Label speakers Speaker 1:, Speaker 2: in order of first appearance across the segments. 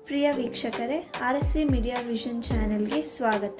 Speaker 1: ಪ್ರಿಯ ವೀಕ್ಷಕರೇ R S V media vision ಚಾನೆಲ್ಗೆ ಸ್ವಾಗತ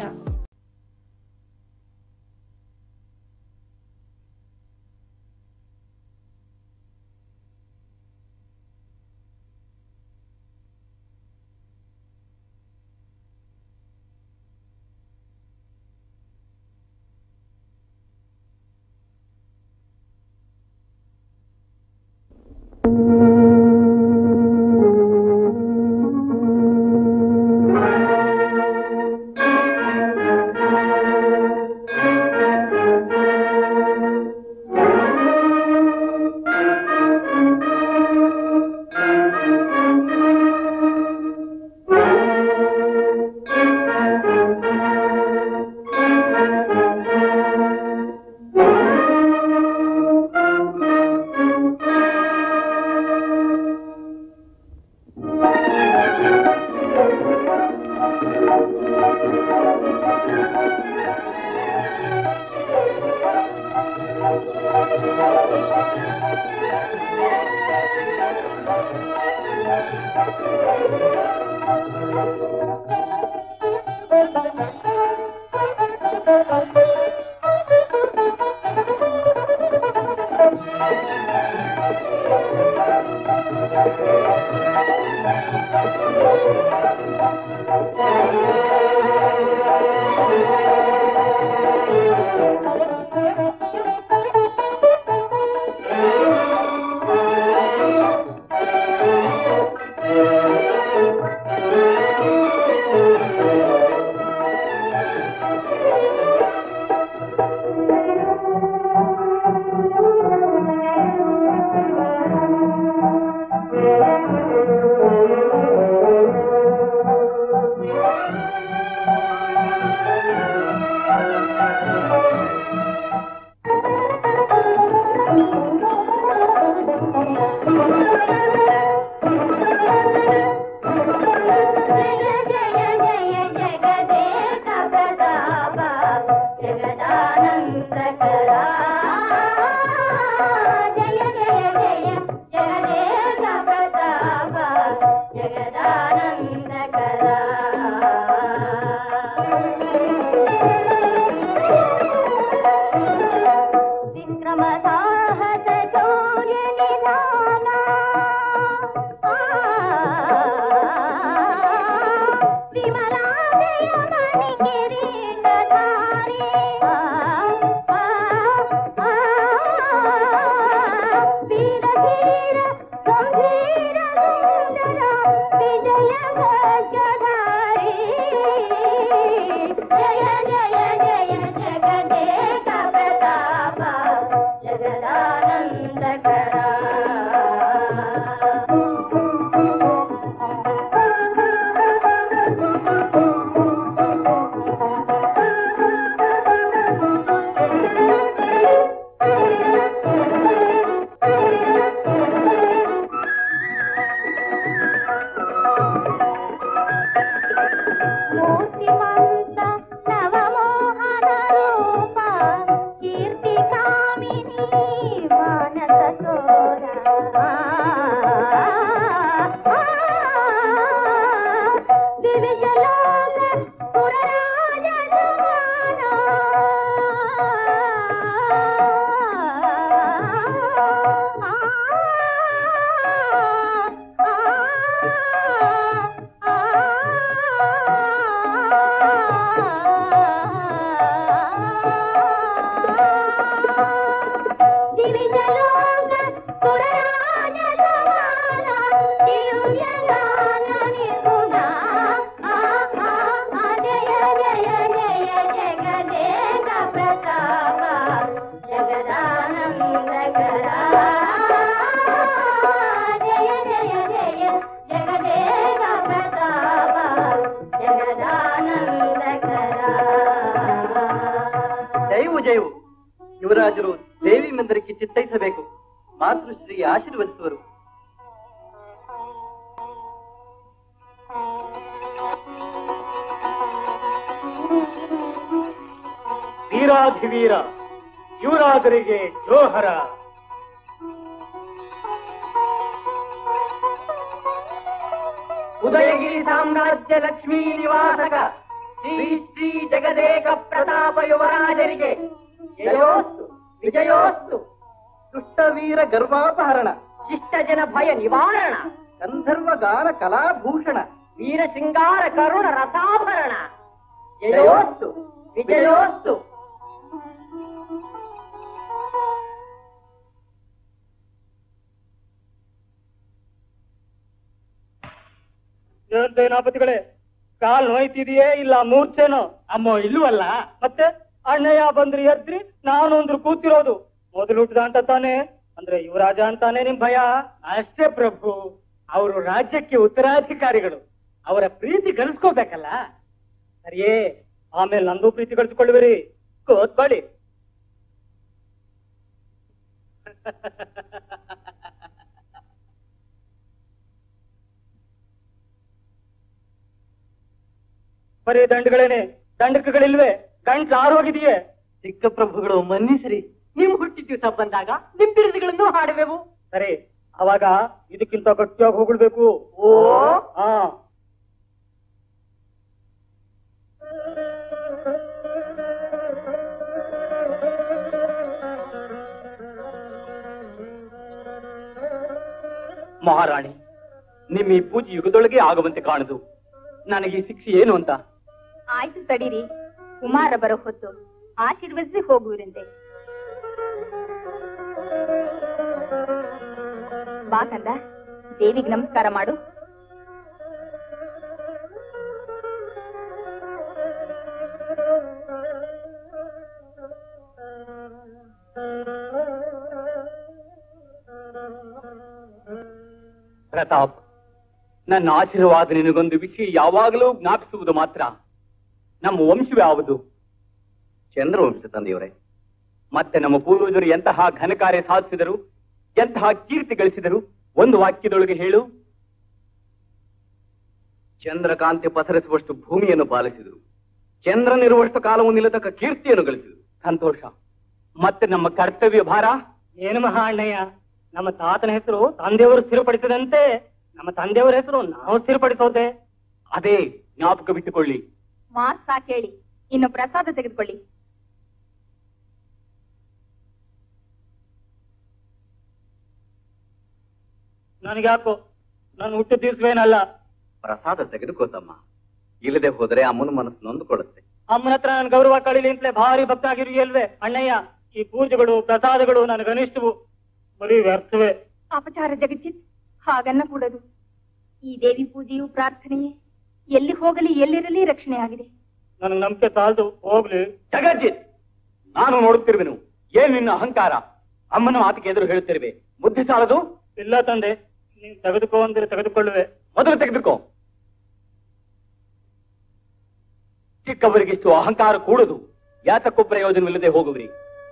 Speaker 2: ಜಯ ಜಯ ಜಯ ಜಗದೇಕ ಪ್ರತಾಪ ಜಗದಾನಂದಕರ ಜಯ ಜಯ ಜಯ ಜಗದೇಕ ಪ್ರತಾಪ ಜಗದಾನಂದಕರ ವಿಕ್ರಮ ಸಾಹಸ ಶೌರ್ಯ ನಿಧಾನ ವಿಮಲಾದಯ ಮಣಿ ಕಿರೀಟಧಾರಿ ವೀರ ಧೀರ ಗಂಭೀರ ಸುಂದರ ವಿಜಯ ಭಜಧಾರಿ ಜಯ ಜಯ ಜಯ ಜಗದೇಕ ಪ್ರತಾಪ ಜಗದಾನಂದಕರ ಮೂರ್ತಿಮಂತ ನವಮೋಹನ ರೂಪ ಕೀರ್ತಿ ಕಾಮಿನಿ ಮಾನಸ ಚೋರ ದಿವಿಜಲೋಕ ಪುರರಾಜ ದಿವಿಜಲೋಕ ಪುರರಾಜ ಸಮಾನ ದಿವ್ಯಗಾನ ನಿರ್ಗುಣ ಜಯ ಜಯ ಜಯ ಜಗದೇಕ ಪ್ರತಾಪ ಜಗದಾನಂದಕರ ಜಯ ಜಯ ಜಯ ಜಗದೇಕ ಪ್ರತಾಪ ಜಗದಾನಂದಕರ
Speaker 3: ಜಯವು ಜಯವು ಯುವರಾಜರು ದೇವಿ ಮಂದಿರಕ್ಕೆ ಚಿತ್ತೈಸಬೇಕು ಮಾತೃಶ್ರೀ ಆಶೀರ್ವದಿಸುವರು
Speaker 4: ವೀರಾಧಿವೀರ ಯುವರಾಜರಿಗೆ ಜೋಹರ
Speaker 3: ಉದಯಗಿರಿ ಸಾಮ್ರಾಜ್ಯ ಲಕ್ಷ್ಮೀ ನಿವಾಸಕ ಶ್ರೀ ಶ್ರೀ ಜಗದೇಕ ಪ್ರತಾಪ ಯುವರಾಜರಿಗೆ ಜಯೋಸ್ತು ವಿಜಯೋಸ್ತು ದುಷ್ಟವೀರ ಗರ್ವಾಪಹರಣ ಶಿಷ್ಟ ಜನ ಭಯ ನಿವಾರಣ ಗಂಧರ್ವ ಗಾನ ಕಲಾಭೂಷಣ ವೀರ ಶೃಂಗಾರ ಕರುಣ ರಸಾಭರಣ ಜಯೋಸ್ತು ವಿಜಯೋಸ್ತು
Speaker 4: ಸೇನಾಪತಿಗಳೇ ಕಾಲ್ ನೋಯ್ತಿದೆಯೇ ಇಲ್ಲ ಮೂರ್ಛೆನೋ ಅಮ್ಮೋ ಇಲ್ಲವಲ್ಲ ಮತ್ತೆ ಅಣ್ಣಯ್ಯ ಬಂದ್ರಿ ಎದ್ರಿ ನಾನು ಅಂದ್ರು ಕೂತಿರೋದು ಮೊದಲು ಹುಟ್ಟದ ಅಂತ ತಾನೆ ಅಂದ್ರೆ ಯುವರಾಜ ಅಂತಾನೆ ನಿಮ್ ಭಯ ಅಷ್ಟೇ ಪ್ರಭು ಅವರು ರಾಜ್ಯಕ್ಕೆ ಉತ್ತರಾಧಿಕಾರಿಗಳು ಅವರ ಪ್ರೀತಿ ಗಳಿಸ್ಕೋಬೇಕಲ್ಲ ಸರಿಯೇ ಆಮೇಲೆ ನಂದು ಪ್ರೀತಿ ಗಳಿಸ್ಕೊಳ್ಳುವಿರಿ ಕೋತ್ಬಾಳಿ ಬರೀ ದಂಡಗಳೇನೆ ದಂಡಕಗಳಿಲ್ವೇ ಗಂಟ್ಲು ಆರೋಗಿದೆಯೇ
Speaker 3: ಚಿಕ್ಕ ಪ್ರಭುಗಳು ಮನ್ನಿಸಿರಿ ನಿಮ್ ಹುಟ್ಟಿ ದಿವಸ ಬಂದಾಗ ನಿಮ್ ಬಿರುದುಗಳನ್ನು ಹಾಡುವೆವು
Speaker 4: ಸರಿ ಅವಾಗ ಇದಕ್ಕಿಂತ ಗಟ್ಟಿಯಾಗಿ ಹೋಗ್ಬಿಡ್ಬೇಕು
Speaker 3: ಓ
Speaker 4: ಹಾ
Speaker 3: ಮಹಾರಾಣಿ ನಿಮ್ಮ ಈ ಪೂಜೆ ಯುಗದೊಳಗೆ ಆಗುವಂತೆ ಕಾಣದು ನನಗೆ ಈ ಶಿಕ್ಷೆ ಏನು ಅಂತ
Speaker 5: ಆಯ್ತು ತಡೀರಿ ಕುಮಾರ ಬರೋ ಹೊತ್ತು ಆಶೀರ್ವದಿಸಿ ಹೋಗುವಿರಂತೆ ಬಾ ಕಂದ ದೇವಿಗೆ ನಮಸ್ಕಾರ ಮಾಡು
Speaker 3: ಪ್ರತಾಪ್ ನನ್ನ ಆಶೀರ್ವಾದ ನಿನಗೊಂದು ವಿಷಯ ಯಾವಾಗಲೂ ಜ್ಞಾಪಿಸುವುದು ಮಾತ್ರ ನಮ್ಮ ವಂಶವೇ ಯಾವುದು ಚಂದ್ರವಂಶ ತಂದೆಯವರೇ ಮತ್ತೆ ನಮ್ಮ ಪೂರ್ವಜರು ಎಂತಹ ಘನಕಾರ್ಯ ಸಾಧಿಸಿದರು ಎಂತಹ ಕೀರ್ತಿ ಗಳಿಸಿದರು ಒಂದು ವಾಕ್ಯದೊಳಗೆ ಹೇಳು ಚಂದ್ರಕಾಂತಿ ಪಸರಿಸುವಷ್ಟು ಭೂಮಿಯನ್ನು ಪಾಲಿಸಿದರು ಚಂದ್ರನಿರುವಷ್ಟು ಕಾಲವು ನಿಲ್ಲತಕ್ಕ ಕೀರ್ತಿಯನ್ನು ಗಳಿಸಿದರು ಸಂತೋಷ ಮತ್ತೆ ನಮ್ಮ ಕರ್ತವ್ಯ ಭಾರ
Speaker 4: ಏನು ಮಹಾ ಅಣ್ಣಯ್ಯ ನಮ್ಮ ತಾತನ ಹೆಸರು ತಂದೆಯವರು ಸ್ಥಿರಪಡಿಸಿದಂತೆ ನಮ್ಮ ತಂದೆಯವರ ಹೆಸರು ನಾವು ಸ್ಥಿರಪಡಿಸೋದೆ
Speaker 3: ಅದೇ ಜ್ಞಾಪಕವಿಟ್ಟುಕೊಳ್ಳಿ
Speaker 5: ಮಾತ್ ಸಾಕೇಳಿ ಇನ್ನು ಪ್ರಸಾದ ತೆಗೆದುಕೊಳ್ಳಿ
Speaker 4: ನನಗ್ಯಾಕೋ ನಾನು ಹುಟ್ಟಿದ ದಿವಸವೇನಲ್ಲ
Speaker 3: ಪ್ರಸಾದ ತೆಗೆದುಕೋತಮ್ಮ ಇಲ್ಲದೆ ಹೋದರೆ ಅಮ್ಮನ ಮನಸ್ಸು ನೊಂದುಕೊಳ್ಳುತ್ತೆ
Speaker 4: ಅಮ್ಮನ ಹತ್ರ ನಾನು ಗೌರವ ಕಳಿಲಿ ಅಂತಲೇ ಭಾರಿ ಭಕ್ತ ಆಗಿರುವಲ್ವೇ ಅಣ್ಣಯ್ಯ ಈ ಪೂಜೆಗಳು ಪ್ರಸಾದಗಳು ನನಗನಿಷ್ಠವು ಬರೀ ವ್ಯರ್ಥವೇ
Speaker 5: ಅಪಚಾರ ಜಗಚಿತ್ ಹಾಗನ್ನ ಕೂಡದು ಈ ದೇವಿ ಪೂಜೆಯು ಪ್ರಾರ್ಥನೆಯೇ ಎಲ್ಲಿ ಹೋಗಲಿ ಎಲ್ಲಿರಲಿ ರಕ್ಷಣೆ ಆಗಿದೆ
Speaker 4: ನನಗೆ ನಂಬಿಕೆ ಸಾಲದು ಹೋಗ್ಲಿ
Speaker 3: ಜಗಜ್ಜಿತ್ ನಾನು ನೋಡುತ್ತಿರುವೆನು ಏನು ನಿನ್ನ ಅಹಂಕಾರ ಅಮ್ಮನ ಮಾತಿಗೆ ಎದುರು ಹೇಳುತ್ತಿರುವೆ ಬುದ್ಧಿ ಸಾಲದು
Speaker 4: ಇಲ್ಲ ತಂದೆ ನೀನ್ ತೆಗೆದುಕೋ ಅಂದ್ರೆ ತೆಗೆದುಕೊಳ್ಳುವೆ
Speaker 3: ಮೊದಲು ತೆಗೆದುಕೋ ಚಿಕ್ಕವರಿಗಿಷ್ಟು ಅಹಂಕಾರ ಕೂಡದು ಯಾತಕ್ಕೂ ಪ್ರಯೋಜನವಿಲ್ಲದೆ ಹೋಗುವಿರಿ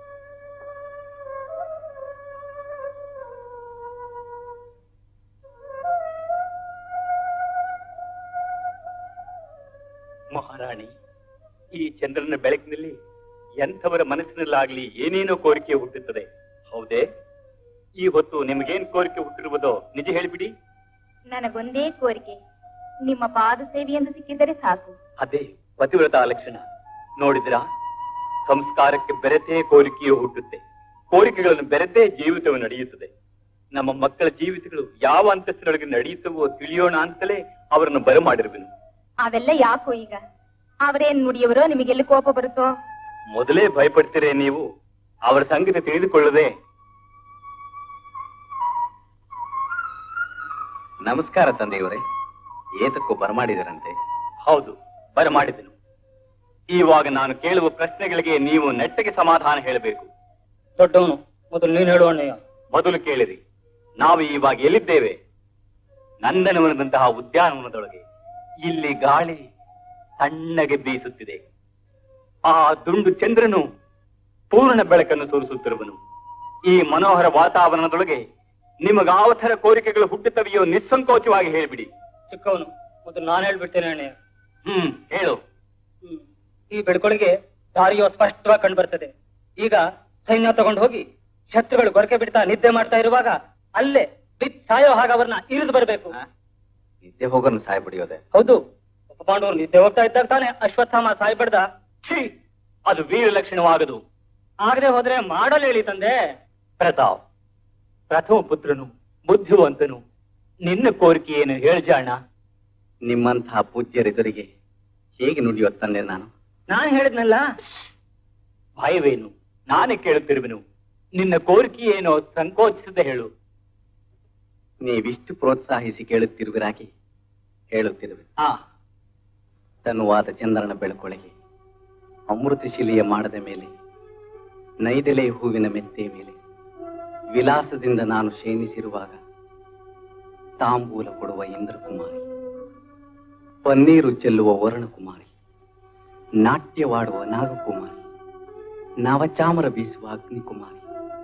Speaker 3: ಮಹಾರಾಣಿ ಈ ಚಂದ್ರನ ಬೆಳಕಿನಲ್ಲಿ ಎಂಥವರ ಮನಸ್ಸಿನಲ್ಲಾಗ್ಲಿ ಏನೇನೋ ಕೋರಿಕೆ ಹುಟ್ಟುತ್ತದೆ ಹೌದೇ ಈ ಹೊತ್ತು ನಿಮಗೇನ್ ಕೋರಿಕೆ ಹುಟ್ಟಿರುವುದೋ ನಿಜ ಹೇಳಿಬಿಡಿ
Speaker 5: ನನಗೊಂದೇ ಕೋರಿಕೆ ನಿಮ್ಮ ಪಾದ ಸೇವೆಯೆಂದು ಸಿಕ್ಕಿದರೆ ಸಾಕು
Speaker 3: ಅದೇ ಪತಿವ್ರತ ಲಕ್ಷಣ ನೋಡಿದ್ರಾ ಸಂಸ್ಕಾರಕ್ಕೆ ಬೆರೆತೇ ಕೋರಿಕೆಯು ಹುಟ್ಟುತ್ತೆ ಕೋರಿಕೆಗಳನ್ನು ಬೆರೆತೇ ಜೀವಿತವು ನಡೆಯುತ್ತದೆ ನಮ್ಮ ಮಕ್ಕಳ ಜೀವಿತಗಳು ಯಾವ ಅಂತಸ್ತಿನೊಳಗೆ ನಡೆಯುತ್ತವೋ ತಿಳಿಯೋಣ ಅಂತಲೇ ಅವರನ್ನು ಬರಮಾಡಿರುವೆನು
Speaker 5: ಅವೆಲ್ಲ ಯಾಕೋ ಈಗ ಅವರೇನ್ ನುಡಿಯವರೋ ನಿಮಗೆಲ್ಲಿ ಕೋಪ ಬರುತ್ತೋ
Speaker 3: ಮೊದಲೇ ಭಯಪಡ್ತೀರೇ ನೀವು ಅವರ ಸಂಗತಿ ತಿಳಿದುಕೊಳ್ಳದೆ ನಮಸ್ಕಾರ ತಂದೆಯವರೇ ಏತಕ್ಕೂ ಬರಮಾಡಿದರಂತೆ ಹೌದು ಬರಮಾಡಿದೆನು ಇವಾಗ ನಾನು ಕೇಳುವ ಪ್ರಶ್ನೆಗಳಿಗೆ ನೀವು ನೆಟ್ಟಗೆ ಸಮಾಧಾನ ಹೇಳಬೇಕು
Speaker 4: ದೊಡ್ಡವನು ಮೊದಲು ನೀನ್ ಹೇಳು ಅಣ್ಣಯ್ಯ
Speaker 3: ಮೊದಲು ಕೇಳಿರಿ ನಾವು ಇವಾಗ ಎಲ್ಲಿದ್ದೇವೆ ನಂದನವನದಂತಹ ಉದ್ಯಾನವನದೊಳಗೆ ಇಲ್ಲಿ ಗಾಳಿ ತಣ್ಣಗೆ ಬೀಸುತ್ತಿದೆ ಆ ದುಂಡು ಚಂದ್ರನು ಪೂರ್ಣ ಬೆಳಕನ್ನು ಸೂರಿಸುತ್ತಿರುವನು ಈ ಮನೋಹರ ವಾತಾವರಣದೊಳಗೆ ನಿಮಗಾವ ಥರ ಕೋರಿಕೆಗಳು ಹುಟ್ಟುತ್ತವೆಯೋ ನಿಸ್ಸಂಕೋಚವಾಗಿ ಹೇಳಿಬಿಡಿ
Speaker 4: ಚಿಕ್ಕವನು ಮೊದಲು ನಾನು ಹೇಳ್ಬಿಡ್ತೇನೆ ಅಣ್ಣಯ್ಯ
Speaker 3: ಹ್ಮ್ ಹೇಳು
Speaker 4: ಹ್ಮ್. ಈ ಬೆಳ್ಕೊಳಿಗೆ ದಾರಿಯೋ ಸ್ಪಷ್ಟವಾಗಿ ಕಂಡು ಬರ್ತದೆ ಈಗ ಸೈನ್ಯ ತಗೊಂಡು ಹೋಗಿ ಶತ್ರುಗಳು ಗೊರಕೆ ಬಿಡ್ತಾ ನಿದ್ದೆ ಮಾಡ್ತಾ ಇರುವಾಗ ಅಲ್ಲೇ ಬಿತ್ ಸಾಯೋ ಹಾಗೆ ಅವ್ರನ್ನ ಇರಿದು ಬರಬೇಕು
Speaker 3: ಆ? ನಿದ್ದೆ ಹೋಗೋನು ಸಾಯ್ ಬಿಡಿಯೋದೆ
Speaker 4: ಹೌದು ಒಬ್ಬ ಪಾಂಡವರು ನಿದ್ದೆ ಹೋಗ್ತಾ ಇದ್ದಾಗ ತಾನೆ ಅಶ್ವತ್ಥಾಮ ಸಾಯ್ಬಡ್ದ
Speaker 3: ಛೀ ಅದು ವೀರ ಲಕ್ಷಣವಾಗದು
Speaker 4: ಆಗದೆ ಹೋದ್ರೆ ಮಾಡಲು ಹೇಳಿ ತಂದೆ
Speaker 3: ಪ್ರತಾಪ್ ಪ್ರಥಮ ಪುತ್ರನು ಬುದ್ಧಿವಂತನು ನಿನ್ನ ಕೋರಿಕೆ ಏನು ಹೇಳ್ಜಾಣ ನಿಮ್ಮಂತಹ ಪೂಜ್ಯರೆದುರಿಗೆ ಹೇಗೆ ನುಡಿಯೋ ತಂದೆ ನಾನು
Speaker 4: ನಾನು ಹೇಳಿದ್ನಲ್ಲ
Speaker 3: ಭಯವೇನು ನಾನೇ ಕೇಳುತ್ತಿರುವೆನು ನಿನ್ನ ಕೋರಿಕೆ ಏನೋ ಸಂಕೋಚಿಸದೆ ಹೇಳು ನೀವಿಷ್ಟು ಪ್ರೋತ್ಸಾಹಿಸಿ ಕೇಳುತ್ತಿರುವಿರಾಗಿ ಹೇಳುತ್ತಿರುವೆ ಆ ತನುವಾದ ಚಂದ್ರನ ಬೆಳಕೊಳಗೆ ಅಮೃತ ಶಿಲೆಯ ಮಾಡದ ಮೇಲೆ ನೈದೆಲೆ ಹೂವಿನ ಮೆತ್ತೆ ಮೇಲೆ ವಿಲಾಸದಿಂದ ನಾನು ಶಯನಿಸಿರುವಾಗ ತಾಂಬೂಲ ಕೊಡುವ ಇಂದ್ರಕುಮಾರಿ ಪನ್ನೀರು ಚೆಲ್ಲುವ ವರುಣಕುಮಾರಿ ನಾಟ್ಯವಾಡುವ ನಾಗಕುಮಾರಿ ನವಚಾಮರ ಬೀಸುವ ಅಗ್ನಿಕುಮಾರಿ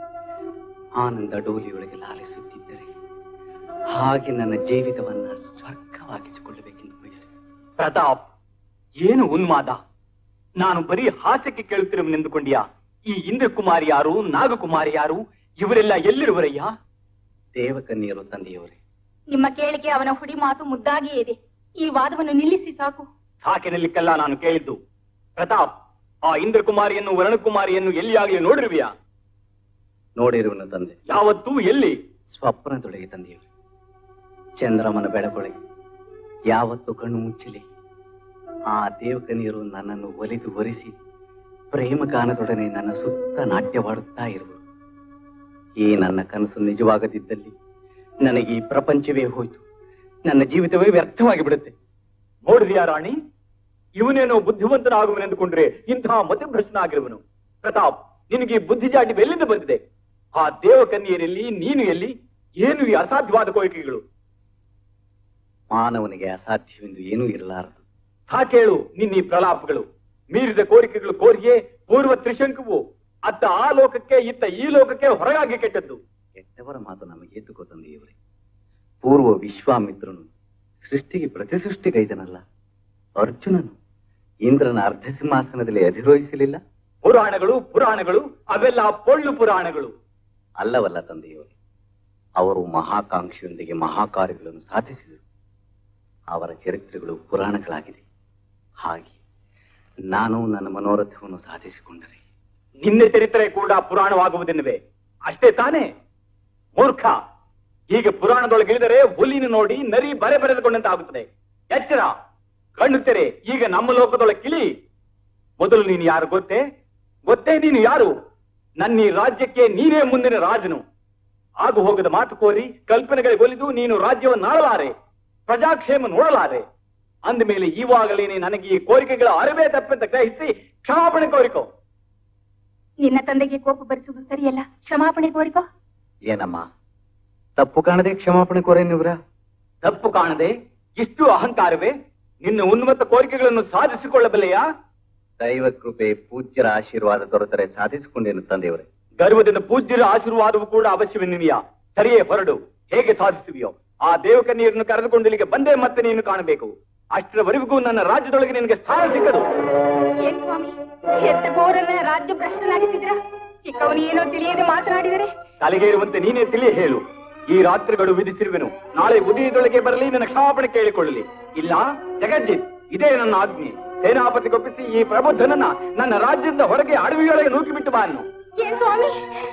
Speaker 3: ಆನಂದ ಡೋಲಿಯೊಳಗೆ ಲಾಲಿಸುತ್ತಿದ್ದರೆ ಹಾಗೆ ನನ್ನ ಜೀವಿತವನ್ನ ಸ್ವರ್ಗವಾಗಿಸಿಕೊಳ್ಳಬೇಕೆಂದು ಬಯಸುವೆ ಪ್ರತಾಪ್ ಏನು ಉನ್ಮಾದ ನಾನು ಬರೀ ಹಾಸ್ಯಕ್ಕೆ ಕೇಳುತ್ತಿರುವನೆಂದುಕೊಂಡಿಯಾ ಈ ಇಂದ್ರಕುಮಾರಿ ಯಾರು ನಾಗಕುಮಾರಿ ಯಾರು ಇವರೆಲ್ಲ ಎಲ್ಲಿರುವರಯ್ಯ ದೇವಕನ್ಯರು ತಂದೆಯವರೇ
Speaker 5: ನಿಮ್ಮ ಕೇಳಿಕೆ ಅವನ ಹುಡಿ ಮಾತು ಮುದ್ದಾಗಿಯೇ ಇದೆ ಈ ವಾದವನ್ನು ನಿಲ್ಲಿಸಿ ಸಾಕು
Speaker 3: ಸಾಕಿನಲ್ಲಿಕ್ಕೆಲ್ಲ ನಾನು ಕೇಳಿದ್ದು ಪ್ರತಾಪ್ ಆ ಇಂದ್ರಕುಮಾರಿಯನ್ನು ವರುಣಕುಮಾರಿಯನ್ನು ಎಲ್ಲಿಯಾಗಲಿ ನೋಡಿರುವೆಯಾ ನೋಡಿರುವನು ತಂದೆ ಯಾವತ್ತೂ ಎಲ್ಲಿ ಸ್ವಪ್ನದೊಳಗೆ ತಂದೆಯವರು ಚಂದ್ರಮನ ಬೆಳಗೊಳಗೆ ಯಾವತ್ತು ಕಣ್ಣು ಮುಚ್ಚಲಿ ಆ ದೇವಕನಿಯರು ನನ್ನನ್ನು ಒಲಿದು ಒರೆಸಿ ಪ್ರೇಮಗಾನದೊಡನೆ ನನ್ನ ಸುತ್ತ ನಾಟ್ಯವಾಡುತ್ತಾ ಇರುವರು ಈ ನನ್ನ ಕನಸು ನಿಜವಾಗದಿದ್ದಲ್ಲಿ ನನಗೆ ಈ ಪ್ರಪಂಚವೇ ಹೋಯ್ತು ನನ್ನ ಜೀವಿತವೇ ವ್ಯರ್ಥವಾಗಿ ಬಿಡುತ್ತೆ ನೋಡಿದ್ಯಾ ರಾಣಿ ಇವನೇನೋ ಬುದ್ಧಿವಂತನಾಗುವನೆಂದುಕೊಂಡ್ರೆ ಇಂತಹ ಮತಿಭ್ರಷ್ಟನ ಆಗಿರುವನು ಪ್ರತಾಪ್ ನಿನಗೆ ಈ ಬುದ್ಧಿಜಾಟಿ ಎಲ್ಲಿಂದ ಬಂದಿದೆ ಆ ದೇವಕನ್ಯರಲ್ಲಿ ನೀನು ಎಲ್ಲಿ ಏನು ಈ ಅಸಾಧ್ಯವಾದ ಕೋರಿಕೆಗಳು ಮಾನವನಿಗೆ ಅಸಾಧ್ಯವೆಂದು ಏನೂ ಇರಲಾರದು ಹಾ ಕೇಳು ನಿನ್ನ ಈ ಪ್ರಲಾಪಗಳು ಮೀರಿದ ಕೋರಿಕೆಗಳು ಕೋರಿಯೇ ಪೂರ್ವ ತ್ರಿಶಂಕುವು ಅತ್ತ ಆ ಲೋಕಕ್ಕೆ ಇತ್ತ ಈ ಲೋಕಕ್ಕೆ ಹೊರಗಾಗಿ ಕೆಟ್ಟದ್ದು ಕೆಟ್ಟವರ ಮಾತು ನಮಗೆ ಎದ್ದುಕೋ ತಂದೆಯವರೇ ಪೂರ್ವ ವಿಶ್ವಾಮಿತ್ರನು ಸೃಷ್ಟಿಗೆ ಪ್ರತಿಸೃಷ್ಟಿಗೈದನಲ್ಲ ಅರ್ಜುನನು ಇಂದ್ರನ ಅರ್ಧ ಸಿಂಹಾಸನದಲ್ಲಿ ಅಧಿರೋಹಿಸಲಿಲ್ಲ ಪುರಾಣಗಳು ಪುರಾಣಗಳು ಅವೆಲ್ಲ ಪೊಳ್ಳು ಪುರಾಣಗಳು ಅಲ್ಲವಲ್ಲ ತಂದೆಯವರೇ ಅವರು ಮಹಾಕಾಂಕ್ಷೆಯೊಂದಿಗೆ ಮಹಾಕಾರ್ಯಗಳನ್ನು ಸಾಧಿಸಿದರು ಅವರ ಚರಿತ್ರೆಗಳು ಪುರಾಣಗಳಾಗಿದೆ ಹಾಗೆ ನಾನು ನನ್ನ ಮನೋರಥವನ್ನು ಸಾಧಿಸಿಕೊಂಡರೆ ನಿನ್ನ ಚರಿತ್ರೆ ಕೂಡ ಪುರಾಣವಾಗುವುದೆನ್ನುವೆ ಅಷ್ಟೇ ತಾನೇ ಮೂರ್ಖ ಈಗ ಪುರಾಣದೊಳಗೆ ಇಳಿದರೆ ಹುಲಿನ ನೋಡಿ ನರಿ ಬರೆ ಬರೆದುಕೊಂಡಂತೆ ಆಗುತ್ತದೆ ಎಚ್ಚರ ಕಣ್ಣು ತೆರೆ ಈಗ ನಮ್ಮ ಲೋಕದೊಳಗೆ ಕಿಳಿ ಮೊದಲು ನೀನು ಯಾರು ಗೊತ್ತೇ ಗೊತ್ತೇ ನೀನು ಯಾರು ನನ್ನ ಈ ರಾಜ್ಯಕ್ಕೆ ನೀನೇ ಮುಂದಿನ ರಾಜನು ಆಗು ಹೋಗದ ಮಾತು ಕೋರಿ ಕಲ್ಪನೆಗಳಿಗೆ ಒಲಿದು ನೀನು ರಾಜ್ಯವನ್ನು ಆಳಲಾರೆ ಪ್ರಜಾಕ್ಷೇಮ ನೋಡಲಾರೆ ಅಂದಮೇಲೆ ಈವಾಗಲೇನೆ ನನಗೆ ಈ ಕೋರಿಕೆಗಳ ಅರಿವೇ ತಪ್ಪಂತ ಗ್ರಹಿಸಿ ಕ್ಷಮಾಪಣೆ ಕೋರಿಕೋ
Speaker 5: ನಿನ್ನ ತಂದೆಗೆ ಕೋಪ ಭರಿಸುವುದು ಸರಿಯಲ್ಲ ಕ್ಷಮಾಪಣೆ ಕೋರಿಕೋ
Speaker 3: ಏನಮ್ಮ ತಪ್ಪು ಕಾಣದೆ ಕ್ಷಮಾಪಣೆ ಕೋರೇನಿವ್ರ ತಪ್ಪು ಕಾಣದೆ ಇಷ್ಟು ಅಹಂಕಾರವೇ ನಿನ್ನ ಉನ್ಮತ್ತ ಕೋರಿಕೆಗಳನ್ನು ಸಾಧಿಸಿಕೊಳ್ಳಬಲ್ಲೆಯಾ ದೈವ ಕೃಪೆ ಪೂಜ್ಯರ ಆಶೀರ್ವಾದ ದೊರೆತರೆ ಸಾಧಿಸಿಕೊಂಡೇನು ತಂದೆಯವರೇ ಗರ್ವದಿಂದ ಪೂಜ್ಯರ ಆಶೀರ್ವಾದವು ಕೂಡ ಅವಶ್ಯವೆನ್ನುವಿಯಾ ಸರಿಯೇ ಹೊರಡು ಹೇಗೆ ಸಾಧಿಸುವಿಯೋ ಆ ದೇವಕನ್ಯರನ್ನು ಕರೆದುಕೊಂಡು ಇಲ್ಲಿಗೆ ಬಂದೇ ಮತ್ತೆ ನೀನು ಕಾಣಬೇಕು ಅಷ್ಟರವರೆಗೂ ನನ್ನ ರಾಜ್ಯದೊಳಗೆ ನಿನಗೆ ಸ್ಥಾನ ಸಿಕ್ಕದು
Speaker 5: ಏನ್ ಸ್ವಾಮಿ ಹೆತ್ತ ಘೋರನ ರಾಜ್ಯ ಭ್ರಷ್ಟನಾಗಿದ್ದೀರಾ ಚಿಕ್ಕವನು ಏನೋ ತಿಳಿಯದೆ ಮಾತನಾಡಿದರೆ
Speaker 3: ತಲೆಗೇರುವಂತೆ ನೀನೇ ತಿಳಿ ಹೇಳು ಈ ರಾತ್ರಿಗಳು ವಿಧಿಸಿರುವೆನು ನಾಳೆ ಉದಯದೊಳಗೆ ಬರಲಿ ನನ್ನ ಕ್ಷಮಾಪಣೆ ಕೇಳಿಕೊಳ್ಳಲಿ ಇಲ್ಲ ಜಗಜ್ಜಿತ್ ಇದೇ ನನ್ನ ಆಜ್ಞೆ ಸೇನಾಪತಿಗೊಪ್ಪಿಸಿ ಈ ಪ್ರಬುದ್ಧನನ್ನ ನನ್ನ ರಾಜ್ಯದಿಂದ ಹೊರಗೆ ಅಡವಿಯೊಳಗೆ ನೂಕಿ ಬಿಟ್ಟು ಬಾ ಅನ್ನು
Speaker 5: ಏನ್ ಸ್ವಾಮಿ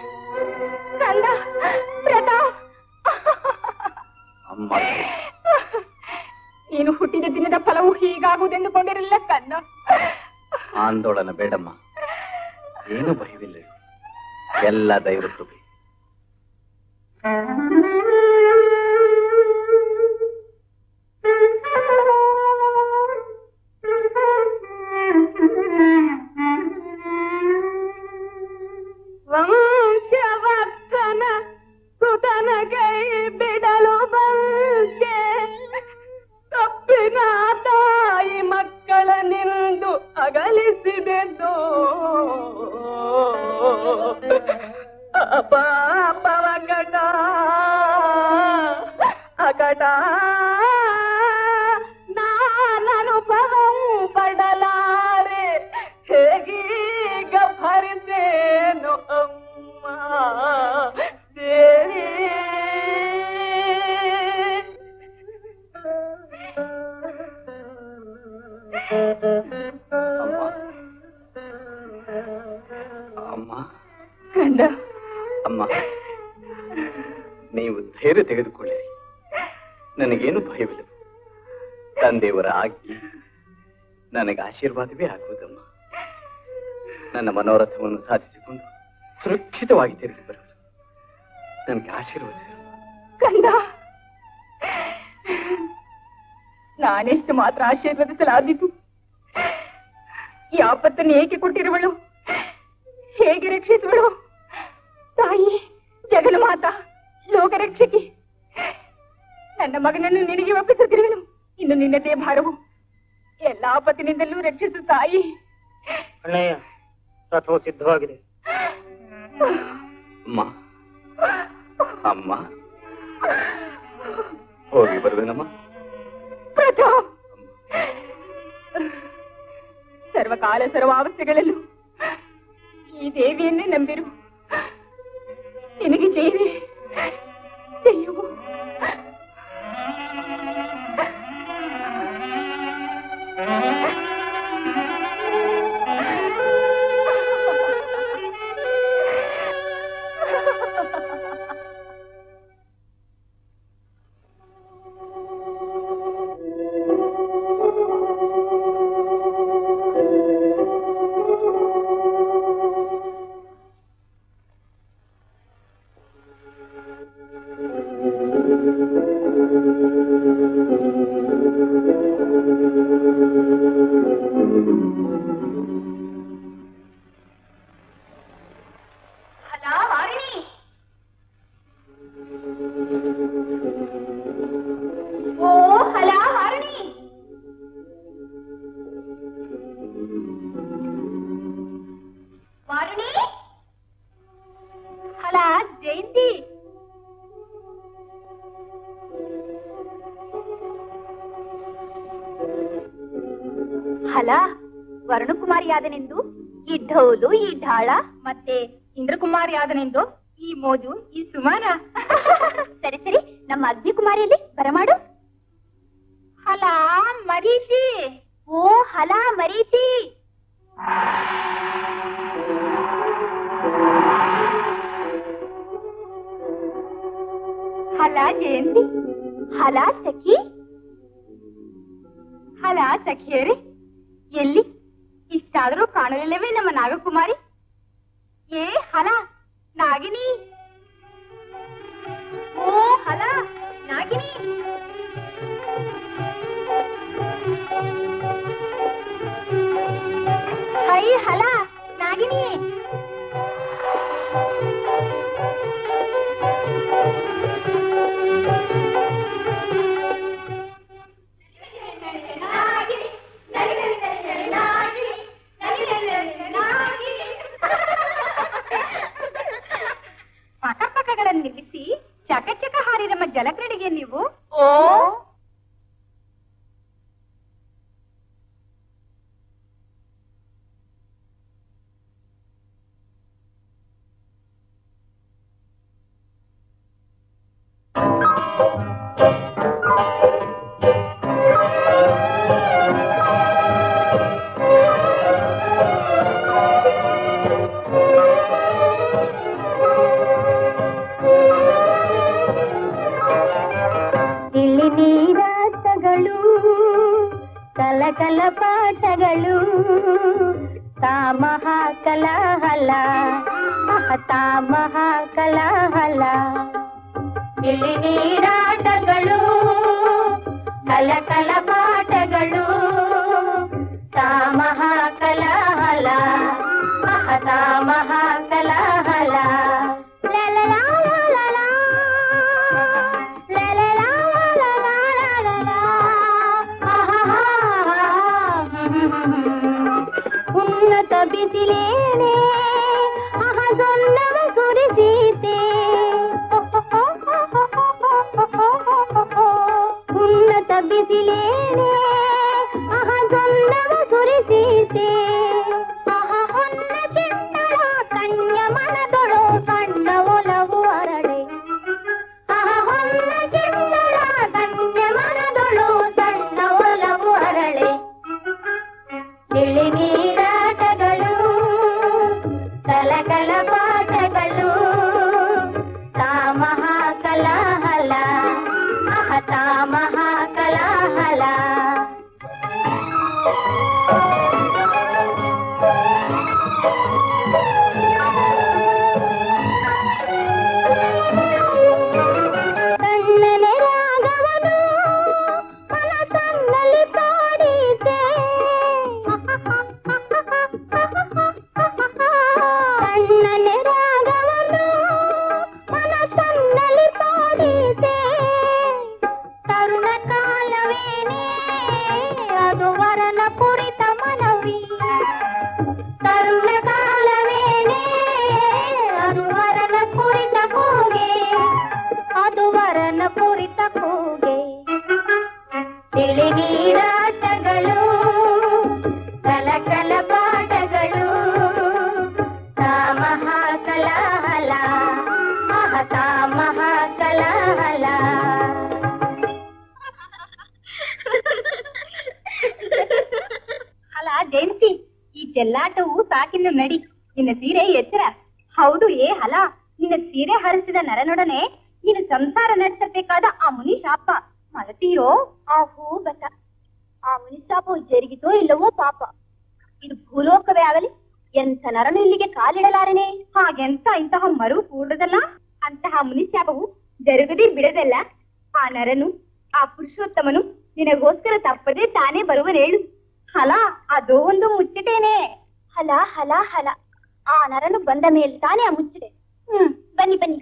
Speaker 5: ಕಂದ ಪ್ರತಾಪ್
Speaker 3: ಅಮ್ಮ
Speaker 5: ನೀನು ಹುಟ್ಟಿದ ದಿನದ ಫಲವು ಹೀಗಾಗುವುದೆಂದುಕೊಂಡಿರಲಿಲ್ಲ ಕನ್ನ
Speaker 3: ಆಂದೋಳನ ಬೇಡಮ್ಮ ಏನು ಭಯವಿಲ್ಲ ಎಲ್ಲ ದೈವ ಕೃಪೆ
Speaker 5: ವಂಶವರ್ಧನ ಸುತನ ಕೈ ಬಿಡಲು ಬಂದೆ ತಪ್ಪಿನ ತಾಯಿ ಮಕ್ಕಳ ನಿಂದು ಅಗಲಿಸಿದೆದ್ದು ಪಾಪವ ಕಟ ಅಕಟ ನಾನನುಭವಂ ಪಡಲಾರೆ ಹೇಗೀಗ ಭರಿಸೇನು ಅಮ್ಮ ದೇವಿ
Speaker 3: ನೀವು ಧೈರ್ಯ ತೆಗೆದುಕೊಳ್ಳಿರಿ ನನಗೇನು ಭಯವಿಲ್ಲ ತಂದೆಯವರ ಆಜ್ಞೆ ನನಗೆ ಆಶೀರ್ವಾದವೇ ಆಗುವುದಮ್ಮ ನನ್ನ ಮನೋರಥವನ್ನು ಸಾಧಿಸಿಕೊಂಡು ಸುರಕ್ಷಿತವಾಗಿ ತಿರುಗಿ ಬರಲು ನನಗೆ ಆಶೀರ್ವದಿಸರು
Speaker 5: ಕಂದ ನಾನೆಷ್ಟು ಮಾತ್ರ ಆಶೀರ್ವದಿಸಲಾದೀತು ಈ ಆಪತ್ತನ್ನು ಏಕೆ ಕೊಟ್ಟಿರುವಳು ಹೇಗೆ ರಕ್ಷಿಸುವಳು ತಾಯಿ ಜಗನ್ಮಾತ ಲೋಕರಕ್ಷಕಿ ನನ್ನ ಮಗನನ್ನು ನಿನಗೆ ಒಪ್ಪಿಸುತ್ತಿರುವೆನು ಇನ್ನು ನಿನ್ನದೇ ಭಾರವು ಎಲ್ಲ ಆಪತ್ತಿನಿಂದಲೂ ರಕ್ಷಿಸು ತಾಯಿ
Speaker 4: ಅಣ್ಣಯ್ಯ ರಥವು ಸಿದ್ಧವಾಗಿದೆ
Speaker 3: ಅಮ್ಮ ಅಮ್ಮ ಹೋಗಿ ಬರುವೆನಮ್ಮ
Speaker 5: ಪ್ರತಾಪ್ ಸರ್ವಕಾಲ ಸರ್ವಾವಸ್ಥೆಗಳಲ್ಲೂ ಈ ದೇವಿಯನ್ನೇ ನಂಬಿರು ನಿನಗೆ ಜಯವೇ ಜಯವು ಹಲೋ ಹಾರಿಣಿ ಓ ಹಲೋ ಹಾರಿಣಿ ವಾರುಣಿ ಹಲ ಜಯಂತಿ ಹಲ ವರುಣಕುಮಾರಿ ಆದನೆಂದು ಈ ಢೋಲು ಈ ಢಾಳ ಮತ್ತೆ ಇಂದ್ರಕುಮಾರಿ ಆದನೆಂದು ಈ ಮೋಜು ಈ ಸುಮಾರ ಸರಿ ಸರಿ ನಮ್ಮ ಅಗ್ನಿಕುಮಾರಿಯಲ್ಲಿ ಬರಮಾಡು ಹಲ ಮರೀಚಿ ಓ ಹಲ ಮರೀಚಿ ಹಲ ಜಯಂತಿ ಹಲ ಸಖಿ ಹಲ ಸಖಿಯರೇ ಎಲ್ಲಿ ಇಷ್ಟಾದರೂ ಕಾಣಲಿಲ್ಲವೇ ನಮ್ಮ ನಾಗಕುಮಾರಿ ಏ ಹಲ ನಾಗಿನಿ ಓ ಹಲ ನಾಗಿನಿ ಹೈ ಹಲ ನಾಗಿನಿ ಪಟಪಟಗಳನ್ನು ನಿಲ್ಲಿಸಿ ಚಕಚಕ ಹಾರಿ ನಮ್ಮ ಜಲಕ್ರೀಡೆಗೆ ನೀವು ಓ
Speaker 2: ಇಲ್ಲಿ ನೀರಾಟಗಳು ಕಲಕಲ ಪಾಠಗಳು ತಾಮಹ ಕಲಹಲ ತಾಮಹ ಕಲಹಲ ಇಲ್ಲಿ ನೀರಾಟಗಳು ಕಲಕಲ ಪಾಠಗಳು ತಾಮಹ ಕಲಹಲ ತಾಮಹ ಕಲಹಲ ಲಲಲಾ ಲಲಲಾ. ಲಲಲಾ ಲಲಲಾ ಲಲಲಾ. ಆಹಾಹಾ. ಉನ್ನತ ಬಿಸಿಲೇನೆ ಅಹದೊನ್ನವ ಸುರಿಸೀತೆ ಉನ್ನತ ಬಿಸಿಲೇನೆ ಅಹದೊನ್ನವ ಸುರಿಸೀತೆ ಅಹ ಹೊನ್ನ ಚೆಂಡಳ ಕನ್ಯ ಮನದೊಳು ಸಣ್ಣ ಒಲವು ಅರಳೆ ಅಹ ಹೊನ್ನ ಚೆಂಡಳ ಕನ್ಯ ಮನದೊಳು ಸಣ್ಣ ಒಲವು ಅರಳೆ ತಿಳಿ ನೀರಾಟಗಳು ಕಲಕಲ ಪಾಠಗಳು ತಾಮಹ
Speaker 5: ಚೆಲ್ಲಾಟವು ಸಾಕಿನ್ನು ನಡಿ ನಿನ್ನ ಸೀರೆ ಎಚ್ಚರ ಹೌದು ಏ ಹಲ ನಿನ್ನ ಸೀರೆ ಹರಿಸಿದ ನರನೊಡನೆ ನೀನು ಸಂಸಾರ ನಡೆಸಬೇಕಾದ ಆ ಮುನಿ ಶಾಪ ಮಲತೀಯೋ ಆ ಹೂ ಬಸ ಆ ಮುನಿ ಶಾಪವು ಜರುಗಿತೋ ಇಲ್ಲವೋ ಪಾಪ ಇದು ಭೂಲೋಕವೇ ಆಗಲಿ ಎಂಥ ನರನು ಇಲ್ಲಿಗೆ ಕಾಲಿಡಲಾರನೆ ಹಾಗೆಂತ ಇಂತಹ ಮರು ಕೂಡದಲ್ಲ ಅಂತಹ ಮುನಿಶಾಪವು ಜರುಗದೆ ಬಿಡದಲ್ಲ ಆ ನರನು ಆ ಪುರುಷೋತ್ತಮನು ನಿನಗೋಸ್ಕರ ತಪ್ಪದೆ ತಾನೇ ಬರುವನೇಳು ಹಲ ಅದೋ ಒಂದು ಮುಚ್ಚಟೇನೆ ಹಲ ಹಲ ಹಲ ಆ ನರನು ಬಂದ ಮೇಲೆ ತಾನೇ ಆ ಮುಚ್ಚಟೆ ಹ್ಮ್ ಬನ್ನಿ ಬನ್ನಿ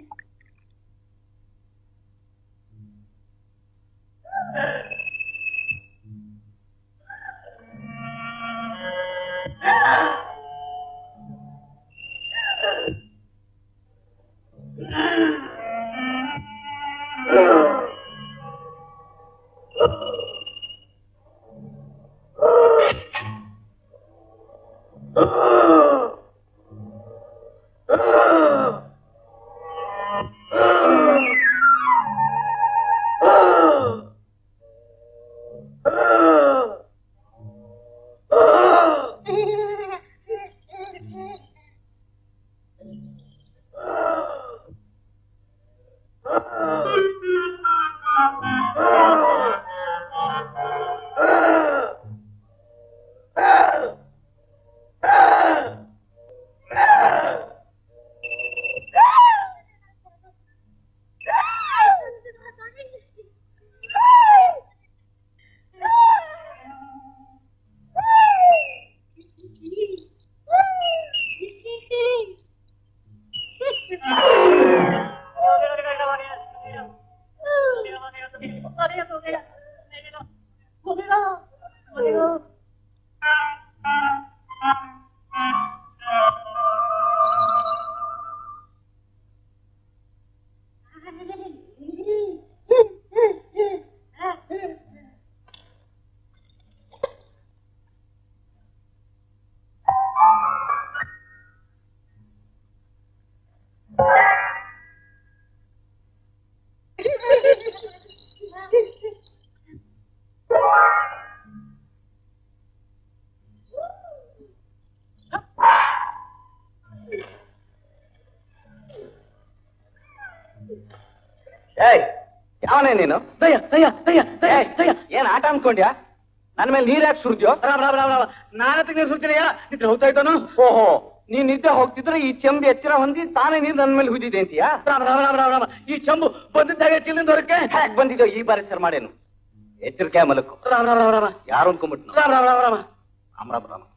Speaker 3: ಏಯ್ ಯಾವನೇ ನೀನು
Speaker 4: ದಯ್ಯ ದಯ್ಯ ದಯ್ಯ ದಯ್ಯ
Speaker 3: ಏಯ್,
Speaker 4: ದಯ್ಯ
Speaker 3: ಏನ್ ಆಟ ಅನ್ಕೊಂಡ್ಯಾ ನನ್ನ ಮೇಲೆ ನೀರ್ ಯಾಕೆ ಸುರಿದ್ಯೋ
Speaker 4: ರಾಮ ರಾಮ ರಾಮ ರಾಮ ನಾನತ್ರ ನೀರು ಸುತ್ತಿದೆಯಾ ನಿದ್ರೆ ಹೋಗ್ತಾ ಇದ್ದಾನು
Speaker 3: ಓಹೋ ನೀನ್ ನಿದ್ದೆ ಹೋಗ್ತಿದ್ರೆ ಈ ಚೆಂಬು ಎಚ್ಚರ ಹೊಂದಿ ತಾನೇ ನೀರು ನನ್ನ ಮೇಲೆ ಹುದಿದೆ ಅಂತೀಯಾ
Speaker 4: ರಾಮ ರಾಮ ರಾಮ ರಾಮ ರಾಮ ಈ ಚಂಬು ಬಂದಿದ್ದಾಗ ಚಿಲ್ಲಿಂದ ಹೊರಕ್ಕೆ
Speaker 3: ಹ್ಯಾಕ್ ಬಂದಿದ್ಯೋ ಈ ಬಾರಿ ಸರ್ ಮಾಡೇನು ಎಚ್ಚರಿಕೆ ಮಲಕ್ಕು
Speaker 4: ರಾಮ ರಾಮ ರಾಮ ರಾಮ
Speaker 3: ಯಾರು ಅನ್ಕೊಂಬಿಟ್ನು
Speaker 4: ರಾಮ ರಾಮ ರಾಮ ರಾಮ
Speaker 3: ರಾಮ ರಾಮ ರಾಮ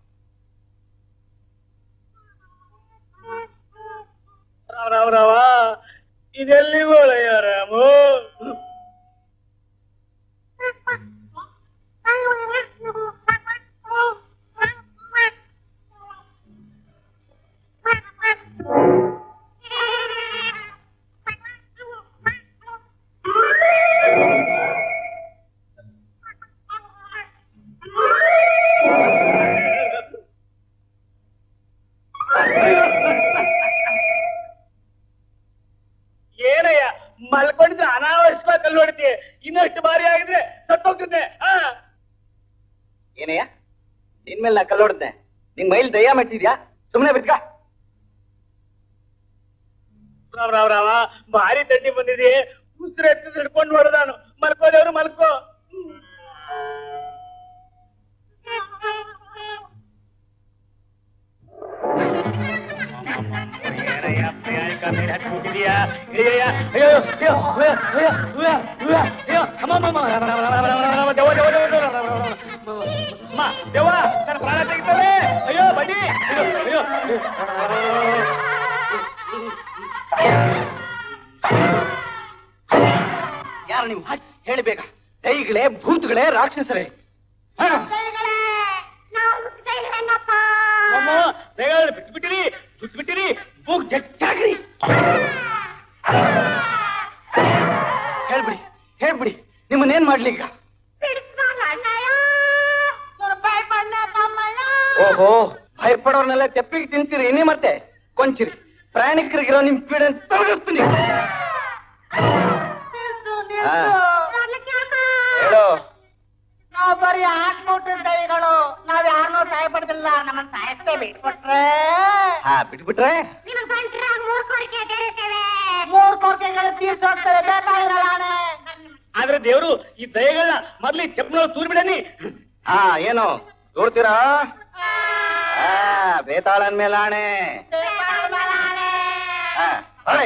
Speaker 4: ರಾಮ ರಾಮ ರಾಮ ಇದೆಲ್ಲಿಗೋಳಯ್ಯ ರಾಮು ಏನಯ್ಯ ಮಲ್ಕೊಂಡಿದ್ರೆ ಅನಾವಶ್ಯಕ ಕಲ್ಲು ಹೊಡಿತೀಯ ಇನ್ನಷ್ಟು ಬಾರಿ ಆಗಿದ್ರೆ ಸತ್ತೋಗ್ತಿದ್ದೆ ಹಾ
Speaker 3: ಏನಯ್ಯ ನಿನ್ ಮೇಲೆ ನಾ ಕಲ್ಲೋಡ್ದೆ ನಿನ್ ಮೈಲ್ ದಯ್ಯ ಮೆಟ್ಟಿದ್ಯಾ ಸುಮ್ನೆ ಬಿಟ್ಕ
Speaker 4: ರಾಮ ರಾಮ ರಾಮ ಭಾರಿ ತಣ್ಣಿ ಬಂದಿದೆ ಉಸಿರು ಎತ್ತು ಹಿಡ್ಕೊಂಡು ಹೊಡೆದಾನು ಮಲ್ಕೋದವ್ರು ಮಲ್ಕೋ ಏನಯ್ಯ, ಪ್ರಯಾಣಿಕ ಮೇಲೆ ಹತ್ಬಿಟ್ಟಿದ್ಯಾ? ಅಯ್ಯಯ್ಯ, ಅಯ್ಯೋ, ಅಯ್ಯೋ, ಅಯ್ಯೋ, ಅಯ್ಯೋ, ಅಯ್ಯೋ, ಅಯ್ಯೋ, ಅಯ್ಯೋ, ಅಮ್ಮ, ಅಮ್ಮ, ಅಮ್ಮ, ರಾಮ, ರಾಮ, ರಾಮ, ರಾಮ, ರಾಮ, ದೆವ್ವ, ದೆವ್ವ, ದೆವ್ವ, ದೆವ್ವ, ರಾಮ, ರಾಮ, ರಾಮ. ಅಮ್ಮ, ದೆವ್ವ, ನನ್ನ ಪ್ರಾಣ ತೆಗಿತಾರೆ ಅಯ್ಯೋ ಬನ್ನಿ ಅಯ್ಯೋ, ಅಯ್ಯೋ, ಅಯ್ಯೋ.
Speaker 3: ಯಾರು ನೀವು ಹಟ್, ಹೇಳಿ ಬೇಗ ದೈಗಳೇ ಭೂತಗಳೇ ರಾಕ್ಷಸರೇ ಹಾ
Speaker 4: ಅಮ್ಮ, ಬೇಗ ಬಿಟ್ಬಿಟ್ಟಿರಿ ಬಿಟ್ಬಿಟ್ಟಿರಿ ಮೂಗ್ ಜಚ್ಚಾಗ್ರಿ
Speaker 3: ಹೇಳ್ಬಿಡಿ ಹೇಳ್ಬಿಡಿ ನಿಮ್ಮನ್ನೇನ್ ಮಾಡ್ಲಿ ಈಗ ಓಹೋ ಭಯಪಡೋರ್ನೆಲ್ಲ ತೆಪ್ಪಿಗೆ ತಿಂತೀರಿ ಇನ್ನೇ ಮತ್ತೆ ಕೊಂಚಿರಿ ಪ್ರಯಾಣಿಕರಿಗಿರೋ ನಿಮ್ ಪೀಡೆ ತೊಲಗಿಸ್ತೀನಿ ಹಾ. ಹೇಳು
Speaker 6: ನಾವು ಬರೀ ಆಟ್ಮೂಟ ದೈಗಳು ನಾವ್ ಯಾರನ್ನೂ ಸಹಾಯ ಪಡೆದಿಲ್ಲ ನಮ್ಮನ್ನ ಸಾಯಿಸ್ತೇ
Speaker 4: ತೀರ್ಸೋಗ್ತಾರೆ ಬೇಕಾಗಿರಲ್ಲ ಆದ್ರೆ ದೇವ್ರು ಈ ದಯಗಳನ್ನ ಮೊದ್ಲು ಚಪ್ಪನ ತೂರ್ಬಿಡನಿ
Speaker 3: ಹಾ ಏನು ತೋರ್ತೀರಾ ಆ, ಬೇತಾಳನ್ ಮೇಲಾಣೆ ಹಾ, ಹೊರಡಿ.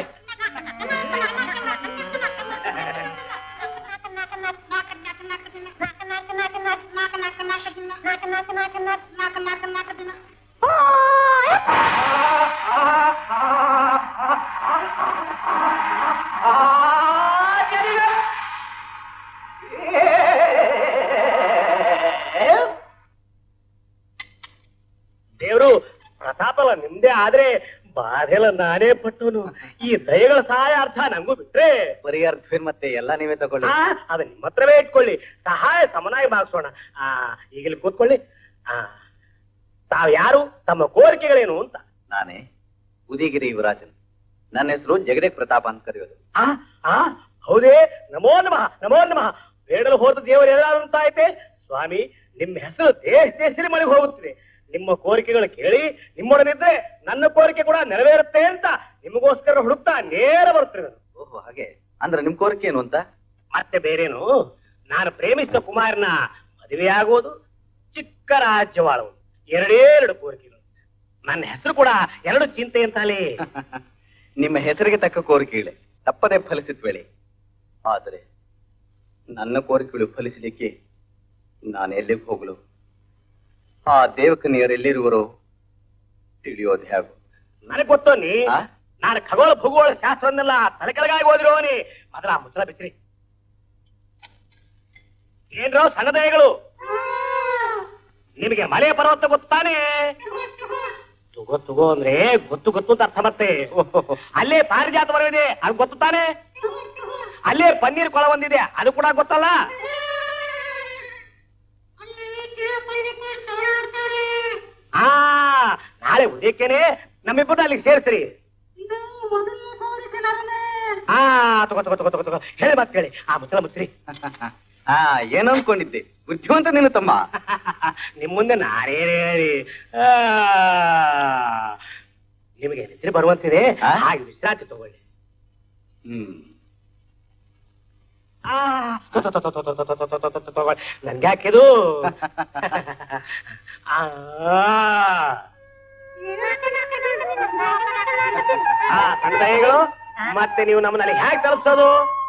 Speaker 4: ದೇವ್ರು ಪ್ರತಾಪಲ್ಲ ನಿಮ್ದೇ ಆದ್ರೆ ಬಾಧೆಲ್ಲ ನಾನೇ ಪಟ್ಟವನು ಈ ದಯಗಳ ಸಹಾಯ ಅರ್ಥ ನಂಗೂ ಬಿಟ್ರೆ
Speaker 3: ಬರೀ ಅರ್ಥವೇನ್ ಮತ್ತೆ ಎಲ್ಲ ನೀವೇ ತಗೊಳ್ಳಿ
Speaker 4: ಆ, ಅದ ನಿಮ್ಮ ಹತ್ರವೇ ಇಟ್ಕೊಳ್ಳಿ ಸಹಾಯ ಸಮನಾಗಿ ಭಾಗಿಸೋಣ ಆ ಈಗಲೇ ಕೂತ್ಕೊಳ್ಳಿ ಆ ತಾವ್ ಯಾರು ತಮ್ಮ ಕೋರಿಕೆಗಳೇನು ಅಂತ
Speaker 3: ನಾನೇ ಉದಿಗಿರಿ ಯುವರಾಜನ್ ನನ್ನ ಹೆಸರು ಜಗದೇ ಪ್ರತಾಪ ಅಂತ ಕರೆಯೋದು
Speaker 4: ಆ ಆ ಹೌದೇ ನಮೋ ನಮಃ ನಮೋ ನಮಃ ಬೇಡಲು ಹೋದ ದೇವರು ಏನಾದ್ರು ಅಂತ ಐತೆ ಸ್ವಾಮಿ ನಿಮ್ಮ ಹೆಸರು ದೇಶ ದೇಶದಲ್ಲಿ ಮಳೆಗೆ ಹೋಗುತ್ತಿದೆ ನಿಮ್ಮ ಕೋರಿಕೆಗಳು ಕೇಳಿ ನಿಮ್ಮೊಡನಿದ್ರೆ ನನ್ನ ಕೋರಿಕೆ ಕೂಡ ನೆರವೇರುತ್ತೆ ಅಂತ ನಿಮಗೋಸ್ಕರ ಹುಡುಕ್ತಾ ನೇರ ಬರ್ತೀನಿ ನಾನು.
Speaker 3: ಓಹೋ ಹಾಗೆ ಅಂದ್ರೆ ನಿಮ್ ಕೋರಿಕೆ ಏನು ಅಂತ
Speaker 4: ಮತ್ತೆ ಬೇರೇನು ನಾನು ಪ್ರೇಮಿಸಿದ ಕುಮಾರನ ಮದುವೆಯಾಗುವುದು ಚಿಕ್ಕ ರಾಜ್ಯವಾಳುವುದು ಎರಡೇ ಎರಡು ಕೋರಿಕೆಗಳು ನನ್ನ ಹೆಸರು ಕೂಡ ಎರಡು ಚಿಂತೆ ಅಂತಲೇ
Speaker 3: ನಿಮ್ಮ ಹೆಸರಿಗೆ ತಕ್ಕ ಕೋರಿಕೆಗಳೇ ತಪ್ಪದೆ ಫಲಿಸಿದ್ವೇಳೆ ಆದರೆ ನನ್ನ ಕೋರಿಕೆಗಳು ಫಲಿಸಲಿಕ್ಕೆ ನಾನು ಎಲ್ಲಿಗೆ ಹೋಗಲು ಆ ದೇವಕನಿಯರು ಎಲ್ಲಿರುವರೋ ತಿಳಿಯೋದು ಹೇಗೋ
Speaker 4: ನನಗೆ ಗೊತ್ತೋ ನೀ
Speaker 3: ಆ?
Speaker 4: ನಾನು ಖಗೋಳ ಭೂಗೋಳ ಶಾಸ್ತ್ರವನ್ನೆಲ್ಲ ತಲೆ ಕೆಳಗಾಗಿ ಓದಿರೋನಿ ಮೊದಲ ಆ ಮುಚ್ಚಳ ಬಿಚ್ಚ್ರಿ ಏನ್ರೋ ಸಣ್ಣದಯಗಳು ನಿಮಗೆ ಮಲೆ ಪರ್ವತ ಗೊತ್ತಾನೆ ತಗೋ ತಗೋ ಅಂದ್ರೆ ಗೊತ್ತು ಗೊತ್ತು ಅಂತ ಅರ್ಥ ಮತ್ತೆ ಅಲ್ಲೇ ಪಾರಿಜಾತ ಬರವಿದೆ ಅದು ಗೊತ್ತು ತಾನೆ ಅಲ್ಲೇ ಪನ್ನೀರ್ ಕೊಳ ಒಂದಿದೆ ಅದು ಕೂಡ ಗೊತ್ತಲ್ಲ ಆ ನಾಳೆ ಉದಯಕ್ಕೇನೆ ನಮ್ಮಿಬ್ಬರನ್ನ ಅಲ್ಲಿಗೆ ಸೇರಿಸ್ರಿ ಆ ತಗೋ ತಗೋ ತಗೋ ತಗೋ ತಗೋ ಹೇಳಿ ಮತ್ತೆ ಹೇಳಿ ಆ ಮುಚ್ಚಳ ಮುಚ್ಚ್ರಿ
Speaker 3: ಹಾ ಏನು ಅನ್ಕೊಂಡಿದ್ದೆ ಬುದ್ಧಿವಂತ ನೀನು ತಮ್ಮ
Speaker 4: ನಿಮ್ ಮುಂದೆ ನಾನೇನ್ ಹೇಳಿ ಆ, ನಿಮಗೆ ನಿದ್ರೆ ಬರುವಂತಿದೆ
Speaker 3: ಆ?
Speaker 4: ಹಾಗೆ ವಿಶ್ರಾಂತಿ ತಗೊಳ್ಳಿ
Speaker 3: ಹ್ಮ್
Speaker 4: ಆ, ತೊ, ತೊ, ತೊ, ತೊ, ತೊ, ತೊ, ತೊ, ತೊ, ತೊ, ತೊ, ತೊ, ತಗೊಳ್ಳಿ ನನ್ಗೆ ಯಾಕಿದು ಆ, ಆ, ಸಣ್ಣ ದಯಗಳು ಮತ್ತೆ ನೀವು ನಮ್ಮನ್ನ ಅಲ್ಲಿ ಹೇಗೆ ತಲುಪಿಸೋದು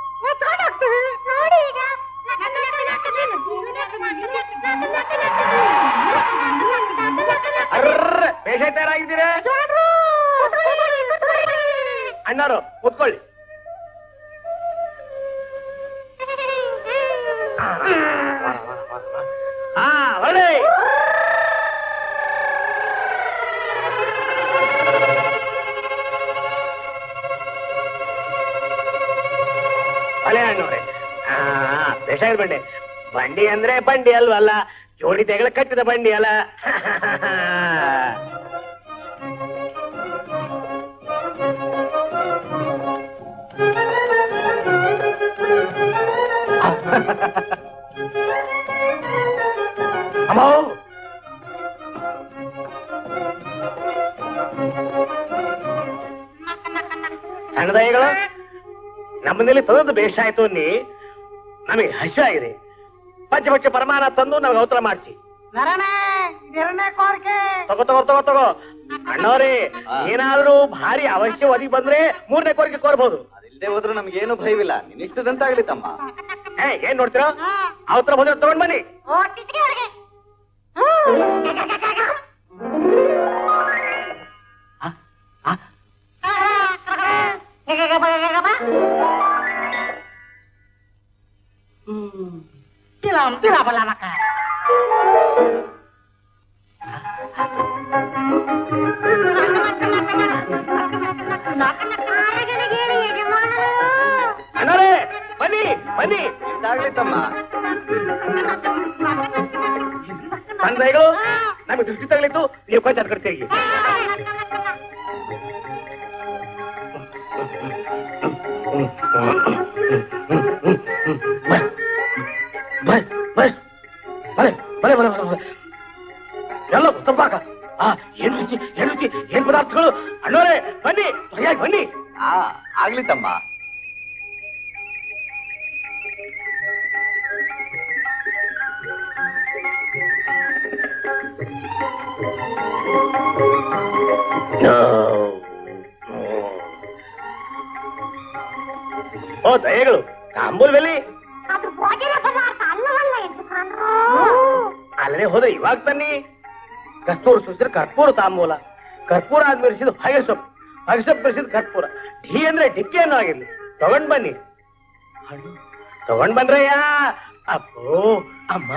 Speaker 4: ಅರ್ರ ಬೇಷ ತಯಾರಾಗಿದ್ದೀರಾ ಅಣ್ಣಾರು ಕೂತ್ಕೊಳ್ಳಿ ಹಾ ಹೊರಡಿ ಅಲೆ ಅಣ್ಣವ್ರೆ ಆ ಬೇಷಾಗಿ ಬಂಡೆ ಬಂಡಿ ಅಂದ್ರೆ ಬಂಡಿ ಅಲ್ವಲ್ಲ ಜೋಡಿ ತೆಗಳ ಕಟ್ಟಿದ ಬಂಡಿ ಅಲ್ಲ ಅಮ್ಮೋ ಸಣ್ಣದಯ್ಯಗಳು ನಮ್ಮನೇಲಿ ತಂದದ್ದು ಬೇಷ ಆಯ್ತು ಅನ್ನಿ ನಮಗೆ ಹಸಿ ಆಗಿದೆ ಪಂಚಪಕ್ಷ ಪರಮಾನ ತಂದು ನಮ್ಗೆ ಅವತರ ಮಾಡಿಸಿ ತಗೋ ತಗೋ ತಗೋ ತಗೋ ಅಣ್ಣವ್ರಿ
Speaker 3: ಆ.
Speaker 4: ಏನಾದ್ರೂ ಭಾರಿ ಅವಶ್ಯ ಒದಗಿ ಬಂದ್ರೆ ಮೂರನೇ ಕೋರಿಕೆ ಕೋರ್ಬೋದು
Speaker 3: ಅದಿಲ್ಲದೆ ಹೋದ್ರೂ ನಮ್ಗೇನು ಭಯವಿಲ್ಲ ನಿನ್ನಿಷ್ಟದಂತಾಗ್ಲಿ ತಮ್ಮ
Speaker 4: ಏ ಏನ್ ನೋಡ್ತೀರಾ ಅವತ್ರ ಬಂದ್ರೆ ತಗೊಂಡ್ ಬನ್ನಿ ಆ, ಆ, ಅಣ್ಣವ್ರೇ ಬನ್ನಿ ಬನ್ನಿ
Speaker 3: ಇದಾಗ್ಲಿ ತಮ್ಮ
Speaker 4: ಸಂದೈಗಳು ನಮಗೆ ದೃಷ್ಟಿ ತಗಲಿತ್ತು ನೀವು ಕೊಂಚ ಅದ್ ಕಡೆ ತಿರುಗಿ ಬಸ್ ಬಸ್ ಬಲೆ ಬಲೆ ಬಲೆ ಬಲೆ ಬಲೆ ಎಲ್ಲ ತಂಪಾಕ ಆ ಏನ್ ರುಚಿ ಏನ್ ರುಚಿ ಏನ್ ಪದಾರ್ಥಗಳು ಅಣ್ಣೋರೆ ಬನ್ನಿ ಸರಿಯಾಗಿ ಬನ್ನಿ
Speaker 3: ಆ ಆಗ್ಲಿ ತಮ್ಮ
Speaker 6: ಓ ದಯಗಳು ತಾಂಬೂಲ್ವೆಲ್ಲಿ
Speaker 2: ಅದು ಭೋಜನ ಪದಾರ್ಥ ಅಲ್ಲವಲ್ಲ ಯಜಮಾನ್ರು
Speaker 6: ಅಲ್ಲದೆ ಹೋದ ಇವಾಗ ತನ್ನಿ ಕಸ್ತೂರು ಸುರಿಸಿದ್ರೆ ಕರ್ಪೂರ ತಾಂಬೂಲ ಕರ್ಪೂರ ಆದ್ಮೇಲೆ ಇರಿಸಿದ್ದು ಹಾಗೆ ಸೊಪ್ಪು ಹಾಗೆ ಸೊಪ್ಪು ಇರಿಸಿದ್ದು ಕರ್ಪೂರ ಢೀ ಅಂದ್ರೆ ಡಿಕ್ಕಿ ಅನ್ನೋ ಆಗಿರ್ಲಿ ತಗೊಂಡ್ ಬನ್ನಿ ಹಣ್ಣು ತಗೊಂಡ್ ಬನ್ರಯ್ಯ ಅಪ್ಪೋ ಅಮ್ಮ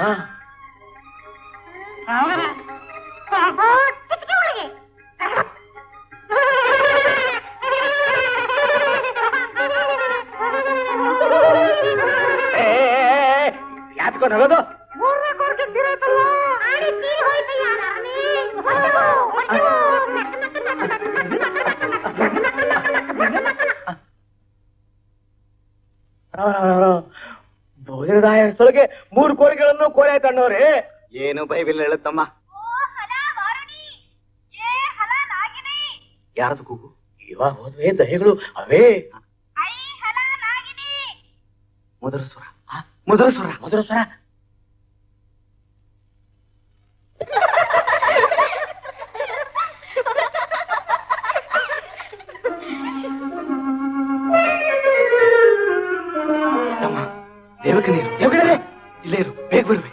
Speaker 2: ಚಿಟಿಕೆ ಒಳಗೆ
Speaker 6: ಏ ಯಾತ್ಕೊಂಡು ಹೋಗೋದು
Speaker 2: ಮೂರನೇ ಕೋರ್ಗೆ ತಿರುತ್ತಲ್ಲ ಆಡಿ ತೀರಿ ಹೋಯ್ತಯ್ಯ ರಾಣಿ ಹೊಟ್ಟೆಗೋ, ಹೊಟ್ಟೆಗೋ.
Speaker 6: ಭೋಜನದ ಹೆಸರೊಳಗೆ ಮೂರು ಕೋರಿಗಳನ್ನು ಕೋರೆ ತಣ್ಣವ್ರೆ
Speaker 3: ಏನು ಬೈಬಿಲ್ ಹೇಳುತ್ತಮ್ಮ ಯಾರದು ಕೂಗು
Speaker 6: ಇವಾಗ ಹೋದ್ವೆ ದಯಗಳು ಅವೇ
Speaker 3: ಮಧುರ ಸ್ವರ ಆ, ಮಧುರ ಸ್ವರ
Speaker 6: ಮಧುರ ಸ್ವರ
Speaker 3: ತಮ್ಮ ದೇವಕ್ಕೆ ನೀರು ದೇವಕ್ಕೆ ಇಲ್ಲೇ ಇರು ಬೇಗ ಬರ್ಬೇಕು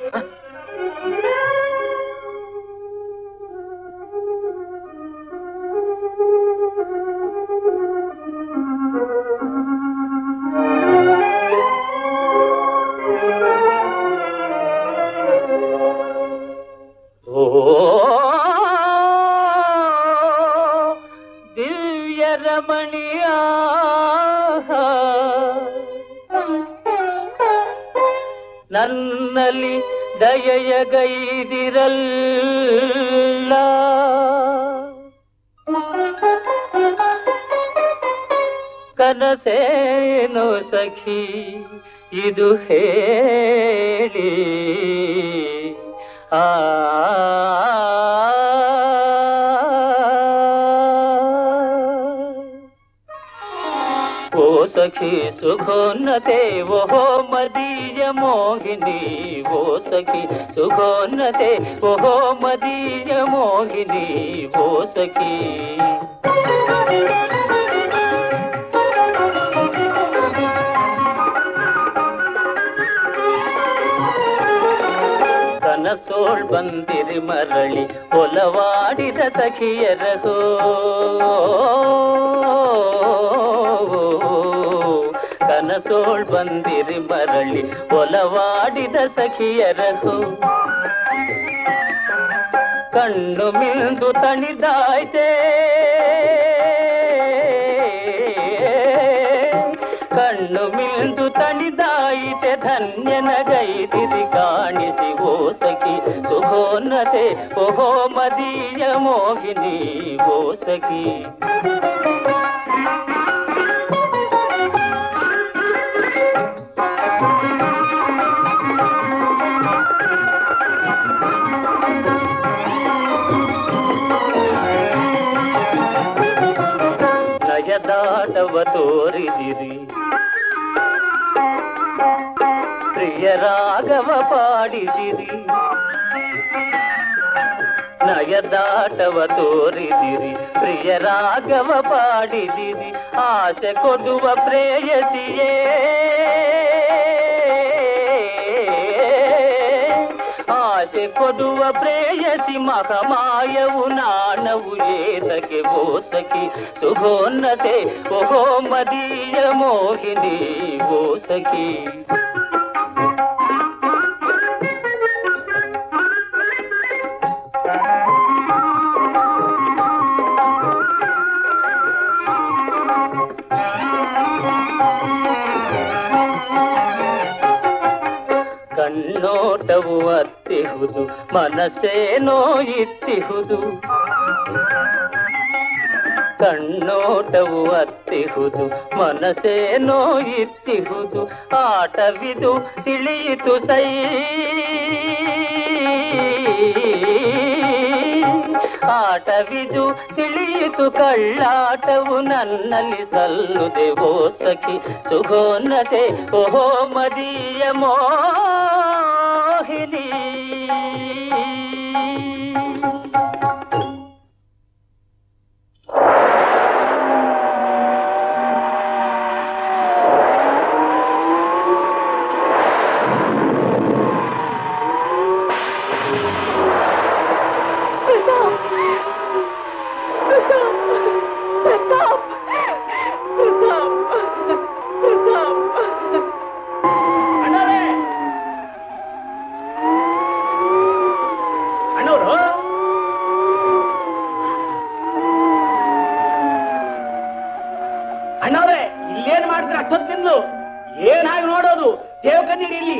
Speaker 6: ಓ ದಿವ್ಯ ರಮಣಿಯ ನನ್ನಲ್ಲಿ ದಯೆಯ ಗೈದಿರಲ್ಲ ಕನಸೇನು ಸಖಿ ಇದು ಹೇಳಿ ಆ ಓ ಸಖಿ ಸುಖೋನ್ನತೆ ಓಹೋ ಮದೀಯ ಮೋಹಿನಿ ಓ ಸಖಿ ಸುಖೋನ್ನತೆ ಓಹೋ ಮದೀಯ ಮೋಹಿನಿ ಓ ಸಖಿ ಕನಸೋಳ್ ಬಂದಿರಿ ಮರಳಿ ಒಲವಾಡಿದ ಸಖಿಯರಹೋ ಕನಸೋಳ್ ಬಂದಿರಿ ಮರಳಿ ಒಲವಾಡಿದ ಸಖಿಯರಹೋ ಕಣ್ಣು ಮಿಂದು ತಣಿದಾಯ್ತೆ ಕಣ್ಣು ಮಿಂದು ತಣಿದಾಯಿತೆ ಧನ್ಯನ ಗೈದಿರಿ ಕಾಣಿಸಿ ಓ ಸಖಿ ಸುಖೋನ್ನತೆ ಓಹೋ ಮದೀಯ ಮೋಹಿನಿ ಓ ಸಖಿ ನಯದಾಟವ ತೋರಿದಿರಿ ಪ್ರಿಯ ರಾಗವ ಪಾಡಿದಿರಿ ನಯದಾಟವ ತೋರಿದಿರಿ ಪ್ರಿಯ ರಾಗವ ಪಾಡಿದಿರಿ ಆಸೆ ಕೊಡುವ ಪ್ರೇಯಸಿಯೇ ಆಸೆ ಕೊಡುವ ಪ್ರೇಯಸಿ ಮಹಮಾಯವು ನಾಣವು ಏತಕ್ಕೆ ಬೋಸಕಿ ಸುಖೋನ್ನತೆ ಓಹೋ ಮದೀಯ ಮೋಹಿನಿ ಬೋಸಕಿ ಕಣ್ಣೋಟವು ಅತ್ತಿಹುದು ಮನಸ್ಸೇನೋ ಇತ್ತಿಹುದು ಕಣ್ಣೋಟವು ಅತ್ತಿಹುದು ಮನಸ್ಸೇನೋ ಇತ್ತಿಹುದು ಆಟವಿದು ತಿಳಿಯಿತು ಸೈ ಆಟವಿದು ತಿಳಿಯಿತು ಕಳ್ಳಾಟವು ನನ್ನಲ್ಲಿ ಸಲ್ಲುದೆ ಓ ಸಖಿ ಸುಗೋನ್ನತೆ ಓಹೋ ಮದೀಯ ಮೋಹಿನಿ ಮಾಡ್ತೀರ ಅಷ್ಟೊತ್ತಿಂದಲು ಏನ್ ಹಾಗೆ ನೋಡೋದು ದೇವಕನ್ಯರಿ ಇಲ್ಲಿ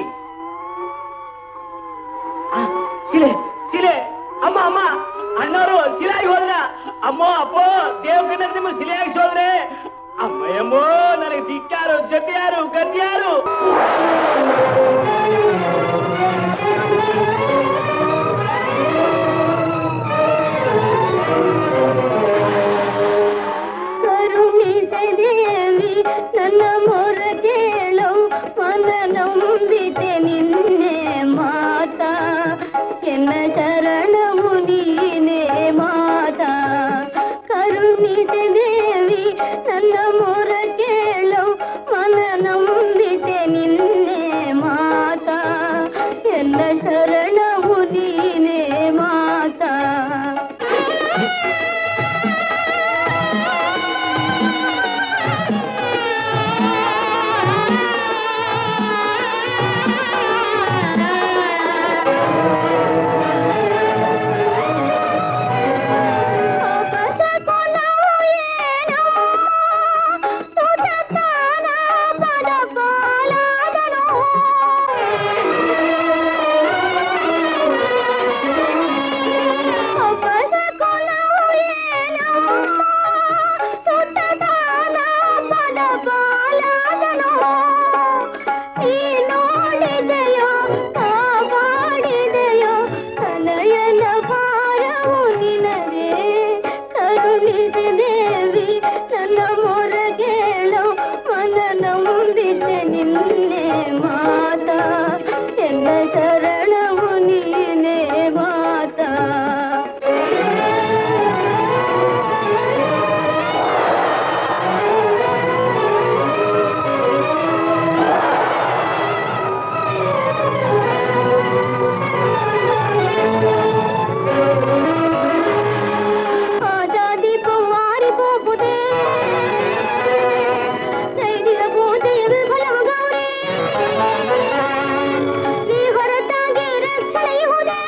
Speaker 6: ಆ, ಶಿಲೆ ಶಿಲೆ ಅಮ್ಮ ಅಮ್ಮ ಅಣ್ಣವರು ಶಿಲೆ ಆಗಿ ಹೋದ್ರ ಅಮ್ಮ ಅಪ್ಪ ದೇವಕನ್ಯರಿ ನಿಮ್ಮ ಶಿಲೆ ಆಗಿ ಹೋದ್ರೆ ಅಮ್ಮಯ್ಯಮ್ಮೋ ನನಗೆ ದಿಕ್ಕಾರು ಜೊತೆ ಯಾರು ಗತಿ ಯಾರು
Speaker 2: ಕರುಣಿಸದೇವಿ ನನ್ನ ಮೊರ ಕೇಳು ಮನ ನಂಬಿತೆ ನಿನ್ನೆ ಮಾತಾ ಎನ್ನ ಶರಣವು ನೀನೇ ಮಾತಾ ಕರುಣಿಸದೇವಿ ನನ್ನ ಮೊರ ಕೇಳು ಮನ ನಂಬಿತೆ ನಿನ್ನೆ ಮಾತಾ ಎನ್ನ ಶರಣವು ನೀನೇ ಮಾತಾ ನೋಡಿದೆಯೋ ಕಾಪಾಡಿದೆಯೋ ತನಯನ ಭಾರವು ನಿನಗೆ ಕರುಣಿಸಿ ದೇವಿ ನನ್ನ ಮೊರ ಕೇಳು ಮನ ನಂಬಿದೆ ನಿನ್ನೆ ಮಾತಾ ಎನ್ನ ಶರಣವು ನೀನೇ ಮಾತಾ ಆಜಾದಿ ಕುಮಾರಿ ಗೋಪುದೆ ಧೈರ್ಯ ಬೋಧೆಯದು ಫಲವಗೌರಿ ನೀ ಹೊರತಾಗಿ ರಕ್ಷಣೆಯುವುದೇ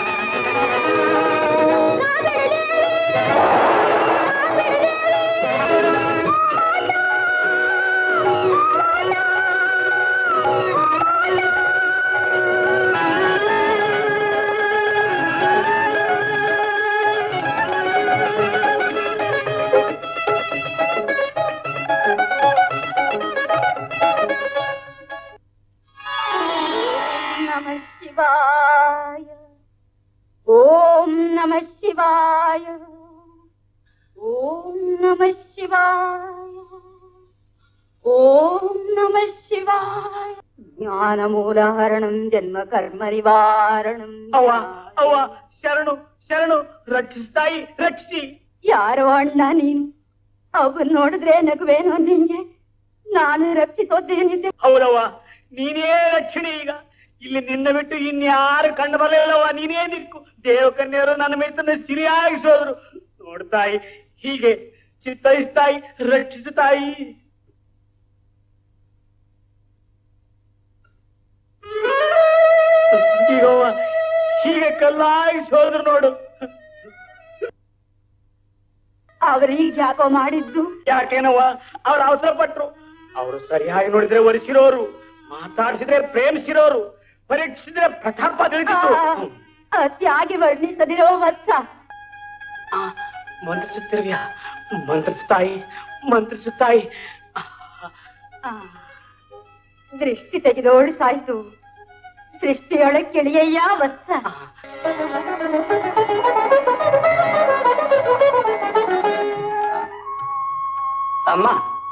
Speaker 2: ನಮ ಶಿವಾಯ ಓಂ ನಮ ಶಿವಾಯ ಓಂ ನಮ ಶಿವಾಯ ಓಂ ನಮ ಶಿವಾಯ ಜ್ಞಾನ ಮೂಲಹರಣಂ ಜನ್ಮ ಕರ್ಮ ನಿವಾರಣಂ
Speaker 6: ಅವ್ವ ಅವ್ವ ಶರಣು ಶರಣು ರಕ್ಷಿಸ್ತಾಯಿ ರಕ್ಷಿ
Speaker 2: ಯಾರೋ ಅಣ್ಣ ನೀನು ಅವನ್ ನೋಡಿದ್ರೆ ನಗುವೇನೋ ನಿಂಗೆ ನಾನು ರಕ್ಷಿಸೋದೇನಿದೆ
Speaker 6: ಹೌದವ್ವ ನೀನೇ ರಕ್ಷಣೆ ಈಗ ಇಲ್ಲಿ ನಿನ್ನ ಬಿಟ್ಟು ಇನ್ಯಾರು ಕಂಡು ಬರಲಿಲ್ಲವ್ವ ನೀನೇ ದಿಕ್ಕು ದೇವಕನ್ಯರು ನನ್ನ ಮೇತನ ಸಿರಿಯಾಗಿಸೋದ್ರು ನೋಡ್ತಾಯಿ ಹೀಗೆ ಚಿತ್ತೈಸ್ತಾಯಿ ರಕ್ಷಿಸುತ್ತಾಯಿ ಈಗವ್ವ ಹೀಗೆ ಕಲ್ಲಾಗಿಸೋದ್ರು ನೋಡು
Speaker 2: ಅವ್ರೀಗ ಯಾಕೋ ಮಾಡಿದ್ದು
Speaker 6: ಯಾಕೇನವ್ವ ಅವ್ರು ಅವಸರ ಪಟ್ರು ಅವರು ಸರಿಯಾಗಿ ನೋಡಿದ್ರೆ ಒರೆಸಿರೋರು ಮಾತಾಡಿಸಿದ್ರೆ ಪ್ರೇಮಿಸಿರೋರು ಪರೀಕ್ಷಿಸಿದ್ರೆ ಪ್ರತಾಪ ತಿಳಿದಿತ್ತು ಹ್ಮ್.
Speaker 2: ಅತಿಯಾಗಿ ವರ್ಣಿಸದಿರೋ ವತ್ಸ
Speaker 6: ಆ, ಮಂತ್ರಿಸುತ್ತಿರುವ್ಯಾ ಮಂತ್ರಿಸುತ್ತಾಯಿ ಮಂತ್ರಿಸುತ್ತಾಯಿ
Speaker 2: ಆ, ದೃಷ್ಟಿ ತೆಗೆದೋಡಿ ಸಾಯ್ತು ಸೃಷ್ಟಿಯೊಳಗೆ ಕೆಳಿಯಯ್ಯ ವತ್ಸ
Speaker 3: ಅಮ್ಮ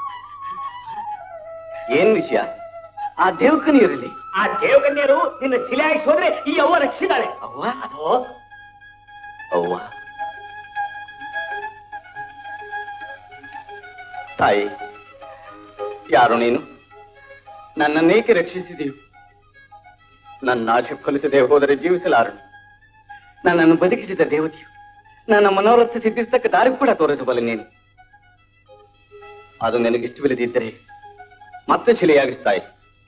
Speaker 3: ಏನ್ ವಿಷಯ ಆ ದೇವಕನಿಯರಲ್ಲಿ
Speaker 6: ಆ ದೇವಕನ್ಯರು ನಿನ್ನ ಶಿಲೆಯಾಗಿ ಹೋದ್ರೆ ಈ ಅವ್ವ ರಕ್ಷಿದಾಳೆ
Speaker 3: ಅವ್ವ
Speaker 6: ಅದು
Speaker 3: ಅವ್ವ ತಾಯಿ ಯಾರು ನೀನು ನನ್ನನ್ನೇಕೆ ರಕ್ಷಿಸಿದೀವಿ ನನ್ನ ಆಶೆ ಫಲಿಸದೆ ಹೋದರೆ ಜೀವಿಸಲಾರನು ನನ್ನನ್ನು ಬದುಕಿಸಿದ ದೇವತೆಯು ನನ್ನ ಮನೋರಥ ಸಿದ್ಧಿಸತಕ್ಕ ದಾರಿ ಕೂಡ ತೋರಿಸಬಲ್ಲ ನೀನು ಅದು ನಿನಗಿಷ್ಟವಿಲ್ಲದಿದ್ದರೆ ಮತ್ತೆ ಶಿಲೆಯಾಗಿಸ್ತಾಯಿ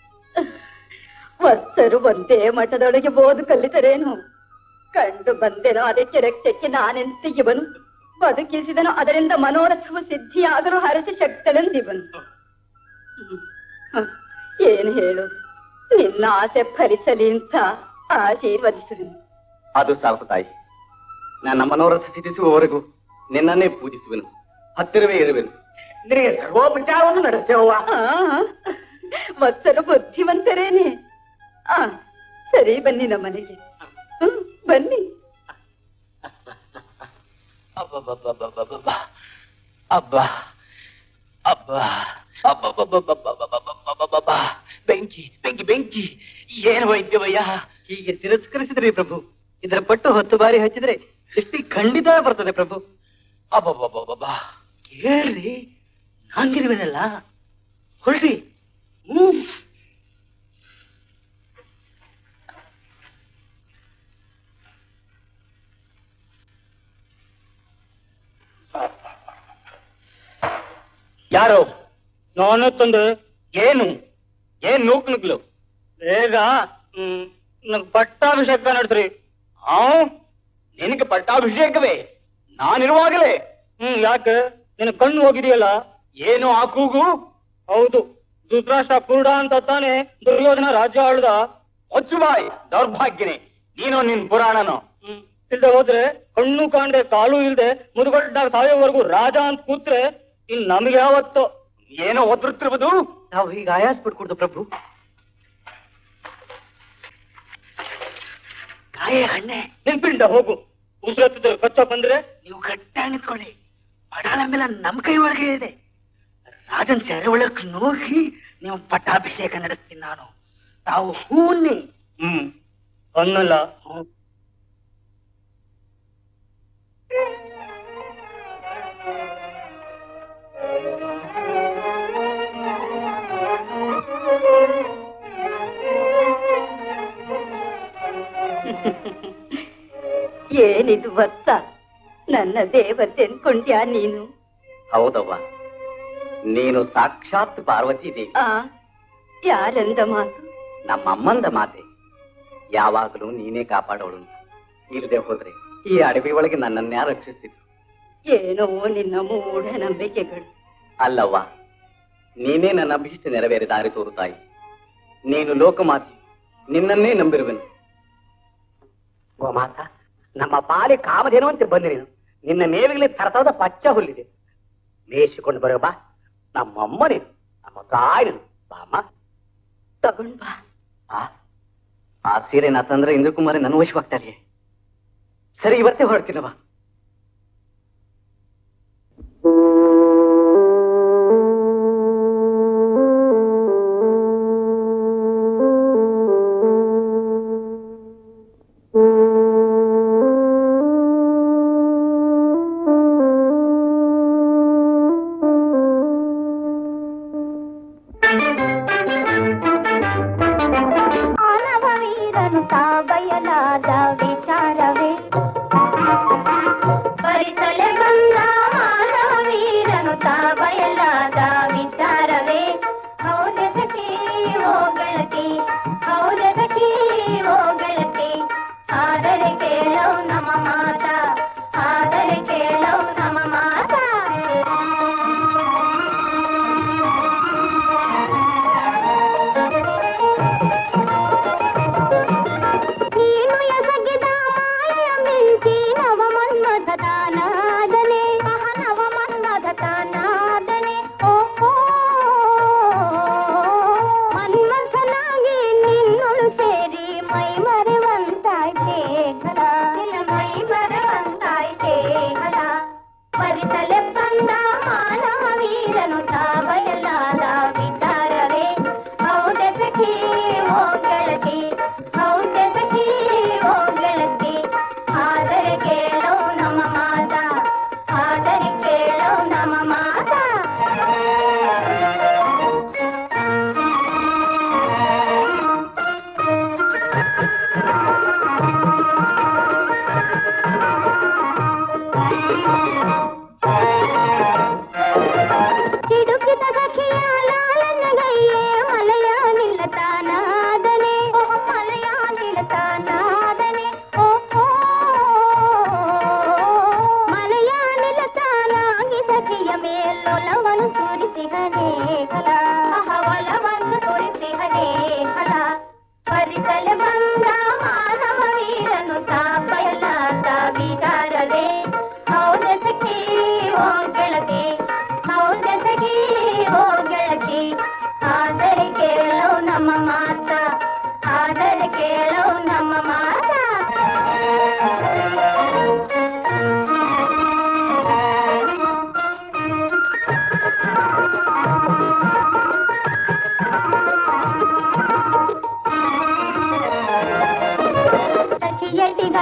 Speaker 2: ವತ್ಸರು ಒಂದೇ ಮಠದೊಳಗೆ ಬೋದು ಕಲಿತರೇನು ಕಂಡು ಬಂದೆನೋ ಅದಕ್ಕೆ ರಕ್ಷಕ್ಕೆ ನಾನೆಂತಿಗಿವನು ಬದುಕಿಸಿದನು ಅದರಿಂದ ಮನೋರಥವು ಸಿದ್ಧಿಯಾಗಲು ಹರಸಿ ಶಕ್ತನೆಂದಿವನು ಹ, ಏನು ಹೇಳೋದು ನಿನ್ನ ಆಸೆ ಫಲಿಸಲಿ ಅಂತ ಆಶೀರ್ವದಿಸುವೆನು
Speaker 3: ಅದು ಸಾಕು ತಾಯಿ ನನ್ನ ಮನೋರಥ ಸಿದ್ಧಿಸುವವರೆಗೂ ನಿನ್ನನ್ನೇ ಪೂಜಿಸುವೆನು ಹತ್ತಿರವೇ ಇರುವೆನು
Speaker 6: ನಿನಗೆ ಸರ್ವೋಪಚಾರವನ್ನು ನಡೆಸ್ತೇವವ್ವ
Speaker 2: ಆ, ವತ್ಸರು ಬುದ್ಧಿವಂತರೇನೆ ಆ ಸರಿ ಬನ್ನಿ ನಮ್ಮ ಮನೆಗೆ ಹ್ಮ್, ಬನ್ನಿ
Speaker 6: ಅಬ್ಬಬ್ಬಬ್ಬಬ್ಬಬ್ಬಬ್ಬ. ಅಬ್ಬ ಅಬ್ಬ ಅಬ್ಬಬ್ಬಬ್ಬಬ್ಬಬ್ಬಬ್ಬಬ್ಬಬ್ಬಬ್ಬ. ಬೆಂಕಿ ಬೆಂಕಿ ಬೆಂಕಿ ಏನು ವೈದ್ಯವಯ್ಯ
Speaker 3: ಹೀಗೆ ತಿರಸ್ಕರಿಸಿದ್ರಿ ಪ್ರಭು ಇದರ ಪಟ್ಟು ಹತ್ತು ಬಾರಿ ಹಚ್ಚಿದ್ರೆ ದೃಷ್ಟಿ ಖಂಡಿತ ಬರ್ತದೆ ಪ್ರಭು
Speaker 6: ಅಬ್ಬಬ್ಬಬ್ಬಬ್ಬ ಕೇಳ್ರಿ ನಾನಿರುವೆನಲ್ಲ ಹೊರಡಿ ಹ್ಮ್
Speaker 4: ಯಾರು ನಾನು ತಂದೆ
Speaker 3: ಏನು ಏನ್ ನೂಕ್ ನುಗ್ಲು
Speaker 4: ಬೇಗ ಹ್ಮ್ ನಂಗ್ ಪಟ್ಟಾಭಿಷೇಕ ನಡೆಸ್ರಿ
Speaker 3: ಆ ನಿನಗೆ ಪಟ್ಟಾಭಿಷೇಕವೇ ನಾನಿರುವಾಗಲೇ
Speaker 4: ಹ್ಮ್ ಯಾಕೆ ನಿನ್ನ ಕಣ್ಣು ಹೋಗಿದೆಯಲ್ಲ
Speaker 3: ಏನು ಆ ಕೂಗು
Speaker 4: ಹೌದು ಧೃತರಾಷ್ಟ್ರ ಕುರುಡ ಅಂತ ತಾನೇ ದುರ್ಯೋಧನ ರಾಜ್ಯ ಆಳ್ದ
Speaker 3: ಬಾಯ್ ದೌರ್ಭಾಗ್ಯನೇ ನೀನು ನಿನ್ ಪುರಾಣನೋ
Speaker 4: ಹ್ಮ್ ಇಲ್ದೆ ಹೋದ್ರೆ ಕಣ್ಣು ಕಾಣ್ದೆ ಕಾಲು ಇಲ್ದೆ ಮುದುಗಡ್ಡಾಗ ಸಾಯೋವರೆಗೂ ರಾಜ ಅಂತ ಕೂತ್ರೆ ಇನ್ ನಮ್ಗೆ ಯಾವತ್ತೋ
Speaker 3: ಏನೋ ಒದರುತ್ತಿರುವುದು
Speaker 6: ನಾವು ಹೀಗೆ ಆಯಾಸ ಪಡ್ಕೊಡ್ದು ಪ್ರಭು ಕಾಯೇ ಹಣ್ಣೆ
Speaker 4: ನಿನ್ಪಿಂಡ ಹೋಗು ಉಸಿರೆತ್ತಿದ್ರೆ ಕಚ್ಚ ಬಂದ್ರೆ
Speaker 6: ನೀವು ಗಟ್ಟಾಗಿ ನಿಂತ್ಕೊಳ್ಳಿ ಪಡಾಲ ಮೇಲೆ ನಮ್ ಕೈ ಒಳಗೆ ಇದೆ ರಾಜನ್ ಸೆರೆ ಒಳಕ್ ನುಗ್ಗಿ ನೀವು ಪಟ್ಟಾಭಿಷೇಕ ನಡೆಸ್ತೀನಿ ನಾನು ತಾವು ಹೂನಿ
Speaker 4: ಹ್ಮ್ ಅನ್ನಲ್ಲ
Speaker 2: ಏನಿದು ವತ್ಸ ನನ್ನ ದೇವತೆ ಅನ್ಕೊಂಡ್ಯಾ ನೀನು
Speaker 3: ಹೌದವ್ವ ನೀನು ಸಾಕ್ಷಾತ್ ಪಾರ್ವತಿ ದೇವಿ
Speaker 2: ಆ ಯಾರಂದ ಮಾತು
Speaker 3: ನಮ್ಮಮ್ಮಂದ ಮಾತೆ ಯಾವಾಗಲೂ ನೀನೇ ಕಾಪಾಡೋಳು ಅಂತ ಇಲ್ಲದೆ ಹೋದ್ರೆ ಈ ಅಡವಿ ಒಳಗೆ ನನ್ನನ್ನೇ ರಕ್ಷಿಸ್ತಿದ್ರು
Speaker 2: ಏನೋ ನಿನ್ನ ಮೂಢ ನಂಬಿಕೆಗಳು
Speaker 3: ಅಲ್ಲವ್ವ ನೀನೇ ನನ್ನ ಅಭೀಷ್ಟ ನೆರವೇರಿ ದಾರಿ ತೋರು ತಾಯಿ ನೀನು ಲೋಕಮಾತಿ ನಿನ್ನನ್ನೇ ನಂಬಿರುವೆನು
Speaker 6: ಗೋಮಾತ ನಮ್ಮ ಪಾಲಿ ಕಾಮಧೇನು ಅಂತ ಬಂದೆ ನೀನು ನಿನ್ನ ಮೇವಿಗೆ ತರತರದ ಪಚ್ಚ ಹುಲ್ಲಿದೆ ಮೇಯಿಸಿಕೊಂಡು ಬರೋ ಬಾ ನಮ್ಮಮ್ಮ ನೀನು ನಮ್ಮ ತಾಯಿ ನೀನು ಬಾಮ್ಮ
Speaker 2: ತಗೊಂಡ್ ಬಾ
Speaker 3: ಆ ಆ ಸೀರೆ ನಾ ತಂದ್ರೆ ಇಂದ್ರಕುಮಾರಿ ನನ್ನ ವಶವಾಗ್ತಾರೆ ಸರಿ ಇವತ್ತೇ ಹೊರಡ್ತೀನವ
Speaker 5: ಮಾನವವೀರನು ತಾ ಬಯಲಾದ ವಿಚಾರವೇ ಪರಿಸಲೆ ಬಂದ ಮಾನವವೀರನು ತಾ ಬಯಲಾದ ವಿಚಾರವೇ ಹೌದದಕ್ಕೆ ಓ ಗೆಳತಿ ಹೌದದಕ್ಕೆ ಓ ಗೆಳತಿ ಆದರೆ ಕೇಳವು ನಮ್ಮ ಮಾತ ಆದರೆ ಕೇಳವು ನಮ್ಮ ಮಾತ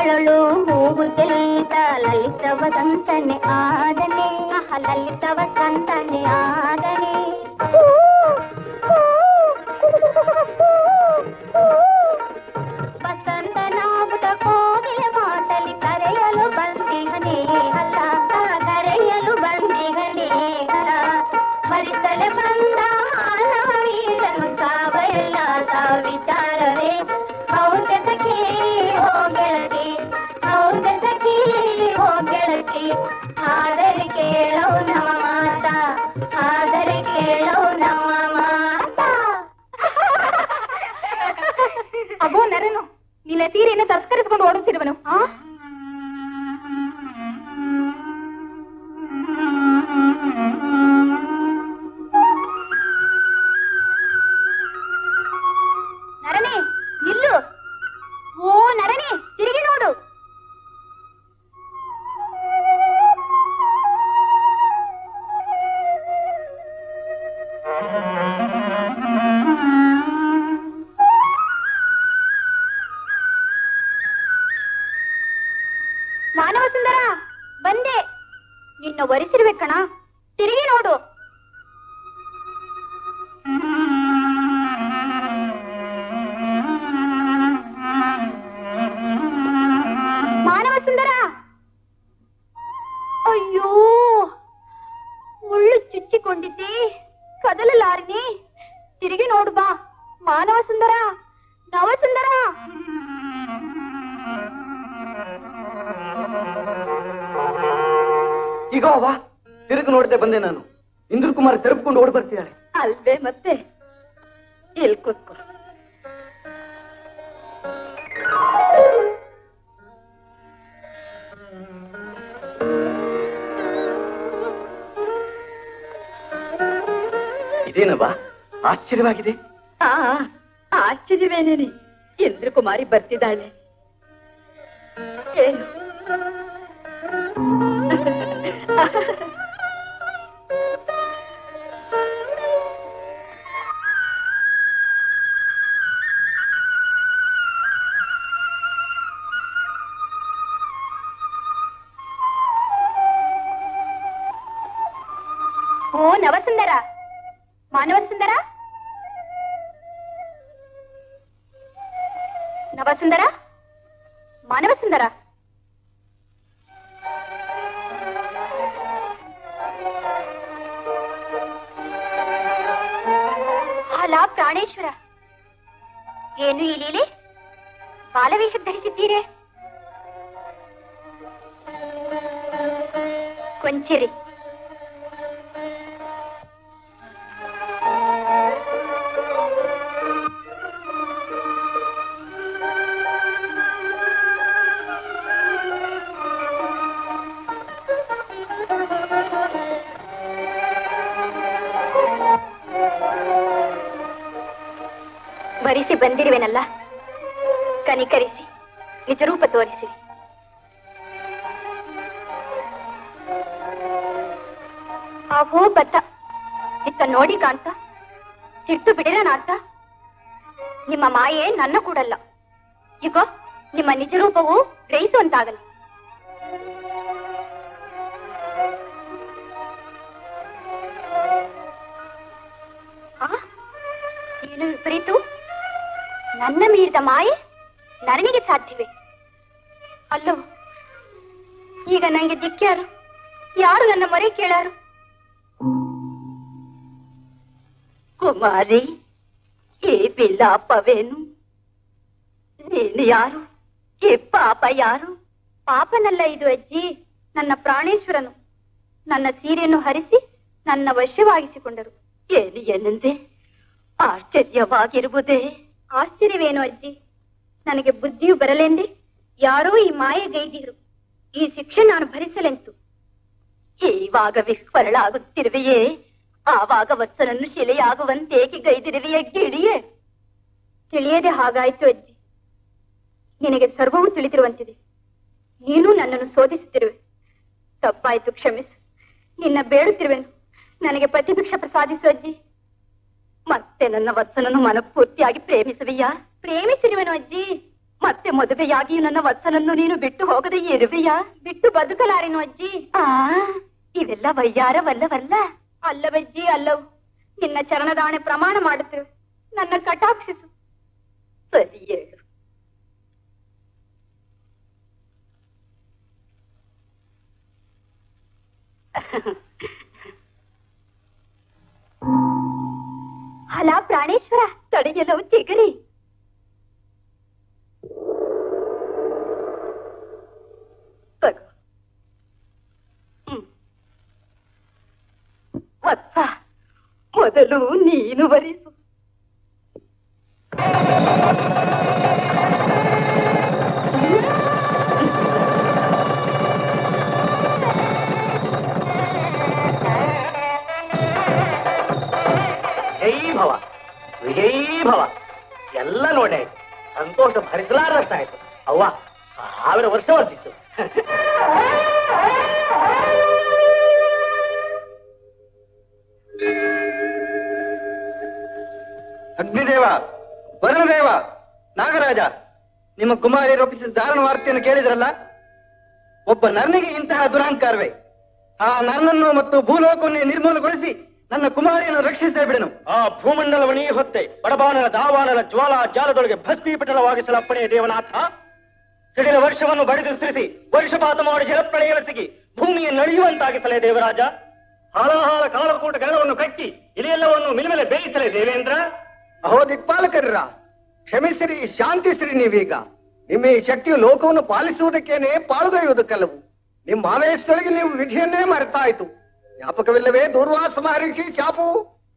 Speaker 5: ಕರೆಯಳಳು ಹೂವು ತೆಲೀತ ಲಲಿತ ವಸಂತನೆ ಆದನೆ ಆಹ, ಲಲಿತ ವಸಂತನೆ ಆದನೆ ವಸಂತನಾಗುತ್ತ ಕೋಗಿಲ ಮಾತಲಿ ಕರೆಯಲು ಬಂದಿಹನೇ ಅಲ್ಲ ಕರೆಯಲು ಬಂದಿಹನೇ ಅಲ್ಲ ಮರಿತಲೆ ಬಂದ ಮಾನವೀರನು ಸಾವೆಲ್ಲ ಸಾವಿಚಾರವೇ ಹೌದ ಸಖಿ ಓ ಗೆಳತಿ ಹೌದ ಸಖಿ ಓ ಗೆಳತಿ ಆದರೆ ಕೇಳವು ನಮ್ಮ ಮಾತ ಆದರೆ ಕೇಳವು ನಮ್ಮ ಮಾತ ಅಬ್ಬೋ ನರನು ನಿನ್ನ ಸೀರೆಯನ್ನು ತಸ್ಕರಿಸಿಕೊಂಡು ಓಡುತ್ತಿರುವನು ಆ ನರನೆ ನಿಲ್ಲು ಓ ನರನೆ ತಿರುಗಿ ನೋಡು ಮಾನವ ಸುಂದರ ಬಂದೆ ನಿನ್ನ ಒರೆಸಿರ್ಬೇಕಣ ತಿರುಗಿ ನೋಡು ಮಾನವ ಸುಂದರ ಅಯ್ಯೋ ಮುಳ್ಳು ಚುಚ್ಚಿಕೊಂಡಿದ್ದೆ ಕದಲಲಾರಿನಿ ತಿರುಗಿ ನೋಡು ಬಾ ಮಾನವ ಸುಂದರ ನವ ಸುಂದರ
Speaker 3: ಈಗ ವಾ ತಿರುಗಿ ನೋಡದೆ ಬಂದೆ ನಾನು ಇಂದ್ರ ಕುಮಾರ್ ತೆರಪಿಕೊಂಡು ಓಡಿ ಬರ್ತಿದ್ದಾಳೆ
Speaker 2: ಅಲ್ವೇ ಮತ್ತೆ ಇಲ್ಲಿ ಕೂತ್ಕೊ
Speaker 3: ಇದೇನವ್ವ ಆಶ್ಚರ್ಯವಾಗಿದೆ
Speaker 2: ಆ ಆಶ್ಚರ್ಯವೇನೇನೆ ಇಂದ್ರಕುಮಾರಿ ಬರ್ತಿದ್ದಾಳೆ ಏನು
Speaker 5: ಓ ನವಸುಂದರ ಮಾನವ ಸುಂದರ ನವಸುಂದರ ಮಾನವ ಸುಂದರ ಅಲಾ ಪ್ರಾಣೇಶ್ವರ ಏನು ಈ ಲೀಲೆ ಬಾಲವೇಷ ಧರಿಸಿದ್ದೀರೆ ಕೊಂಚಿರಿ ಬರಿಸಿ ಬಂದಿರುವೆನಲ್ಲ ಕನಿಕರಿಸಿ ನಿಜರೂಪ ತೋರಿಸಿರಿ ಅಹೋ ಬತ್ತ ಇತ್ತ ನೋಡಿ ಕಾಂತ ಸಿಟ್ಟು ಬಿಡಿರಣ ಅಂತ ನಿಮ್ಮ ಮಾಯೆ ನನ್ನ ಕೂಡಲ್ಲ ಈಗ ನಿಮ್ಮ ನಿಜ ರೂಪವು ಗ್ರಹಿಸುವಂತಾಗಲ್ಲ ಆ? ಏನು ವಿಪರೀತು ನನ್ನ ಮೀರಿದ ಮಾಯೆ ನನಗೆ ಸಾಧ್ಯವೇ ಅಲ್ಲೋ ಈಗ ನಂಗೆ ದಿಕ್ಕ್ಯಾರು ಯಾರು ನನ್ನ ಮೊರೆ ಕೇಳಾರು
Speaker 2: ಕುಮಾರಿ ಈ ಬಿಲ್ಲಾಪವೇನು ನೀನು ಯಾರು ಈ ಪಾಪ ಯಾರು
Speaker 5: ಪಾಪನಲ್ಲ ಇದು ಅಜ್ಜಿ ನನ್ನ ಪ್ರಾಣೇಶ್ವರನು ನನ್ನ ಸೀರೆಯನ್ನು ಹರಿಸಿ ನನ್ನ ವಶವಾಗಿಸಿಕೊಂಡರು
Speaker 2: ಏನು ಏನೆಂದೆ ಆಶ್ಚರ್ಯವಾಗಿರುವುದೇ
Speaker 5: ಆಶ್ಚರ್ಯವೇನು ಅಜ್ಜಿ ನನಗೆ ಬುದ್ಧಿಯು ಬರಲೆಂದೇ ಯಾರೋ ಈ ಮಾಯೆ ಗೈದಿರು ಈ ಶಿಕ್ಷೆ ನಾನು ಭರಿಸಲೆಂತು
Speaker 2: ಇವಾಗ ವಿಸ್ಮರಣಾಗುತ್ತಿರುವೆಯೇ ಆವಾಗ ವತ್ಸನನ್ನು ಶಿಲೆಯಾಗುವಂತೇಕೆ ಗೈದಿರುವೆಯೇ ಗಿಳಿಯೇ
Speaker 5: ತಿಳಿಯದೆ ಹಾಗಾಯ್ತು ಅಜ್ಜಿ ನಿನಗೆ ಸರ್ವವೂ ತಿಳಿದಿರುವಂತಿದೆ ನೀನು ನನ್ನನ್ನು ಶೋಧಿಸುತ್ತಿರುವೆ ತಪ್ಪಾಯ್ತು ಕ್ಷಮಿಸು ನಿನ್ನ ಬೇಡುತ್ತಿರುವೆನು ನನಗೆ ಪ್ರತಿಭಿಕ್ಷ ಪ್ರಸಾದಿಸು ಅಜ್ಜಿ
Speaker 2: ಮತ್ತೆ ನನ್ನ ವತ್ಸನನ್ನು ಮನಪೂರ್ತಿಯಾಗಿ ಪ್ರೇಮಿಸುವೆಯಾ
Speaker 5: ಪ್ರೇಮಿಸಿರುವೆನು ಅಜ್ಜಿ
Speaker 2: ಮತ್ತೆ ಮದುವೆಯಾಗಿ ನನ್ನ ವತ್ಸನನ್ನು ನೀನು ಬಿಟ್ಟು ಹೋಗದೆ ಇರುವೆಯಾ
Speaker 5: ಬಿಟ್ಟು ಬದುಕಲಾರೇನು ಅಜ್ಜಿ
Speaker 2: ಆ ಇವೆಲ್ಲ ವಯ್ಯಾರವಲ್ಲವಲ್ಲ
Speaker 5: ಅಲ್ಲವಜ್ಜಿ ಅಲ್ಲವು ನಿನ್ನ ಚರಣದಾಣೆ ಪ್ರಮಾಣ ಮಾಡುತ್ತೇವೆ ನನ್ನ ಕಟಾಕ್ಷಿಸು
Speaker 2: ಸರಿ ಹೇಳು
Speaker 5: ಹಲ ಪ್ರಾಣೇಶ್ವರ
Speaker 2: ತಡೆಯಲು ಚಿಗರಿ ತಗೋ ಹ್ಮ್. ವತ್ಸ ಮೊದಲು ನೀನು ಬರಿಸು
Speaker 6: ಜೈ ಭವ ವಿಜಯೀ ಭವ ಎಲ್ಲ ನೋಡೇ ಆಯ್ತು ಸಂತೋಷ ಭರಿಸಲಾರಷ್ಟಾಯ್ತು ಅವ್ವ ಸಾವಿರ ವರ್ಷ ವರ್ಧಿಸು
Speaker 7: ಅಗ್ನಿದೇವ ವರುಣದೇವ ನಾಗರಾಜ ನಿಮ್ಮ ಕುಮಾರಿ ರೂಪಿಸಿದ ದಾರುಣ ವಾರ್ತೆಯನ್ನು ಕೇಳಿದ್ರಲ್ಲ ಒಬ್ಬ ನರ್ನಿಗೆ ಇಂತಹ ದುರಹಂಕಾರವೇ ಆ ನನ್ನನ್ನು ಮತ್ತು ಭೂಲೋಕವನ್ನೇ ನಿರ್ಮೂಲಗೊಳಿಸಿ ನನ್ನ ಕುಮಾರಿಯನ್ನು ರಕ್ಷಿಸೇ ಬಿಡನು
Speaker 6: ಆ ಭೂಮಂಡಲವಣಿ ಹೊತ್ತೆ ಬಡಬಾನನ ದಾವಾನನ ಜ್ವಾಲಾ ಜಾಲದೊಳಗೆ ಭಸ್ಮೀಪಟಲವಾಗಿಸಲಪ್ಪಣೆ ದೇವನಾಥ ಸಿಡಿಲ ವರ್ಷವನ್ನು ಬಡಿದುಸಿರಿಸಿ ವರ್ಷಪಾತ ಮಾಡಿ ಜಲಪ್ರಳಯವೆಸಗಿ ಭೂಮಿಯನ್ನು ನಳಿಯುವಂತಾಗಿಸಲೇ ದೇವರಾಜ ಹಾಲಾಹಾಲ ಕಾಲಕೂಟ ಗಣವನ್ನು ಕಟ್ಟಿ ಇಲಿಯೆಲ್ಲವನ್ನು ಮಿಲಿಮೆಲೆ ಬೇಯಿಸಲೇ ದೇವೇಂದ್ರ
Speaker 7: ಅಹೋ ದಿಕ್ಪಾಲಕರ್ರ ಕ್ಷಮಿಸಿರಿ ಶಾಂತಿಸಿರಿ ನೀವೀಗ ನಿಮ್ಮ ಈ ಶಕ್ತಿಯು ಲೋಕವನ್ನು ಪಾಲಿಸುವುದಕ್ಕೇನೆ ಪಾಲ್ಗೊಳ್ಳುವುದಕ್ಕಲ್ಲವು ನಿಮ್ಮ ಆವೇಶದೊಳಗೆ ನೀವು ವಿಧಿಯನ್ನೇ ಮರೆತಾಯಿತು ಜ್ಞಾಪಕವಿಲ್ಲವೇ ದೂರ್ವಾಸ ಮಹರ್ಷಿ ಶಾಪು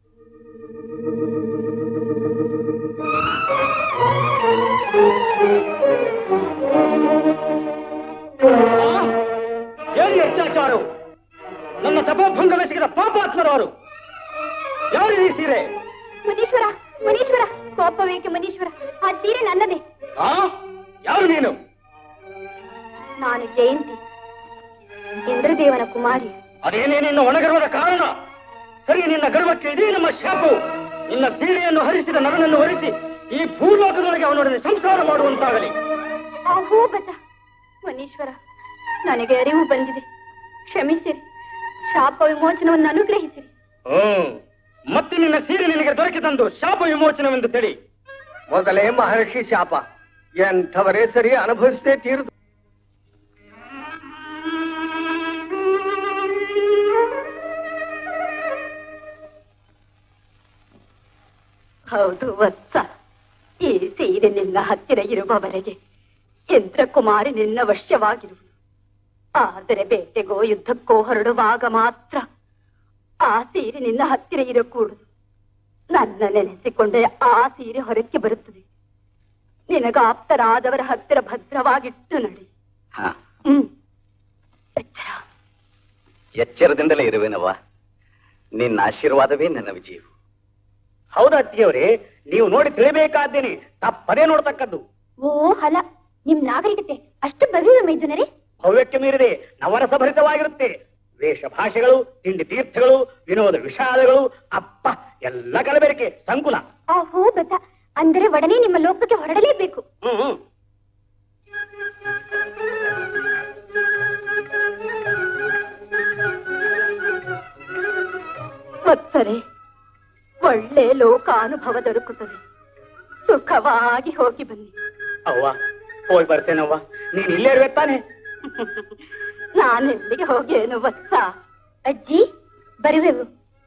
Speaker 6: ಏನು ಅತ್ಯಾಚಾರವು ನನ್ನ ತಪೋಭಂಗವೆಸಗಿದ ಪಾಪಾತ್ಮರವರು ಯಾರು ಈ ಸೀರೆ
Speaker 5: ಮುನೀಶ್ವರ ಮುನೀಶ್ವರ ಕೋಪವೇಕೆ ಮುನೀಶ್ವರ ಆ ಸೀರೆ ನನ್ನದೇ
Speaker 6: ಆ ಯಾರು ನೀನು
Speaker 5: ನಾನು ಜಯಂತಿ ಇಂದ್ರದೇವನ ಕುಮಾರಿ
Speaker 6: ಅದೇನೇ ನಿನ್ನ ಒಣಗರ್ವದ ಕಾರಣ ಸರಿ ನಿನ್ನ ಗರ್ವಕ್ಕೆ ಇದೇ ನಮ್ಮ ಶಾಪು ನಿನ್ನ ಸೀರೆಯನ್ನು ಹರಿಸಿದ ನರನನ್ನು ವರಿಸಿ ಈ ಭೂಲೋಕದೊಳಗೆ ಅವನೊಡನೆ ಸಂಸಾರ ಮಾಡುವಂತಾಗಲಿ
Speaker 5: ಅಹೋ ಬತ ಮುನೀಶ್ವರ ನನಗೆ ಅರಿವು ಬಂದಿದೆ ಕ್ಷಮಿಸಿರಿ ಶಾಪ ವಿಮೋಚನವನ್ನು ಅನುಗ್ರಹಿಸಿರಿ
Speaker 6: ಹ್ಮ್ ಮತ್ತೆ ನಿನ್ನ ಸೀರೆ ನಿನಗೆ ದೊರಕಿದಂದು ಶಾಪ ವಿಮೋಚನವೆಂದು ತಿಳಿ
Speaker 7: ಮೊದಲೇ ಮಹರ್ಷಿ ಶಾಪ ಎಂಥವರೇ ಸರಿ ಅನುಭವಿಸದೆ ತೀರುದು
Speaker 2: ಹೌದು ವತ್ಸ ಈ ಸೀರೆ ನಿನ್ನ ಹತ್ತಿರ ಇರುವವರೆಗೆ ಯಂತ್ರಕುಮಾರಿ ನಿನ್ನ ವಶ್ಯವಾಗಿರುವುದು ಆದರೆ ಬೇಟೆಗೋ ಯುದ್ಧಕ್ಕೋ ಹೊರಡುವಾಗ ಮಾತ್ರ ಆ ಸೀರೆ ನಿನ್ನ ಹತ್ತಿರ ಇರಕೂಡದು ನನ್ನ ನೆನೆಸಿಕೊಂಡೇ ಆ ಸೀರೆ ಹೊರಕ್ಕೆ ಬರುತ್ತದೆ ನಿನಗಾಪ್ತರಾದವರ ಹತ್ತಿರ ಭದ್ರವಾಗಿಟ್ಟು ನಡಿ
Speaker 3: ಹಾ
Speaker 2: ಹ್ಮ್ ಎಚ್ಚರ
Speaker 3: ಎಚ್ಚರದಿಂದಲೇ ಇರುವೆನವ್ವ ನಿನ್ನ ಆಶೀರ್ವಾದವೇ ನನ್ನ ವಿಜಯವು
Speaker 6: ಹೌದಾ ಅತ್ತಿಯವರೇ ನೀವು ನೋಡಿ ತಿಳಿಬೇಕಾದ್ದೇನೆ ತಪ್ಪದೇ ನೋಡ್ತಕ್ಕದ್ದು
Speaker 5: ಓ ಹಲ ನಿಮ್ ನಾಗರಿಕತೆ ಅಷ್ಟು ಭವ್ಯ ಮೈದುನರೇ
Speaker 6: ಭವ್ಯಕ್ಕೆ ಮೀರಿದೆ ನವರಸಭರಿತವಾಗಿರುತ್ತೆ ವೇಷ ಭಾಷೆಗಳು ತಿಂಡಿ ತೀರ್ಥಗಳು ವಿನೋದ ವಿಷಾದಗಳು ಅಪ್ಪ ಎಲ್ಲ ಕಲಬೆರಕೆ ಸಂಕುಲ
Speaker 5: ಅಹೋ ಬತ ಅಂದರೆ ಒಡನೆ ನಿಮ್ಮ ಲೋಕಕ್ಕೆ ಹೊರಡಲೇಬೇಕು
Speaker 6: ಹ್ಮ್ ಹ್ಮ್.
Speaker 2: ವತ್ಸರೆ ಒಳ್ಳೆ ಲೋಕಾನುಭವ ದೊರಕುತ್ತದೆ ಸುಖವಾಗಿ ಹೋಗಿ ಬನ್ನಿ
Speaker 6: ಅವ್ವ ಹೋಗಿ ಬರ್ತೇನವ್ವ ನೀನ್ ಇಲ್ಲೇ ಇರ್ಬೇಕು ತಾನೆ
Speaker 2: ನಾನೆಲ್ಲಿಗೆ ಹೋಗೇನು ವತ್ಸ
Speaker 5: ಅಜ್ಜಿ ಬರುವೆವು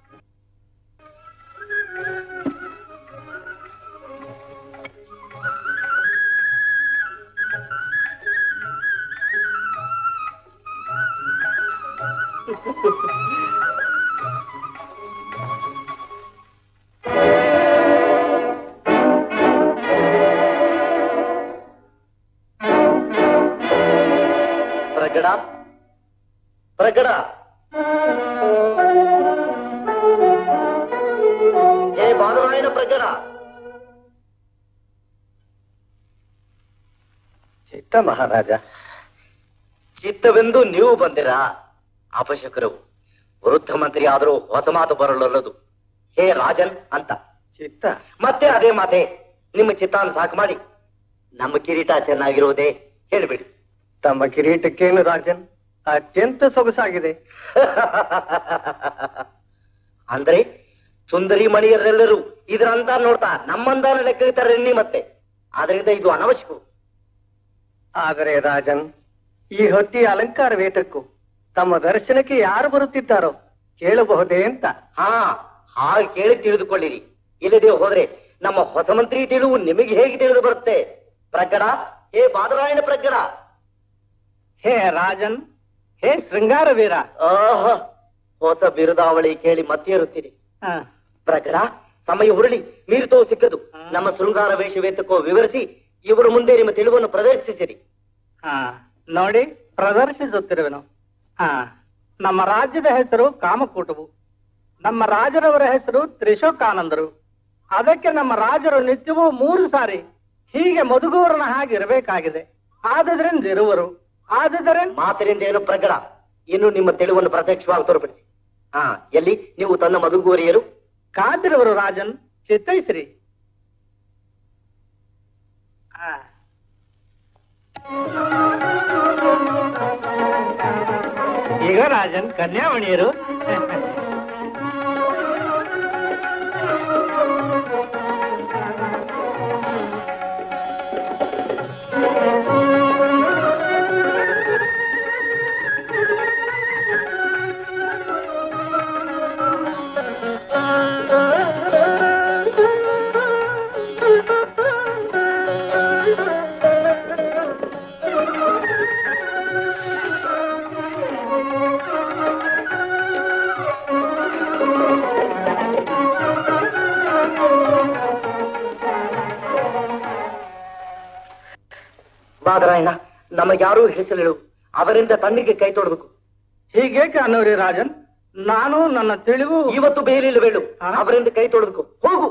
Speaker 6: ಪ್ರಗಡ ಪ್ರಗಡ ಹೇ ಬಾಲರಾಯನ ಪ್ರಗಡ
Speaker 7: ಚಿತ್ತ ಮಹಾರಾಜ
Speaker 6: ಚಿತ್ತವೆಂದು ನೀವು ಬಂದಿರಾ ಅಪಶಕರು ವೃದ್ಧ ಮಂತ್ರಿ ಆದರೂ ಹೊಸ ಮಾತು ಬರಲಲ್ಲದು ಹೇ ರಾಜನ್ ಅಂತ
Speaker 7: ಚಿತ್ತ
Speaker 6: ಮತ್ತೆ ಅದೇ ಮಾತೆ ನಿಮ್ಮ ಚಿತ್ತಾನ ಸಾಕು ಮಾಡಿ ನಮ್ಮ ಕಿರೀಟ ಚೆನ್ನಾಗಿರುವುದೇ ಹೇಳ್ಬಿಡಿ
Speaker 7: ತಮ್ಮ ಕಿರೀಟಕ್ಕೇನು ರಾಜನ್ ಅತ್ಯಂತ ಸೊಗಸಾಗಿದೆ
Speaker 6: ಅಂದ್ರೆ ಸುಂದರಿ ಮಣಿಯರೆಲ್ಲರೂ ಇದರಂತ ನೋಡ್ತಾ ನಮ್ಮಂದಾನ ಲೆಕ್ಕ ಇರ್ತಾರೆ ಎನ್ನಿ ಮತ್ತೆ ಆದ್ರಿಂದ ಇದು ಅನವಶ್ಯಕ
Speaker 7: ಆದರೆ ರಾಜನ್ ಈ ಹೊತ್ತಿಯ ಅಲಂಕಾರ ವೇತಕ್ಕೂ ತಮ್ಮ ದರ್ಶನಕ್ಕೆ ಯಾರು ಬರುತ್ತಿದ್ದಾರೋ ಕೇಳಬಹುದೇ ಅಂತ
Speaker 6: ಹಾ ಹಾಗೆ ಕೇಳಿ ತಿಳಿದುಕೊಳ್ಳಿರಿ ಇಲ್ಲದೆ ಹೋದ್ರೆ ನಮ್ಮ ಹೊಸ ಮಂತ್ರಿ ತಿಳಿವು ನಿಮಗೆ ಹೇಗೆ ತಿಳಿದು ಬರುತ್ತೆ ಪ್ರಕಟ ಹೇ ಬಾದರಾಯಣ ಪ್ರಕಟ
Speaker 4: ಹೇ ರಾಜನ್ ಹೇ ಶೃಂಗಾರ ವೀರ
Speaker 6: ಆಹ ಹೊಸ ಬಿರುದಾವಳಿ ಕೇಳಿ ಮತ್ತೇರುತ್ತೀರಿ
Speaker 4: ಆ,
Speaker 6: ಪ್ರಕಟ ಸಮಯ ಹುರುಳಿ ಮೀರಿತೋ ಸಿಕ್ಕದು ನಮ್ಮ ಶೃಂಗಾರ ವೇಷವೇತಕ್ಕೋ ವಿವರಿಸಿ ಇವರು ಮುಂದೆ ನಿಮ್ಮ ತಿಳಿವನ್ನು ಪ್ರದರ್ಶಿಸಿರಿ
Speaker 4: ಆ, ನೋಡಿ ಪ್ರದರ್ಶಿಸುತ್ತಿರುವೆನು ಆ ನಮ್ಮ ರಾಜ್ಯದ ಹೆಸರು ಕಾಮಕೂಟವು ನಮ್ಮ ರಾಜರವರ ಹೆಸರು ತ್ರಿಶೋಕಾನಂದರು ಅದಕ್ಕೆ ನಮ್ಮ ರಾಜರು ನಿತ್ಯವೂ ಮೂರು ಸಾರಿ ಹೀಗೆ ಮಧುಗೂರನ ಹಾಗೆ ಇರಬೇಕಾಗಿದೆ ಆದದ್ರಿಂದ ಇರುವರು ಆದದರಿಂದ
Speaker 6: ಮಾತಿನಿಂದ ಏನು ಪ್ರಕಟ ಇನ್ನು ನಿಮ್ಮ ತಿಳಿವನ್ನು ಪ್ರತ್ಯಕ್ಷವಾಗಿ ತೋರ್ಪಡಿಸಿ ಹಾ ಎಲ್ಲಿ ನೀವು ತನ್ನ ಮಧುಗೋರಿಯರು
Speaker 4: ಕಾದಿರುವರು ರಾಜನ್ ಚಿತ್ತೈಸಿರಿ ಆ. ಈಗ ರಾಜನ್ ಕನ್ಯಾಮಣಿಯರು
Speaker 6: ಬಾದರಾಯಣ ನಮಗ್ಯಾರೂ ಹೆಸರು ಅವರಿಂದ ತನ್ನಿಗೆ ಕೈ ತೊಡಬೇಕು
Speaker 4: ಹೀಗೇಕೆ ಅನ್ನೋರಿ ರಾಜನ್ ನಾನು ನನ್ನ ತಿಳಿವು
Speaker 6: ಇವತ್ತು ಬೇಲಿಲ್ಲ ಬೇಳು
Speaker 4: ಹಾ?
Speaker 6: ಅವರಿಂದ ಕೈ ತೊಡಬೇಕು ಹೋಗು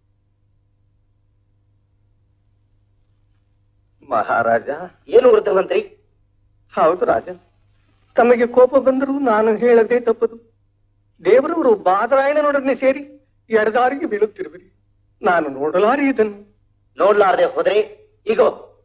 Speaker 7: ಮಹಾರಾಜ
Speaker 6: ಏನು ವೃದ್ಧಮಂತ್ರಿ
Speaker 7: ಹೌದು ರಾಜ ತಮಗೆ ಕೋಪ ಬಂದರೂ ನಾನು ಹೇಳದೆ ತಪ್ಪದು ದೇವರವರು ಬಾದರಾಯಣನೊಡನೆ ಸೇರಿ ಎಡದಾರಿಗೆ ಬೀಳುತ್ತಿರುವಿರಿ ನಾನು ನೋಡಲಾರೆ ಇದನ್ನು
Speaker 6: ನೋಡ್ಲಾರ್ದೆ ಹೋದ್ರೆ ಈಗೋ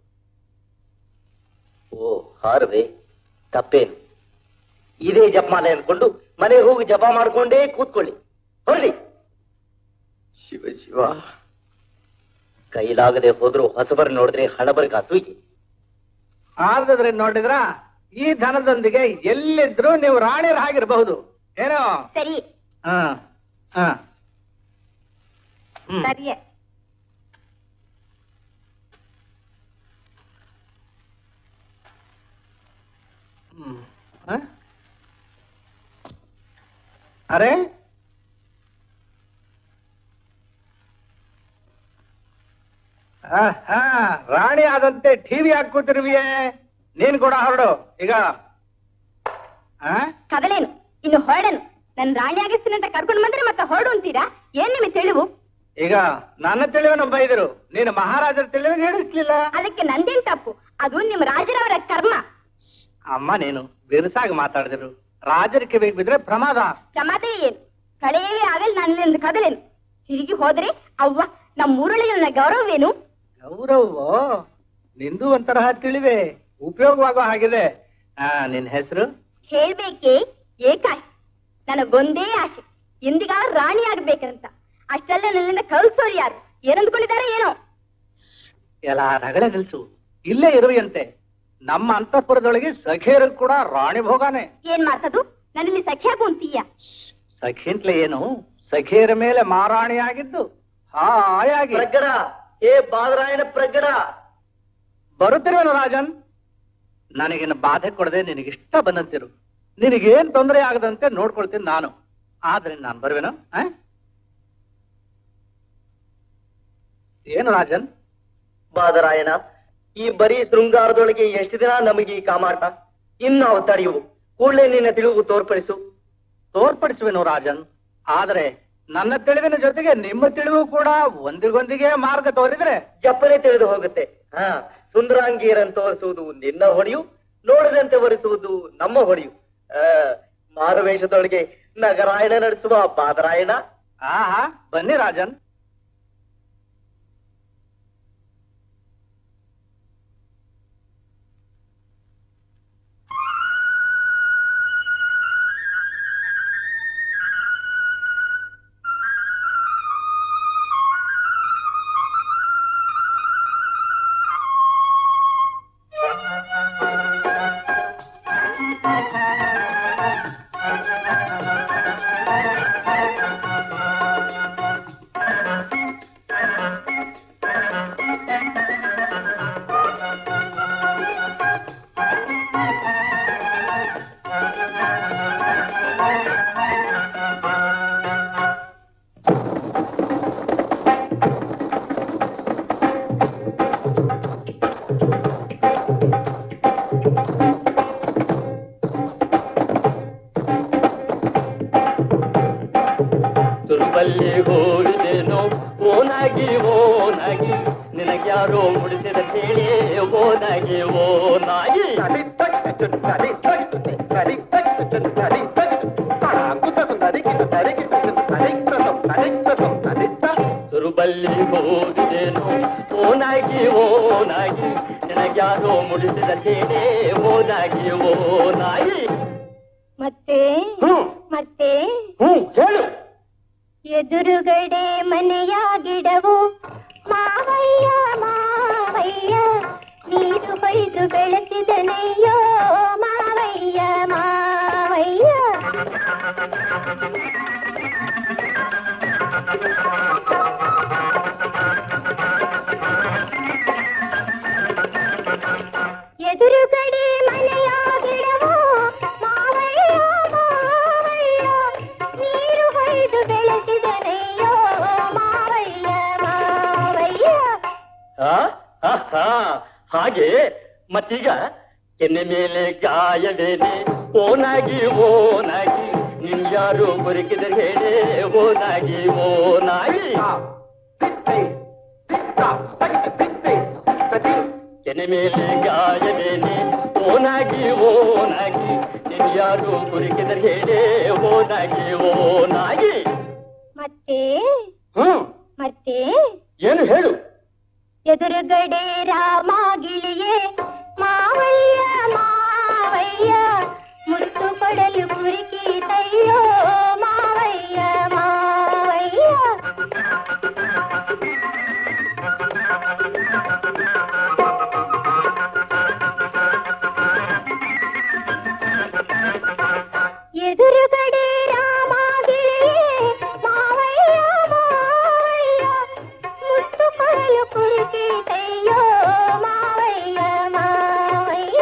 Speaker 6: ಓ ಹಾರುವೆ ತಪ್ಪೇನು ಇದೇ ಜಪಮಾಲೆ ಅಂದ್ಕೊಂಡು ಮನೆಗೆ ಹೋಗಿ ಜಪ ಮಾಡ್ಕೊಂಡೇ ಕೂತ್ಕೊಳ್ಳಿ ಹೊರಳಿ
Speaker 7: ಶಿವ ಶಿವ
Speaker 6: ಕೈಲಾಗದೆ ಹೋದ್ರು ಹೊಸಬರ್ ನೋಡಿದ್ರೆ ಹಣಬರ್ಗ ಅಸೂಯೆ
Speaker 4: ಆದ್ರೆ ನೋಡಿದ್ರ ಈ ಧನದೊಂದಿಗೆ ಎಲ್ಲಿದ್ರು ನೀವು ರಾಣಿಯರ ಹಾಗಿರಬಹುದು ಏನೋ
Speaker 5: ಸರಿ
Speaker 4: ಹಾ ಹಾ ಹ್ಮ್.
Speaker 5: ಸರಿಯೇ
Speaker 4: ಹ್ಮ್. ಹ? ಅರೆ ಆ, ಹಾ ರಾಣಿ ಆದಂತೆ ಟಿವಿ ಹಾಕೂತಿರುವಿಯೇ ನೀನ್ ಕೂಡ ಹೊರಡು ಈಗ ಆ?
Speaker 5: ಕದಲೇನು ಇನ್ನು ಹೊರಡನು ನನ್ ರಾಣಿ ಆಗಿಸ್ತೀನಿ ಅಂತ ಕರ್ಕೊಂಡು ಬಂದ್ರೆ ಮತ್ತೆ ಹೊರಡು ಅಂತೀರಾ ಏನ್ ನಿಮಗೆ ತಿಳಿವು
Speaker 4: ಈಗ ನನ್ನ ತಿಳಿವನ್ನು ಬೈದರು ನೀನು ಮಹಾರಾಜರ ತಿಳಿವಿಗೆ ಹೇಳಿಸ್ಲಿಲ್ಲ
Speaker 5: ಅದಕ್ಕೆ ನಂದೇನ್ ತಪ್ಪು ಅದು ನಿಮ್ ರಾಜರವರ ಕರ್ಮ
Speaker 4: ಅಮ್ಮ ನೀನು ಬಿರುಸಾಗಿ ಮಾತಾಡಿದ್ರು ರಾಜರ ಕಿವಿಗೆ ಬಿದ್ರೆ ಪ್ರಮಾದ
Speaker 5: ಪ್ರಮಾದ ಏನು ಕಳೆಯವೇ ಆಗಲ್ ನಾನು ಇಲ್ಲಿಂದ ಕದಲೇನು ಹೀಗೆ ಹೋದ್ರೆ ಅವ್ವ ನಮ್ಮ ಊರೊಳಗೆ ನನ್ನ ಗೌರವವೇನು
Speaker 4: ಗೌರವೋ ನಿಂದು ಒಂಥರ ತಿಳಿವೆ ಉಪಯೋಗವಾಗೋ ಹಾಗಿದೆ ಆ ನಿನ್ ಹೆಸರು
Speaker 5: ಹೇಳ್ಬೇಕೇ ಏಕಾಶೆ ನನಗೊಂದೇ ಆಸೆ ಎಂದಿಗಾರ ರಾಣಿ ಆಗ್ಬೇಕಂತ ಅಷ್ಟೆಲ್ಲ ನನ್ನಿಂದ ಕಳ್ಸೋರು ಯಾರು ಏನಂದ್ಕೊಂಡಿದ್ದಾರೆ ಏನೋ
Speaker 4: ಎಲ್ಲ ರಗಳೆ ನಿಲ್ಸು ಇಲ್ಲೇ ಇರುವಿಯಂತೆ ನಮ್ಮ ಅಂತಃಪುರದೊಳಗೆ ಸಖೇರು ಕೂಡ ರಾಣಿ ಭೋಗಾನೆ
Speaker 5: ಏನ್ ಮಾತದು ನನ್ನಲ್ಲಿ ಸಖ್ಯಾಗು ಅಂತೀಯ
Speaker 4: ಸಖಿಂತ್ಲೆ ಏನು ಸಖಿಯರ ಮೇಲೆ ಮಾರಾಣಿಯಾಗಿದ್ದು ಹಾಯಾಗಿ
Speaker 6: ಪ್ರಗಡ ಏ ಬಾದರಾಯಣ ಪ್ರಗಡ
Speaker 4: ಬರುತ್ತಿರುವೆನು ರಾಜನ್ ನನಗಿನ್ನು ಬಾಧೆ ಕೊಡದೆ ನಿನಗಿಷ್ಟ ಬಂದಂತಿರು ನಿನಗೇನ್ ತೊಂದರೆ ಆಗದಂತೆ ನೋಡ್ಕೊಳ್ತೀನಿ ನಾನು ಆದ್ರೆ ನಾನು ಬರುವೆನು ಆ? ಏನು ರಾಜನ್
Speaker 6: ಬಾದರಾಯಣ ಈ ಬರೀ ಶೃಂಗಾರದೊಳಗೆ ಎಷ್ಟು ದಿನ ನಮಗೆ ಈ ಕಾಮಾಟ ಇನ್ನು ಅವು ತಡೆಯುವು ಕೂಡಲೇ ನಿನ್ನ ತಿಳಿವು ತೋರ್ಪಡಿಸು
Speaker 4: ತೋರ್ಪಡಿಸುವೆನು ರಾಜನ್ ಆದರೆ ನನ್ನ ತಿಳಿವಿನ ಜೊತೆಗೆ ನಿಮ್ಮ ತಿಳಿವು ಕೂಡ ಒಂದಿಗೊಂದಿಗೆ ಮಾರ್ಗ ತೋರಿದ್ರೆ
Speaker 6: ಜಪ್ಪನೆ ತಿಳಿದು ಹೋಗುತ್ತೆ ಹಾ ಸುಂದರಾಂಗಿಯರನ್ನು ತೋರಿಸುವುದು ನಿನ್ನ ಹೊಡೆಯು ನೋಡದಂತೆ ಒರೆಸುವುದು ನಮ್ಮ ಹೊಡೆಯು ಆ, ಮಾರುವೇಷದೊಳಗೆ ನಗರಾಯಣ ನಡೆಸುವ ಬಾದರಾಯಣ
Speaker 4: ಆಹಾ ಬನ್ನಿ ರಾಜನ್
Speaker 3: ನಾಗಿ ನಿನಗ್ಯಾರೋ ಮುಡಿಸಿದ ಹೇಳಿ ಓ ನಾಗಿ ಓ ನಾಗಿ ತುರುಬಲ್ಲಿ ಹೋಗಿದೇನು ಓ ನಾಗಿ ಓ ನಾಗಿ ನಿನಗ್ಯಾರೋ ಮುಡಿಸಿದ ಹೇಳಿ ಓ ನಾಗಿ ಓ ನಾಗಿ
Speaker 5: ಮತ್ತೆ
Speaker 3: ಹ್ಮ್
Speaker 5: ಮತ್ತೆ
Speaker 3: ಹ್ಮ್ ಹೇಳು
Speaker 5: ಎದುರುಗಡೆ ಮನೆಯ ಗಿಡವು ಮಾವಯ್ಯ ಮಾವಯ್ಯ ನೀರು ಕೊಯ್ದು ಬೆಳೆಸಿದನಯ್ಯೋ ಮಾವಯ್ಯ ಮಾವಯ್ಯ ಎದುರುಗಡೆ ಮನೆಯ ಗಿಡವು ಮಾವಯ್ಯ ಮಾವಯ್ಯ ನೀರು ಹೊಯ್ದು ಬೆಳೆಸಿದನಯ್ಯೋ ಮಾವಯ್ಯ ಮಾವಯ್ಯ
Speaker 3: ಆ? ಆಹಾ, ಹಾಗೆ ಮತ್ತೀಗ ಕೆನ್ನೆ ಮೇಲೆ ಗಾಯವೇನೆ ಓನಾಗಿ ಓನಾಗಿ ನಿನ್ಯಾರು ಬದುಕಿದರೆ ಹೇಳಿ ಓನಾಗಿ ಓನಾಗಿ ಕೆನೆ ಮೇಲೆ ಗಾಯವೇನೆ ಓನಾಗಿ ಓನಾಗಿ ನಿನ್ಯಾರು ಬದುಕಿದರೆ ಹೇಳಿ ಓನಾಗಿ ಓನಾಗಿ
Speaker 5: ಮತ್ತೆ
Speaker 3: ಹ್ಮ್
Speaker 5: ಮತ್ತೆ
Speaker 3: ಏನು ಹೇಳು
Speaker 5: ಎದುರುಗಡೆ ರಾಮ ಗಿಳಿಯೇ ಮಾವಯ್ಯ ಮಾವಯ್ಯ ಮುತ್ತು ಕೊಡಲು ಕುರಿಕೀತಯ್ಯೋ ಮಾವಯ್ಯ ಮಾವಯ್ಯ ಎದುರುಗಡೆ ರಾಮ ಗಿಳಿಯೇ ಮಾವಯ್ಯ ಮಾವಯ್ಯ ಮುತ್ತು ಕೊಡಲು ಕುರಿಕೀತಯ್ಯೋ ಮಾವಯ್ಯ ಮಾವಯ್ಯ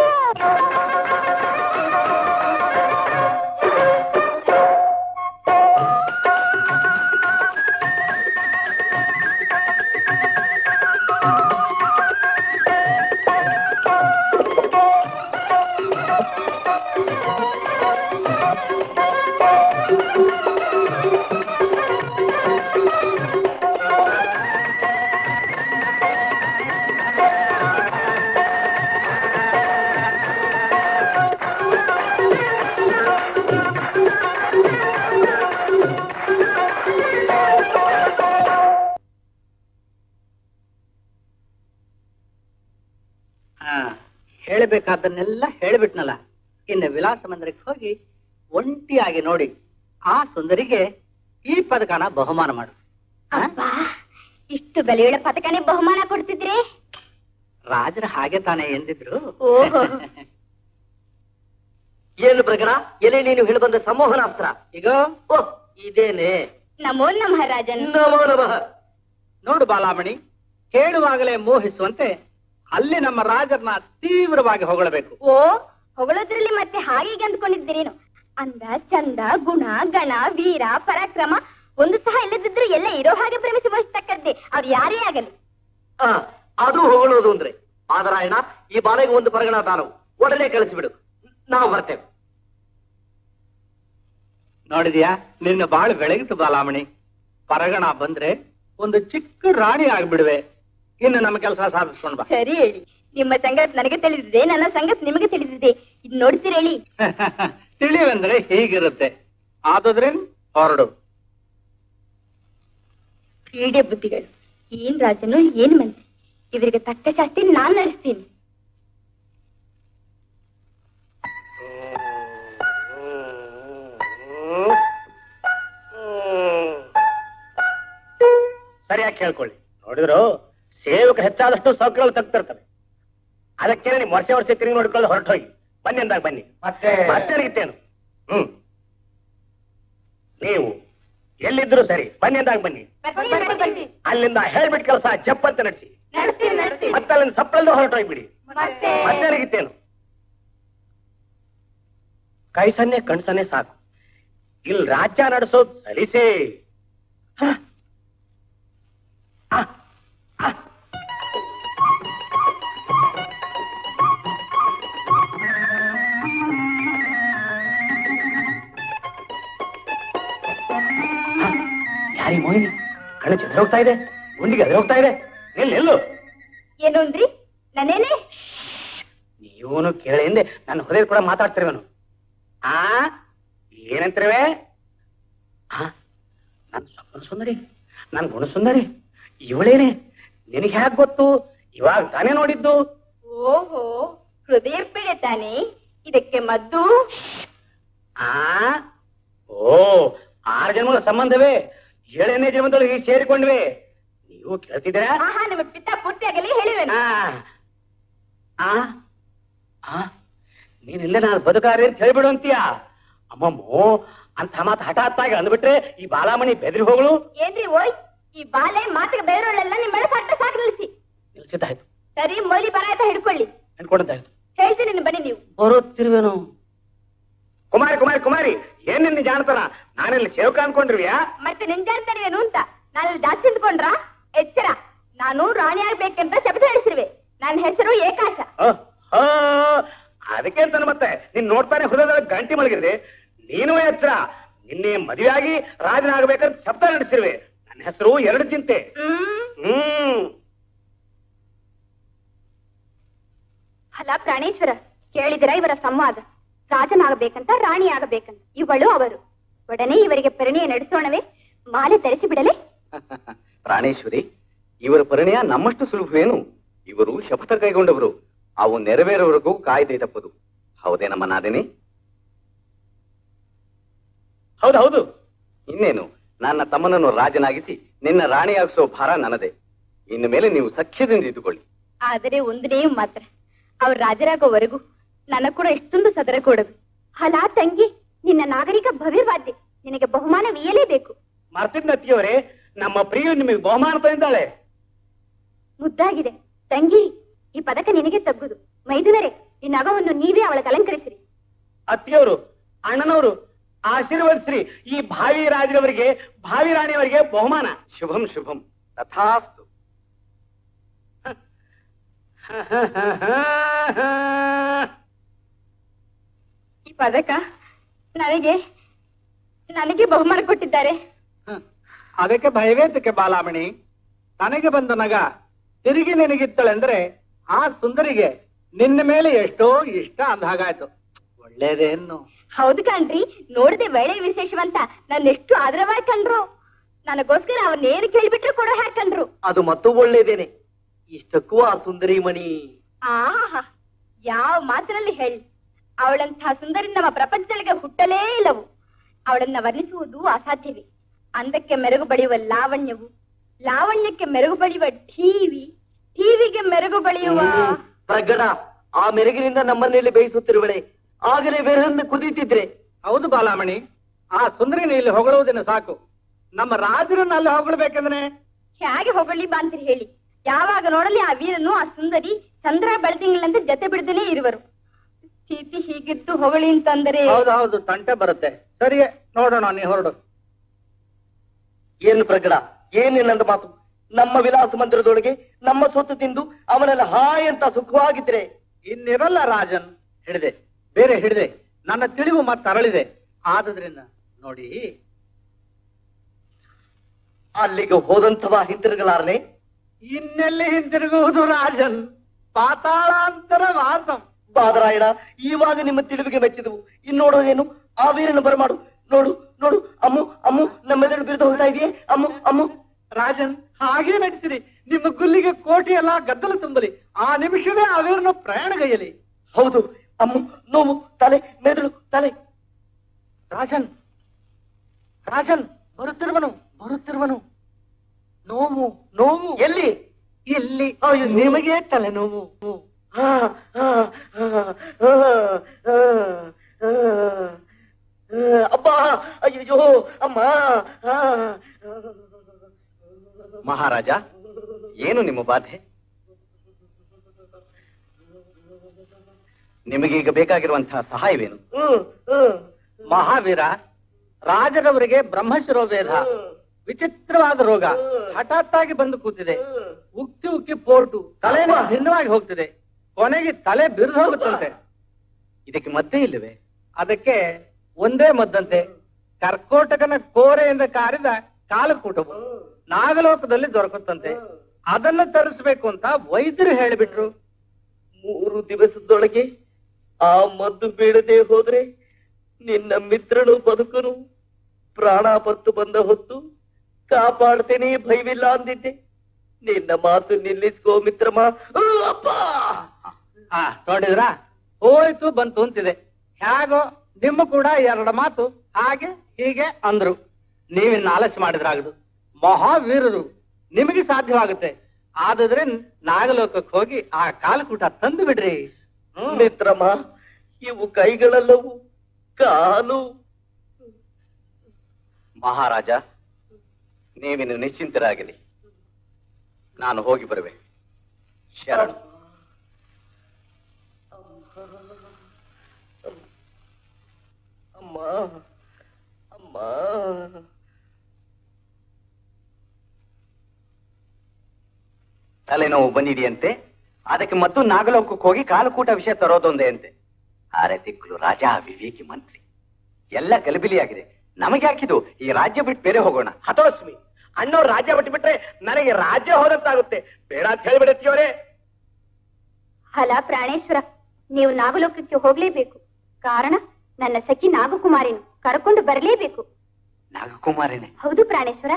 Speaker 6: ಹಾ ಹೇಳಬೇಕಾದನ್ನೆಲ್ಲ ಹೇಳಿಬಿಟ್ನಲ್ಲ ಇನ್ನು ವಿಲಾಸ ಮಂದಿರಕ್ಕೆ ಹೋಗಿ ಒಂಟಿಯಾಗಿ ನೋಡಿ ಆ ಸುಂದರಿಗೆ ಈ ಪದಕನ ಬಹುಮಾನ ಮಾಡು ಆ?
Speaker 5: ಅಬ್ಬಾ ಇಷ್ಟು ಬೆಲೆಯುಳ್ಳ ಪದಕನೇ ಬಹುಮಾನ ಕೊಡ್ತಿದ್ರೆ
Speaker 6: ರಾಜರ ಹಾಗೆ ತಾನೇ ಎಂದಿದ್ರು
Speaker 5: ಓಹೋ
Speaker 6: ಏನು ಪ್ರಕಾರ ಎಲೆ ನೀನು ಹೇಳಿ ಬಂದ ಸಂಮೋಹನಾಸ್ತ್ರ ಈಗ ಓಹ್ ಇದೇನೆ
Speaker 5: ನಮೋ ನಮಃ ರಾಜನ್
Speaker 6: ನಮೋ ನಮಃ ನೋಡು ಬಾಲಾಮಣಿ ಹೇಳುವಾಗಲೇ ಮೋಹಿಸುವಂತೆ ಅಲ್ಲಿ ನಮ್ಮ ರಾಜರನ್ನ ತೀವ್ರವಾಗಿ ಹೊಗಳಬೇಕು
Speaker 5: ಓ ಹೊಗಳೋದ್ರಲ್ಲಿ ಮತ್ತೆ ಹಾಗೆ ಅಂದ್ಕೊಂಡಿದ್ದೀರೇನು ಅಂದ ಚಂದ ಗುಣ ಗಣ ವೀರ ಪರಾಕ್ರಮ ಒಂದು ಸಹ ಇಲ್ಲದಿದ್ರು ಎಲ್ಲ ಇರೋ ಹಾಗೆ ಭ್ರಮಿಸಿ ವಹಿಸ್ತಕ್ಕದ್ದೇ ಅವ್ರು ಯಾರೇ ಆಗಲಿ
Speaker 6: ಆ, ಅದು ಹೊಗಳೋದು ಅಂದ್ರೆ ಆದರಾಯಣ ಈ ಬಾಲೆಗೆ ಒಂದು ಪರಗಣ ದಾನವು ಒಡನೆ ಕಳಿಸಿಬಿಡು ನಾವು ಬರ್ತೇವೆ ನೋಡಿದ್ಯಾ ನಿನ್ನ ಬಾಳ ಬೆಳಗಿತು ಬಾಲಾಮಣಿ ಪರಗಣ ಬಂದ್ರೆ ಒಂದು ಚಿಕ್ಕ ರಾಣಿ ಆಗ್ಬಿಡುವೆ ಇನ್ನು ನಮ್ಮ ಕೆಲಸ ಸಾಧಿಸ್ಕೊಂಡು ಬಾ
Speaker 5: ಸರಿ ಹೇಳಿ ನಿಮ್ಮ ಸಂಗತ್ ನನಗೆ ತಿಳಿದಿದೆ ನನ್ನ ಸಂಗತ್ ನಿಮಗೆ ತಿಳಿದಿದೆ ಇದ್ ನೋಡ್ತೀರ ಹೇಳಿ
Speaker 6: ತಿಳಿವಂದ್ರೆ ಹೀಗಿರುತ್ತೆ ಆದದ್ರೇನ್ ಹೊರಡು
Speaker 5: ಕ್ರೀಡೆ ಬುದ್ಧಿಗಳು ಏನ್ ರಾಜನು ಏನ್ ಮಂತ್ರಿ ಇವರಿಗೆ ತಕ್ಕ ಶಾಸ್ತಿ ನಾನ್ ನಡೆಸ್ತೀನಿ
Speaker 6: ಸರಿಯಾಗಿ ಕೇಳ್ಕೊಳ್ಳಿ ನೋಡಿದ್ರು ಸೇವಕರು ಹೆಚ್ಚಾದಷ್ಟು ಸೌಕರ್ಯಗಳು ತಗ್ತಿರ್ತವೆ ಅದಕ್ಕೆ ನೀವು ವರ್ಷ ವರ್ಷ ತಿರುಗಿ ನೋಡ್ಕೊಳ್ಳಿ ಹೊರಟು ಹೋಗಿ ಬನ್ನಿ ಅಂದಾಗ ಬನ್ನಿ ಮತ್ತೆ ಮತ್ತೆ ಇತ್ತೇನು ಹ್ಮ್ ನೀವು ಎಲ್ಲಿದ್ರು ಸರಿ ಬನ್ನಿ ಅಂದಾಗ ಬನ್ನಿ ಅಲ್ಲಿಂದ ಹೇಳ್ಬಿಟ್ಟು ಕೆಲಸ ಜಪ್ಪಂತ ನಡೆಸಿ ಮತ್ತೆ ಅಲ್ಲಿಂದ ಸಪ್ಪಳದ ಹೊರಟೋಗ್ಬಿಡಿ ಮತ್ತೆ ಇತ್ತೇನು ಕೈ ಸನ್ನೆ ಕಣ್ಸನ್ನೆ ಸಾಕು ಇಲ್ಲಿ ರಾಜ್ಯ ನಡೆಸೋದು ಸಲಿಸೇ ಹ. ಆ, ಆ. ಹ, ಯಾರಿ ಮೋಹಿನಿ ಕಣ್ಣು ಚದ್ರ ಹೋಗ್ತಾ ಇದೆ ಗುಂಡಿಗೆ ಅದ್ರ ಹೋಗ್ತಾ ಇದೆ ನಿಲ್ಲು ನಿಲ್ಲು
Speaker 5: ಏನು ಅಂದ್ರಿ ನಾನೇನೆ
Speaker 6: ನೀವನು ಕೇಳಿಂದೆ ನನ್ನ ಹೃದಯ ಕೂಡ ಮಾತಾಡ್ತಿರುವನು ಆ ಏನಂತಿರುವೆ ಆ ನನ್ನ ಸ್ವಪ್ನ ಸುಂದರಿ ನನ್ನ ಗುಣ ಸುಂದರಿ ಇವಳೇನೆ ನಿನಗೆ ಹ್ಯಾಕ್ ಗೊತ್ತು ಇವಾಗ ತಾನೇ ನೋಡಿದ್ದು
Speaker 5: ಓಹೋ ಹೃದಯ ಪೀಡೆ ತಾನೆ ಇದಕ್ಕೆ ಮದ್ದು
Speaker 6: ಆ ಓ ಆರು ಜನ್ಮದ ಸಂಬಂಧವೇ ಏಳನೇ ಜನ್ಮದೊಳಗೆ ಸೇರಿಕೊಂಡ್ವೆ ನೀವು ಕೇಳ್ತಿದ್ದೀರಾ
Speaker 5: ಆಹಾ ನಿಮ್ಮ ಪಿತ್ತ ಪೂರ್ತಿಯಾಗಲಿ ಹೇಳಿವೆನು
Speaker 6: ಆ ಆ ಆ ನೀನಿಲ್ಲ ನಾನು ಬದುಕಾರೆ ಅಂತ ಹೇಳ್ಬಿಡು ಅಂತೀಯ ಅಮ್ಮಮ್ಮೋ ಅಂತ ಮಾತು ಹಠಾತ್ತಾಗಿ ಅಂದ್ಬಿಟ್ರೆ ಈ ಬಾಲಾಮಣಿ ಬೆದರಿ ಹೋಗಳು
Speaker 5: ಏನ್ರಿ ಓಯ್ ಈ ಬಾಲೆ ಮಾತಿಗೆ ಬೇರೋಳೆಲ್ಲ ನಿಮ್ಮ ಮಳೆ ಸಾಕ್ತ ಸಾಕು ನಿಲ್ಸಿ
Speaker 6: ನಿಲ್ಸಿದ್ದಾಯ್ತು
Speaker 5: ಸರಿ ಮೊಯ್ಲಿ ಬರಾಯ್ತ ಹಿಡ್ಕೊಳ್ಳಿ
Speaker 6: ಅನ್ಕೊಂಡದ್ದಾಯ್ತು
Speaker 5: ಹೇಳ್ತೀನಿ ಬನ್ನಿ ನೀವು
Speaker 6: ಬರುತ್ತಿರುವೆನು ಕುಮಾರಿ ಕುಮಾರಿ ಕುಮಾರಿ ಏನ್ ನಿನ್ನ ಜಾಣತನ ನಾನೆಲ್ಲಿ ಸೇವಕ ಅನ್ಕೊಂಡಿರ್ವಿಯಾ
Speaker 5: ಮತ್ತೆ ನಿಂಜಾಡ್ತಾರೇನು ಅಂತ ನಾನು ಜಾಸ್ತಿ ಅಂದ್ಕೊಂಡ್ರ ಎಚ್ಚರ ನಾನು ರಾಣಿ ಆಗ್ಬೇಕಂತ ಶಬ್ದ ಹೇಳಿಸಿರುವೆ ನನ್ನ ಹೆಸರು ಏಕಾಶ
Speaker 6: ಅಹ್, ಆ, ಅದಕ್ಕೆ ಅಂತಾನೆ ಮತ್ತೆ ನೀನ್ ನೋಡ್ತಾನೆ ಹೃದಯದಲ್ಲಿ ಗಂಟಿ ಮಲಗಿದೆ ನೀನು ಎಚ್ಚರ ನಿನ್ನೆ ಮದುವೆಯಾಗಿ ರಾಜನಾಗಬೇಕಂತ ಶಬ್ದ ನಡೆಸಿರುವೆ ನನ್ನ ಹೆಸರು ಎರಡು ಚಿಂತೆ
Speaker 5: ಹ್ಮ್
Speaker 6: ಹ್ಮ್
Speaker 5: ಅಲ್ಲ ಪ್ರಾಣೇಶ್ವರ ಕೇಳಿದಿರ ಇವರ ಸಂವಾದ ರಾಜನಾಗಬೇಕಂತ ರಾಣಿ ಆಗಬೇಕಂತ ಇವಳು ಅವರು ಒಡನೆ ಇವರಿಗೆ ಪರಿಣಯ ನಡೆಸೋಣವೇ ಮಾಲೆ ಧರಿಸಿ ಬಿಡಲೇ
Speaker 3: ಪ್ರಾಣೇಶ್ವರಿ ಇವರ ಪರಿಣಯ ನಮ್ಮಷ್ಟು ಸುಲಭವೇನು ಇವರು ಶಪಥ ಕೈಗೊಂಡವರು ಅವು ನೆರವೇರುವವರೆಗೂ ಕಾಯ್ದೆ ತಪ್ಪದು ಹೌದೇ ನಮ್ಮ ನಾದಿನಿ
Speaker 6: ಹೌದು ಹೌದು
Speaker 3: ಇನ್ನೇನು ನನ್ನ ತಮ್ಮನನ್ನು ರಾಜನಾಗಿಸಿ ನಿನ್ನ ರಾಣಿಯಾಗಿಸೋ ಭಾರ ನನ್ನದೇ ಇನ್ನು ಮೇಲೆ ನೀವು ಸಖ್ಯದಿಂದ ಇದ್ದುಕೊಳ್ಳಿ
Speaker 5: ಆದರೆ ಒಂದನೇ ಮಾತ್ರ ಅವ್ರು ರಾಜರಾಗೋವರೆಗೂ ನನ್ನ ಕೂಡ ಇಷ್ಟೊಂದು ಸದರ ಕೊಡದು ಅಲಾ ತಂಗಿ ನಿನ್ನ ನಾಗರಿಕ ಭವ್ಯವಾದ್ಯ ನಿನಗೆ ಬಹುಮಾನವೀಯಲೇಬೇಕು
Speaker 6: ಮರ್ತಿದ್ನತ್ತಿಯವರೇ ನಮ್ಮ ಪ್ರಿಯು ನಿಮಗೆ ಬಹುಮಾನ ತಂದಿದ್ದಾಳೆ
Speaker 5: ಮುದ್ದಾಗಿದೆ ತಂಗಿ ಈ ಪದಕ ನಿನಗೆ ತಗ್ಗುದು ಮೈದುನರೇ ಈ ನಗವನ್ನು ನೀವೇ ಅವಳಿಗೆ ಅಲಂಕರಿಸಿರಿ
Speaker 6: ಅತ್ತಿಯವರು ಅಣ್ಣನವರು ಆಶೀರ್ವದಿಸ್ರಿ ಈ ಭಾವಿ ರಾಜರವರಿಗೆ ಭಾವಿ ರಾಣಿಯವರಿಗೆ ಬಹುಮಾನ
Speaker 3: ಶುಭಂ ಶುಭಂ ತಥಾಸ್ತು
Speaker 5: ಈ ಪದಕ ನನಗೆ ನನಗೆ ಬಹುಮಾನ ಕೊಟ್ಟಿದ್ದಾರೆ
Speaker 4: ಅದಕ್ಕೆ ಭಯವೇತಕ್ಕೆ ಬಾಲಾಮಣಿ ನನಗೆ ಬಂದ ನಗ ತಿರುಗಿ ನಿನಗಿತ್ತಳೆಂದ್ರೆ ಆ ಸುಂದರಿಗೆ ನಿನ್ನ ಮೇಲೆ ಎಷ್ಟೋ ಇಷ್ಟ ಅಂದ ಹಾಗಾಯ್ತು ಒಳ್ಳೇದೇನು
Speaker 5: ಹೌದು ಕಣ್ರಿ ನೋಡಿದೆ ವೇಳೆ ವಿಶೇಷವಂತ ನನ್ನ ಎಷ್ಟು ಆದರವಾಗಿ ಕಂಡ್ರು ನನಗೋಸ್ಕರ ಅವ್ರನ್ನೇನು ಕೇಳ್ಬಿಟ್ರು ಕೊಡೋ ಹಾಕಂಡ್ರು
Speaker 7: ಅದು ಮತ್ತೂ ಒಳ್ಳೇದೇನೆ ಇಷ್ಟಕ್ಕೂ ಆ ಸುಂದರಿ ಮಣಿ
Speaker 5: ಆಹಾ ಯಾವ ಮಾತಿನಲ್ಲಿ ಹೇಳಿ ಅವಳಂತಹ ಸುಂದರಿ ನಮ್ಮ ಪ್ರಪಂಚದೊಳಗೆ ಹುಟ್ಟಲೇ ಇಲ್ಲವು ಅವಳನ್ನ ವರ್ಣಿಸುವುದು ಅಸಾಧ್ಯವೇ ಅಂದಕ್ಕೆ ಮೆರುಗು ಬಳಿಯುವ ಲಾವಣ್ಯವು ಲಾವಣ್ಯಕ್ಕೆ ಮೆರುಗು ಬಳಿಯುವ ಟಿವಿ ಟಿವಿಗೆ ಮೆರುಗು ಬಳಿಯುವ
Speaker 7: ಹ್ಮ್. ಪ್ರಗಡ ಆ ಮೆರುಗಿನಿಂದ ನಮ್ಮನ್ನೆಲ್ಲಿ ಬೇಯಿಸುತ್ತಿರುವಳೆ ಆಗಲೇ ಬೇರೆಂದು ಕುದೀತಿದ್ರೆ
Speaker 4: ಹೌದು ಬಾಲಾಮಣಿ ಆ ಸುಂದರಿನ ಇಲ್ಲಿ ಹೊಗಳುವುದನ್ನು ಸಾಕು ನಮ್ಮ ರಾಜರನ್ನ ಅಲ್ಲಿ ಹೊಗಳಬೇಕಂದ್ರೆ
Speaker 5: ಹೇಗೆ ಹೊಗಳಿ ಬಾ ಅಂತೀರಿ ಹೇಳಿ ಯಾವಾಗ ನೋಡಲಿ ಆ ವೀರನು ಆ ಸುಂದರಿ ಚಂದ್ರ ಬೆಳದಿಂಗಳಂತೆ ಜತೆ ಬಿಡದೇನೆ ಇರುವರು ಸ್ಥಿತಿ ಹೀಗಿದ್ದು ಹೊಗಳಿ ಅಂತಂದರೆ
Speaker 4: ಹೌದು ಹೌದು ತಂಟೆ ಬರುತ್ತೆ ಸರಿ ನೋಡೋಣ ನೀ ಹೊರಡು
Speaker 7: ಏನು ಪ್ರಗಡ ಏನೇನಂದ ಮಾತು ನಮ್ಮ ವಿಲಾಸ ಮಂದಿರದೊಳಗೆ ನಮ್ಮ ಸೊತ್ತು ತಿಂದು ಅವನೆಲ್ಲ ಹಾಯ್ ಅಂತ ಸುಖವಾಗಿದ್ರೆ
Speaker 4: ಇನ್ನಿರಲ್ಲ ರಾಜನ್ ಹಿಡಿದೆ ಬೇರೆ ಹಿಡಿದೆ ನನ್ನ ತಿಳಿವು ಮತ್ತೆ ಅರಳಿದೆ ಆದ್ರಿಂದ ನೋಡಿ
Speaker 7: ಅಲ್ಲಿಗೆ ಹೋದಂಥವ ಹಿಂತಿರುಗಲಾರನೆ
Speaker 4: ಇನ್ನೆಲ್ಲಿ ಹಿಂತಿರುಗುವುದು ರಾಜನ್ ಪಾತಾಳಾಂತರ ವಾಸಂ
Speaker 7: ಬಾದರಾಯಣ ಇವಾಗ ನಿಮ್ಮ ತಿಳಿವಿಗೆ ಮೆಚ್ಚಿದವು ಇನ್ ನೋಡೋದೇನು ಆ ವೀರನ ಬರಮಾಡು ನೋಡು ನೋಡು ಅಮ್ಮು ಅಮ್ಮು ನಮ್ಮೆದುರು ಬಿರಿದು ಹೋಗ್ತಾ ಇದೆಯೇ ಅಮ್ಮು ಅಮ್ಮು
Speaker 4: ರಾಜನ್ ಹಾಗೆ ನಡೆಸಿರಿ ನಿಮ್ಮ ಗುಲ್ಲಿಗೆ ಕೋಟಿ ಎಲ್ಲ ಗದ್ದಲ ತುಂಬಲಿ ಆ ನಿಮಿಷವೇ ಅವೇರನ್ನು ಪ್ರಯಾಣಗೈಯಲಿ
Speaker 7: ಹೌದು ಅಮ್ಮು ನೋವು ತಲೆ ಮೆದುಳು ತಲೆ ರಾಜನ್ ರಾಜನ್ ಬರುತ್ತಿರುವನು ಬರುತ್ತಿರುವನು ನೋವು ನೋವು ಎಲ್ಲಿ
Speaker 4: ಇಲ್ಲಿ
Speaker 7: ಅಯ್ಯೋ,
Speaker 4: ನಿಮಗೆ ತಲೆನೋವು
Speaker 7: ಆ, ಆ, ಆ, ಆ, ಆ, ಆ, ಆ, ಅಬ್ಬಾ ಅಯ್ಯೋ ಅಮ್ಮ ಆ,
Speaker 3: ಮಹಾರಾಜ ಏನು ನಿಮ್ಮ ಬಾಧೆ ನಿಮಗೀಗ ಬೇಕಾಗಿರುವಂತಹ ಸಹಾಯವೇನು
Speaker 7: ಹ್ಮ್, ಹ್ಮ್,
Speaker 4: ಮಹಾವೀರ ರಾಜರವರಿಗೆ ಬ್ರಹ್ಮಶಿರೋವೇಧ ವಿಚಿತ್ರವಾದ ರೋಗ ಹಠಾತ್ತಾಗಿ ಬಂದು ಕೂತಿದೆ
Speaker 7: ಹ್ಮ್.
Speaker 4: ಉಕ್ಕಿ ಉಕ್ಕಿ ಪೋರ್ಟು ತಲೆನೋ ಭಿನ್ನವಾಗಿ ಹೋಗ್ತಿದೆ ಕೊನೆಗೆ ತಲೆ ಬಿರಿದು ಹೋಗುತ್ತಂತೆ
Speaker 3: ಇದಕ್ಕೆ ಮದ್ದೇ ಇಲ್ಲವೇ
Speaker 4: ಅದಕ್ಕೆ ಒಂದೇ ಮದ್ದಂತೆ ಕರ್ಕೋಟಕನ ಕೋರೆಯಿಂದ ಕಾರಿದ ಕಾಲಕೂಟವು ನಾಗಲೋಕದಲ್ಲಿ ದೊರಕುತ್ತಂತೆ
Speaker 6: ಅದನ್ನ ತರಿಸ್ಬೇಕು ಅಂತ ವೈದ್ಯರು ಹೇಳಿಬಿಟ್ರು
Speaker 7: ಮೂರು ದಿವಸದೊಳಗೆ ಆ ಮದ್ದು ಬೀಳದೆ ಹೋದ್ರೆ ನಿನ್ನ ಮಿತ್ರನು ಬದುಕನು ಪ್ರಾಣಾಪತ್ತು ಬಂದ ಹೊತ್ತು ಕಾಪಾಡ್ತೇನೆ ಭಯವಿಲ್ಲ ಅಂದಿದ್ದೆ ನಿನ್ನ ಮಾತು ನಿಲ್ಲಿಸ್ಕೋ ಮಿತ್ರಮ್ಮ ಆ, ಅಪ್ಪ
Speaker 6: ಆ ನೋಡಿದ್ರ ಹೋಯ್ತು ಬಂತು ಅಂತಿದೆ ಹೇಗೋ ನಿಮ್ಮ ಕೂಡ ಎರಡು ಮಾತು ಹಾಗೆ ಹೀಗೆ ಅಂದ್ರು ನೀವಿನ್ನ ಆಲಸ್ಯ ಮಾಡಿದ್ರಾಗದು ಮಹಾವೀರರು ನಿಮಗೆ ಸಾಧ್ಯವಾಗುತ್ತೆ ಆದ್ರೆ ನಾಗಲೋಕಕ್ಕೆ ಹೋಗಿ ಆ ಕಾಲಕೂಟ ತಂದು ಬಿಡ್ರಿ ಹ್ಮ್.
Speaker 7: ಮಿತ್ರಮ್ಮ ಇವು ಕೈಗಳಲ್ಲವು ಕಾಲು
Speaker 3: ಮಹಾರಾಜ ನೀವಿನ್ನು ನಿಶ್ಚಿಂತರಾಗಲಿ ನಾನು ಹೋಗಿ ಬರುವೆ ಶರಣ
Speaker 7: ಅಮ್ಮ ಅಮ್ಮ
Speaker 3: ತಲೆನೋವು ಬಂದಿದೆಯಂತೆ ಅದಕ್ಕೆ ಮತ್ತು ನಾಗಲೋಕಕ್ಕೆ ಹೋಗಿ ಕಾಲಕೂಟ ವಿಷಯ ತರೋದೊಂದೇ ಅಂತೆ ಆರೆ ತಿಕ್ಕಲು ರಾಜ ವಿವೇಕಿ ಮಂತ್ರಿ ಎಲ್ಲ ಗಲಿಬಿಲಿಯಾಗಿದೆ ನಮಗೆ ಹಾಕಿದು ಈ ರಾಜ್ಯ ಬಿಟ್ಟು ಬೇರೆ ಹೋಗೋಣ
Speaker 6: ಹತೋಸ್ಮಿ ಅಣ್ಣವ್ರು ರಾಜ್ಯ ಬಿಟ್ಬಿಟ್ರೆ ನನಗೆ ರಾಜ್ಯ ಹೋದಂತಾಗುತ್ತೆ ಬೇಡ ಅಂತ ಹೇಳ್ಬಿಡತ್ತೀವರೇ
Speaker 5: ಹಲ ಪ್ರಾಣೇಶ್ವರ ನೀವು ನಾಗಲೋಕಕ್ಕೆ ಹೋಗ್ಲೇಬೇಕು ಕಾರಣ ನನ್ನ ಸಖಿ ನಾಗಕುಮಾರಿನು ಕರ್ಕೊಂಡು ಬರಲೇಬೇಕು
Speaker 3: ನಾಗಕುಮಾರೇನೆ
Speaker 5: ಹೌದು ಪ್ರಾಣೇಶ್ವರ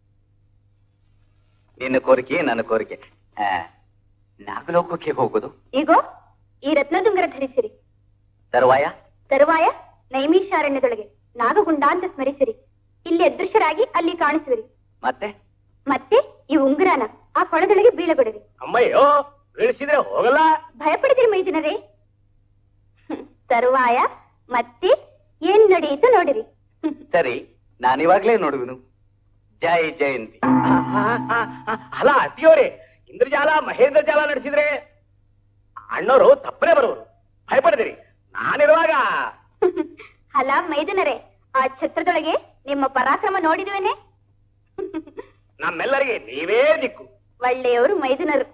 Speaker 3: ನಿನ್ನ ಕೋರಿಕೆ ನನ್ನ ಕೋರಿಕೆ ಆ, ನಾಗಲೋಕಕ್ಕೆ ಹೋಗೋದು
Speaker 5: ಈಗೋ ಈ ರತ್ನದುಂಗರ ಧರಿಸಿರಿ
Speaker 3: ತರುವಾಯ
Speaker 5: ತರುವಾಯ ನೈಮಿಷಾರಣ್ಯದೊಳಗೆ ನಾಗಗುಂಡ ಅಂತ ಸ್ಮರಿಸಿರಿ ಇಲ್ಲಿ ಅದೃಶ್ಯರಾಗಿ ಅಲ್ಲಿ ಕಾಣಿಸುವಿರಿ
Speaker 3: ಮತ್ತೆ
Speaker 5: ಮತ್ತೆ ಈ ಉಂಗುರನ ಆ ಕೊಳದೊಳಗೆ ಬೀಳಗೊಡಿರಿ
Speaker 6: ಅಮ್ಮಯ್ಯೋ ಬೀಳಿಸಿದ್ರೆ ಹೋಗಲ್ಲ
Speaker 5: ಭಯಪಡಿದಿರಿ ಮೈದಿನರೇ ಹ್ಮ್. ತರುವಾಯ ಮತ್ತೆ ಏನ್ ನಡೆಯಿತು ನೋಡಿರಿ ಹ್ಮ್.
Speaker 3: ಸರಿ ನಾನಿವಾಗ್ಲೇ ನೋಡುವೆನು ಜೈ ಜಯಂತಿ
Speaker 6: ಅಲ್ಲ ಅತ್ತಿಯೋರೆ ಇಂದ್ರಜಾಲ ಮಹೇಂದ್ರ ಜಾಲ ನಡೆಸಿದ್ರೆ ಅಣ್ಣವರು ತಪ್ಪನೇ ಬರುವರು ಭಯಪಡದಿರಿ ನಾನಿರುವಾಗ
Speaker 5: ಅಲ್ಲ ಮೈದನರೇ ಆ ಛತ್ರದೊಳಗೆ ನಿಮ್ಮ ಪರಾಕ್ರಮ ನೋಡಿರುವೇನೆ
Speaker 6: ನಮ್ಮೆಲ್ಲರಿಗೆ ನೀವೇ ದಿಕ್ಕು
Speaker 5: ಒಳ್ಳೆಯವರು ಮೈದನರು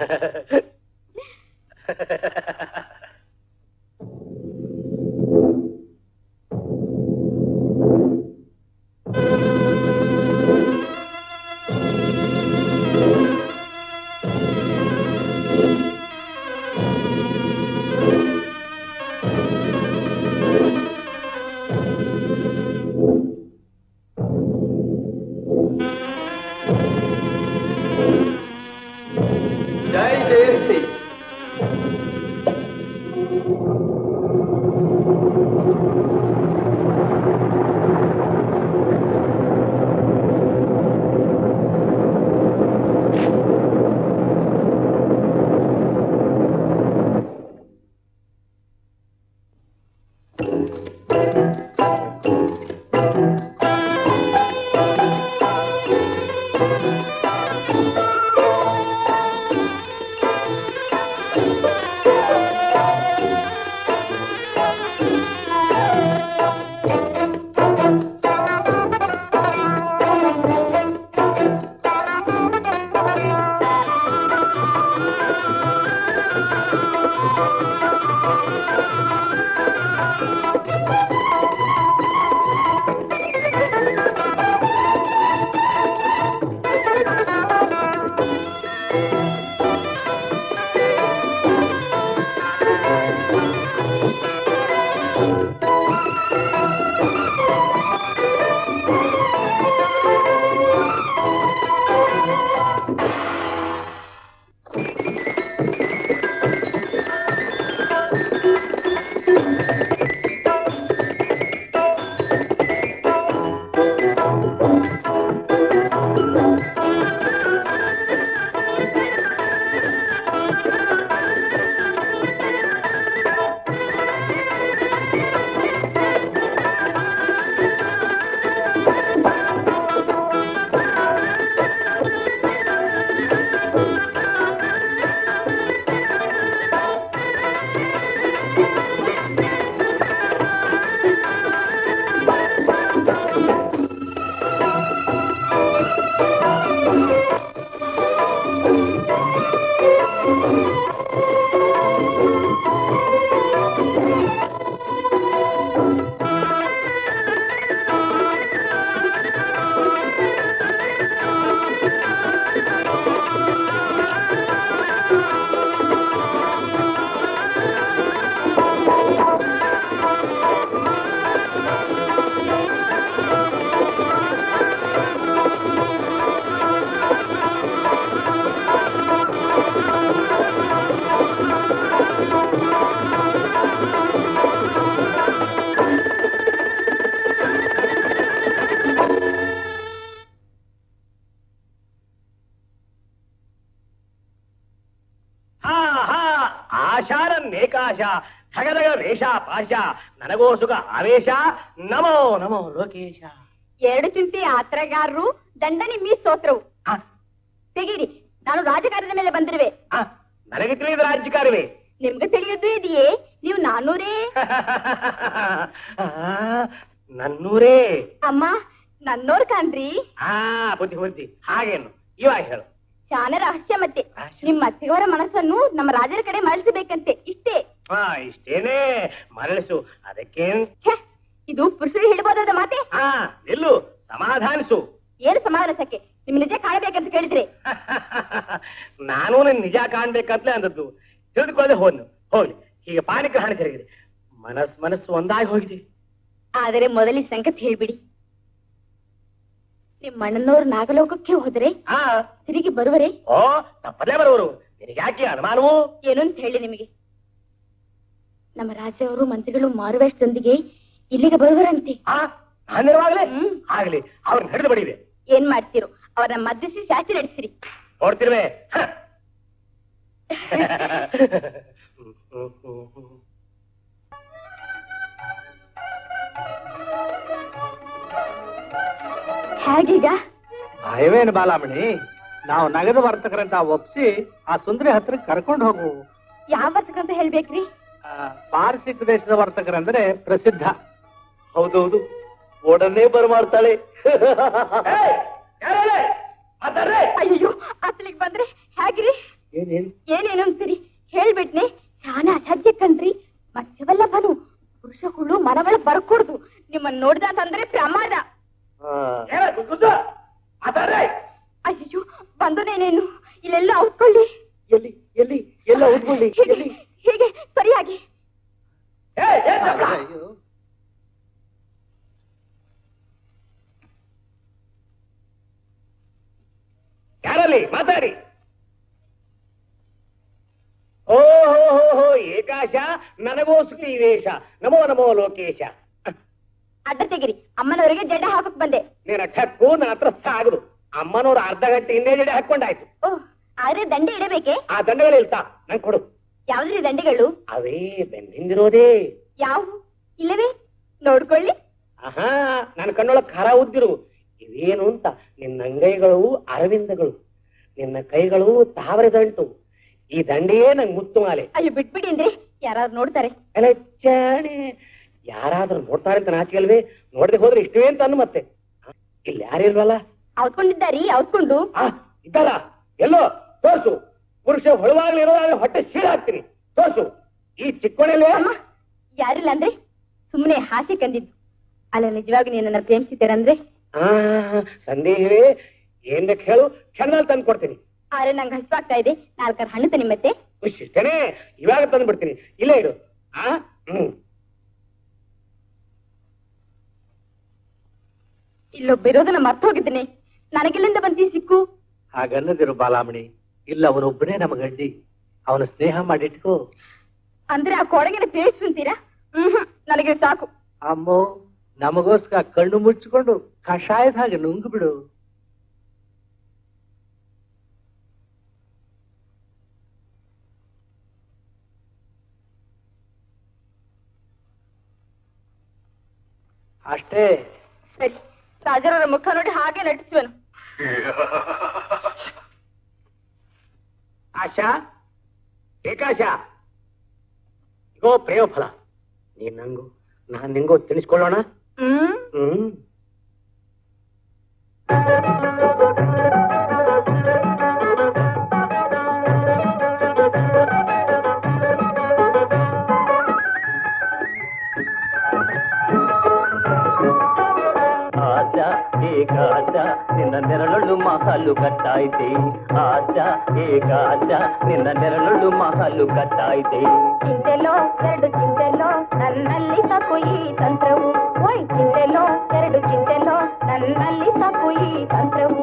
Speaker 7: ಜೈ ಜಯಂತಿ
Speaker 6: ಆಶಾರನ್ನೇಕಾಶ ಧಗಧಗ ವೇಷ ಪಾಶ ನನಗೋ ಸುಖ ಆವೇಶ ನಮೋ ನಮೋ ಲೋಕೇಶ
Speaker 5: ಎರಡು ಚಿಂತೆ ಆತ್ರಗಾರರು ದಂಡನಿ ಮೀ ಸ್ತೋತ್ರವು
Speaker 6: ಆ,
Speaker 5: ತೆಗೀರಿ ನಾನು ರಾಜಕಾರಣದ ಮೇಲೆ ಬಂದಿರುವೆ
Speaker 6: ಆ, ನನಗೆ ತಿಳಿದ ರಾಜ್ಯಕಾರವೇ
Speaker 5: ನಿಮ್ಗೆ ತಿಳಿಯದ್ದು ಇದೆಯೇ ನೀವು ನಾನೂರೇ
Speaker 6: ಆ, ನನ್ನೂರೇ
Speaker 5: ಅಮ್ಮ ನನ್ನೋರ್ ಕಾಣ್ರಿ
Speaker 6: ಆ ಬುದ್ಧಿ ಬುದ್ಧಿ ಹಾಗೇನು ಇವಾಗ ಹೇಳು
Speaker 5: ಶಾನ ರಹಸ್ಯ ಮತ್ತೆ
Speaker 6: ರಹಸ್ಯ?
Speaker 5: ನಿಮ್ಮ ಅತ್ತೆಯವರ ಮನಸ್ಸನ್ನು ನಮ್ಮ ರಾಜರ ಕಡೆ ಮರಳಿಸಬೇಕಂತೆ ಇಷ್ಟೇ
Speaker 6: ಹಾ ಇಷ್ಟೇನೆ ಮರಳಿಸು ಅದಕ್ಕೇನ್
Speaker 5: ಛೆ, ಇದು ಪುರುಷರು ಹೇಳ್ಬೋದಾದ ಮಾತೆ
Speaker 6: ಹಾ ನಿಲ್ಲು ಸಮಾಧಾನಿಸು
Speaker 5: ಏನು ಸಮಾಧಾನಸಕ್ಕೆ ನಿಮ್ ನಿಜ ಕಾಣಬೇಕಂತ ಕೇಳಿದ್ರೆ
Speaker 6: ನಾನು ನಿನ್ ನಿಜ ಕಾಣ್ಬೇಕಂತಲೇ ಅಂದದ್ದು ತಿಳಿದುಕೊಳ್ಳದೆ ಹೋದ್ನು ಹೋಗ್ಲಿ ಈಗ ಪಾನಿಗ್ರಹಣ ಜರುಗಿದೆ ಮನಸ್ ಮನಸ್ಸು ಒಂದಾಗಿ ಹೋಗಿದೆ
Speaker 5: ಆದರೆ ಮೊದಲಿ ಸಂಗತಿ ಹೇಳ್ಬಿಡಿ ನಿಮ್ಮ ಅಣ್ಣನವರು ನಾಗಲೋಕಕ್ಕೆ ಹೋದರೆ
Speaker 6: ಹಾ
Speaker 5: ತಿರುಗಿ ಬರುವರೆ
Speaker 6: ಓ ತಪ್ಪದೇ ಬರುವರು ನಿನಗೆ ಯಾಕೆ ಅನುಮಾನವು
Speaker 5: ಏನು ಅಂತ ಹೇಳಿ ನಿಮಗೆ ನಮ್ಮ ರಾಜವರು ಮಂತ್ರಿಗಳು ಮಾರುವೇಷದೊಂದಿಗೆ ಇಲ್ಲಿಗೆ ಬರುವರಂತೆ
Speaker 6: ಹಾ ನಾನಿರುವಾಗಲೇ ಆಗ್ಲಿ ಅವ್ರನ್ನ ಹಿಡಿದು ಬಡಿವೆ
Speaker 5: ಏನ್ ಮಾಡ್ತೀರೋ ಅವರನ್ನ ಮದ್ದಿಸಿ ಶಾಸ್ತಿ ನಡೆಸಿರಿ
Speaker 6: ನೋಡ್ತಿರುವೆ ಹ.
Speaker 5: ಹೇಗೀಗ
Speaker 8: ಭಯವೇನು ಬಾಲಾಮಣಿ ನಾವು ನಗದು ವರ್ತಕರಂತ ಒಪ್ಸಿ ಆ ಸುಂದರಿ ಹತ್ರಕ್ಕೆ ಕರ್ಕೊಂಡು ಹೋಗು
Speaker 5: ಯಾವ ವರ್ತಕಂತ ಹೇಳ್ಬೇಕ್ರಿ
Speaker 8: ಆ, ಪಾರಸಿಕ ದೇಶದ ವರ್ತಕರಂದ್ರೆ ಪ್ರಸಿದ್ಧ
Speaker 6: ಹೌದೌದು ಒಡನೆ ಬರಮಾಡ್ತಾಳೆ
Speaker 5: ಅಯ್ಯೋ ಅಸಲಿಗೆ ಬಂದ್ರೆ ಹೇಗ್ರಿ
Speaker 6: ಏನೇನು
Speaker 5: ಏನೇನು ಅಂತೀರಿ ಹೇಳ್ಬಿಟ್ನೆ ಶಾನ ಅಸಾಧ್ಯ ಕಣ್ರಿ ಮಚ್ಚವಲ್ಲ ಬನು ಪುರುಷ ಹುಳು ಮನಗಳ ಬರ್ಕೊಡ್ದು ನಿಮ್ಮನ್ನ ನೋಡ್ದ ಅಂತಂದ್ರೆ ಪ್ರಮಾದ ಅಯ್ಯೋ ಬಂದು ನೇನೇನು ಇಲ್ಲೆಲ್ಲ ಔತ್ಕೊಳ್ಳಿ
Speaker 6: ಎಲ್ಲಿ ಎಲ್ಲಿ ಎಲ್ಲ ಓದ್ಕೊಳ್ಳಿ
Speaker 5: ಹೀಗೆ
Speaker 6: ಎಲ್ಲಿ
Speaker 5: ಹೀಗೆ ಸರಿಯಾಗಿ
Speaker 8: ಅಯ್ಯೋ.
Speaker 6: ಯಾರಲ್ಲಿ ಮಾತಾಡಿ ಓ ಹೋ ಹೋ ಹೋ ಏಕಾಶ ನನಗೋಸ್ಕರ ಈ ವೇಷ ನಮೋ ನಮೋ ಲೋಕೇಶ
Speaker 5: ಅಡ್ಡ ತೆಗಿರಿ ಅಮ್ಮನವರಿಗೆ ಜಡ್ಡ ಹಾಕಕ್ ಬಂದೆ
Speaker 6: ನೀನ ಠಕ್ಕು ನನ್ನ ಹತ್ರ ಸಾಗದು ಅಮ್ಮನವ್ರು ಅರ್ಧ ಗಂಟೆ ಹಿಂದೆ ಜಡೆ ಹಾಕೊಂಡಾಯ್ತು
Speaker 5: ಓಹ್ ಆದ್ರೆ ದಂಡೆ ಇಡಬೇಕೆ
Speaker 6: ಆ ದಂಡಗಳು ಇಲ್ತಾ ನಂಗೆ ಕೊಡು
Speaker 5: ಯಾವ್ದ್ರಿ ದಂಡೆಗಳು
Speaker 6: ಅವೇ ಬೆನ್ನಿಂದಿರೋದೇ
Speaker 5: ಯಾವ ಇಲ್ಲವೇ ನೋಡ್ಕೊಳ್ಳಿ
Speaker 6: ಆಹಾ ನನ್ನ ಕಣ್ಣೊಳಗ್ ಖರ ಉದ್ದಿರು ಇವೇನು ಅಂತ ನಿನ್ನ ಅಂಗೈಗಳು ಅರವಿಂದಗಳು ನಿನ್ನ ಕೈಗಳು ತಾವರೆ ದಂಟು ಈ ದಂಡೆಯೇ ನಂಗೆ ಮುತ್ತು ಮಾಲೆ
Speaker 5: ಅಯ್ಯೋ ಬಿಟ್ಬಿಡಿ ಅಂದ್ರೆ ಯಾರಾದ್ರೂ ನೋಡ್ತಾರೆ
Speaker 6: ಅಲ್ಲ ಚಾಣೆ ಯಾರಾದ್ರೂ ನೋಡ್ತಾರೆ ಅಂತ ನಾಚಿಕಲ್ವೇ ನೋಡದೆ ಹೋದ್ರೆ ಇಷ್ಟವೇ ಅಂತ ಅನ್ನು ಮತ್ತೆ ಹ? ಇಲ್ಲಿ ಯಾರಿಲ್ವಲ್ಲ
Speaker 5: ಔತ್ಕೊಂಡಿದ್ದಾರಿ ಔತ್ಕೊಂಡು
Speaker 6: ಆ ಇದ್ದಾರ ಎಲ್ಲೋ ತೋರ್ಸು ಪುರುಷ ಹೊಳವಾಗ್ಲಿ ಇರೋದಾದ್ರೆ ಹೊಟ್ಟೆ ಸೀಳ ಹಾಕ್ತೀನಿ ತೋರ್ಸು ಈ ಚಿಕ್ಕೋಣೆಯಲ್ಲಿ
Speaker 5: ಅಮ್ಮ ಯಾರಿಲ್ಲ ಅಂದ್ರೆ ಸುಮ್ಮನೆ ಹಾಸ್ಯ ಕಂದಿದ್ದು ಅಲ್ಲ ನಿಜವಾಗಿ ನೀನು ನನ್ನ ಪ್ರೇಮಿಸಿದ್ದೀರಂದ್ರೆ
Speaker 6: ಆ ಸಂದೇಹವೇ ಏನ್ ಬೇಕು ಹೇಳು ಕ್ಷಣದಲ್ಲಿ ತಂದು ಕೊಡ್ತೀನಿ
Speaker 5: ಆದ್ರೆ ನಂಗೆ ಹಸಿವಾಗ್ತಾ ಇದೆ ನಾಲ್ಕಾರು ಹಣ್ಣು ತನಿ ಮತ್ತೆ
Speaker 6: ಇಷ್ಟೇನೆ ಇವಾಗ ತಂದು ಬಿಡ್ತೀನಿ ಇಲ್ಲೇ ಇಡು ಆ ಹ್ಮ್
Speaker 5: ಇಲ್ಲೊಬ್ಬ ಇರೋದನ್ನ ಮರ್ತು ಹೋಗಿದ್ದೀನಿ ನನಗೆಲ್ಲಿಂದ ಬಂತಿ ಸಿಕ್ಕು
Speaker 8: ಹಾಗನ್ನದಿರು ಬಾಲಾಮಣಿ ಇಲ್ಲ ಅವನೊಬ್ಬನೇ ನಮಗಡ್ಡಿ ಅವನ ಸ್ನೇಹ ಮಾಡಿಟ್ಕೋ
Speaker 5: ಅಂದ್ರೆ ಆ ಕೊಡಗಿನ ಪ್ರೇಮಿಸ್ಕೊಂತೀರಾ ಹ್ಮ್ ನನಗೆ ಸಾಕು
Speaker 8: ಅಮ್ಮೋ ನಮಗೋಸ್ಕರ ಕಣ್ಣು ಮುಚ್ಚಿಕೊಂಡು ಕಷಾಯದ ಹಾಗೆ ನುಂಗು ಬಿಡು ಅಷ್ಟೇ
Speaker 5: ಸರಿ ರಾಜರವರ ಮುಖ ನೋಡಿ ಹಾಗೆ ನಟಿಸುವನು
Speaker 6: ಆಶಾ ಏಕಾಶಾ ಇಗೋ ಪ್ರೇಮ ಫಲ ನೀನ್ ನಂಗು ನಾನ್ ನಿಂಗು ತಿಳಿಸ್ಕೊಳ್ಳೋಣ
Speaker 5: ಹ್ಮ್
Speaker 6: ಹ್ಮ್
Speaker 3: ಆಶ ಏಕಾಶ ನಿನ್ನ ನೆರಳು ಮಹಲು ಕಟ್ಟಾಯ್ತೆ ಆಶ ಏಕಾಶ ನಿನ್ನ ನೆರಳು ಮಹಲು ಕಟ್ಟಾಯ್ತೆ
Speaker 5: ಚಿಂತೆಲೋ ಎರಡು ಚಿಂತೆಲೋ ನನ್ನಲ್ಲಿ ಸಾಕು ಈ ತಂತ್ರವು ಓಯ್ ಚಿಂತೆಲೋ ಎರಡು ಚಿಂತೆಲೋ ನನ್ನಲ್ಲಿ ಸಾಕು ಈ ತಂತ್ರವು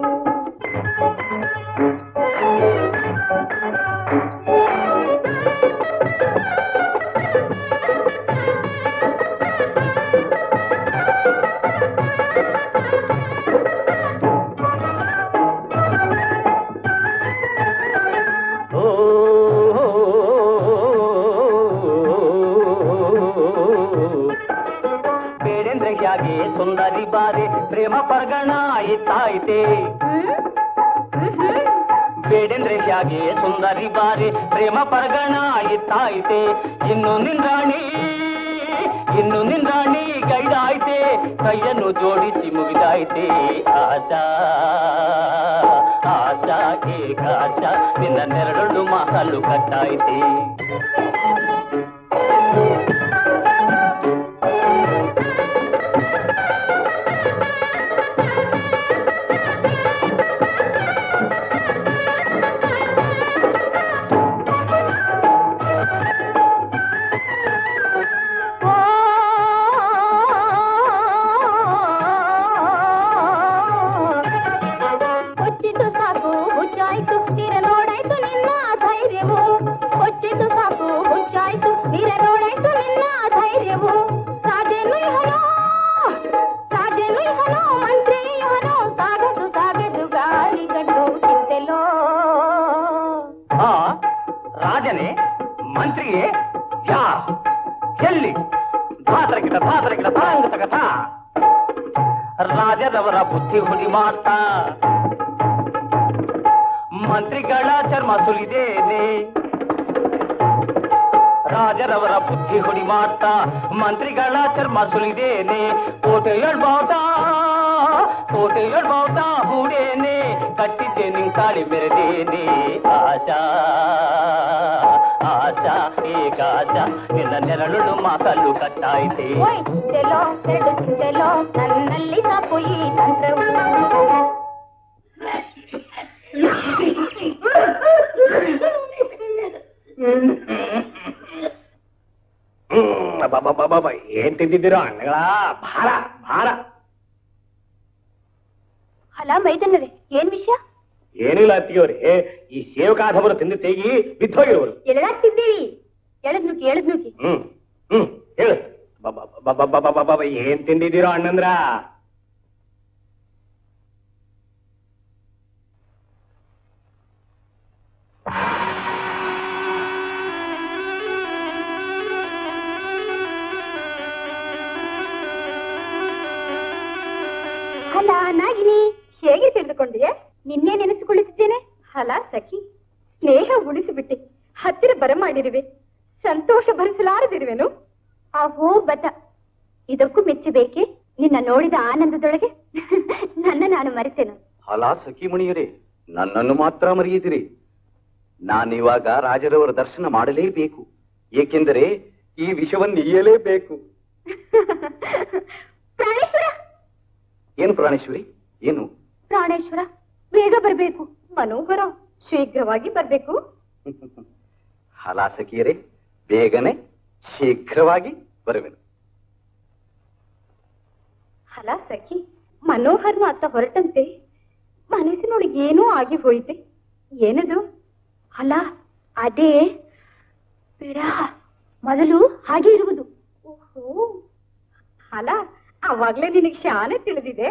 Speaker 3: ಓ ಪ್ರೇಮ ಪರ್ಗಣ ಇತ್ತಾಯ್ತೆ ಬೇಡೆಂದ್ರೆ ಹೇಗೆ ಸುಂದರಿ ಬಾರಿ ಪ್ರೇಮ ಪರ್ಗಣ ಇತ್ತಾಯ್ತೆ ಇನ್ನು ನಿಂದ್ರಾಣಿ ಇನ್ನು ನಿಂದ್ರಾಣಿ ಗೈಡಾಯ್ತೆ ಕೈಯನ್ನು ಜೋಡಿಸಿ ಮುಗಿದಾಯ್ತೆ ಆಶಾ ಆಶಾ ಏಕಾಶ ನಿನ್ನ ನೆರಳು ಮಹಲು ಕಟ್ಟಾಯ್ತೆ
Speaker 5: ಕೊಚ್ಚಿತು ಸಾಕು ಹುಚ್ಚಾಯ್ತು ತೀರ ನೋಡಾಯ್ತು ನಿನ್ನ ಧೈರ್ಯವು ಕೊಚ್ಚಿತು ಸಾಕು ಹುಚ್ಚಾಯ್ತು ತೀರ ನೋಡಾಯ್ತು ನಿನ್ನ ಧೈರ್ಯವು ರಾಜೇನು ಇವನೋ ರಾಜೇನು ಇವನೋ ಮಂತ್ರಿ ಇವನೋ ಸಾಗದು ಸಾಗದು ಗಾಳಿ ಗಡ್ಡು ಚಿಂತೆಲೋ
Speaker 3: ಆ ರಾಜನೇ ಮಂತ್ರಿಯೇ ಯಾ ಎಲ್ಲಿ ಧಾತರಗಿಟ ಧಾತರಗಿಟ ತಾಂಗ ತಗತ ರಾಜರವರ ಬುದ್ಧಿ ಹುಡಿ ಮಾಡ್ತಾ ಮಂತ್ರಿಗಳ ಚರ್ಮ ಸುಲಿದೇನೆ ರಾಜರವರ ಬುದ್ಧಿ ಹುಡಿ ಮಾಡ್ತಾ ಮಂತ್ರಿಗಳ ಚರ್ಮ ಸುಲಿದೇನೆ ಕೋಟೆ ಹೇಳ್ಬಾವ್ತಾ ಕೋಟೆ ಹೇಳ್ಬಾವ್ತಾ ಹೂಡೇನೆ ಕಟ್ಟಿದ್ದೆ ನಿನ್ ಕಾಳಿ ಮೆರೆದೇನೆ ಆಶಾ ಆಶಾ ಏಕಾಶ ನಿನ್ನ ನೆರಳು ಮಾತಲ್ಲು ಕಟ್ಟಾಯ್ತೆ
Speaker 5: ಓಯ್ ಚಿಂತೆಲೋ ಎರಡು ಚಿಂತೆಲೋ ನನ್ನಲ್ಲಿ ಸಾಕು ಈ ತಂತ್ರವು
Speaker 6: ಹ್ಮ್ ಅಬ್ಬಬ್ಬಬ್ಬಬ್ಬ, ಏನ್ ತಿಂದಿದ್ದೀರೋ ಅಣ್ಣಗಳ ಭಾರ ಭಾರ
Speaker 5: ಅಲ್ಲ ಮೈದನರೇ ಏನ್ ವಿಷಯ
Speaker 6: ಏನಿಲ್ಲ ಅತ್ತಿಗೆವ್ರೆ ಈ ಸೇವಕಾಧವರು ತಿಂದು ತೆಗಿ ಬಿದ್ದೋಗಿರುವರು
Speaker 5: ಎಳೆದಾಗ್ತಿದ್ದೀರಿ ಎಳೆದ್ ನುಗ್ಗಿ ಎಳೆದ್ ನುಗ್ಗಿ
Speaker 6: ಹ್ಮ್ ಹ್ಮ್ ಹೇಳು ಬಬ್ಬಬ್ಬಬ್ಬಬ್ಬಬ್ಬ, ಏನ್ ತಿಂದಿದ್ದೀರೋ ಅಣ್ಣಂದ್ರ
Speaker 5: ಅಲ್ಲ ನಾಗಿನಿ ಹೇಗೆ ತಿಳಿದುಕೊಂಡೆಯೇ ನಿನ್ನೆ ನೆನೆಸಿಕೊಳ್ಳುತ್ತಿದ್ದೇನೆ ಅಲ ಸಖಿ ಸ್ನೇಹ ಉಳಿಸಿಬಿಟ್ಟೆ ಹತ್ತಿರ ಬರಮಾಡಿರುವೆ ಸಂತೋಷ ಭರಿಸಲಾರದಿರುವೆನು ಅಹೋ ಬತ ಇದಕ್ಕೂ ಮೆಚ್ಚಬೇಕೆ ನಿನ್ನ ನೋಡಿದ ಆನಂದದೊಳಗೆ ನನ್ನ ನಾನು ಮರೆತೆನು
Speaker 3: ಅಲಾ ಸಖಿಮಣಿಯರೇ ನನ್ನನ್ನು ಮಾತ್ರ ಮರೆಯಿದಿರಿ ನಾನಿವಾಗ ರಾಜರವರ ದರ್ಶನ ಮಾಡಲೇಬೇಕು ಏಕೆಂದರೆ ಈ ವಿಷವನ್ನು ಇಯಲೇಬೇಕು
Speaker 5: ಪ್ರಾಣೇಶ್ವರ
Speaker 3: ಏನು ಪ್ರಾಣೇಶ್ವರಿ ಏನು
Speaker 5: ಪ್ರಾಣೇಶ್ವರ ಬೇಗ ಬರ್ಬೇಕು ಮನೋಹರ ಶೀಘ್ರವಾಗಿ ಬರ್ಬೇಕು
Speaker 3: ಹಲಾ ಸಖಿಯರೇ ಬೇಗನೆ ಶೀಘ್ರವಾಗಿ ಬರುವೆನು
Speaker 5: ಅಲ ಸಖಿ ಮನೋಹರ್ನ ಅತ್ತ ಹೊರಟಂತೆ ಮನಸ್ಸಿನೊಳಗೆ ಏನೋ ಆಗಿ ಹೋಯಿತೆ ಏನದು ಅಲ್ಲ ಅದೇ ಬೇಡ ಮೊದಲು ಹಾಗೆ ಇರುವುದು ಓಹೋ ಅಲ್ಲ ಅವಾಗ್ಲೇ ನಿನಗೆ ಶಾನೆ ತಿಳಿದಿದೆ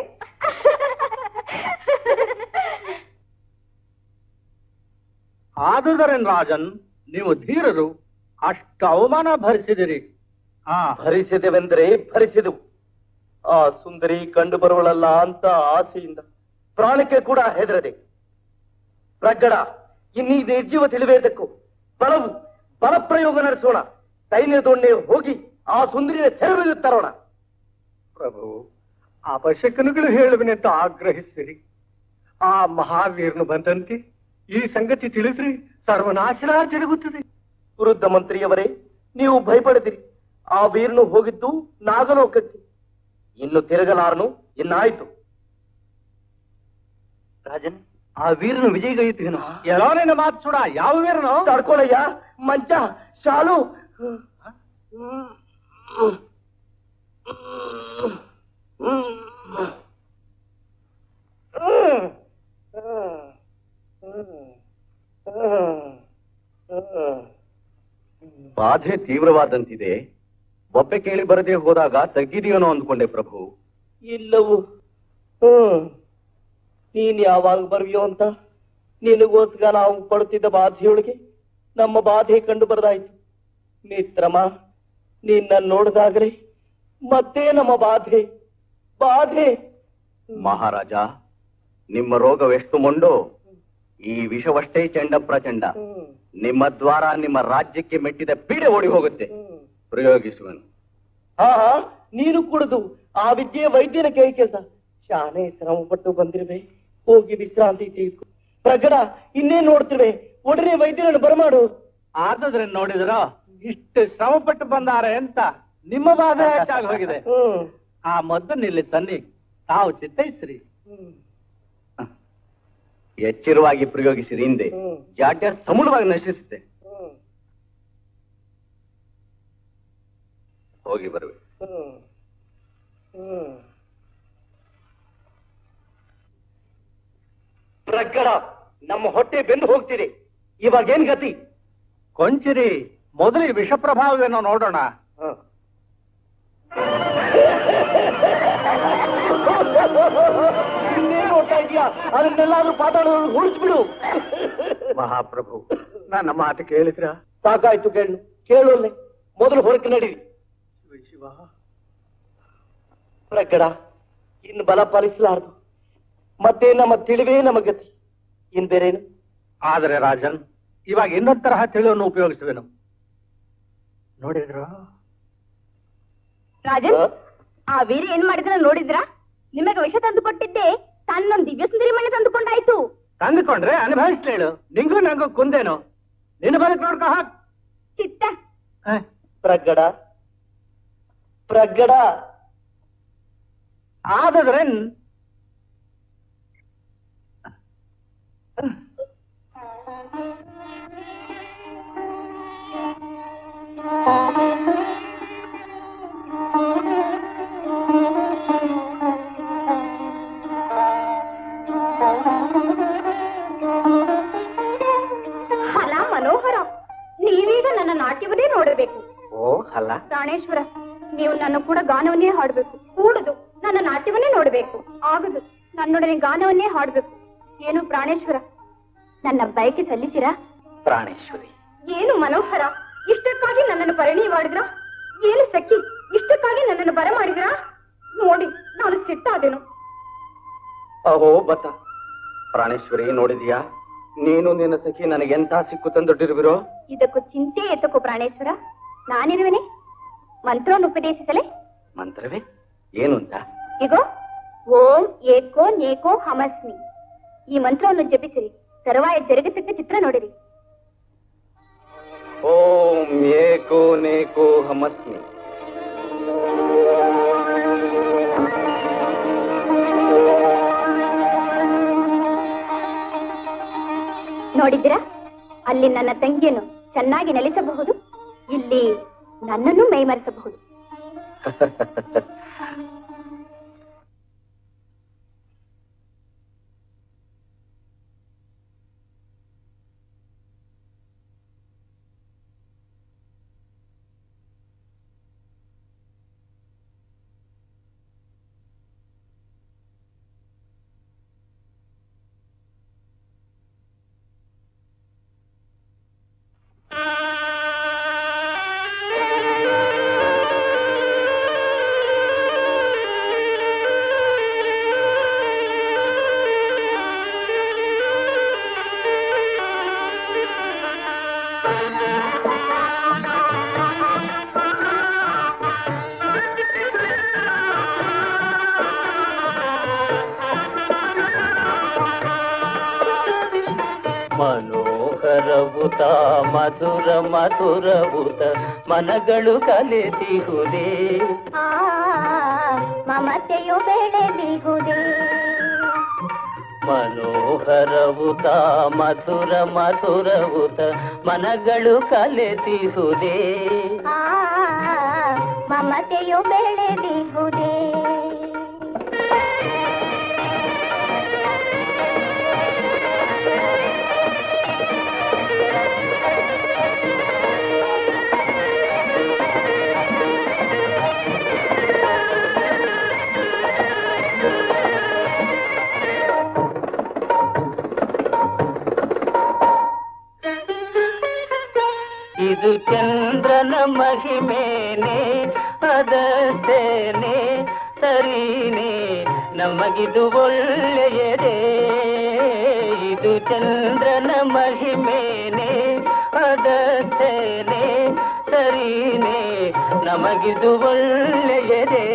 Speaker 8: ಆದುದರೇನ್ ರಾಜನ್ ನೀವು ಧೀರರು ಅಷ್ಟು ಅವಮಾನ ಭರಿಸಿದಿರಿ ಹಾ
Speaker 7: ಭರಿಸಿದೆವೆಂದರೆ ಭರಿಸಿದೆವು ಆ ಸುಂದರಿ ಕಂಡು ಬರುವಳಲ್ಲ ಅಂತ ಆಸೆಯಿಂದ ಪ್ರಾಣಕ್ಕೆ ಕೂಡ ಹೆದರದೆ ಪ್ರಜ್ಜಡ ಇನ್ನೀ ನಿರ್ಜೀವ ತಿಳಿವೇದಕ್ಕೂ ಬಲವು ಬಲಪ್ರಯೋಗ ನಡೆಸೋಣ ಸೈನ್ಯದೊಣ್ಣೆ ಹೋಗಿ ಆ ಸುಂದರಿಯ ಸೆರವಿಗೆ ತರೋಣ
Speaker 8: ಪ್ರಭು ಅಪಶಕನುಗಳು ಹೇಳುವನೆಂತ ಆಗ್ರಹಿಸಿರಿ ಆ ಮಹಾವೀರನು ಬಂದಂತೆ ಈ ಸಂಗತಿ ತಿಳಿದ್ರೆ ಸರ್ವನಾಶನ ಜರುಗುತ್ತದೆ
Speaker 7: ವೃದ್ಧ ಮಂತ್ರಿಯವರೇ ನೀವು ಭಯಪಡದಿರಿ ಆ ವೀರನು ಹೋಗಿದ್ದು ನಾಗಲೋಕಕ್ಕೆ ಇನ್ನು ತಿರುಗಲಾರನು ಇನ್ನಾಯ್ತು ರಾಜನ್ ಆ ವೀರನು ವಿಜಯಗೈಯುತ್ತೇನು
Speaker 8: ಎಲ್ಲೋ ನಿನ್ನ ಮಾತು ಸುಡ ಯಾವ ವೀರನು
Speaker 7: ತಡ್ಕೊಳಯ್ಯ ಮಂಚ ಶಾಲು
Speaker 3: ಬಾಧೆ ತೀವ್ರವಾದಂತಿದೆ ಒಬ್ಬೆ ಕೇಳಿ ಬರದೆ ಹೋದಾಗ ತಗ್ಗಿದೆಯೋನೋ ಅಂದ್ಕೊಂಡೆ ಪ್ರಭು
Speaker 7: ಇಲ್ಲವು ಹ್ಮ್ ನೀನ್ ಯಾವಾಗ ಬರ್ವಿಯೋ ಅಂತ ನಿನಗೋಸ್ಕರ ನಾವು ಪಡುತ್ತಿದ್ದ ಬಾಧೆಯೊಳಗೆ ನಮ್ಮ ಬಾಧೆ ಕಂಡು ಬರದಾಯ್ತು ಮಿತ್ರಮ ನಿನ್ನ ನೋಡಿದಾಗ್ರೆ ಮತ್ತೆ ನಮ್ಮ ಬಾಧೆ ಬಾಧೆ
Speaker 3: ಮಹಾರಾಜ ನಿಮ್ಮ ರೋಗವೆಷ್ಟು ಮೊಂಡು ಈ ವಿಷವಷ್ಟೇ ಚಂಡ ಪ್ರಚಂಡ ನಿಮ್ಮ ದ್ವಾರ ನಿಮ್ಮ ರಾಜ್ಯಕ್ಕೆ ಮೆಟ್ಟಿದ ಪೀಡೆ ಓಡಿ ಹೋಗುತ್ತೆ ಪ್ರಯೋಗಿಸುವನು
Speaker 6: ಹಾ ಹಾ ನೀನು ಕುಡಿದು ಆ ವಿದ್ಯೆ ವೈದ್ಯನ ಕೈ ಕೆಲಸ ಶಾನೆ ಶ್ರಮ ಪಟ್ಟು ಬಂದಿರುವೆ ಹೋಗಿ ವಿಶ್ರಾಂತಿ ತೆಗೆದುಕೊ ಪ್ರಗಡ ಇನ್ನೇನ್ ನೋಡ್ತಿರುವೆ ಒಡನೆ ವೈದ್ಯರನ್ನು ಬರಮಾಡು
Speaker 8: ಆದ್ರೆ ನೋಡಿದ್ರ ಇಷ್ಟು ಶ್ರಮ ಪಟ್ಟು ಬಂದಾರೆ ಅಂತ ನಿಮ್ಮ ಬಾಧೆ ಹೆಚ್ಚಾಗಿ ಹೋಗಿದೆ
Speaker 6: ಹ್ಮ್
Speaker 8: ಆ ಮದ್ದನ್ನು ಇಲ್ಲಿ ತನ್ನಿ ತಾವು ಚಿತ್ತೈಸ್ರಿ
Speaker 3: ಎಚ್ಚರವಾಗಿ ಪ್ರಯೋಗಿಸಿದ ಹಿಂದೆ
Speaker 6: ಹ್ಮ್.
Speaker 3: ಜಾಡ್ಯ ಸಮೂಲವಾಗಿ ನಶಿಸುತ್ತೆ
Speaker 6: ಹ್ಮ್
Speaker 3: ಹೋಗಿ ಬರುವೆ
Speaker 6: ಹ್ಮ್ ಹ್ಮ್ ಪ್ರಗಡ ನಮ್ಮ ಹೊಟ್ಟೆ ಬೆಂದು ಹೋಗ್ತಿದೆ ಇವಾಗ ಏನ್ ಗತಿ
Speaker 8: ಕೊಂಚಿರಿ ಮೊದಲು ಈ ವಿಷ ಪ್ರಭಾವವೇನೋ ನೋಡೋಣ
Speaker 6: ಇನ್ನೇನ್ ನೋಡ್ತಾ ಇದೀಯಾ ಅದನ್ನೆಲ್ಲಾದ್ರೂ ಪಾತಾಳದಲ್ಲಿ ಉಳಿಸ್ಬಿಡು
Speaker 8: ಮಹಾಪ್ರಭು ನನ್ನ ಮಾತು ಕೇಳಿದ್ರ
Speaker 6: ಸಾಕಾಯ್ತು ಕೇಳು ಕೇಳೋಲ್ಲೆ ಮೊದಲು ಹೊರಕ್ಕೆ ನಡೀರಿ
Speaker 8: ಶಿವ
Speaker 6: ಪ್ರಗಡ ಇನ್ನು ಬಲ ಪಾಲಿಸಲಾರದು ಮತ್ತೆ ನಮ್ಮ ತಿಳಿವೇ ನಮ್ಮ ಗತಿ ಇನ್ ಬೇರೇನು
Speaker 8: ಆದರೆ ರಾಜನ್ ಇವಾಗ ಇನ್ನೊಂದ್ ತರಹ ತಿಳಿವನ್ನು ಉಪಯೋಗಿಸುವೆನು ನೋಡಿದ್ರ
Speaker 5: ರಾಜನ್ ಆ ವೀರ ಏನ್ ಮಾಡಿದ್ರ ನೋಡಿದ್ರಾ ನಿಮಗೆ ವಿಷ ತಂದು ಕೊಟ್ಟಿದ್ದೆ ತನ್ನೊಂದು ದಿವ್ಯ ಸುಂದರಿ ಮನೆ ತಂದುಕೊಂಡಾಯ್ತು
Speaker 8: ತಂದುಕೊಂಡ್ರೆ ಅನುಭವಿಸ್ಲೇಳು ನಿಂಗೂ ನಂಗೂ ಕುಂದೇನು ನಿನ್ನ ಬದುಕು ನೋಡ್ಕೊ ಹಾಕ್
Speaker 5: ಚಿತ್ತ
Speaker 8: ಹ?
Speaker 6: ಪ್ರಗಡ ಪ್ರಗಡ
Speaker 8: ಆದ್ರೆ
Speaker 5: ಫಲ ಮನೋಹರ ನೀವೀಗ ನನ್ನ ನಾಟ್ಯವನ್ನೇ ನೋಡಬೇಕು
Speaker 3: ಓ ಅಲ್ಲ
Speaker 5: ಪ್ರಾಣೇಶ್ವರ ನೀವು ನನ್ನ ಕೂಡ ಗಾನವನ್ನೇ ಹಾಡಬೇಕು ಕೂಡುದು ನನ್ನ ನಾಟ್ಯವನ್ನೇ ನೋಡಬೇಕು ಆಗದು ನನ್ನೊಡನೆ ಗಾನವನ್ನೇ ಹಾಡಬೇಕು ಏನು ಪ್ರಾಣೇಶ್ವರ ನನ್ನ ಬಯಕೆ ಸಲ್ಲಿಸಿರಾ
Speaker 3: ಪ್ರಾಣೇಶ್ವರಿ
Speaker 5: ಏನು ಮನೋಹರ ಇಷ್ಟಕ್ಕಾಗಿ ನನ್ನನ್ನು ಪರಿಣಯ ಮಾಡಿದ್ರ ಏನು ಸಖಿ ಇಷ್ಟಕ್ಕಾಗಿ ನನ್ನನ್ನು ಬರ ಮಾಡಿದ್ರ ನೋಡಿ ನಾನು ಸಿಟ್ಟಾದೆನು
Speaker 3: ಅಹೋ ಬತ ಪ್ರಾಣೇಶ್ವರಿ ನೋಡಿದ್ಯಾ ನೀನು ನಿನ್ನ ಸಖಿ ನನಗೆಂತ ಸಿಕ್ಕು ತಂದೊಡ್ಡಿರುವಿರೋ
Speaker 5: ಇದಕ್ಕೂ ಚಿಂತೆ ಎತ್ತಕೋ ಪ್ರಾಣೇಶ್ವರ ನಾನಿರುವೆನೆ ಮಂತ್ರವನ್ನು ಉಪದೇಶಿಸಲೇ
Speaker 3: ಮಂತ್ರವೇ ಏನು ಅಂತ
Speaker 5: ಇಗೋ ಓಂ ಏಕೋ ನೇಕೋ ಹಮಸ್ಮಿ ಈ ಮಂತ್ರವನ್ನು ಜಪಿಸಿರಿ ತರುವಾಯ ಜರುಗಿಸಿಟ್ಟ ಚಿತ್ರ ನೋಡಿರಿ
Speaker 3: ಓಂ ಏಕೋ ನೇಕೋ ಹಮಸ್ಮಿ
Speaker 5: ನೋಡಿದ್ದೀರಾ ಅಲ್ಲಿ ನನ್ನ ತಂಗಿಯನ್ನು ಚೆನ್ನಾಗಿ ನೆಲೆಸಬಹುದು ಇಲ್ಲಿ ನನ್ನನ್ನು ಮೈಮರೆಸಬಹುದು
Speaker 6: ಮನೋಹರಭೂತ ಮಧುರ ಮಧುರಭೂತ ಮನಗಳು ಕಲೆತಿಹುದೇ
Speaker 5: ಆ ಮಮತೆಯು ಬೆಳೆದಿಹುದೇ
Speaker 6: ಮನೋಹರಭೂತ ಮಧುರ ಮಧುರಭೂತ ಮನಗಳು ಕಲೆತಿಹುದೇ
Speaker 5: ಆ ಮಮತೆಯು ಬೆಳೆದಿಹುದೇ
Speaker 6: ಇದು ಚಂದ್ರನ ಮಹಿಮೇನೆ ಅದಷ್ಟೇನೆ ಸರಿನೇ
Speaker 9: ನಮಗಿದು ಒಳ್ಳೆಯದೇ ಇದು ಚಂದ್ರನ ಮಹಿಮೇನೆ ಅದಷ್ಟೇನೆ ಸರಿನೇ ನಮಗಿದು ಒಳ್ಳೆಯದೇ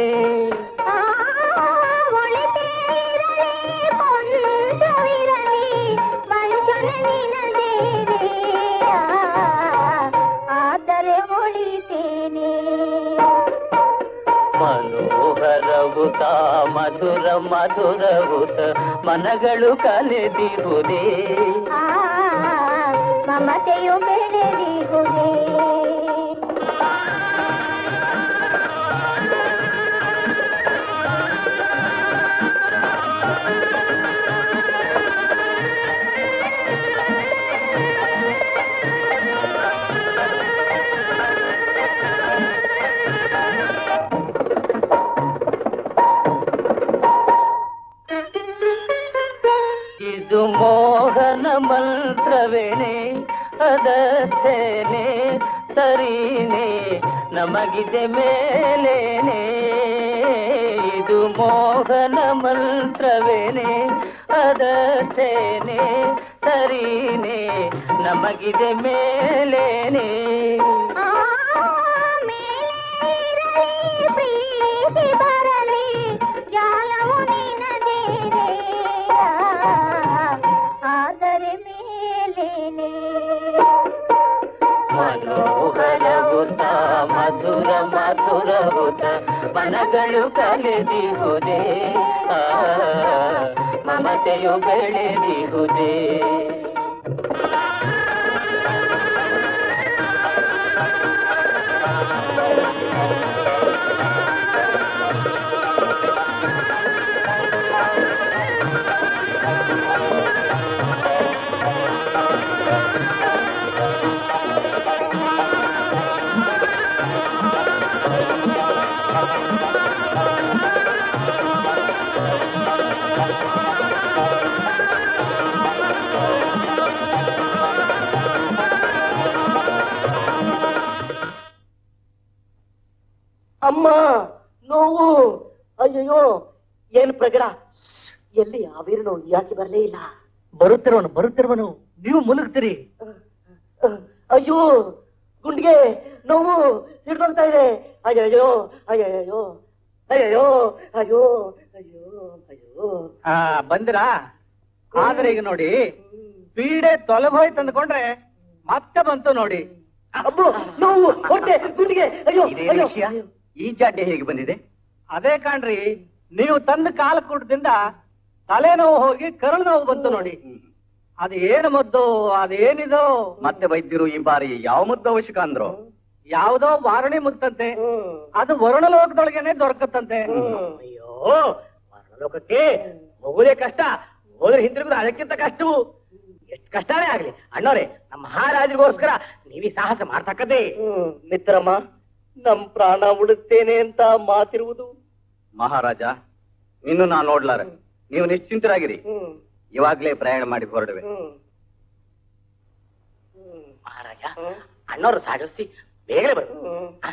Speaker 5: ಆದರೆ ಒಳಿತೇನೆ
Speaker 9: ಮನೋಹರವುತ ಮಧುರ ಮಧುರವುತ ಮನಗಳು ಕಲೆದಿಹುದೇ
Speaker 5: ಆ, ಮಮತೆಯು ಬೆಳೆದಿಹುದೇ
Speaker 9: ಇದು ಮೋಹನ ಮಂತ್ರವೇನೆ ಅದಷ್ಟೇನೆ ಸರಿನೇ ನಮಗಿದೆ ಮೇಲೇನೆ ಇದು ಮೋಹನ ಮಂತ್ರವೇನೆ ಅದಷ್ಟೇನೆ ಸರಿನೇ ನಮಗಿದೆ ಮೇಲೇನೆ
Speaker 5: ಆ, ಮೇಲಿರಲಿ, ಪ್ರೀತಿ ಬರಲಿ, ಜಾಲವು ನಿನದೇನೆ. ಆದರೆ ಮೇಲೇನೆ
Speaker 9: ಮನೋಹರವುತ ಮಧುರ ಮಧುರವುತ ಮನಗಳು ಕಲೆದಿಹುದೇ ಆ, ಮಮತೆಯು ಬೆಳೆದಿಹುದೇ
Speaker 6: ಅಮ್ಮ ನೋವು ಅಯ್ಯಯ್ಯೋ ಏನು ಪ್ರಗಡ ಎಲ್ಲಿ ಆ ವೀರನು ಯಾಕೆ ಬರಲೇ ಇಲ್ಲ
Speaker 8: ಬರುತ್ತಿರುವನು ಬರುತ್ತಿರುವನು ನೀವು ಮುಲುಗ್ತೀರಿ
Speaker 6: ಅಯ್ಯೋ ಗುಂಡಿಗೆ ನೋವು ಹಿಡ್ದೋಗ್ತಾ ಇದೆ ಅಯ್ಯಯ್ಯೋ ಅಯ್ಯಯ್ಯೋ ಅಯ್ಯಯ್ಯೋ ಅಯ್ಯೋ ಅಯ್ಯೋ ಅಯ್ಯೋ
Speaker 8: ಆ ಬಂದಿರಾ ಆದ್ರೆ ಈಗ ನೋಡಿ ಪೀಡೆ ತೊಲಗೋಯ್ತು ಅಂದ್ಕೊಂಡ್ರೆ ಮತ್ತೆ ಬಂತು ನೋಡಿ
Speaker 6: ಅಬ್ಬು ನೋವು ಹೊಟ್ಟೆ ಗುಂಡಿಗೆ ಅಯ್ಯೋ
Speaker 3: ಇದೇನು
Speaker 6: ಅಯ್ಯೋ
Speaker 3: ವಿಷಯ ಈ ಜಾಡ್ಯ ಹೇಗೆ ಬಂದಿದೆ
Speaker 8: ಅದೇ ಕಾಣ್ರಿ ನೀವು ತಂದ ಕಾಲ ಕೂಟದಿಂದ ತಲೆನೋವು ಹೋಗಿ ಕರಳು ನೋವು ಬಂತು ನೋಡಿ ಅದು ಏನು ಮದ್ದು ಅದೇನಿದು
Speaker 3: ಮತ್ತೆ ವೈದ್ಯರು ಈ ಬಾರಿ ಯಾವ ಮದ್ದು ಅವಶ್ಯಕ ಅಂದ್ರು
Speaker 8: ಯಾವುದೋ ವಾರಣಿ ಮುತ್ತಂತೆ ಅದು ವರುಣಲೋಕದೊಳಗೇನೆ ದೊರಕತ್ತಂತೆ
Speaker 6: ಅಯ್ಯೋ ಪರಲೋಕಕ್ಕೆ ಹೋಗುದೇ ಕಷ್ಟ ಹೋದ್ರೆ ಹಿಂದಿರುಗುದು ಅದಕ್ಕಿಂತ ಕಷ್ಟವು ಎಷ್ಟು ಕಷ್ಟನೇ ಆಗ್ಲಿ ಅಣ್ಣವ್ರೆ ನಮ್ಮ ಮಹಾರಾಜರಿಗೋಸ್ಕರ ನೀವೀ ಸಾಹಸ ಮಾಡ್ತಕ್ಕದ್ದೇ ಮಿತ್ರಮ್ಮ ನಮ್ ಪ್ರಾಣ ಉಳಿಸ್ತೇನೆ ಅಂತ ಮಾತಿರುವುದು
Speaker 3: ಮಹಾರಾಜ ಇನ್ನು ನಾ ನೋಡ್ಲಾರ ನೀವು ನಿಶ್ಚಿಂತರಾಗಿರಿ ಇವಾಗ್ಲೇ ಪ್ರಯಾಣ ಮಾಡಿ ಹೊರಡುವೆ
Speaker 6: ಮಹಾರಾಜ ಅಣ್ಣವ್ರು ಸಾಗಿಸಿ ಬೇಗನೆ ಬರು ಆ.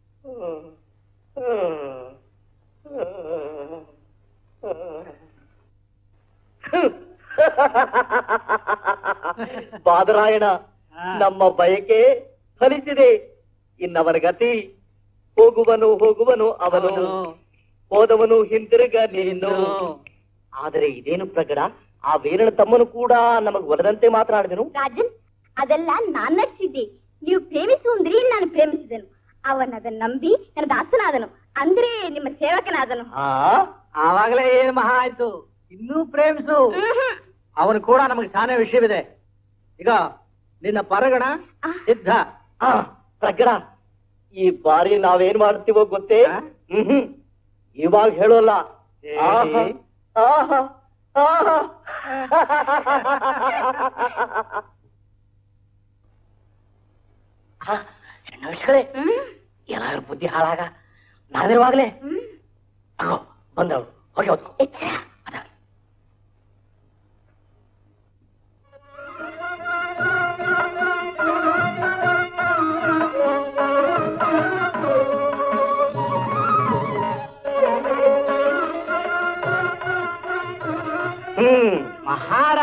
Speaker 6: ಬಾದರಾಯಣ ನಮ್ಮ ಬಯಕೆ ಫಲಿಸಿದೆ ಇನ್ನವರ ಗತಿ ಹೋಗುವನು ಹೋಗುವನು ಅವನು ಹೋದವನು ಹಿಂತಿರುಗ ನೀನು ಆದರೆ ಇದೇನು ಪ್ರಗಡ ಆ ವೀರನ ತಮ್ಮನು ಕೂಡ ನಮಗ್ ಒಲದಂತೆ ಮಾತನಾಡಿದನು
Speaker 5: ರಾಜನ್ ಅದೆಲ್ಲ ನಾನ್ ನಡ್ಸಿದ್ದೆ ನೀವು ಪ್ರೇಮಿಸು ಅಂದ್ರಿ ನಾನು ಪ್ರೇಮಿಸಿದನು ಅವನ್ ಅದನ್ನ ನಂಬಿ ನನ್ನ ದಾಸನಾದನು ಅಂದ್ರೆ ನಿಮ್ಮ ಸೇವಕನಾದನು
Speaker 6: ಆ
Speaker 8: ಆವಾಗಲೇ ಏನ್ ಮಹಾ ಆಯ್ತು ಇನ್ನೂ ಪ್ರೇಮಿಸು ಅವನು ಕೂಡ ನಮಗೆ ಶಾನೆ ವಿಷಯವಿದೆ ಈಗ ನಿನ್ನ ಪರಗಣ ಸಿದ್ಧ
Speaker 6: ಆ, ಪ್ರಗಡ ಈ ಬಾರಿ ನಾವೇನ್ ಮಾಡ್ತೀವೋ ಗೊತ್ತೇ
Speaker 8: ಆ?
Speaker 6: ಹ್ಮ್ ಇವಾಗ ಹೇಳೋಲ್ಲ
Speaker 8: ಏ.
Speaker 6: ಆಹಾ, ಆಹಾ, ಆಹಾ. ಆ, ಹೆಣ್ಣುಮಕ್ಕಳೇ, ಎಲ್ಲಾರು ಬುದ್ಧಿ ಹಾಳಾಗ ನಾನಿರುವಾಗ್ಲೇ ಅಗೋ ಬಂದವಳು ಹೋಗಿ ಹೋದ್ಕೋ ಅದ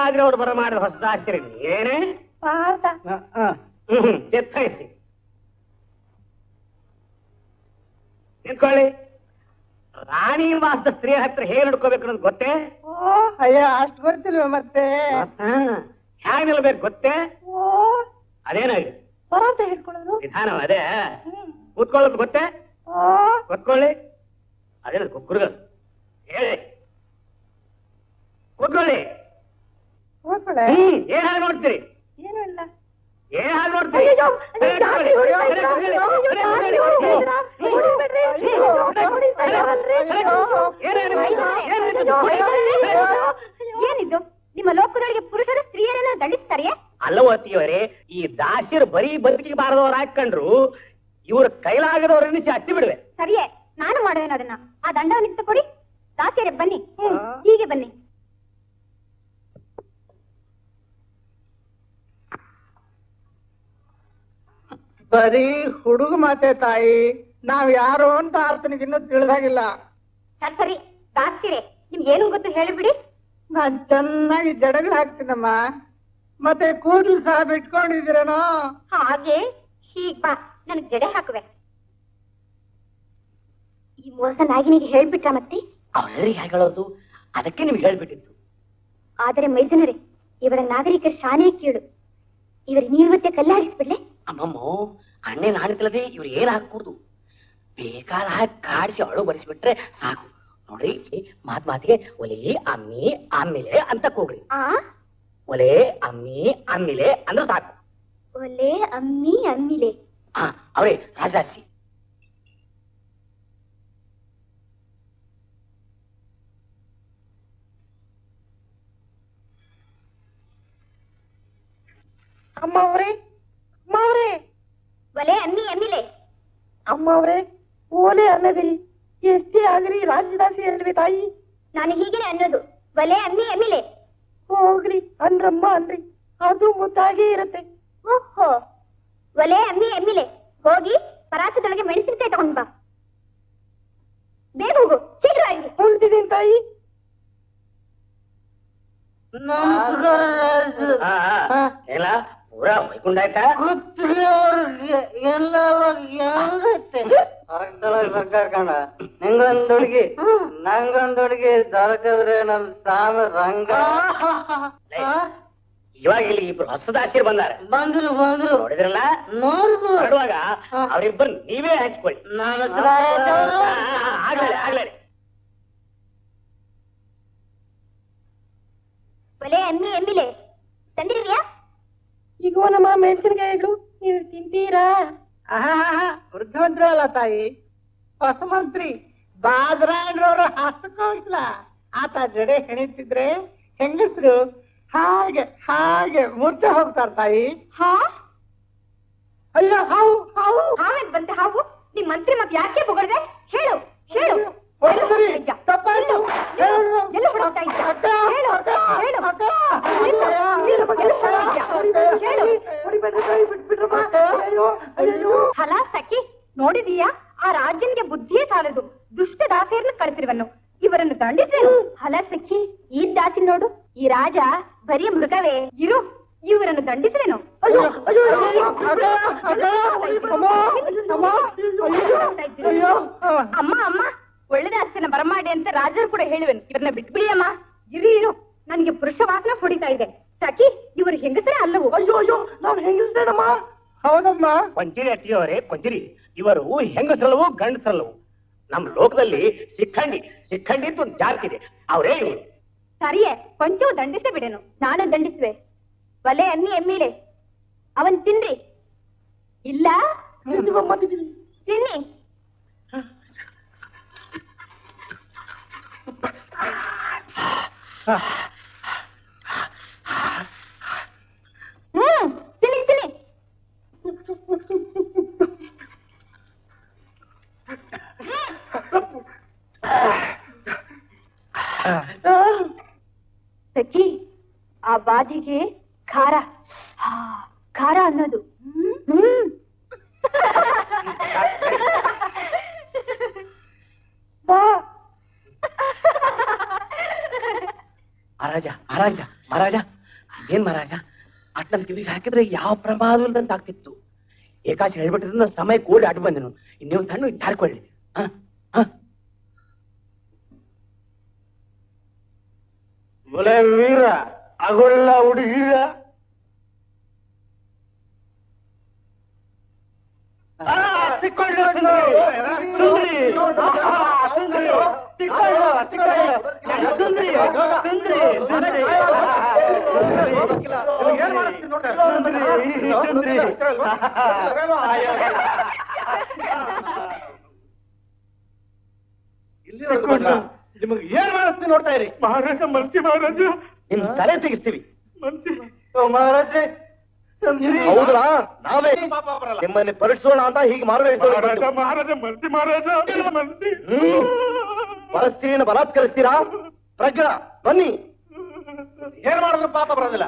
Speaker 6: ಹೇಗಾದ್ರೆ ಅವ್ರು ಬರ ಮಾಡಿದ ಹೊಸದಾಶ್ಚರ್ಯ ಏನೇ ಹ್ಮ್ ಎತ್ತಾಯಿಸಿ ನಿಂತ್ಕೊಳ್ಳಿ ರಾಣಿ ವಾಸದ ಸ್ತ್ರೀ ಹತ್ರ ಹೇಗೆ ನಡ್ಕೋಬೇಕು ಅನ್ನೋದು ಗೊತ್ತೇ
Speaker 8: ಅಯ್ಯ ಅಷ್ಟು ಗೊತ್ತಿಲ್ವ ಮತ್ತೆ
Speaker 6: ಹೇಗೆ ನಿಲ್ಬೇಕು ಗೊತ್ತೇ ಅದೇನಾಗಿ
Speaker 8: ಪರೋಟ ಹಿಡ್ಕೊಳ್ಳೋದು
Speaker 6: ವಿಧಾನ ಅದೇ ಕೂತ್ಕೊಳ್ಳೋದು ಗೊತ್ತೇ ಕೂತ್ಕೊಳ್ಳಿ ಅದೇ ಕುಕ್ಕುರ್ಗ ಹೇಳಿ ಕೂತ್ಕೊಳ್ಳಿ
Speaker 8: ಕೂತ್ಕೊಳ್ಳೆ
Speaker 6: ಹ್ಮ್ ಏನ್ ಹಾಗೆ ನೋಡ್ತೀರಿ
Speaker 8: ಏನು ಇಲ್ಲ
Speaker 6: ಏನ್ ಹಾಗೆ ನೋಡ್ತೀರಿ
Speaker 8: ಅಯ್ಯೋ, ಅಯ್ಯೋ, ಜಾಸ್ತಿ ಹೊಡಿತಾ ಇದ್ದೀರಾ? ಅಯ್ಯೋ, ಅಯ್ಯೋ, ಜಾಸ್ತಿ ಹೊಡಿತಾ ಇದ್ದೀರಾ? ಹೊಡಿಬೇಡ್ರಿ, ಅಯ್ಯೋ, ಹೊಡಿತಾ ಇದ್ದೀರಲ್ರಿ?
Speaker 5: ಏನಿದು ನಿಮ್ಮ ಲೋಕದೊಳಗೆ ಪುರುಷರು ಸ್ತ್ರೀಯರನ್ನ ದಂಡಿಸ್ತಾರೆಯೇ
Speaker 6: ಅಲ್ಲವತಿಯವರೇ ಈ ದಾಸಿಯರು ಬರೀ ಬದುಕಿಗೆ ಬಾರದವ್ರು ಹಾಕೊಂಡ್ರು ಇವ್ರ ಕೈಲಾಗದವ್ರ ಎನಿಸಿ ಹತ್ತಿ ಬಿಡುವೆ
Speaker 5: ಸರಿಯೇ ನಾನು ಮಾಡುವೇನು ಅದನ್ನ ಆ ದಂಡವನ್ನು ಕೊಡಿ ದಾಸಿಯರೇ ಬನ್ನಿ ಹೀಗೆ ಬನ್ನಿ
Speaker 8: ಬರೀ ಹುಡುಗ ಮಾತೆ ತಾಯಿ ನಾವ್ ಯಾರು ಅಂತ ಆರ್ತನಿಗೆ ಇನ್ನೂ ತಿಳಿದಾಗಿಲ್ಲ
Speaker 5: ಸರಿ ಸರಿ ದಾಸಿಯರೇ ನಿಮ್ಗೆ ಏನು ಗೊತ್ತು ಹೇಳಿಬಿಡಿ
Speaker 8: ನಾನ್ ಚೆನ್ನಾಗಿ ಜಡಗಳು ಹಾಕ್ತೀನಮ್ಮ ಮತ್ತೆ ಕೂದಲು ಸಹ ಬಿಟ್ಕೊಂಡಿದ್ದೀರೇನೋ
Speaker 5: ಹಾಗೆ ಹೀಗ್ ಬಾ ನನಗ್ ಜಡೆ ಹಾಕುವೆ ಈ ಮೋಸ ನಾಗಿನಿಗೆ ಹೇಳ್ಬಿಟ್ಟ ಮತ್ತೆ
Speaker 6: ಅವರೆಲ್ಲರಿಗೆ ಹೇಗೆ ಹೇಳೋದು ಅದಕ್ಕೆ ನಿಮ್ಗೆ ಹೇಳ್ಬಿಟ್ಟಿತ್ತು
Speaker 5: ಆದರೆ ಮೈದನರೇ ಇವರ ನಾಗರಿಕರ ಶಾನೆ ಕೀಳು ಇವರ ನೀವತ್ತೆ ಕಲ್ಲಾಡಿಸ್ಬಿಡ್ಲೆ
Speaker 6: ಅಮ್ಮಮ್ಮೋ ಅಣ್ಣೆ ನಾಡಿಕೊಳ್ಳದೆ ಇವ್ರು ಏನ್ ಹಾಕೂಡ್ದು ಬೇಕಾದ ಹಾಕಿ ಕಾಡಿಸಿ ಅಳು ಬರಿಸ್ಬಿಟ್ರೆ ಸಾಕು ನೋಡಿ ಮಾತ್ ಮಾತಿಗೆ ಒಲೆ ಅಮ್ಮಿ ಆಮೇಲೆ ಅಂತ ಕೂಗ್ರಿ
Speaker 5: ಆ
Speaker 6: ಒಲೆ ಅಮ್ಮಿ ಆಮೇಲೆ ಅಂದ್ರೆ ಸಾಕು
Speaker 5: ಒಲೆ ಅಮ್ಮಿ ಅಮ್ಮಿಲೆ
Speaker 6: ಹಾ ಅವರೇ ರಾಜಾಸಿ
Speaker 8: ಅಮ್ಮ ಅವ್ರೆ ಅಮ್ಮ ಅವ್ರೆ
Speaker 5: ಒಲೆ ಅಮ್ಮಿ ಅಮ್ಮಿಲೆ
Speaker 8: ಅಮ್ಮ ಅವ್ರೆ ಓಲೆ ಅನ್ನದಿರಿ ಎಷ್ಟೇ ಆಗಲಿ ರಾಜದಾಸಿ ಅಲ್ವೇ ತಾಯಿ
Speaker 5: ನಾನು ಹೀಗೆ ಅನ್ನೋದು ಒಲೆ ಅಮ್ಮಿ ಅಮ್ಮಿಲೆ
Speaker 8: ಹೋಗ್ರಿ ಅಂದ್ರಮ್ಮ ಅನ್ರಿ ಅದು ಮುದ್ದಾಗೇ ಇರತ್ತೆ
Speaker 5: ಓಹೋ ಒಲೆ ಅಮ್ಮಿ ಎಮ್ಮಿಲೆ ಹೋಗಿ ಪರಾಸದೊಳಗೆ ಮೆಣಸಿನಕಾಯಿ ತಗೊಂಡ್ ಬಾ ಬೇಗ ಹೋಗು ಶೀಘ್ರವಾಗಿ
Speaker 8: ಹೋಗ್ತಿದ್ದೀನಿ ತಾಯಿ
Speaker 6: ಎಲ್ಲ ಪೂರಾ ಹೊಯ್ಕೊಂಡ್ ಆಯ್ತಾ
Speaker 7: ಕಣ ನಿಂಗೊಂದ್ ಹುಡುಗಿ ನಂಗೊಂದ್ ಹುಡುಗಿ ದೊರಕಿದ್ರೆ ನನ್ ಸಾಮ ರಂಗ
Speaker 6: ಇವಾಗ ಇಲ್ಲಿ ಇಬ್ರು ಹೊಸದಾಸಿರ್ ಬಂದಾರೆ
Speaker 7: ಬಂದ್ರು ಬಂದ್ರು
Speaker 6: ನೋಡಿದ್ರಲ್ಲ
Speaker 7: ನೋಡಿದ್ರು
Speaker 6: ಹೊರಡುವಾಗ ಅವ್ರಿಬ್ಬರು ನೀವೇ ಹಂಚ್ಕೊಳ್ಳಿ ಆಗ್ಲೇ ಆಗ್ಲೇ
Speaker 5: ಒಲೆ ಅಮ್ಮಿ ಎಮ್ಮಿಲೆ ತಂದಿರಿವ್ಯಾ
Speaker 8: ಈಗ ನಮ್ಮ ಮೆಣಸಿನಕಾಯಿಗಳು ನೀವು ತಿಂತೀರಾ ವೃದ್ಧಮಂತ್ರಿ ಅಲ್ಲ ತಾಯಿ ಹೊಸ ಮಂತ್ರಿ ಬಾದ್ರಾಂಡ್ರವ್ರ ಹಸ್ತಕೋಸ್ಲ ಆತ ಜಡೆ ಹೆಣಿತಿದ್ರೆ ಹೆಂಗಸರು ಹಾಗೆ ಹಾಗೆ ಮುರ್ಚ ಹೋಗ್ತಾರ ತಾಯಿ
Speaker 5: ಹಾ
Speaker 8: ಅಯ್ಯೋ ಹಾವು ಹಾವು
Speaker 5: ಹಾವೇದ್ ಬಂತೆ ಹಾವು ನಿಮ್ ಮಂತ್ರಿ ಮತ್ ಯಾಕೆ ಬೊಗಳ್ದೆ ಹೇಳು ಹೇಳು
Speaker 8: ಹೊಡ್ದ್ರಿ, ತಪ್ಪಾಯ್ತು. ಹೇಳು.
Speaker 5: ಎಲ್ಲ ಹುಡುಕ್ತಾ ಇದ್ಯಾ?
Speaker 8: ಅಕ್ಕ,
Speaker 5: ಹೇಳು,
Speaker 8: ಅಕ್ಕ,
Speaker 5: ಹೇಳು.
Speaker 8: ಅಕ್ಕ.
Speaker 5: ಇಲ್ಲ, ಇಲ್ಲ, ಎಲ್ಲ ಹುಡುಕ್ತಾ ಇದ್ಯಾ? ಹೇಳು.
Speaker 8: ಹೊಡಿಬೇಡ್ರಿ ತಾಯಿ, ಬಿಟ್ಬಿಟ್ರಮ್ಮ. ಅಯ್ಯೋ, ಅಯ್ಯೋ.
Speaker 5: ಫಲ ಸಖಿ ನೋಡಿದೀಯಾ ಆ ರಾಜನ್ಗೆ ಬುದ್ಧಿಯೇ ಸಾಲದು ದುಷ್ಟ ದಾಸೆಯನ್ನು ಕರೆಸಿರುವನು ಇವರನ್ನು ದಂಡಿಸೇನು ಫಲ ಸಖಿ ಈ ದಾಸಿ ನೋಡು ಈ ರಾಜ ಬರೀ ಮೃಗವೇ ಇರು ಇವರನ್ನು ದಂಡಿಸುವೆನು
Speaker 8: ಅಯ್ಯೋ, ಅಯ್ಯೋ, ಅಯ್ಯೋ, ಅಕ್ಕ, ಅಕ್ಕ, ಅಮ್ಮ, ಅಮ್ಮ, ಅಯ್ಯೋ, ಅಯ್ಯೋ.
Speaker 5: ಅಮ್ಮ ಅಮ್ಮ ಒಳ್ಳೆದ ಅಷ್ಟನ ಬರಮಾಡಿ ಅಂತ ರಾಜರು ಕೂಡ ಹೇಳುವೆನು ಇವ್ರನ್ನ ಬಿಟ್ಬಿಡಿ ಅಮ್ಮ ಇರು ಇರು ನನಗೆ ಪುರುಷ ವಾಸನ ಹೊಡಿತಾ ಇದೆ ಸಖಿ ಇವರು ಹೆಂಗಸರೇ ಅಲ್ಲವು
Speaker 8: ಅಯ್ಯೋ ಅಯ್ಯೋ ನಾನು ಹೆಂಗಿಸ್ತೇನಮ್ಮ ಹೌದಮ್ಮ
Speaker 6: ಕೊಂಚಿರಿ ಅಟ್ಟಿಯವರೇ ಕೊಂಚಿರಿ ಇವರು ಹೆಂಗಸರಲ್ಲವು ಗಂಡಸರಲ್ಲವು ನಮ್ ಲೋಕದಲ್ಲಿ ಸಿಕ್ಕಂಡಿ ಸಿಕ್ಕಂಡಿ ಅಂತ ಒಂದು ಜಾತಿ ಇದೆ ಅವರೇ ಇವರು
Speaker 5: ಸರಿಯೇ ಕೊಂಚವು ದಂಡಿಸೇ ಬಿಡೆನು ನಾನು ದಂಡಿಸುವೆ ಬಲೆ ಅನ್ನಿ ಎಮ್ಮಿಲೆ ಅವನ್ ತಿನ್ರಿ ಇಲ್ಲ ತಿನ್ನಿ ಹ್ಮ್ ತಿನ್ನಿ ತಿನ್ನಿ ಸಖಿ ಆ ಬಾಜಿಗೆ ಖಾರ ಹಾ, ಖಾರ ಅನ್ನೋದು ಹ್ಮ್
Speaker 6: ಮಹಾರಾಜ ಮಹಾರಾಜ ಮಹಾರಾಜ ಏನ್ ಮಹಾರಾಜ ಅಟ್ಲನ್ ಕಿವಿಗೆ ಹಾಕಿದ್ರೆ ಯಾವ ಪ್ರಮಾದ ಇಲ್ದಂತ ಆಗ್ತಿತ್ತು ಏಕಾಶಿ ಹೇಳ್ಬಿಟ್ರಿಂದ ಸಮಯ ಕೂಡಿ ಅಡ್ಡ ಬಂದೆನು ನೀವು ಸಣ್ಣ ಧಾರ್ಕೊಳ್ಳಿ ಹ ಹ
Speaker 4: ಒಲೆ ವೀರ ಅಗೊಲ್ಲ ಹುಡುಗಿರ
Speaker 6: ನಿಮಗೆ ಏನ್ ಮಾಡಿಸ್ತೀನಿ ನೋಡ್ತಾ ಇರಿ
Speaker 4: ಮಹಾರಾಜ ಮನ್ಸಿ ಮಹಾರಾಜ
Speaker 6: ನಿಮ್ ತಲೆ ತೆಗಿಸ್ತೀವಿ
Speaker 4: ಮನ್ಸಿ
Speaker 7: ಮಹಾರಾಜೆ
Speaker 6: ಹೌದಾ ನಾವೇ ನಿಮ್ಮನ್ನ ಪರೀಕ್ಷಿಸೋಣ ಅಂತ ಹೀಗೆ
Speaker 4: ಮಹಾರಾಜ
Speaker 6: ಮಾರ್ಗ
Speaker 4: ಮಹಾರಾಜ ಮನ್ಸಿ ಮಹಾರಾಜ ಮನ್ಸಿ
Speaker 6: ಹ್ಮ್ ಪರಸ್ತ್ರೀನ ಬಲಾತ್ಕರಿಸ್ತೀರಾ ಪ್ರಜ್ಞಾ ಬನ್ನಿ ಏನ್ ಮಾಡಿದ್ರು ಪಾಪ ಬರೋದಿಲ್ಲ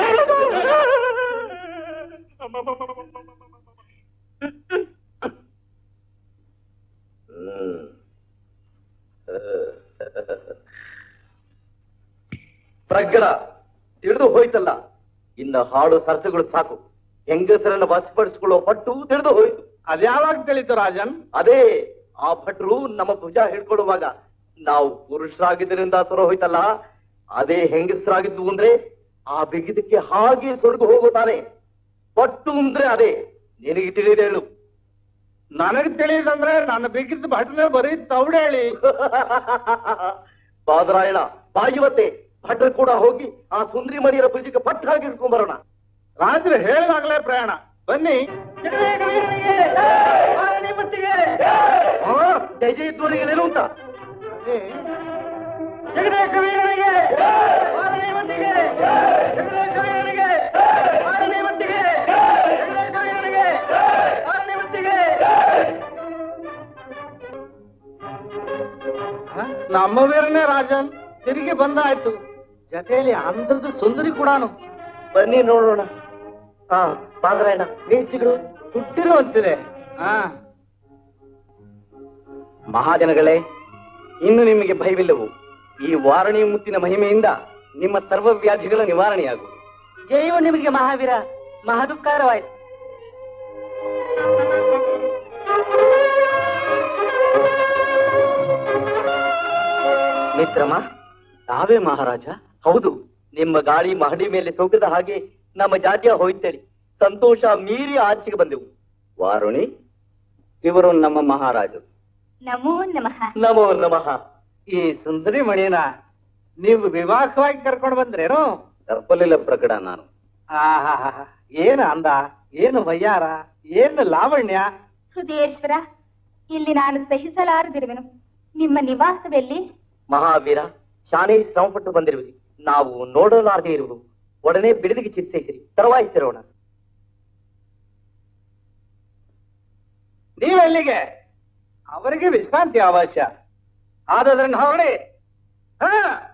Speaker 6: ಪ್ರಜ್ಞಾ ತಿಳಿದು ಹೋಯ್ತಲ್ಲ ಇನ್ನ ಹಾಡು ಸರಸುಗಳು ಸಾಕು ಹೆಂಗಸರನ್ನ ವಶಪಡಿಸಿಕೊಳ್ಳೋ ಪಟ್ಟು ತಿಳಿದು ಹೋಯ್ತು
Speaker 4: ಅದ್ಯಾವಾಗ ತಿಳಿತು ರಾಜನ್
Speaker 6: ಅದೇ ಆ ಭಟ್ರು ನಮ್ಮ ಭುಜ ಹಿಡ್ಕೊಳ್ಳುವಾಗ ನಾವು ಪುರುಷರಾಗಿದ್ದರಿಂದ ಸೊರ ಹೋಯ್ತಲ್ಲ ಅದೇ ಹೆಂಗಸರಾಗಿದ್ದು ಅಂದ್ರೆ ಆ ಬಿಗಿದಕ್ಕೆ ಹಾಗೆ ಸೊರಗು ಹೋಗುತ್ತಾನೆ ಪಟ್ಟು ಅಂದ್ರೆ ಅದೇ ನಿನಗೆ ತಿಳಿದೆ ಹೇಳು
Speaker 4: ನನಗ್ ತಿಳಿದಂದ್ರೆ ನನ್ನ ಬೇಕಿದ್ದ ಭಟ್ನೆ ಬರೀ ತವಡೆ ಹೇಳಿ
Speaker 6: ಬಾದರಾಯಣ ಬಾಯುವತ್ತೆ ಭಟ್ರು ಕೂಡ ಹೋಗಿ ಆ ಸುಂದ್ರಿ ಮಣಿಯರ ಭುಜಕ್ಕೆ ಪಟ್ಟು ಹಾಕಿ ಹಿಡ್ಕೊಂಡ್ ಬರೋಣ
Speaker 4: ರಾಜರು ಹೇಳಿದಾಗ್ಲೇ ಪ್ರಯಾಣ ಬನ್ನಿ
Speaker 6: ಜಯ ಇದ್ದವರಿಗೆ ಏನು ಅಂತ
Speaker 4: ನಮ್ಮ ವೀರನೇ ರಾಜನ್ ತಿರುಗಿ ಬಂದಾಯ್ತು ಜೊತೆಯಲ್ಲಿ ಅಂದದ್ದು ಸುಂದರಿ ಕೂಡಾನು
Speaker 6: ಬನ್ನಿ ನೋಡೋಣ ಹಾ ಬಾದರಾಯಣ ವೇಸಿಗಳು
Speaker 4: ಹುಟ್ಟಿರು ಅಂತಿದೆ ಹಾ
Speaker 3: ಮಹಾಜನಗಳೇ ಇನ್ನು ನಿಮಗೆ ಭಯವಿಲ್ಲವು ಈ ವಾರಣಿ ಮುತ್ತಿನ ಮಹಿಮೆಯಿಂದ ನಿಮ್ಮ ಸರ್ವ ವ್ಯಾಧಿಗಳ ನಿವಾರಣೆಯಾಗುವುದು
Speaker 8: ಜಯವು ನಿಮಗೆ ಮಹಾವೀರ ಮಹದುಪಕಾರವಾಯ್ತು
Speaker 3: ಮಿತ್ರಮ ತಾವೇ ಮಹಾರಾಜ ಹೌದು ನಿಮ್ಮ ಗಾಳಿ ಮಹಡಿ ಮೇಲೆ ಸೋಕದ ಹಾಗೆ ನಮ್ಮ ಜಾತಿಯ ಹೋಯ್ತೇಳಿ ಸಂತೋಷ ಮೀರಿ ಆಚೆಗೆ ಬಂದೆವು ವಾರುಣಿ ಇವರು ನಮ್ಮ ಮಹಾರಾಜರು
Speaker 5: ನಮೋ ನಮಃ
Speaker 6: ನಮೋ ನಮಃ
Speaker 8: ಈ ಸುಂದರಿ ಮಣಿನ ನೀವು ವಿವಾಹವಾಗಿ ಕರ್ಕೊಂಡು ಬಂದ್ರೇನು
Speaker 3: ತಪ್ಪಲಿಲ್ಲ ಪ್ರಕಟ ನಾನು
Speaker 8: ಆಹಾ ಏನು ಅಂದ ಏನು ವಯ್ಯಾರ ಏನು ಲಾವಣ್ಯ
Speaker 5: ಹೃದಯೇಶ್ವರ ಇಲ್ಲಿ ನಾನು ಸಹಿಸಲಾರದಿರುವೆನು ನಿಮ್ಮ ನಿವಾಸವೆಲ್ಲಿ
Speaker 6: ಮಹಾವೀರ ಶಾನೆ ಶ್ರಮಪಟ್ಟು ಬಂದಿರುವುದು ನಾವು ನೋಡಲಾರದೆ ಇರುವುದು ಒಡನೆ ಬಿಡದಿಗೆ ಚಿಂತಿಸಿರಿ ತರವಾಯಿಸಿರೋಣ
Speaker 8: ನೀವೆಲ್ಲಿಗೆ ಅವರಿಗೆ ವಿಶ್ರಾಂತಿ ಅವಶ್ಯ ಆದದ್ರನ್ನ ಹೊರಡಿ ಹಾ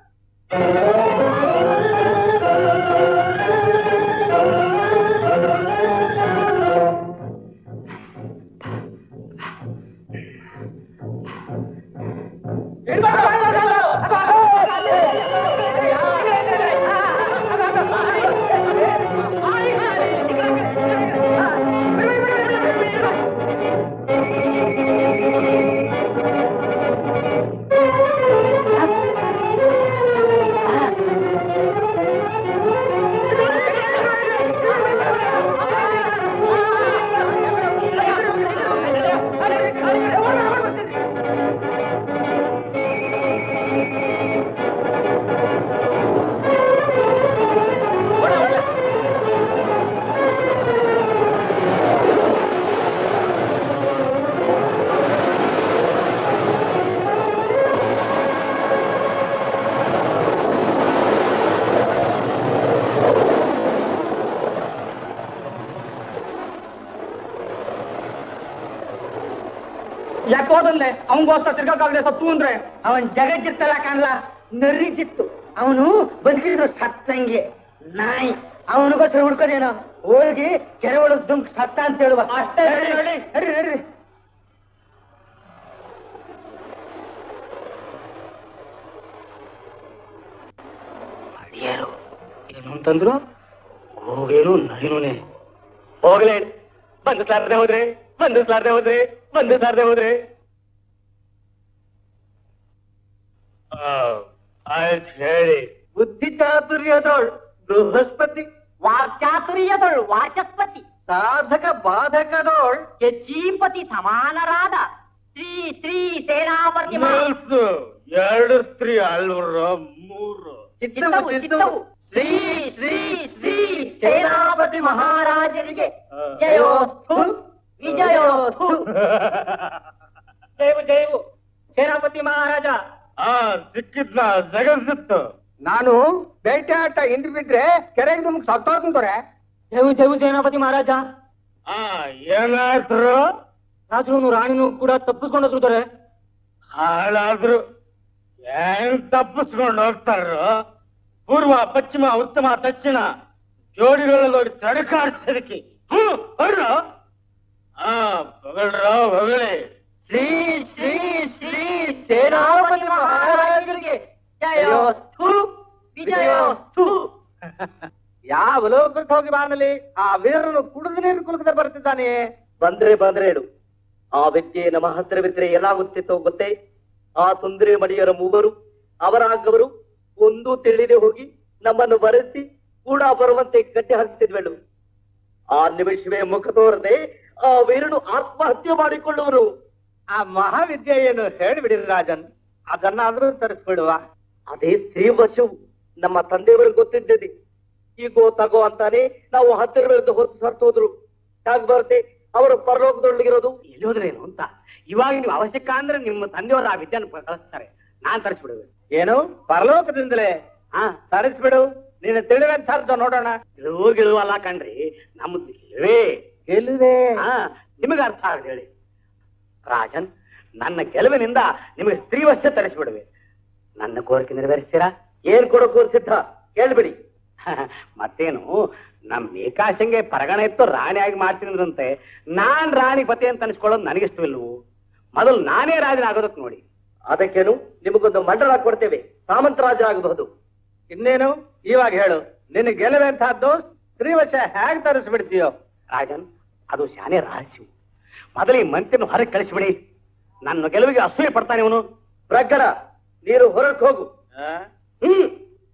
Speaker 4: ಯಾಕೆ ಹೋದಲ್ಲೇ ಅವಂಗೋಸ್ಕರ ತಿರ್ಗಾಕಾಗದೆ ಸತ್ತು ಅಂದ್ರೆ
Speaker 8: ಅವನ್ ಜಗಜ್ಜಿತ್ತಲ್ಲ ಕಾಣ್ಲ ನರ್ರಿ ಜಿತ್ತು ಅವನು ಬದುಕಿದ್ರು ಸತ್ತಂಗೆ ನಾಯಿ ಅವನಿಗೋಸ್ಕರ ಹುಡ್ಕೋದೇನೋ ಹೋಗಿ ಕೆರೆ ಒಳಗ್ ದುಂಕ್ ಸತ್ತ ಅಂತ ಹೇಳುವ ಅಷ್ಟೇ ನಡ್ರಿ ನಡ್ರಿ
Speaker 3: ಏನು ಅಂತಂದ್ರು ಹೋಗೇನು ನರಿನೂನೆ ಹೋಗ್ಲೇ ಬಂಧಿಸ್ಲಾರ್ದೆ ಹೋದ್ರೆ ಬಂಧಿಸ್ಲಾರ್ದೆ ಹೋದ್ರೆ ಬಂಧಿಸ್ಲಾರ್ದೆ ಹೋದ್ರೆ ಆಯ್ತು ಹೇಳಿ
Speaker 6: ಬುದ್ಧಿ ಚಾತುರ್ಯದೋಳ್ ಬೃಹಸ್ಪತಿ
Speaker 8: ವಾಕ್ಚಾತುರ್ಯದಳು ವಾಚಸ್ಪತಿ
Speaker 6: ಸಾಧಕ ಬಾಧಕದೋಳ್
Speaker 8: ಯಚೀಪತಿ ಸಮಾನರಾದ ಶ್ರೀ ಶ್ರೀ ಸೇನಾಪತಿ ಮಹಾ-
Speaker 3: ನಿಲ್ಸು. ಎರಡು ಸ್ತ್ರೀ ಅಲ್ವರ ಮೂರು
Speaker 8: ಚಿತ್ತವು ಚಿತ್ತವು ಶ್ರೀ ಶ್ರೀ ಶ್ರೀ ಸೇನಾಪತಿ ಮಹಾರಾಜರಿಗೆ ಜಯೋಸ್ತು ವಿಜಯೋಸ್ತು
Speaker 4: ಜಯವು ಜಯವು ಸೇನಾಪತಿ ಮಹಾರಾಜ
Speaker 3: ಆ ಸಿಕ್ಕಿದ್ನ ಜಗನ್ಸಿತ್ತು
Speaker 6: ನಾನು ಬೇಟೆ ಆಟ ಇಂದು ಬಿದ್ರೆ ಕೆರೆಗೆ ನಮ್ಗೆ ಸತ್ತೋದಂತವ್ರೆ
Speaker 4: ಜಯವು ಜಯವು ಸೇನಾಪತಿ ಮಹಾರಾಜ
Speaker 3: ಆ ಏನಾದ್ರು
Speaker 4: ರಾಜನು ರಾಣಿನೂ ಕೂಡ ತಪ್ಪಿಸ್ಕೊಂಡೋದ್ರು
Speaker 3: ಹಾಳಾದ್ರು ಏನ್ ತಪ್ಪಿಸ್ಕೊಂಡು ಹೋಗ್ತಾರೋ ಪೂರ್ವ ಪಶ್ಚಿಮ ಉತ್ತಮ ದಕ್ಷಿಣ ಜೋಡಿಗಳಲ್ಲಿ ತಡಕಾಡ್ಸೋದಕ್ಕೆ ಹ್ಮ್ ಹೊರ್ರು. ಆ ಹೊಗಳ್ರ ಹೊಗಳಿ
Speaker 8: ಶ್ರೀ ಶ್ರೀ ಶ್ರೀ ಸೇನಾಪತಿ ಮಹಾರಾಜರಿಗೆ ಜಯೋಸ್ತು ವಿಜಯೋಸ್ತು
Speaker 6: ಯಾವ ಲೋಕಕ್ಕೆ ಹೋಗಿ ಬಾನಲಿ ಆ ವೀರನು ಕುಡಿದು ನೀರು ಕುಲುಕದೆ ಬರ್ತಿದ್ದಾನೆ
Speaker 7: ಬಂದ್ರೆ ಬಂದ್ರೆ ಹೇಳು ಆ ವ್ಯಕ್ತಿಯೇ ನಮ್ಮ ಹತ್ತಿರವಿದ್ರೆ ಏನಾಗುತ್ತಿತ್ತೋ ಗೊತ್ತೇ ಆ ಸುಂದರಿ ಮಡಿಯರ ಮೂವರು ಅವರಾಗವರು ಒಂದು ತಿಳಿದೇ ಹೋಗಿ ನಮ್ಮನ್ನು ಬರೆಸಿ ಕೂಡ ಬರುವಂತೆ ಕಟ್ಟಿ ಹಾಕಿಸಿದ್ವೆಳು ಆ ನಿಮಿಷವೇ ಮುಖ ತೋರದೆ ಆ ವೀರನು ಆತ್ಮಹತ್ಯೆ ಮಾಡಿಕೊಳ್ಳುವರು
Speaker 6: ಆ ಮಹಾವಿದ್ಯೆ ಏನು ಹೇಳಿಬಿಡಿರಿ ರಾಜನ್ ಅದನ್ನಾದ್ರೂ ತರಿಸ್ಬಿಡುವ
Speaker 7: ಅದೇ ಶ್ರೀವಶವು ನಮ್ಮ ತಂದೆಯವರಿಗೆ ಗೊತ್ತಿದ್ದದೆ ಈಗೋ ತಗೋ ಅಂತಾನೆ ನಾವು ಹತ್ತಿರವಿருந்து ಹೊತ್ತು ಸರ್ತೋದ್ರು ಹೇಗ್ ಬರುತ್ತೆ ಅವರು ಪರಲೋಕದೊಳಗಿರೋದು
Speaker 6: ಇಲ್ಲೋದ್ರೇನು ಅಂತ ಇವಾಗ ನೀವು ಅವಶ್ಯಕ ಅಂದ್ರೆ ನಿಮ್ಮ ತಂದೆಯವರು ಆ ವಿದ್ಯಾನ ಕಳಿಸ್ತಾರೆ ನಾನ್ ತರಿಸ್ಬಿಡುವೆ ಏನು ಪರಲೋಕದಿಂದಲೇ ಹಾ ತರಿಸ್ಬಿಡು ನೀನು ತಿಳಿವಂತದ್ದು ನೋಡೋಣ ಗೆಲುವು ಗೆಲುವಲ್ಲ ಕಣ್ರಿ ನಮ್ಮದು ಗೆಲುವೇ ಗೆಲುವೆ ಹಾ ನಿಮಗೆ ಅರ್ಥ ಆಗದೆ ಹೇಳಿ ರಾಜನ್ ನನ್ನ ಗೆಲುವಿನಿಂದ ನಿಮಗೆ ಸ್ತ್ರೀವಶ್ಯ ತರಿಸ್ಬಿಡುವೆ ನನ್ನ ಕೋರಿಕೆ ನೆರವೇರಿಸ್ತೀರಾ
Speaker 7: ಏನ್ ಕೊಡೋ ಕೋರ್ಸಿದ್ದ ಕೇಳ್ಬಿಡಿ
Speaker 6: ಮತ್ತೇನು ನಮ್ ಮೇಕಾಶಂಗೆ ಪರಗಣ ಇತ್ತು ರಾಣಿಯಾಗಿ ಮಾಡ್ತೀನಂತೆ ನಾನ್ ರಾಣಿ ಪತಿ ಅಂತ ಅನ್ಸ್ಕೊಳ್ಳೋದು ನನಗಿಷ್ಟವಿಲ್ವು ಮೊದಲು ನಾನೇ ರಾಜನಾಗೋದಕ್ಕೆ ನೋಡಿ
Speaker 7: ಅದಕ್ಕೇನು ನಿಮಗೊಂದು ಮಂಡಳ ಕೊಡ್ತೇವೆ ಸಾಮಂತರಾಜರಾಗಬಹುದು
Speaker 6: ಇನ್ನೇನು ಇವಾಗ ಹೇಳು ನಿನ್ನ ಗೆಲುವಂತಹದ್ದು ಸ್ತ್ರೀವಶ ಹೇಗ್ ತರಿಸ್ಬಿಡ್ತೀಯೋ ರಾಜನ್ ಅದು ಶಾನೆ ರಹಸ್ಯ ಮೊದಲು ಈ ಮಂತ್ರಿನ ಹೊರಗೆ ಕಳಿಸ್ಬಿಡಿ ನನ್ನ ಗೆಲುವಿಗೆ ಅಸೂಯೆ ಪಡ್ತಾನೆ ಇವನು
Speaker 7: ಪ್ರಜ್ಞ ನೀನು ಹೊರಕ್ಕೆ ಹೋಗು ಹ್ಮ್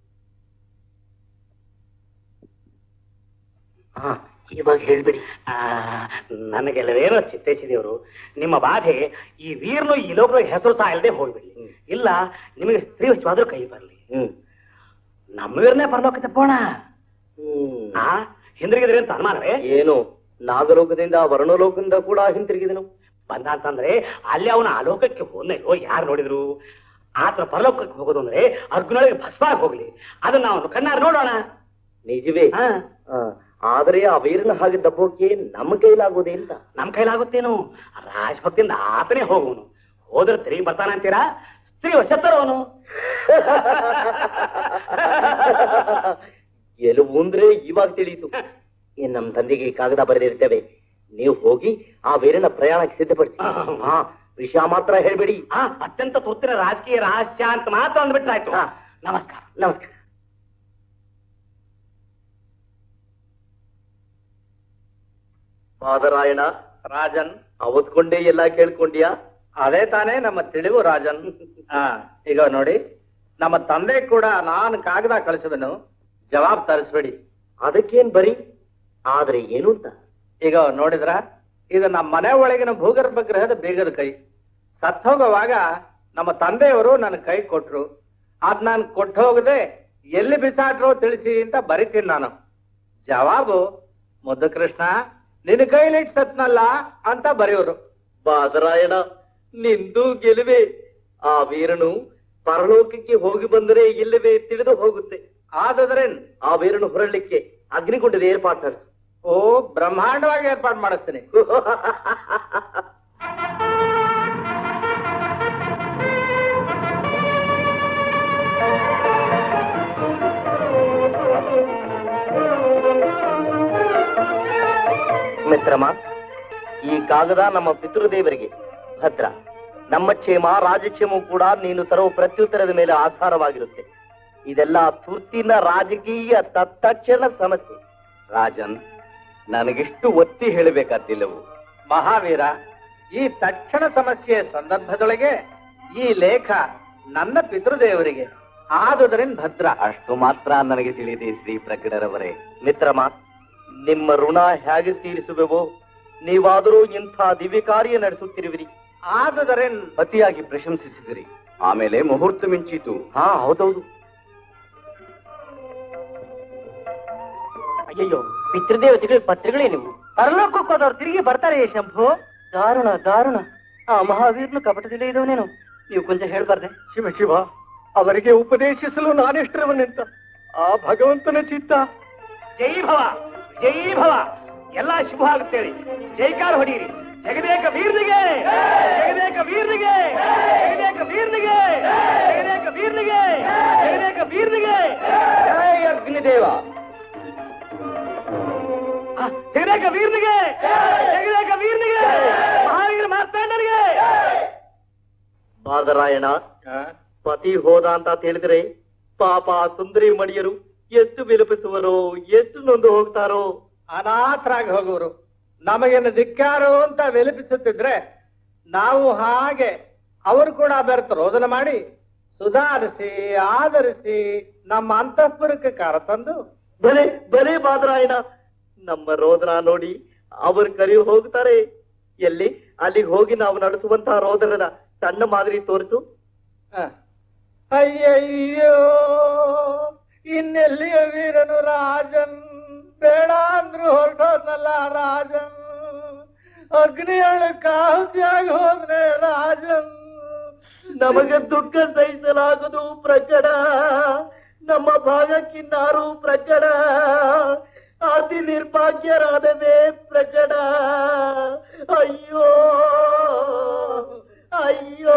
Speaker 6: ಹಾ, ಇವಾಗ ಹೇಳ್ಬಿಡಿ ನನಗೆಲ್ಲವೇನೋ ಚಿತ್ತೈಸಿದೇವರು ನಿಮ್ಮ ಬಾಧೆ ಈ ವೀರನು ಈ ಲೋಕದ ಹೆಸರು ಸಹ ಇಲ್ಲದೆ ಹೋಗ್ಬಿಡಿ ಇಲ್ಲ ನಿಮಗೆ ಸ್ತ್ರೀ ವಶವಾದ್ರೂ ಕೈ ಬರಲಿ ನಮ್ಮ ವೀರನೇ ಪರಲೋಕ ತಪ್ಪೋಣ ಆ ಹಿಂದಿರುಗಿದ್ರಿ ಅಂತ ಅನುಮಾನವೇ
Speaker 7: ಏನು ನಾಗಲೋಕದಿಂದ ವರ್ಣಲೋಕದಿಂದ ಕೂಡ ಹಿಂತಿರುಗಿದನು
Speaker 6: ಬಂದ ಅಂತಂದ್ರೆ ಅಲ್ಲಿ ಅವನ ಆ ಲೋಕಕ್ಕೆ ಹೋದ್ನೋ ಯಾರು ನೋಡಿದ್ರು ಆತರ ಪರಲೋಕಕ್ಕೆ ಹೋಗೋದು ಅಂದ್ರೆ ಅರ್ಜುನೊಳಗೆ ಭಸ್ಮಾಗಿ ಹೋಗ್ಲಿ ಅದನ್ನ ಅವನು ಕಣ್ಣಾರ ನೋಡೋಣ
Speaker 7: ನಿಜವೇ
Speaker 6: ಹಾ
Speaker 7: ಆ, ಆದರೆ ಆ ವೀರನ ಹಾಗೆ ದಬ್ಬೋಕೆ ನಮ್ಮ ಕೈಲಾಗುವುದೇ ಇಲ್ಲ
Speaker 6: ನಮ್ ಕೈಲಾಗುತ್ತೇನು ರಾಜಭಕ್ತಿಯಿಂದ ಆತನೇ ಹೋಗುವನು ಹೋದ್ರೆ ತಿರುಗಿ ಬರ್ತಾನ ಅಂತೀರಾ ಸ್ತ್ರೀ ವಶತ್ತರವನು
Speaker 7: ಗೆಲುವು ಅಂದ್ರೆ ಇವಾಗ ತಿಳಿಯಿತು ಏನ್ ನಮ್ ತಂದೆಗೆ ಕಾಗದ ಬರೆದಿರ್ತೇವೆ ನೀವು ಹೋಗಿ ಆ ವೀರನ ಪ್ರಯಾಣಕ್ಕೆ ಸಿದ್ಧಪಡಿಸಿ ಹಾ ವಿಷಯ ಮಾತ್ರ ಹೇಳ್ಬೇಡಿ
Speaker 6: ಆ ಅತ್ಯಂತ ತುರ್ತಿನ ರಾಜಕೀಯ ರಹಸ್ಯ ಅಂತ ಮಾತ್ರ ಅಂದ್ಬಿಟ್ರಾಯ್ತು
Speaker 7: ಹಾ.
Speaker 6: ನಮಸ್ಕಾರ
Speaker 7: ನಮಸ್ಕಾರ ಪಾದರಾಯಣ
Speaker 6: ರಾಜನ್
Speaker 7: ಅವತ್ಕೊಂಡೇ ಎಲ್ಲ ಕೇಳ್ಕೊಂಡ್ಯಾ
Speaker 6: ಅದೇ ತಾನೇ ನಮ್ಮ ತಿಳಿವು ರಾಜನ್ ಹಾ ಈಗ ನೋಡಿ ನಮ್ಮ ತಂದೆ ಕೂಡ ನಾನು ಕಾಗದ ಕಳಿಸುವೆನು ಜವಾಬ್ ತರಿಸ್ಬೇಡಿ
Speaker 7: ಅದಕ್ಕೇನ್ ಬರಿ ಆದ್ರೆ ಏನು ಅಂತ
Speaker 6: ಈಗ ನೋಡಿದ್ರ ಇದು ನಮ್ಮ ಮನೆ ಒಳಗಿನ ಭೂಗರ್ಭ ಗ್ರಹದ ಬೀಗದ ಕೈ ಸತ್ ಹೋಗುವಾಗ ನಮ್ಮ ತಂದೆಯವರು ನನ್ನ ಕೈ ಕೊಟ್ರು ಅದ್ ನಾನು ಕೊಟ್ಟು ಹೋಗದೆ ಎಲ್ಲಿ ಬಿಸಾಟ್ರು ತಿಳಿಸಿ ಅಂತ ಬರಿತೀನಿ ನಾನು ಜವಾಬು ಮುದ್ದು ಕೃಷ್ಣ ನಿನ್ನ ಕೈಲಿಟ್ ಸತ್ನಲ್ಲ ಅಂತ ಬರೆಯೋರು
Speaker 7: ಪಾದರಾಯಣ ನಿಂದು ಗೆಲುವೆ ಆ ವೀರನು ಪರಲೋಕಕ್ಕೆ ಹೋಗಿ ಬಂದರೆ ಇಲ್ಲವೇ ತಿಳಿದು ಹೋಗುತ್ತೆ
Speaker 6: ಆದ್ರೆ
Speaker 7: ಆ ವೀರನು ಹೊರಡ್ಲಿಕ್ಕೆ ಅಗ್ನಿಗುಂಡದ ಏರ್ಪಾಡು ನಡೆಸು
Speaker 6: ಓ ಬ್ರಹ್ಮಾಂಡವಾಗಿ ಏರ್ಪಾಡು ಮಾಡಿಸ್ತೀನಿ
Speaker 7: ಮಿತ್ರಮ ಈ ಕಾಗದ ನಮ್ಮ ಪಿತೃದೇವರಿಗೆ ಭದ್ರ ನಮ್ಮ ಕ್ಷೇಮ ರಾಜಕ್ಷೇಮವು ಕೂಡ ನೀನು ತರುವ ಪ್ರತ್ಯುತ್ತರದ ಮೇಲೆ ಆಧಾರವಾಗಿರುತ್ತೆ ಇದೆಲ್ಲ ತುರ್ತಿನ ರಾಜಕೀಯ ತತ್ಕ್ಷಣ ಸಮಸ್ಯೆ
Speaker 3: ರಾಜನ್ ನನಗಿಷ್ಟು ಒತ್ತಿ ಹೇಳಬೇಕಾದಿಲ್ಲವು
Speaker 6: ಮಹಾವೀರ ಈ ತಕ್ಷಣ ಸಮಸ್ಯೆಯ ಸಂದರ್ಭದೊಳಗೆ ಈ ಲೇಖ ನನ್ನ ಪಿತೃದೇವರಿಗೆ ಆದುದರಿಂದ ಭದ್ರ
Speaker 3: ಅಷ್ಟು ಮಾತ್ರ ನನಗೆ ತಿಳಿದೆ ಶ್ರೀ ಪ್ರಕಟರವರೇ ಮಿತ್ರಮ ನಿಮ್ಮ ಋಣ ಹೇಗೆ ತೀರಿಸುವೆವೋ ನೀವಾದರೂ ಇಂಥ ದಿವ್ಯ ಕಾರ್ಯ ನಡೆಸುತ್ತಿರುವಿರಿ
Speaker 6: ಆದುದರಿಂದ
Speaker 3: ಅತಿಯಾಗಿ ಪ್ರಶಂಸಿಸಿದಿರಿ ಆಮೇಲೆ ಮುಹೂರ್ತ ಮಿಂಚಿತು ಹಾ ಹೌದೌದು
Speaker 8: ಅಯ್ಯಯ್ಯೋ ಪಿತೃದೇವತೆಗಳು ಪತ್ರಿಗಳೇ ನೀವು ಪರಲೋಕಕ್ಕೆ ಹೋದವ್ರು ತಿರುಗಿ ಬರ್ತಾರೆ ಶಂಭು ದಾರುಣ ದಾರುಣ ಆ ಮಹಾವೀರ್ನು ಕಪಟದಲ್ಲಿ ಇದ್ದವನೇನು ನೀವು ಕೊಂಚ ಹೇಳ್ಬಾರ್ದೆ
Speaker 6: ಶಿವ ಶಿವ ಅವರಿಗೆ ಉಪದೇಶಿಸಲು ನಾನೆಷ್ಟರವನೆಂತ ಆ ಭಗವಂತನ ಚಿತ್ತ ಜೈ ಭವ ಜೈ ಭವ ಎಲ್ಲ ಶುಭ ಆಗುತ್ತೇಳಿ ಜೈಕಾರ ಹೊಡೀರಿ ಜಗದೇಕ ವೀರ್ನಿಗೆ ಜಗದೇಕ ವೀರ್ನಿಗೆ ಜಗದೇಕ ವೀರ್ನಿಗೆ ಜಗದೇಕ ವೀರ್ನಿಗೆ ಜಗದೇಕ ವೀರ್ನಿಗೆ
Speaker 3: ಜಯ ಅಗ್ನಿದೇವ
Speaker 6: ಆ, ಜಗದೇಕ ವೀರ್ನಿಗೆ ಜಗದೇಕ ವೀರ್ನಿಗೆ ಮಹಾವೀರ ಮಾರ್ತಾಂಡನಿಗೆ
Speaker 3: ಬಾದರಾಯಣ ಪತಿ ಹೋದ ಅಂತ ತಿಳಿದ್ರೆ ಪಾಪ ಆ ಸುಂದರಿ ಮಣಿಯರು ಎಷ್ಟು ವಿಲಪಿಸುವರೋ ಎಷ್ಟು ನೊಂದು ಹೋಗ್ತಾರೋ
Speaker 6: ಅನಾಥರಾಗಿ ಹೋಗುವರು ನಮಗೇನು ಧಿಕ್ಕಾರು ಅಂತ ವಿಲಪಿಸುತ್ತಿದ್ರೆ ನಾವು ಹಾಗೆ ಅವರು ಕೂಡ ಬೆರೆತು ರೋದನ ಮಾಡಿ ಸುಧಾರಿಸಿ ಆಧರಿಸಿ ನಮ್ಮ ಅಂತಃಪುರಕ್ಕೆ ಕರೆತಂದು
Speaker 3: ಬಲೆ ಬಲೆ ಬಾದರಾಯಣ ನಮ್ಮ ರೋದನ ನೋಡಿ ಅವರು ಕರಿ ಹೋಗ್ತಾರೆ ಎಲ್ಲಿ ಅಲ್ಲಿಗೆ ಹೋಗಿ ನಾವು ನಡೆಸುವಂತಹ ರೋದನದ ಸಣ್ಣ ಮಾದರಿ ತೋರಿಸು
Speaker 6: ಹ. ಅಯ್ಯಯ್ಯೋ ಇನ್ನೆಲ್ಲಿಯ ವೀರನು ರಾಜನ್ ಬೇಡ ಅಂದ್ರು ಹೊರಟೋದ್ನಲ್ಲ ರಾಜನ್ ಅಗ್ನಿಯೊಳ ಕಾಹುತಿಯಾಗಿ ಹೋದ್ರೆ ರಾಜನ್
Speaker 3: ನಮಗೆ ದುಃಖ ಸಹಿಸಲಾಗದು ಪ್ರಕಟ ನಮ್ಮ ಭಾಗಕ್ಕಿನ್ನಾರು ಪ್ರಕಟ ಅತಿ ನಿರ್ಭಾಗ್ಯರಾದವೇ ಪ್ರಕಟ ಅಯ್ಯೋ ಅಯ್ಯೋ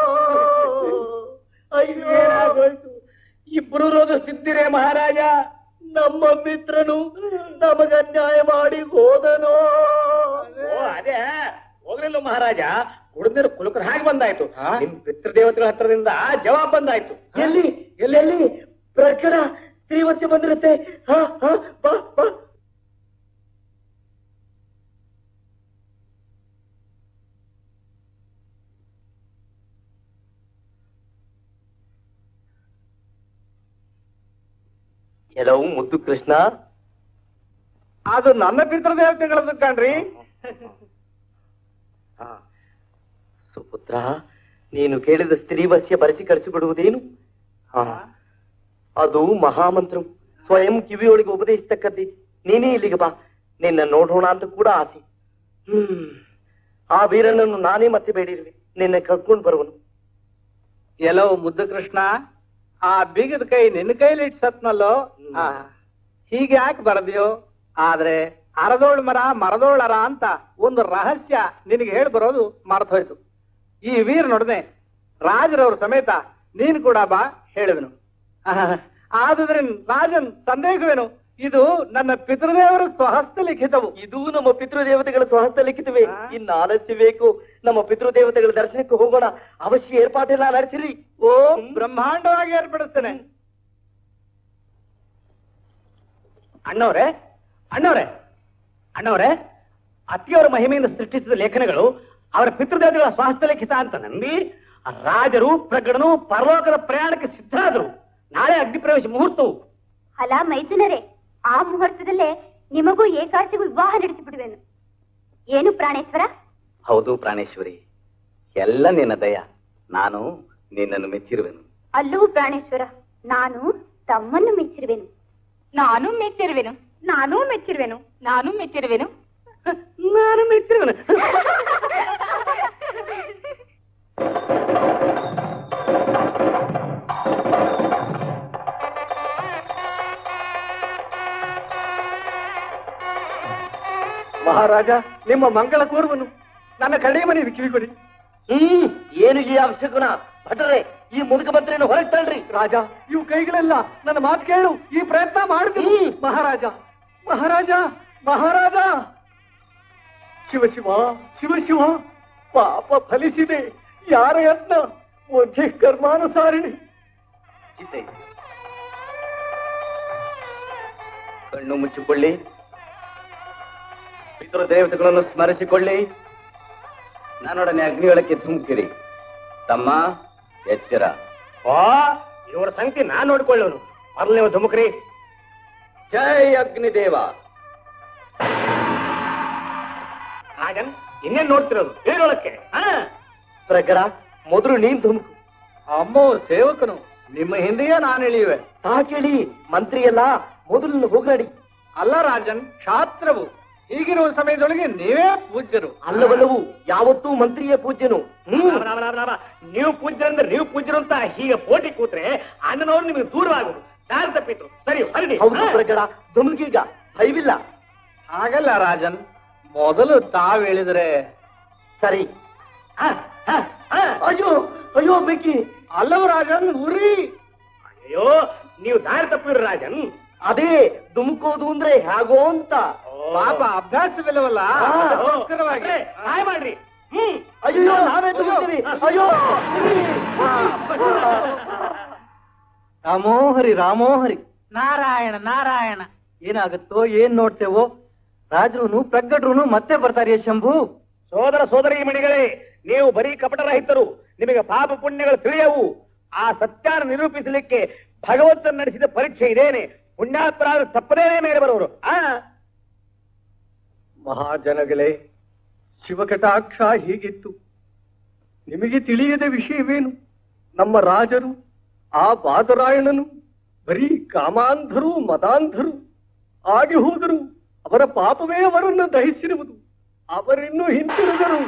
Speaker 3: ಅಯ್ಯೋ
Speaker 6: ಏನಾಗೋಯ್ತು ಇಬ್ರು ರೋಧಿಸ್ತಿದ್ದೀರೇ ಮಹಾರಾಜ
Speaker 3: ನಮ್ಮ ಮಿತ್ರನು ನಮಗ ಅನ್ಯಾಯ ಮಾಡಿ ಹೋದನೋ
Speaker 6: ಓ ಅದೇ ಹೋಗ್ಲಿಲ್ಲ ಮಹಾರಾಜ ಕುಡಿದಿರೋ ಕುಲಕರ ಹಾಗೆ ಬಂದಾಯ್ತು ನಿಮ್ ಪಿತೃದೇವತೆಗಳ ಹತ್ರದಿಂದ ಜವಾಬ್ ಬಂದಾಯ್ತು
Speaker 3: ಎಲ್ಲಿ ಎಲ್ಲೆಲ್ಲಿ ಪ್ರಕಟ ಶ್ರೀವತ್ಸ ಬಂದಿರುತ್ತೆ ಹಾ ಹಾ ಬಾ ಬಾ ಕೆಲವು ಮುದ್ದು ಕೃಷ್ಣ
Speaker 6: ಅದು ನನ್ನ ಪಿತೃದೇವತೆಗಳದ್ದು ಕಣ್ರಿ
Speaker 3: ಹಾ. ಸುಪುತ್ರ ನೀನು ಕೇಳಿದ ಸ್ತ್ರೀವಸ್ಯ ಬರೆಸಿ ಕಳಿಸಿಕೊಡುವುದೇನು ಹಾ ಅದು ಮಹಾಮಂತ್ರ ಸ್ವಯಂ ಕಿವಿಯೊಳಗೆ ಉಪದೇಶಿಸ್ತಕ್ಕದ್ದಿ ನೀನೇ ಇಲ್ಲಿಗೆ ಬಾ ನಿನ್ನ ನೋಡೋಣ ಅಂತ ಕೂಡ ಆಸೆ ಹ್ಮ್ ಆ ವೀರನನ್ನು ನಾನೇ ಮತ್ತೆ ಬೇಡಿರುವೆ ನಿನ್ನೆ ಕರ್ಕೊಂಡು ಬರುವನು
Speaker 6: ಎಲ್ಲೋ ಮುದ್ದು ಕೃಷ್ಣ ಆ ಬೀಗದ ಕೈ ನಿನ್ನ ಕೈಲಿ ಇಟ್ಟು ಸತ್ನಲ್ಲೋ ಆ, ಹೀಗೆ ಯಾಕೆ ಬರದ್ಯೋ ಆದ್ರೆ ಅರದೋಳ್ ಮರ ಮರದೋಳರ ಅಂತ ಒಂದು ರಹಸ್ಯ ನಿನಗೆ ಹೇಳಿ ಬರೋದು ಮರ್ತೋಯ್ತು ಈ ವೀರ್ ನೋಡ್ದೆ ರಾಜರವ್ರ ಸಮೇತ ನೀನು ಕೂಡ ಬಾ ಹೇಳುವೆನು ಆದ್ರಿಂದ ರಾಜನ್ ಸಂದೇಹವೇನು ಇದು ನನ್ನ ಪಿತೃದೇವರ ಸ್ವಹಸ್ತ ಲಿಖಿತವು
Speaker 3: ಇದು ನಮ್ಮ ಪಿತೃದೇವತೆಗಳ ಸ್ವಹಸ್ತ ಲಿಖಿತವೇ ಇನ್ನು ಆಲಸ್ಯ ಬೇಕು ನಮ್ಮ ಪಿತೃದೇವತೆಗಳ ದರ್ಶನಕ್ಕೆ ಹೋಗೋಣ ಅವಶ್ಯ ಏರ್ಪಾಟೆಲ್ಲ ನಡೆಸಿರಿ
Speaker 6: ಓ ಬ್ರಹ್ಮಾಂಡವಾಗಿ ಏರ್ಪಡಿಸ್ತೇನೆ ಅಣ್ಣವ್ರೆ ಅಣ್ಣವ್ರೆ ಅಣ್ಣವ್ರೆ ಅತ್ತಿಯವರ ಮಹಿಮೆಯಿಂದ ಸೃಷ್ಟಿಸಿದ ಲೇಖನಗಳು ಅವರ ಪಿತೃದೇವತೆಗಳ ಸ್ವಾಸ್ಥ್ಯ ಲಿಖಿತ ಅಂತ ನಂಬಿ ಆ ರಾಜರು ಪ್ರಗಡನು ಪರಲೋಕದ ಪ್ರಯಾಣಕ್ಕೆ ಸಿದ್ಧರಾದರು ನಾಳೆ ಅಗ್ನಿಪ್ರವೇಶ ಮುಹೂರ್ತವು
Speaker 5: ಅಲ ಮೈದುನರೇ ಆ ಮುಹೂರ್ತದಲ್ಲೇ ನಿಮಗೂ ಏಕಾರ್ಚಿಗೂ ವಿವಾಹ ನಡೆಸಿಬಿಡುವೆನು ಏನು ಪ್ರಾಣೇಶ್ವರ
Speaker 3: ಹೌದು ಪ್ರಾಣೇಶ್ವರಿ ಎಲ್ಲ ನಿನ್ನ ದಯ ನಾನು ನಿನ್ನನ್ನು ಮೆಚ್ಚಿರುವೆನು
Speaker 5: ಅಲ್ಲವೂ ಪ್ರಾಣೇಶ್ವರ ನಾನು ತಮ್ಮನ್ನು ಮೆಚ್ಚಿರುವೆನು
Speaker 2: ನಾನು ಮೆಚ್ಚಿರುವೆನು ನಾನು ಮೆಚ್ಚಿರುವೆನು ನಾನು ಮೆಚ್ಚಿರುವೆನು
Speaker 6: ನಾನು ಮೆಚ್ಚಿರುವೆನು ಮಹಾರಾಜ ನಿಮ್ಮ ಮಂಗಳ ಕೋರುವನು ನನ್ನ ಕಡೆ ಮನೆ ಕಿವಿಗೊಡಿ
Speaker 3: ಹ್ಮ್ ಏನು ಈ ಅವಶ್ಯಕನ ಭಟರೆ ಈ ಮುದುಕ ಮಂತ್ರಿಯನ್ನು ಹೊರಗೆ ತಳ್ರಿ
Speaker 6: ರಾಜ ಇವು ಕೈಗಳೆಲ್ಲ ನನ್ನ ಮಾತು ಕೇಳು ಈ ಪ್ರಯತ್ನ ಮಾಡ್ತೀನಿ ಮಹಾರಾಜ ಮಹಾರಾಜ ಮಹಾರಾಜ ಶಿವ ಶಿವ ಶಿವ ಶಿವ ಪಾಪ ಫಲಿಸಿದೆ ಯಾರ ಯತ್ನ ಒದ್ದೆ ಕರ್ಮಾನುಸಾರಿಣಿ
Speaker 3: ಚಿತ್ತೈಸಿ ಕಣ್ಣು ಮುಚ್ಚಿಕೊಳ್ಳಿ ಪಿತೃ ದೇವತೆಗಳನ್ನು ಸ್ಮರಿಸಿಕೊಳ್ಳಿ ನನ್ನೊಡನೆ ಅಗ್ನಿಯೊಳಕ್ಕೆ ಧುಮುಕಿರಿ ತಮ್ಮ ಎಚ್ಚರ
Speaker 6: ಓ ಇವರ ಸಂಗತಿ ನಾನ್ ನೋಡ್ಕೊಳ್ಳೋನು ಮೊದಲು ನೀವು ಧುಮುಕ್ರಿ
Speaker 3: ಜೈ ಅಗ್ನಿದೇವ
Speaker 6: ಹಾಗನ್ ಇನ್ನೇನ್ ನೋಡ್ತಿರೋದು ನೀರೊಳಕ್ಕೆ ಹಾ
Speaker 3: ಪ್ರಗರ ಮೊದಲು ನೀನ್ ಧುಮುಕು ಅಮ್ಮೋ ಸೇವಕನು ನಿಮ್ಮ ಹಿಂದೆಯೇ ನಾನು ಇಳಿಯುವೆ
Speaker 6: ಕೇಳಿ ಮಂತ್ರಿ ಎಲ್ಲ ಮೊದಲು ಹೋಗ್ಲಡಿ
Speaker 3: ಅಲ್ಲ ರಾಜನ್ ಶಾಸ್ತ್ರವು ಈಗಿರುವ ಸಮಯದೊಳಗೆ ನೀವೇ ಪೂಜ್ಯರು
Speaker 6: ಅಲ್ಲವಲ್ಲವು ಯಾವತ್ತೂ ಮಂತ್ರಿಯೇ ಪೂಜ್ಯನು ನೀವು ಪೂಜ್ಯರು ಅಂದ್ರೆ ನೀವು ಪೂಜ್ಯರು ಅಂತ ಹೀಗೆ ಪೋಟಿ ಕೂತ್ರೆ ಅಣ್ಣನವರು ನಿಮಗೆ ದೂರವಾಗುದು ದಾರಿ ತಪ್ಪಿದ್ರು ಸರಿ ಹೊರಡಿ
Speaker 3: ಹೌದು ಪ್ರಗಡ ಧುಮುಕೀಗ ಭಯವಿಲ್ಲ ಹಾಗಲ್ಲ ರಾಜನ್ ಮೊದಲು ತಾವ್ ಹೇಳಿದ್ರೆ
Speaker 6: ಸರಿ
Speaker 3: ಅಯ್ಯೋ ಅಯ್ಯೋ ಬೆಕ್ಕಿ ಅಲ್ಲವ ರಾಜನ್ ಉರಿ
Speaker 6: ಅಯ್ಯೋ ನೀವು ದಾರಿ ತಪ್ಪಿದ್ರು ರಾಜನ್
Speaker 3: ಅದೇ ಧುಮುಕೋದು ಅಂದ್ರೆ ಹೇಗೋ ಅಂತ ಪಾಪ ಅಭ್ಯಾಸವಿಲ್ಲವಲ್ಲ ಅದಕ್ಕೋಸ್ಕರವಾಗಿ
Speaker 6: ಅಂದ್ರೆ ಸಹಾಯ ಮಾಡ್ರಿ ಹ್ಮ್
Speaker 3: ಅಯ್ಯೋ ನಾವೇ ಧುಮುಕ್ತೀವಿ ಅಯ್ಯೋ ರಾಮೋಹರಿ ರಾಮೋಹರಿ
Speaker 8: ನಾರಾಯಣ ನಾರಾಯಣ
Speaker 3: ಏನಾಗುತ್ತೋ ಏನ್ ನೋಡ್ತೇವೋ ರಾಜರು ಪ್ರಗಟ್ರು ಮತ್ತೆ ಬರ್ತಾರಿಯ ಶಂಭು
Speaker 6: ಸೋದರ ಸೋದರಿ ಮಣಿಗಳೇ ನೀವು ಬರೀ ಕಪಟರಹಿತರು ನಿಮಗೆ ಪಾಪ ಪುಣ್ಯಗಳು ತಿಳಿಯವು ಆ ಸತ್ಯಾನ ನಿರೂಪಿಸಲಿಕ್ಕೆ ಭಗವಂತನ ನಡೆಸಿದ ಪರೀಕ್ಷೆ ಇದೇನೆ ಪುಣ್ಯಾತ್ಮರಾದ ತಪ್ಪದೇನೆ ಮೇಲೆ ಬರುವರು ಆ
Speaker 3: ಮಹಾಜನಗಳೇ ಶಿವಕಟಾಕ್ಷ ಹೀಗಿತ್ತು ನಿಮಗೆ ತಿಳಿಯದ ವಿಷಯವೇನು ನಮ್ಮ ರಾಜರು ಆ ಬಾದರಾಯಣನು ಬರೀ ಕಾಮಾಂಧರು ಮದಾಂಧರು ಆಗಿ ಹೋದರು ಅವರ ಪಾಪವೇ ಅವರನ್ನು ದಹಿಸಿರುವುದು ಅವರಿನ್ನೂ ಹಿಂತಿರುಗರು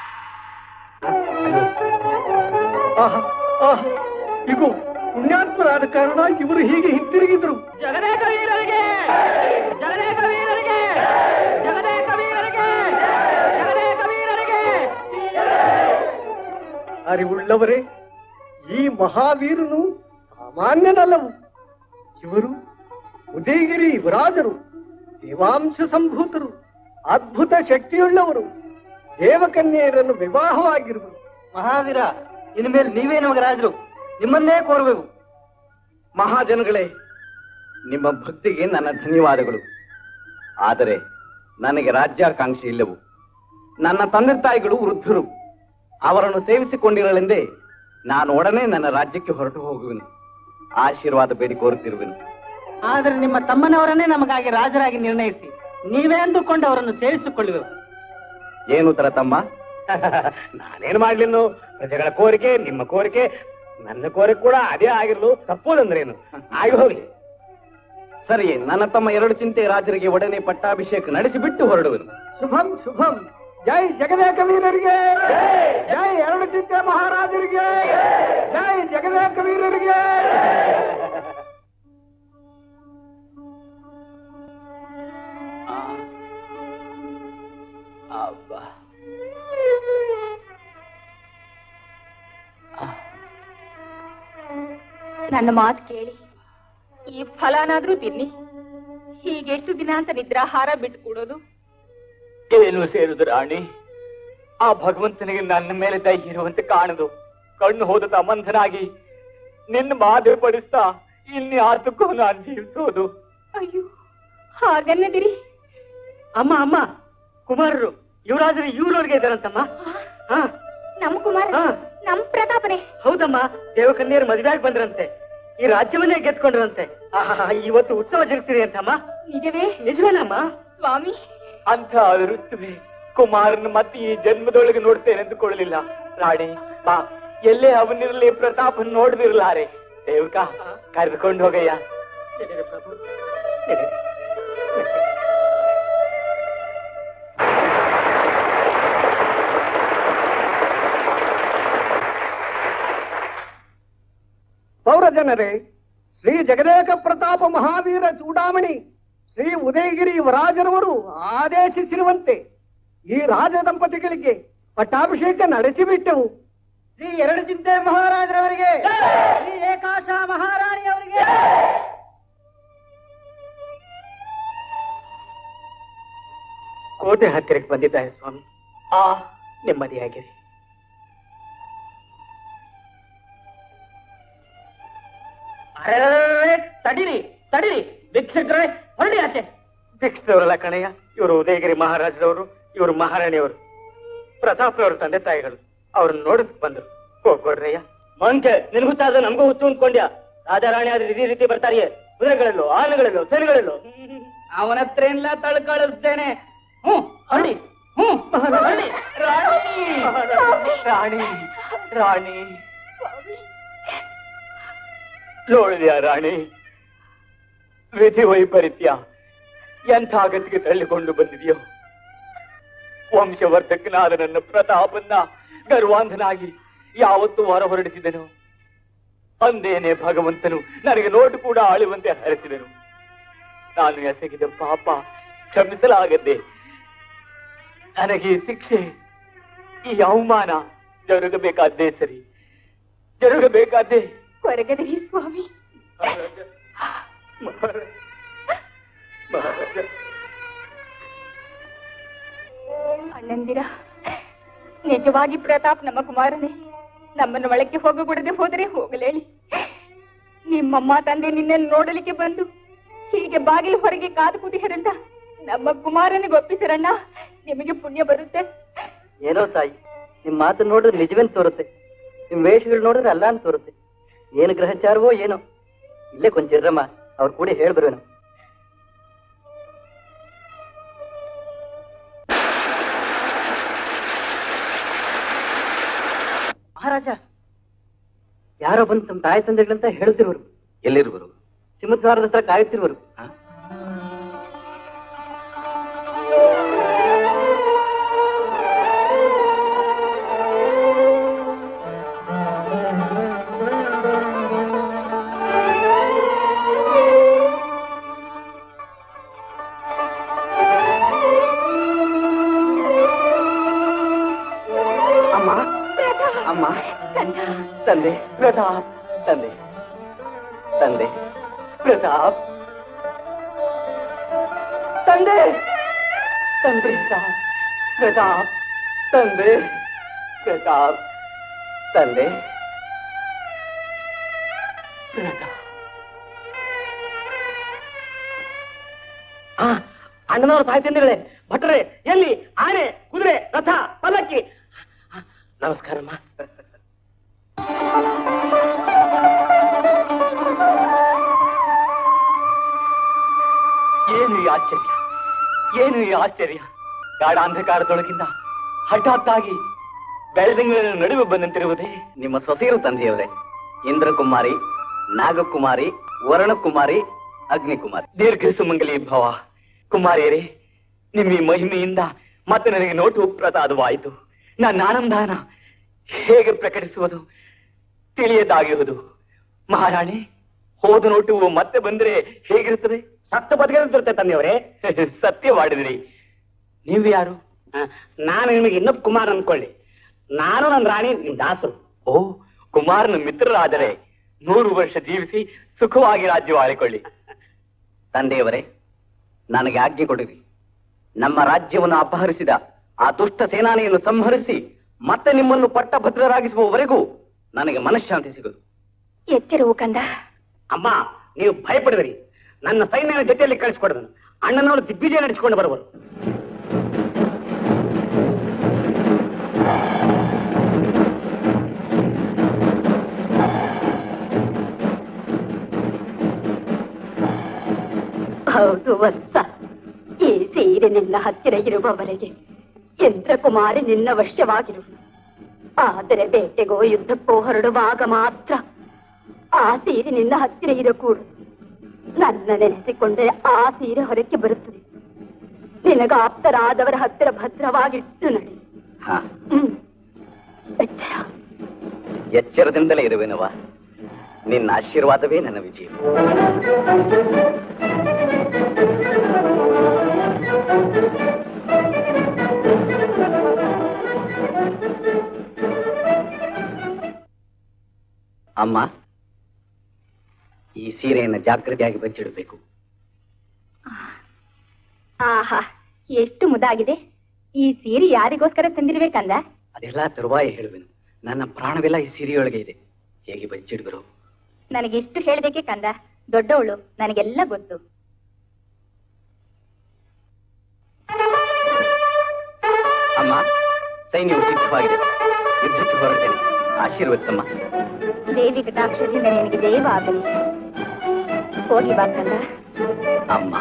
Speaker 3: ಆಹಾ, ಆಹಾ, ಇಗೋ ಪುಣ್ಯಾತ್ಮರಾದ ಕಾರಣ ಇವರು ಹೀಗೆ ಹಿಂತಿರುಗಿದ್ರು
Speaker 8: ಜಗದೇಕ ವೀರರಿಗೆ ಜಗದೇಕ ವೀರರಿಗೆ ಜಗದೇಕ ವೀರರಿಗೆ ಜಗದೇಕ ವೀರರಿಗೆ
Speaker 3: ಅರಿವುಳ್ಳವರೇ ಈ ಮಹಾವೀರನು ಸಾಮಾನ್ಯನಲ್ಲವು ಇವರು ಉದಯಗಿರಿ ಯುವರಾಜರು ದೇವಾಂಶ ಸಂಭೂತರು ಅದ್ಭುತ ಶಕ್ತಿಯುಳ್ಳವರು ದೇವಕನ್ಯೆಯರನ್ನು ವಿವಾಹವಾಗಿರುವರು ಮಹಾವೀರ ಇನ್ಮೇಲೆ ನೀವೇ ನಮಗೆ ರಾಜರು ನಿಮ್ಮನ್ನೇ ಕೋರಬೇಕು ಮಹಾಜನಗಳೇ ನಿಮ್ಮ ಭಕ್ತಿಗೆ ನನ್ನ ಧನ್ಯವಾದಗಳು ಆದರೆ ನನಗೆ ರಾಜ್ಯಾಕಾಂಕ್ಷೆ ಇಲ್ಲವು ನನ್ನ ತಂದೆ ತಾಯಿಗಳು ವೃದ್ಧರು ಅವರನ್ನು ಸೇವಿಸಿಕೊಂಡಿರಲೆಂದೇ ನಾನು ಒಡನೆ ನನ್ನ ರಾಜ್ಯಕ್ಕೆ ಹೊರಟು ಹೋಗುವೆನು ಆಶೀರ್ವಾದ ಬೇಡಿ ಕೋರುತ್ತಿರುವೆನು
Speaker 8: ಆದರೆ ನಿಮ್ಮ ತಮ್ಮನವರನ್ನೇ ನಮಗಾಗಿ ರಾಜರಾಗಿ ನಿರ್ಣಯಿಸಿ ನೀವೇ ಅಂದುಕೊಂಡು ಅವರನ್ನು ಸೇರಿಸಿಕೊಳ್ಳುವೆವು
Speaker 3: ಏನು ತರ ತಮ್ಮ
Speaker 6: ನಾನೇನು ಮಾಡ್ಲಿನ್ನು ಪ್ರಜೆಗಳ ಕೋರಿಕೆ ನಿಮ್ಮ ಕೋರಿಕೆ ನನ್ನ ಕೋರಿಕೆ ಕೂಡ ಅದೇ ಆಗಿರ್ಲು ತಪ್ಪೋದಂದ್ರೇನು ಆಗಿ ಹೋಗಿ
Speaker 3: ಸರಿ ನನ್ನ ತಮ್ಮ ಎರಡು ಚಿಂತೆ ರಾಜರಿಗೆ ಒಡನೆ ಪಟ್ಟಾಭಿಷೇಕ ನಡೆಸಿಬಿಟ್ಟು ಹೊರಡುವೆನು ಶುಭಂ ಶುಭಂ ಜೈ ಜಗದೇಕ ವೀರರಿಗೆ ಜೈ ಎರಡು ಚಿಂತೆ ಮಹಾರಾಜರಿಗೆ ಜೈ ಜಗದೇಕ ವೀರರಿಗೆ ಅಬ್ಬಾ
Speaker 2: ನನ್ನ ಮಾತು ಕೇಳಿ ಈ ಫಲನಾದ್ರೂ ತಿನ್ನಿ ಹೀಗೆಷ್ಟು ದಿನ ಅಂತ ನಿದ್ರಾಹಾರ ಬಿಟ್ಟು ಕೊಡೋದು
Speaker 3: ಏನು ಸೇರುದು ರಾಣಿ ಆ ಭಗವಂತನಿಗೆ ನನ್ನ ಮೇಲೆ ದಯ ಇರುವಂತೆ ಕಾಣದು ಕಣ್ಣು ಹೋದ ತಮ್ಮಂಧನಾಗಿ ನಿನ್ನ ಮಾದರಿ ಪಡಿಸ್ತಾ ಇಲ್ಲಿ ಆತಕ್ಕೂ ನಾನು ಜೀವಿಸೋದು
Speaker 2: ಅಯ್ಯೋ ಹಾಗನ್ನದಿರಿ
Speaker 8: ಅಮ್ಮ ಅಮ್ಮ ಕುಮಾರರು ಯುವರಾಜರು ಇವ್ರವ್ರಿಗೆ ಇದ್ದಾರಂತಮ್ಮ ಹಾ
Speaker 2: ನಮ್ ಕುಮಾರ
Speaker 8: ಹಾ.
Speaker 2: ನಮ್ ಪ್ರತಾಪನೇ
Speaker 8: ಹೌದಮ್ಮ ದೇವಕನ್ಯರು ಮದುವೆಯಾಗಿ ಬಂದ್ರಂತೆ ಈ ರಾಜ್ಯವನ್ನೇ ಗೆದ್ಕೊಂಡ್ರಂತೆ ಆಹಾ ಇವತ್ತು ಉತ್ಸವ ಜರುಗ್ತೀರಿ ಅಂತಮ್ಮ
Speaker 2: ನಿಜವೇ
Speaker 8: ನಿಜವೇನಮ್ಮ
Speaker 2: ಸ್ವಾಮಿ
Speaker 3: ಅಂತ ಅದೃಷ್ಟವೇ ಕುಮಾರನ ಮತ್ತೆ ಈ ಜನ್ಮದೊಳಗೆ ನೋಡ್ತೇನೆ ಅಂದುಕೊಳ್ಳಲಿಲ್ಲ ರಾಣಿ ಬಾ ಎಲ್ಲೇ ಅವನಿರಲಿ ಪ್ರತಾಪನ್ ನೋಡ್ದಿರ್ಲಾರೆ ದೇವಕ ಕರೆದುಕೊಂಡು ಹೋಗಯ್ಯ
Speaker 8: ನಡೀರಿ ಪ್ರಭು ನಡೀರಿ.
Speaker 3: ಪೌರ ಜನರೇ ಶ್ರೀ ಜಗದೇಕ ಪ್ರತಾಪ ಮಹಾವೀರ ಚೂಡಾಮಣಿ ಶ್ರೀ ಉದಯಗಿರಿ ಯುವರಾಜರವರು ಆದೇಶಿಸಿರುವಂತೆ ಈ ರಾಜ ದಂಪತಿಗಳಿಗೆ ಪಟ್ಟಾಭಿಷೇಕ ನಡೆಸಿಬಿಟ್ಟೆವು
Speaker 8: ಶ್ರೀ ಎರಡು ಚಿಂತೆ ಮಹಾರಾಜರವರಿಗೆ ಶ್ರೀ ಏಕಾಶ ಮಹಾರಾಣಿಯವರಿಗೆ
Speaker 6: ಕೋಟೆ ಹತ್ತಿರಕ್ಕೆ ಬಂದಿದ್ದಾರೆ ಸ್ವಾಮಿ ಆ ನೆಮ್ಮದಿಯಾಗಿರಿ
Speaker 8: ಅರೆ ತಡಿರಿ ತಡಿರಿ ಭಿಕ್ಷಕ್ರೆ ಹೊರಡಿ ಆಚೆ
Speaker 6: ಭಿಕ್ಷದವರಲ್ಲ ಕಣಯ್ಯ ಇವರು ಉದಯಗಿರಿ ಮಹಾರಾಜರವರು ಇವರು ಮಹಾರಾಣಿಯವರು ಪ್ರತಾಪ್ರವ್ರ ತಂದೆ ತಾಯಿಗಳು ಅವ್ರನ್ನ ನೋಡಕ್ ಬಂದ್ರು ಹೋಗ್ಕೊಡ್ರಯ್ಯ
Speaker 4: ಮಂಕೆ ನಿನ್ಗೂ ಹುಚ್ಚಾದ್ರೆ ನಮಗೂ ಹುಚ್ಚು ಅಂದ್ಕೊಂಡ್ಯಾ ರಾಜಾರಾಣಿ ಆದ್ರೆ ಇದೇ ರೀತಿ ಬರ್ತಾರಿಯೇ ಕುದುರೆಗಳಲ್ಲೋ ಆನೆಗಳಲ್ಲೋ ಸೇನೆಗಳಲ್ಲೋ
Speaker 8: ಅವನ ಹತ್ರ ಎಲ್ಲ ತಳ್ಕಳಿಸ್ತೇನೆ ಹ್ಮ್ ಅಡಿ ಹ್ಮ್ ಅಡಿ.
Speaker 3: ರಾಣಿ ರಾಣಿ ನೋಡಿದ್ಯಾ ರಾಣಿ ವಿಧಿ ವೈಪರೀತ್ಯ ಎಂಥ ಗತಿಗೆ ತಳ್ಳಿಕೊಂಡು ಬಂದಿದೆಯೋ ವಂಶವರ್ಧಕನಾದ ನನ್ನ ಪ್ರತಾಪನ್ನ ಗರ್ವಾಂಧನಾಗಿ ಯಾವತ್ತೂ ಹೊರ ಹೊರಡಿಸಿದನು ಅಂದೇನೆ ಭಗವಂತನು ನನಗೆ ನೋಟು ಕೂಡ ಆಳುವಂತೆ ಹರಿಸಿದನು ನಾನು ಎಸಗಿದ ಪಾಪ ಕ್ಷಮಿಸಲಾಗದ್ದೆ ನನಗೆ ಈ ಶಿಕ್ಷೆ ಈ ಅವಮಾನ ಜರುಗಬೇಕಾದ್ದೇ ಸರಿ ಜರುಗಬೇಕಾದ್ದೇ
Speaker 5: ಕೊರಗದಿರಿ ಸ್ವಾಮಿ
Speaker 3: ಮಹಾರಾಜ ಮಹಾರಾಜ ಮಹಾರಾಜ
Speaker 5: ಅಣ್ಣಂದಿರ ನಿಜವಾಗಿ ಪ್ರತಾಪ್ ನಮ್ಮ ಕುಮಾರನೇ ನಮ್ಮನ್ನು ಒಳಕ್ಕೆ ಹೋಗಕೂಡದೆ ಹೋದರೆ ಹೋಗಲೇಳಿ ನಿಮ್ಮಮ್ಮ ತಂದೆ ನಿನ್ನನ್ನು ನೋಡಲಿಕ್ಕೆ ಬಂದು ಹೀಗೆ ಬಾಗಿಲು ಹೊರಗೆ ಕಾದು ಕೂತಿರಣ್ಣ ನಮ್ಮ ಕುಮಾರನಿಗೆ ಒಪ್ಪಿಸಿರಣ್ಣ ನಿಮಗೆ ಪುಣ್ಯ ಬರುತ್ತೆ
Speaker 8: ಏನೋ ತಾಯಿ ನಿಮ್ ಮಾತು ನೋಡಿದ್ರೆ ನಿಜವೇನ್ ತೋರುತ್ತೆ ನಿಮ್ ವೇಷಗಳು ನೋಡಿದ್ರೆ ಅಲ್ಲ ಅಂತ ತೋರುತ್ತೆ ಏನು ಗ್ರಹಚಾರವೋ ಏನೋ ಇಲ್ಲೇ ಕೊಂಚಿರ್ರಮ್ಮ ಅವ್ರ ಕೂಡ ಹೇಳ್ಬರುವೇನು ಮಹಾರಾಜ ಯಾರೋ ಬಂದು ತಮ್ಮ ತಾಯಿ ತಂದೆಗಳಂತ ಹೇಳುತ್ತಿರುವರು
Speaker 3: ಎಲ್ಲಿರುವರು
Speaker 8: ಸಿಂಹದ್ವಾರದ ಹತ್ರ ಕಾಯುತ್ತಿರುವರು
Speaker 3: ಅಮ್ಮ ಅಮ್ಮ ತಂದೆ ಪ್ರತಾಪ್ ತಂದೆ ತಂದೆ ಪ್ರತಾಪ್ ತಂದೆ ತಂದೆ ಪ್ರತಾಪ್ ಪ್ರತಾಪ್ ತಂದೆ ಪ್ರತಾಪ್ ತಂದೆ ಪ್ರತಾಪ್
Speaker 6: ಆ ಅಣ್ಣನವ್ರ ತಾಯಿ ತಂದೆಗಳೇ ಭಟ್ರೆ ಎಲ್ಲಿ ಆನೆ ಕುದುರೆ ರಥ ಪಲ್ಲಕ್ಕಿ ನಮಸ್ಕಾರಮ್ಮ
Speaker 3: ಏನು ಈ ಆಶ್ಚರ್ಯ ಏನು ಈ ಆಶ್ಚರ್ಯ ಗಾಢಾಂಧಕಾರದೊಳಗಿಂದ ಹಠಾತ್ತಾಗಿ ಬೆಳದಿಂಗಳ ನಡುವೆ ಬಂದಂತಿರುವುದೇ
Speaker 8: ನಿಮ್ಮ ಸೊಸೆಯರು ತಂದೆಯವರೇ ಇಂದ್ರಕುಮಾರಿ ನಾಗಕುಮಾರಿ ವರುಣಕುಮಾರಿ ಅಗ್ನಿಕುಮಾರಿ
Speaker 3: ದೀರ್ಘ ಸುಮಂಗಲಿ ಭವ ಕುಮಾರಿಯರೇ ನಿಮ್ಮ ಈ ಮಹಿಮೆಯಿಂದ ಮತ್ತೆ ನನಗೆ ನೋಟು ಪ್ರಸಾದವಾಯಿತು ನನ್ನ ಆನಂದಾನ ಹೇಗೆ ಪ್ರಕಟಿಸುವುದು ತಿಳಿಯದಾಗಿರುವುದು ಮಹಾರಾಣಿ ಹೋದ ನೋಟು ಮತ್ತೆ ಬಂದರೆ ಹೇಗಿರುತ್ತದೆ
Speaker 6: ಸತ್ತು ಬದುಕಿರುತ್ತೆ ತಂದೆಯವರೇ
Speaker 3: ಸತ್ಯವಾಡಿದಿರಿ ನೀವು ಯಾರು
Speaker 6: ಆ, ನಾನು ನಿಮಗೆ ಇನ್ನೊಬ್ಬ ಕುಮಾರ್ ಅನ್ಕೊಳ್ಳಿ ನಾನು ನನ್ನ ರಾಣಿ ನಿಮ್ ದಾಸರು
Speaker 3: ಓ ಕುಮಾರನ ಮಿತ್ರರಾದರೆ ನೂರು ವರ್ಷ ಜೀವಿಸಿ ಸುಖವಾಗಿ ರಾಜ್ಯ ಆಳಿಕೊಳ್ಳಿ
Speaker 8: ತಂದೆಯವರೇ ನನಗೆ ಆಜ್ಞೆ ಕೊಡಿರಿ ನಮ್ಮ ರಾಜ್ಯವನ್ನು ಅಪಹರಿಸಿದ ಆ ದುಷ್ಟ ಸೇನಾನಿಯನ್ನು ಸಂಹರಿಸಿ ಮತ್ತೆ ನಿಮ್ಮನ್ನು ಪಟ್ಟಭದ್ರರಾಗಿಸುವವರೆಗೂ ನನಗೆ ಮನಃಶಾಂತಿ ಸಿಗದು
Speaker 5: ಎಚ್ಚರವು ಕಂದ
Speaker 6: ಅಮ್ಮ ನೀವು ಭಯಪಡಿದಿರಿ ನನ್ನ ಸೈನ್ಯನ ಜೊತೆಯಲ್ಲಿ ಕಳಿಸ್ಕೊಡದನು ಅಣ್ಣನವರು ದಿಗ್ವಿಜಯ ನಡೆಸಿಕೊಂಡು ಬರುವರು
Speaker 2: ಹೌದು ವತ್ಸ ಈ ಸೀರೆ ನಿನ್ನ ಹತ್ತಿರ ಇರುವವರೆಗೆ ಇಂದ್ರಕುಮಾರಿ ನಿನ್ನ ವಶ್ಯವಾಗಿರು ಆದರೆ ಬೇಟೆಗೋ ಯುದ್ಧಕ್ಕೋ ಹೊರಡುವಾಗ ಮಾತ್ರ ಆ ಸೀರೆ ನಿನ್ನ ಹತ್ತಿರ ಇರಕೂಡದು ನನ್ನ ನೆನೆಸಿಕೊಂಡರೆ ಆ ಸೀರೆ ಹೊರಕ್ಕೆ ಬರುತ್ತದೆ ನಿನಗ ಆಪ್ತರಾದವರ ಹತ್ತಿರ ಭದ್ರವಾಗಿಟ್ಟು ನಡೆ
Speaker 8: ಹಾ
Speaker 2: ಹ್ಮ್ ಎಚ್ಚರ
Speaker 8: ಎಚ್ಚರದಿಂದಲೇ ಇರುವೆನವ ನಿನ್ನ ಆಶೀರ್ವಾದವೇ ನನ್ನ ವಿಜಯ ಅಮ್ಮ ಈ ಸೀರೆಯನ್ನು ಜಾಗೃತಿಯಾಗಿ ಬಚ್ಚಿಡಬೇಕು
Speaker 5: ಆಹಾ ಎಷ್ಟು ಮುದಾಗಿದೆ ಈ ಸೀರೆ ಯಾರಿಗೋಸ್ಕರ ತಂದಿರ್ಬೇಕಂದ
Speaker 8: ಅದೆಲ್ಲ ತರುವಾಯ ಹೇಳುವೆನು ನನ್ನ ಪ್ರಾಣವೆಲ್ಲ ಈ ಸೀರೆಯೊಳಗೆ ಇದೆ ಹೇಗೆ ಬಚ್ಚಿಡುವರು
Speaker 5: ನನಗೆ ಎಷ್ಟು ಹೇಳ್ಬೇಕೆ ಕಂದ ದೊಡ್ಡವಳು ನನಗೆಲ್ಲ ಗೊತ್ತು
Speaker 3: ಸೈನ್ಯವು ಸಿದ್ಧವಾಗಿದೆ ಯುದ್ಧಕ್ಕೆ ಹೊರಟೇನೆ ಆಶೀರ್ವದಿಸಮ್ಮ
Speaker 5: ದೇವಿ ಕಟಾಕ್ಷದಿಂದ ನಿನಗೆ ಜಯವಾಗಲಿ ಹೋಗಿ ಬಾಕಲ್ಲ
Speaker 3: ಅಮ್ಮ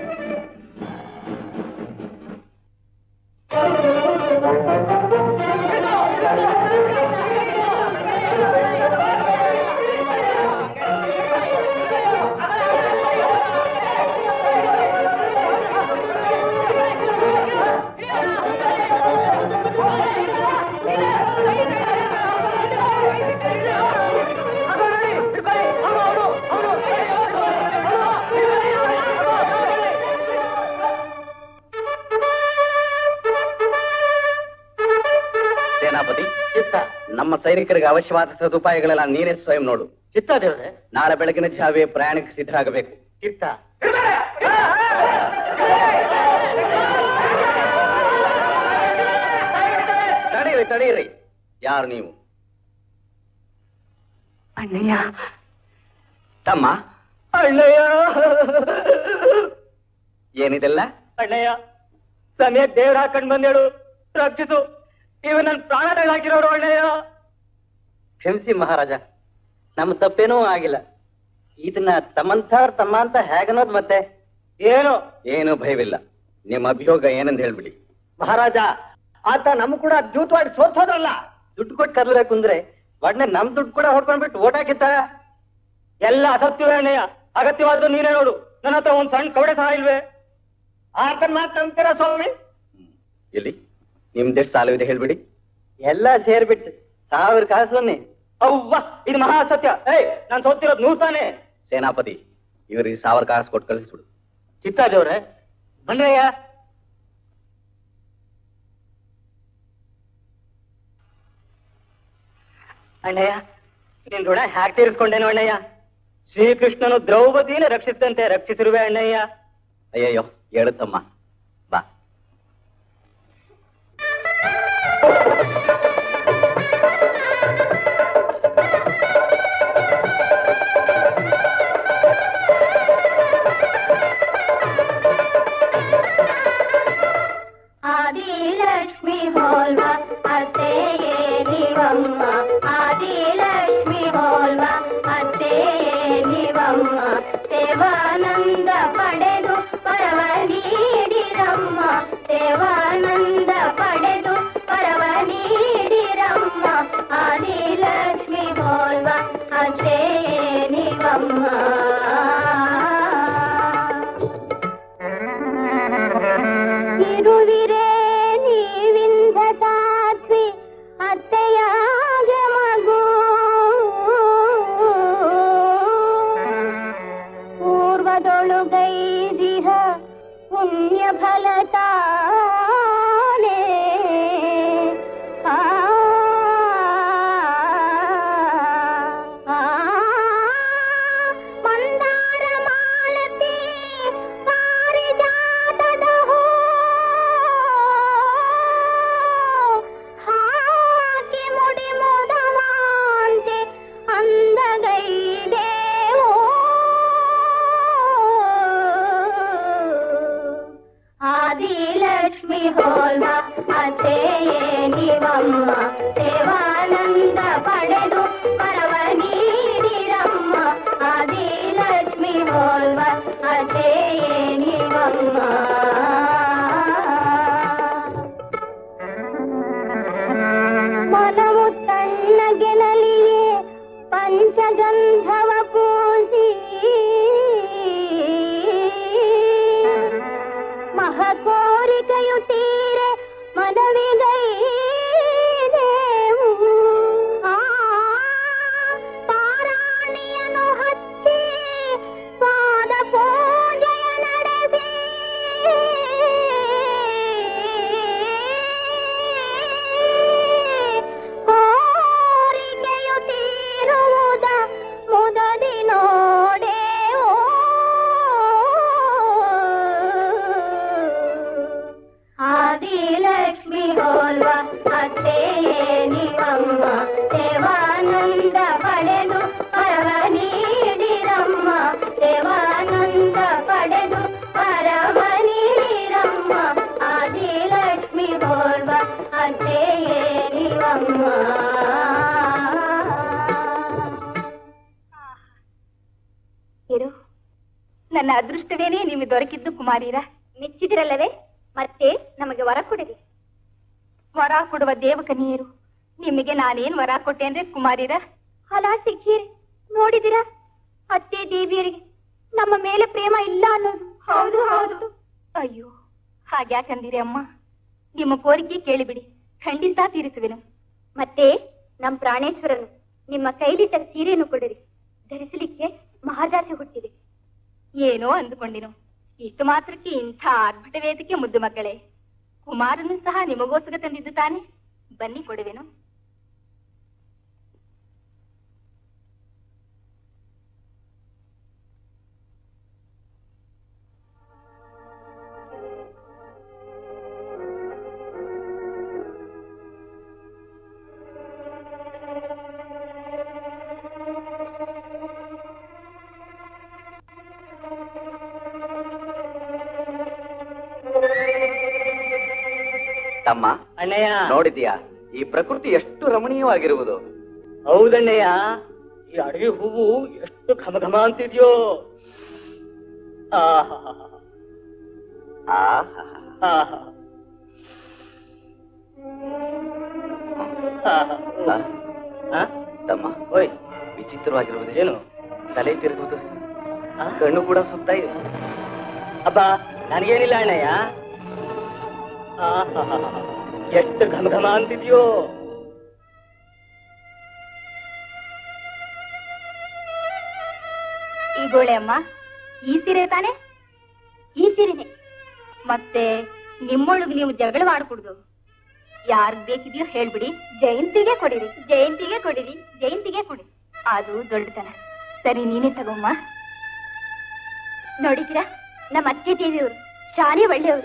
Speaker 3: ಸೇನಾಪತಿ ಚಿತ್ತ ನಮ್ಮ ಸೈನಿಕರಿಗೆ ಅವಶ್ಯವಾದ ಸದುಪಾಯಗಳೆಲ್ಲ ನೀನೇ ಸ್ವಯಂ ನೋಡು
Speaker 6: ಚಿತ್ತ ದೇವ್ರೆ
Speaker 3: ನಾಳೆ ಬೆಳಗಿನ ಜಾವೇ ಪ್ರಯಾಣಕ್ಕೆ ಸಿದ್ಧರಾಗಬೇಕು
Speaker 6: ಚಿತ್ತ
Speaker 3: ತಡೀರಿ ತಡೀರಿ ಯಾರು ನೀವು
Speaker 6: ಅಣ್ಣಯ್ಯ
Speaker 3: ತಮ್ಮ
Speaker 6: ಅಣ್ಣಯ್ಯ
Speaker 3: ಏನಿದೆಲ್ಲ
Speaker 6: ಅಣ್ಣಯ್ಯ ಸಮಯ ದೇವ್ರ ಹಾಕೊಂಡ್ ಬಂದೇಳು ರಕ್ಷಿಸು ಇವ ನನ್ ಪ್ರಾಣ ಹಾಕಿರೋರು ಅಣ್ಣಯ್ಯ
Speaker 7: ಕ್ಷಮಿಸಿ ಮಹಾರಾಜ ನಮ್ಮ ತಪ್ಪೇನೂ ಆಗಿಲ್ಲ ಇದನ್ನ ತಮ್ಮಂಥ ತಮ್ಮ ಅಂತ ಹೇಗನ್ನೋದು ಮತ್ತೆ
Speaker 6: ಏನು
Speaker 3: ಏನು ಭಯವಿಲ್ಲ ನಿಮ್ಮ ಅಭಿಯೋಗ ಏನಂತ ಹೇಳ್ಬಿಡಿ
Speaker 7: ಮಹಾರಾಜ ಆತ ನಮ್ ಕೂಡ ಜೂತವಾಡಿ ಸೋತೋದ್ರಲ್ಲ ದುಡ್ಡು ಕೊಟ್ಟು ಕರ್ಬೇಕು ಅಂದ್ರೆ ಒಡ್ನೆ ನಮ್ ದುಡ್ಡು ಕೂಡ ಹೊಡ್ಕೊಂಡ್ಬಿಟ್ಟು ಓಟ್ ಹಾಕಿತ್ತ
Speaker 6: ಎಲ್ಲ ಅಸತ್ಯವೇ ಅಣ್ಣಯ್ಯ ಅಗತ್ಯವಾದ್ರು ನೀನೇ ನೋಡು ನನ್ನ ಹತ್ರ ಒಂದ್ ಸಣ್ಣ ಕವಡೆ ಸಹ ಇಲ್ವೇ ಆತನ್ ಮಾತು ನಂಬ್ತೀರ ಸ್ವಾಮಿ
Speaker 3: ಎಲ್ಲಿ ನಿಮ್ದೆಷ್ಟು ಸಾಲವಿದೆ ಹೇಳ್ಬಿಡಿ
Speaker 7: ಎಲ್ಲ ಸೇರ್ಬಿಟ್ಟು ಸಾವಿರ ಕಾಸನ್ನೇ
Speaker 6: ಅವ್ವ ಇದು ಮಹಾ ಸತ್ಯ ಏಯ್ ನಾನ್ ಸೋತಿರೋದು ನೂರ್ ತಾನೆ
Speaker 3: ಸೇನಾಪತಿ ಇವರಿಗೆ ಸಾವಿರ ಕಾಸು ಕೊಟ್ಟು ಕಳಿಸ್ಬಿಡು
Speaker 6: ಚಿತ್ತ ದೇವ್ರೆ ಬನ್ರಯ್ಯ ಅಣ್ಣಯ್ಯ ನಿನ್ ಋಣ ಹ್ಯಾಕ್ ತೀರಿಸ್ಕೊಂಡೇನು ಅಣ್ಣಯ್ಯ ಶ್ರೀಕೃಷ್ಣನು ದ್ರೌಪದಿನ ರಕ್ಷಿಸಿದಂತೆ ರಕ್ಷಿಸಿರುವೆ ಅಣ್ಣಯ್ಯ
Speaker 3: ಅಯ್ಯಯ್ಯೋ ಹೇಳುತ್ತಮ್ಮ ಬಾ
Speaker 5: ಆದಿಲಕ್ಷ್ಮಿ ಹೋಲ್ವ ಅತ್ತೆಯೇ ನೀವಮ್ಮ ಆದಿಲಕ್ಷ್ಮಿ ಹೋಲ್ವ ಅತ್ತೆಯೇ ನೀವಮ್ಮ ದೇವಾನಂದ ಪಡೆದು ಪರವ ನೀಡಿರಮ್ಮ ದೇವಾನಂದ ಪಡೆದು ಪರವ ನೀಡಿರಮ್ಮ ಆದಿಲಕ್ಷ್ಮಿ ಹೋಲ್ವ ಅತ್ತೆಯೇ ನೀವಮ್ಮ ಇರುವಿರೇ ನೀವಿಂದ ಸಾಧ್ವಿ ಅತ್ತೆಯಾಗೆ ಮಗು ಪೂರ್ವದೊಳುಗೈದಿಹ ಪುಣ್ಯ ಫಲತಾನೇ ಆ ಆ, ಮಂದಾರ ಮಾಲತಿ ಪಾರಿಜಾತದ ಹೂ ಹಾಕಿ ಮುಡಿ ಮುದವಾಂತೆ ಅಂದಗೈದೇವೋ ಆದಿಲಕ್ಷ್ಮಿ ಹೋಲ್ವ ಅತ್ತೆಯೇ ನೀವಮ್ಮ ದೇವಾನಂದ ಪಡೆದು ಪರವ ನೀಡಿರಮ್ಮ ಆದಿಲಕ್ಷ್ಮಿ ಹೋಲ್ವ ಅತ್ತೆಯೇ ನೀವಮ್ಮ ಮನವು ತಣ್ಣಗೆನಲಿಯೇ ಪಂಚಗಂಧವ ಪೂಸಿ ಮಹಕೋರಿಕೆಯು ತೀರೆ ಮನವಿಗೈದೇವು ಆ ಪಾರಾಣಿಯನು ಹಚ್ಚಿ ಪಾದ ಪೂಜೆಯ ನಡೆಸಿ ಕೋರಿಕೆಯು ತೀರುವುದ ಮುದ ನನ್ನ ಅದೃಷ್ಟವೇನೇ ನಿಮಗೆ ದೊರಕಿದ್ದು ಕುಮಾರೀರ ಮೆಚ್ಚಿದಿರಲ್ಲವೇ ಮತ್ತೆ ನಮಗೆ ವರ ಕೊಡಿರಿ ವರ ಕೊಡುವ ದೇವಕನಿಯರು ನಿಮಗೆ ನಾನೇನ್ ವರ ಕೊಟ್ಟೆ ಅಂದ್ರೆ ಕುಮಾರೀರ ಹಲಾ ಸಿಕ್ಕಿರಿ ನೋಡಿದಿರಾ ಅತ್ತೆ ದೇವಿಯರಿಗೆ ನಮ್ಮ ಮೇಲೆ ಪ್ರೇಮ ಇಲ್ಲ ಅನ್ನೋದು ಹೌದು ಹೌದು ಅಯ್ಯೋ ಹಾಗ್ಯಾಕಂದಿರಿ ಅಮ್ಮ ನಿಮ್ಮ ಕೋರಿಕೆ ಕೇಳಿಬಿಡಿ ಖಂಡಿತ ತೀರಿಸುವೆನು ಮತ್ತೆ ನಮ್ಮ ಪ್ರಾಣೇಶ್ವರನು ನಿಮ್ಮ ಕೈಲಿಟ್ಟ ಸೀರೆಯನ್ನು ಕೊಡಿರಿ ಧರಿಸಲಿಕ್ಕೆ ಮಹಾದಾಸೆ ಹುಟ್ಟಿದೆ ಏನೋ ಅಂದುಕೊಂಡಿನು ಇಷ್ಟು ಮಾತ್ರಕ್ಕೆ ಇಂಥ ಅರ್ಭಟ ವೇದಿಕೆ ಮುದ್ದು ಮಕ್ಕಳೇ ಕುಮಾರನು ಸಹ ನಿಮಗೋಸ್ಕರ ತಂದಿದ್ದು ತಾನೆ ಬನ್ನಿ ಕೊಡುವೆನು
Speaker 3: ತಮ್ಮ
Speaker 4: ಅಣ್ಣಯ್ಯ
Speaker 3: ನೋಡಿದ್ಯಾ ಈ ಪ್ರಕೃತಿ ಎಷ್ಟು ರಮಣೀಯವಾಗಿರುವುದು
Speaker 4: ಹೌದಣ್ಣಯ್ಯ ಈ ಅಡವಿ ಹೂವು ಎಷ್ಟು ಘಮ ಘಮ ಅಂತಿದ್ಯೋ ಆಹಾ
Speaker 3: ಆಹಾ.
Speaker 4: ಆಹಾ ಆಹಾ.
Speaker 3: ಆ,
Speaker 4: ಆ?
Speaker 3: ತಮ್ಮ
Speaker 4: ಓಯ್
Speaker 3: ವಿಚಿತ್ರವಾಗಿರುವುದು
Speaker 4: ಏನು
Speaker 3: ತಲೆ ತಿರುಗುವುದು
Speaker 4: ಆ?
Speaker 3: ಕಣ್ಣು ಕೂಡ ಸುತ್ತ ಇದೆ
Speaker 4: ಅಬ್ಬ ನನಗೇನಿಲ್ಲ ಅಣ್ಣಯ್ಯ ಆಹಾಹಾಹಾ. ಎಷ್ಟು ಘಮ ಘಮ ಅಂತಿದ್ಯೋ
Speaker 5: ಈ ಗೋಳೆ ಅಮ್ಮ ಈ ಸೀರೆ ತಾನೆ ಈ ಸೀರೆನೆ ಮತ್ತೆ ನಿಮ್ಮೊಳಗೆ ನೀವು ಜಗಳವಾಡ್ಕೊಡ್ದು ಯಾರ್ಗ್ ಬೇಕಿದೆಯೋ ಹೇಳ್ಬಿಡಿ ಜಯಂತಿಗೆ ಕೊಡಿರಿ ಜಯಂತಿಗೆ ಕೊಡಿರಿ ಜಯಂತಿಗೆ ಕೊಡಿ ಅದು ದೊಡ್ಡತನ ಸರಿ ನೀನೇ ತಗೊಮ್ಮ ನೋಡಿದ್ದೀರಾ ನಮ್ಮ ಅತ್ತೆ ದೇವಿಯವರು ಶಾನೆ ಒಳ್ಳೆಯವರು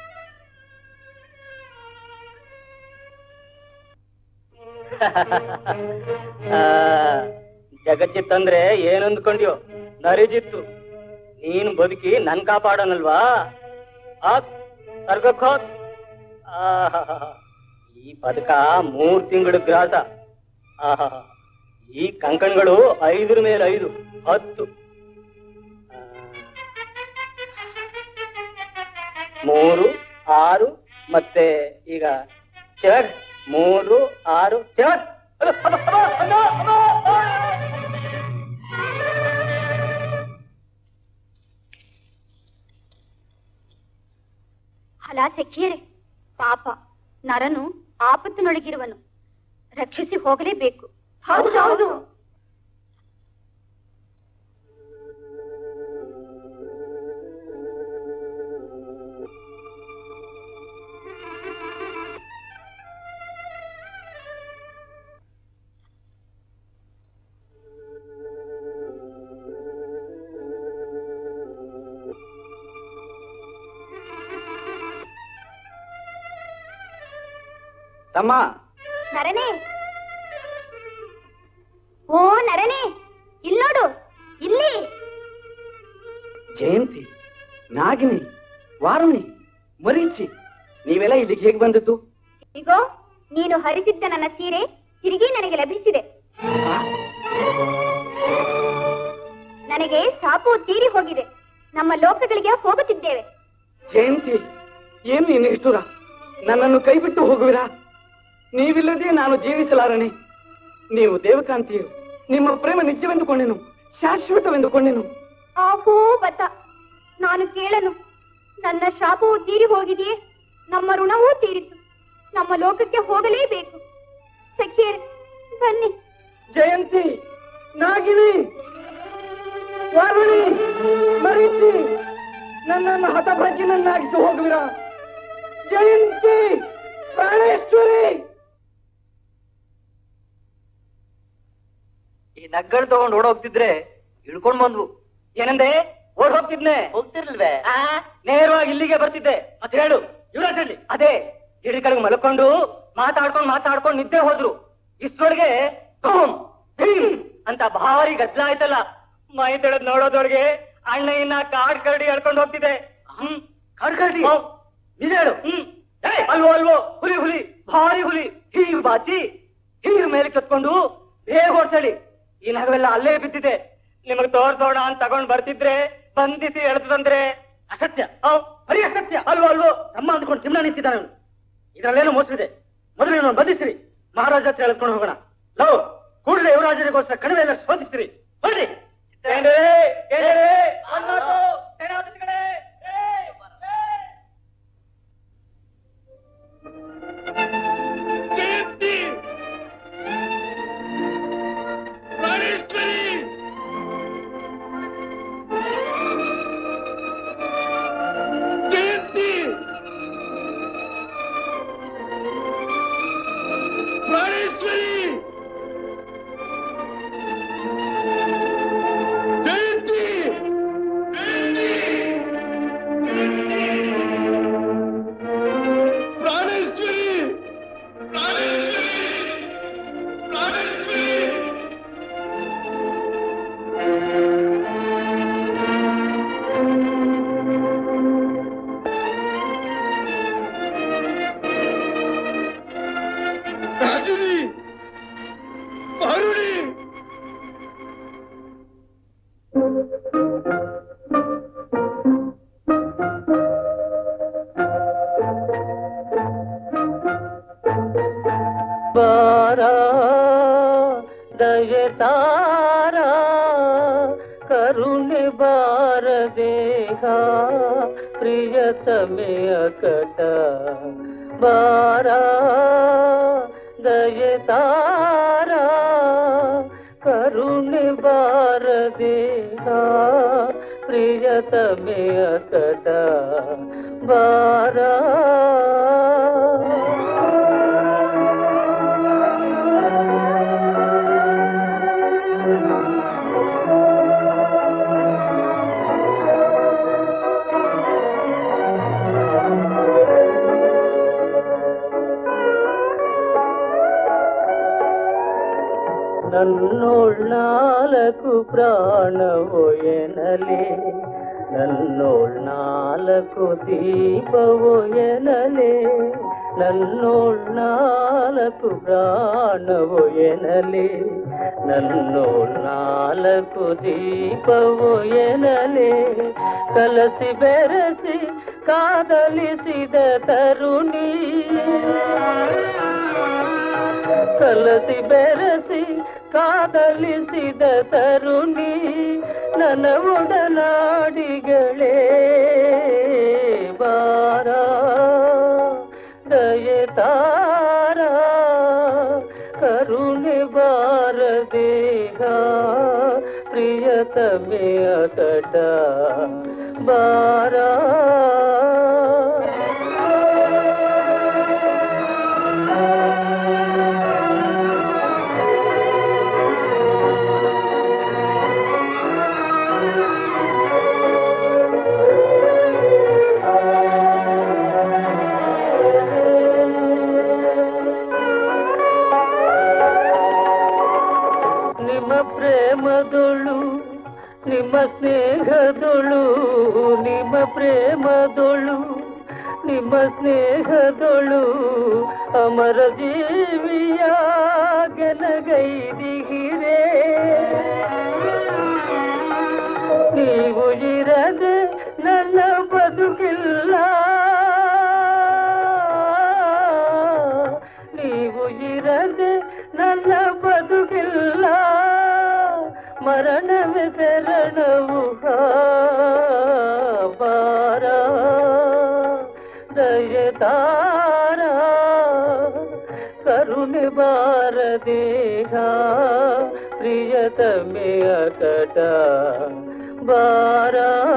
Speaker 4: ಆ, ಜಗಜ್ಜಿತ್ತಂದ್ರೆ ಏನ್ ಅಂದ್ಕೊಂಡ್ಯೋ ನರಿಜಿತ್ತು ನೀನು ಬದುಕಿ ನನ್ ಕಾಪಾಡೋನಲ್ವಾ ಆತ್ ಸ್ವರ್ಗಕ್ಕೆ ಹೋತ್ ಆಹಾಹಾಹಾ. ಈ ಪದಕ ಮೂರ್ ತಿಂಗಳ ಗ್ರಾಸ ಆಹಾಹಾ. ಈ ಕಂಕಣಗಳು ಐದರ ಮೇಲೆ ಐದು ಹತ್ತು ಆ, ಮೂರು ಆರು ಮತ್ತೆ ಈಗ ಚೆಕ್ ಮೂರು ಆರು ಚೆಕ್
Speaker 5: ಹಲ ಸಖಿಯರೆ ಪಾಪ ನರನು ಆಪತ್ತಿನೊಳಗಿರುವನು ರಕ್ಷಿಸಿ ಹೋಗಲೇಬೇಕು ಹೌದು ಹೌದು
Speaker 3: ತಮ್ಮ
Speaker 5: ನರನೇ ಓ ನರನೇ ಇಲ್ಲೋಡು ಇಲ್ಲಿ
Speaker 3: ಜಯಂತಿ ನಾಗಿನಿ ವಾರುಣಿ ಮರೀಚಿ ನೀವೆಲ್ಲ ಇಲ್ಲಿಗೆ ಹೇಗೆ ಬಂದದ್ದು
Speaker 5: ಇಗೋ ನೀನು ಹರಿಸಿದ್ದ ನನ್ನ ಸೀರೆ ತಿರುಗಿ ನನಗೆ ಲಭಿಸಿದೆ ನನಗೆ ಶಾಪವು ತೀರಿ ಹೋಗಿದೆ ನಮ್ಮ ಲೋಕಗಳಿಗೆ ಹೋಗುತ್ತಿದ್ದೇವೆ
Speaker 3: ಜಯಂತಿ ಏನು ಈ ನಿಷ್ಠುರ ನನ್ನನ್ನು ಕೈಬಿಟ್ಟು ಹೋಗುವಿರಾ ನೀವಿಲ್ಲದೆ ನಾನು ಜೀವಿಸಲಾರನೆ ನೀವು ದೇವಕಾಂತಿಯರು ನಿಮ್ಮ ಪ್ರೇಮ ನಿಜವೆಂದುಕೊಂಡೆನು ಶಾಶ್ವತವೆಂದುಕೊಂಡೆನು
Speaker 5: ಆಹೋ ಬತ ನಾನು ಕೇಳನು ನನ್ನ ಶಾಪವು ತೀರಿ ಹೋಗಿದೆಯೇ ನಮ್ಮ ಋಣವೂ ತೀರಿತು ನಮ್ಮ ಲೋಕಕ್ಕೆ ಹೋಗಲೇಬೇಕು ಸಖಿಯರೇ ಬನ್ನಿ
Speaker 3: ಜಯಂತಿ ನಾಗಿನಿ ವಾರುಣಿ ಮರೀಚಿ ನನ್ನನ್ನು ಹತಭಾಗ್ಯನನ್ನಾಗಿಸಿ ಹೋಗುವಿರಾ ಜಯಂತಿ ಪ್ರಾಣೇಶ್ವರಿ ಈ ನಗ್ಗಳು ತಗೊಂಡು ಓಡೋಗ್ತಿದ್ರೆ ಇಳ್ಕೊಂಡ್ ಬಂದ್ವು
Speaker 4: ಏನಂದೆ ಓಡ್ ಹೋಗ್ತಿದ್ನೆ
Speaker 3: ಹೋಗ್ತಿರ್ಲ್ವೇ
Speaker 4: ಆ, ನೇರವಾಗಿ ಇಲ್ಲಿಗೆ ಬರ್ತಿದ್ದೆ ಮತ್ತೆ ಹೇಳು ಯುವರಾಜಲ್ಲಿ ಅದೇ ಹಿಡಿ ಕಡೆಗೆ ಮಲ್ಕೊಂಡು ಮಾತಾಡ್ಕೊಂಡು ಮಾತಾಡ್ಕೊಂಡು ನಿದ್ದೆ ಹೋದ್ರು ಇಷ್ಟೊಳಗೆ ಧೂಮ್, ಧೀಮ್ ಅಂತ ಭಾರಿ ಗದ್ದಲ ಆಯ್ತಲ್ಲ ಮೈ ತೆಳದ್ ನೋಡೋದೊಳಗೆ ಅಣ್ಣ ಇನ್ನ ಕಾಡ್ ಕರಡಿ ಎಳ್ಕೊಂಡು ಹೋಗ್ತಿದೆ ಹ್ಮ್ ಕಾಡ್ ಕರಡಿ ನಿಜ ಹೇಳು ಹ್ಮ್ ಏ, ಅಲ್ವೋ ಅಲ್ವೋ ಹುಲಿ ಹುಲಿ ಭಾರಿ ಹುಲಿ ಹೀಗ್ ಬಾಚಿ ಹೀಗ್ ಮೇಲೆ ಕತ್ಕೊಂಡು ಬೇಗ ಓಡ್ಸಳಿ ಈ ನಗವೆಲ್ಲ ಅಲ್ಲೇ ಬಿದ್ದಿದೆ ನಿಮಗ್ ತೋರ್ಸೋಣ ಅಂತ ತಗೊಂಡ್ ಬರ್ತಿದ್ರೆ ಬಂಧಿಸಿ ಎಳೆದಂದ್ರೆ
Speaker 8: ಅಸತ್ಯ ಬರೀ ಅಸತ್ಯ ಅಲ್ವೋ ಅಲ್ವೋ ತಮ್ಮ ಅಂದ್ಕೊಂಡು ತಿಮ್ಮನ ನಿಂತಿದ್ದಾನೆ ಅವನು ಇದರಲ್ಲೇನೋ ಮೋಸವಿದೆ ಮೊದಲು ಇವನು ಬಂಧಿಸಿರಿ ಮಹಾರಾಜ ಹತ್ರ ಎಳ್ಕೊಂಡು ಹೋಗೋಣ ಲವ್ ಕೂಡಲೇ ಯುವರಾಜನಿಗೋಸ್ಕರ ಕಣಿವೆ ಎಲ್ಲ ಶೋಧಿಸಿರಿ ಹೊರಡಿ
Speaker 9: ಬಾರ ದಯತಾರ ಕರುಣೆ ಬಾರ ದೇಹ ಪ್ರಿಯತಮೆಯ ಕಟ ಬಾರ ದಯತಾರ ಕರುಣೆ ಬಾರ ದೇಹ ಪ್ರಿಯತಮೆಯ ಕಟ ಬಾರ ನನ್ನೋಳ್ ನಾಲ್ಕು ಪ್ರಾಣವೋ ಎನಲೆ ನನ್ನೋಳ್ ನಾಲ್ಕು ದೀಪವೋ ಎನಲೆ ನನ್ನೋಳ್ ನಾಲ್ಕು ಪ್ರಾಣವೋ ಎನಲೆ ನನ್ನೋಳ್ ನಾಲ್ಕು ದೀಪವೋ ಎನಲೆ ಕಲಸಿ ಬೆರೆಸಿ ಕಾದಲಿಸಿದ ತರುಣಿ ಕಲಸಿ ಬೆರೆಸಿ ಕಾದಲಿಸಿದ ತರುಣಿ ನನ್ನ ಒಡನಾಡಿಗಳೇ ಬಾರ ದಯತಾರ ಕರುಣೆ ಬಾರ ದೇಹ ಪ್ರಿಯತಮೆಯ ಕಟ ಬಾರ ನಿಮ್ಮ ಪ್ರೇಮದೊಳು ನಿಮ್ಮ ಸ್ನೇಹದೊಳು ನಿಮ್ಮ ಪ್ರೇಮದೊಳು ನಿಮ್ಮ ಸ್ನೇಹದೊಳು ಅಮರ ಜೀವಿಯ ಗೆನಗೈದಿಗಿರೇ ನೀವು ಇರದೆ ನನ್ನ ಬದುಕಿಲ್ಲ ನೀವು ಇರದೆ ನನ್ನ ಬದುಕಿಲ್ಲ ಮರಣವೇ ಶರಣವು ಬಾರ ದಯತಾರ ಕರುಣೆ ಬಾರ ದೇಹ ಪ್ರಿಯತಮೆಯ ಕಟ ಬಾರ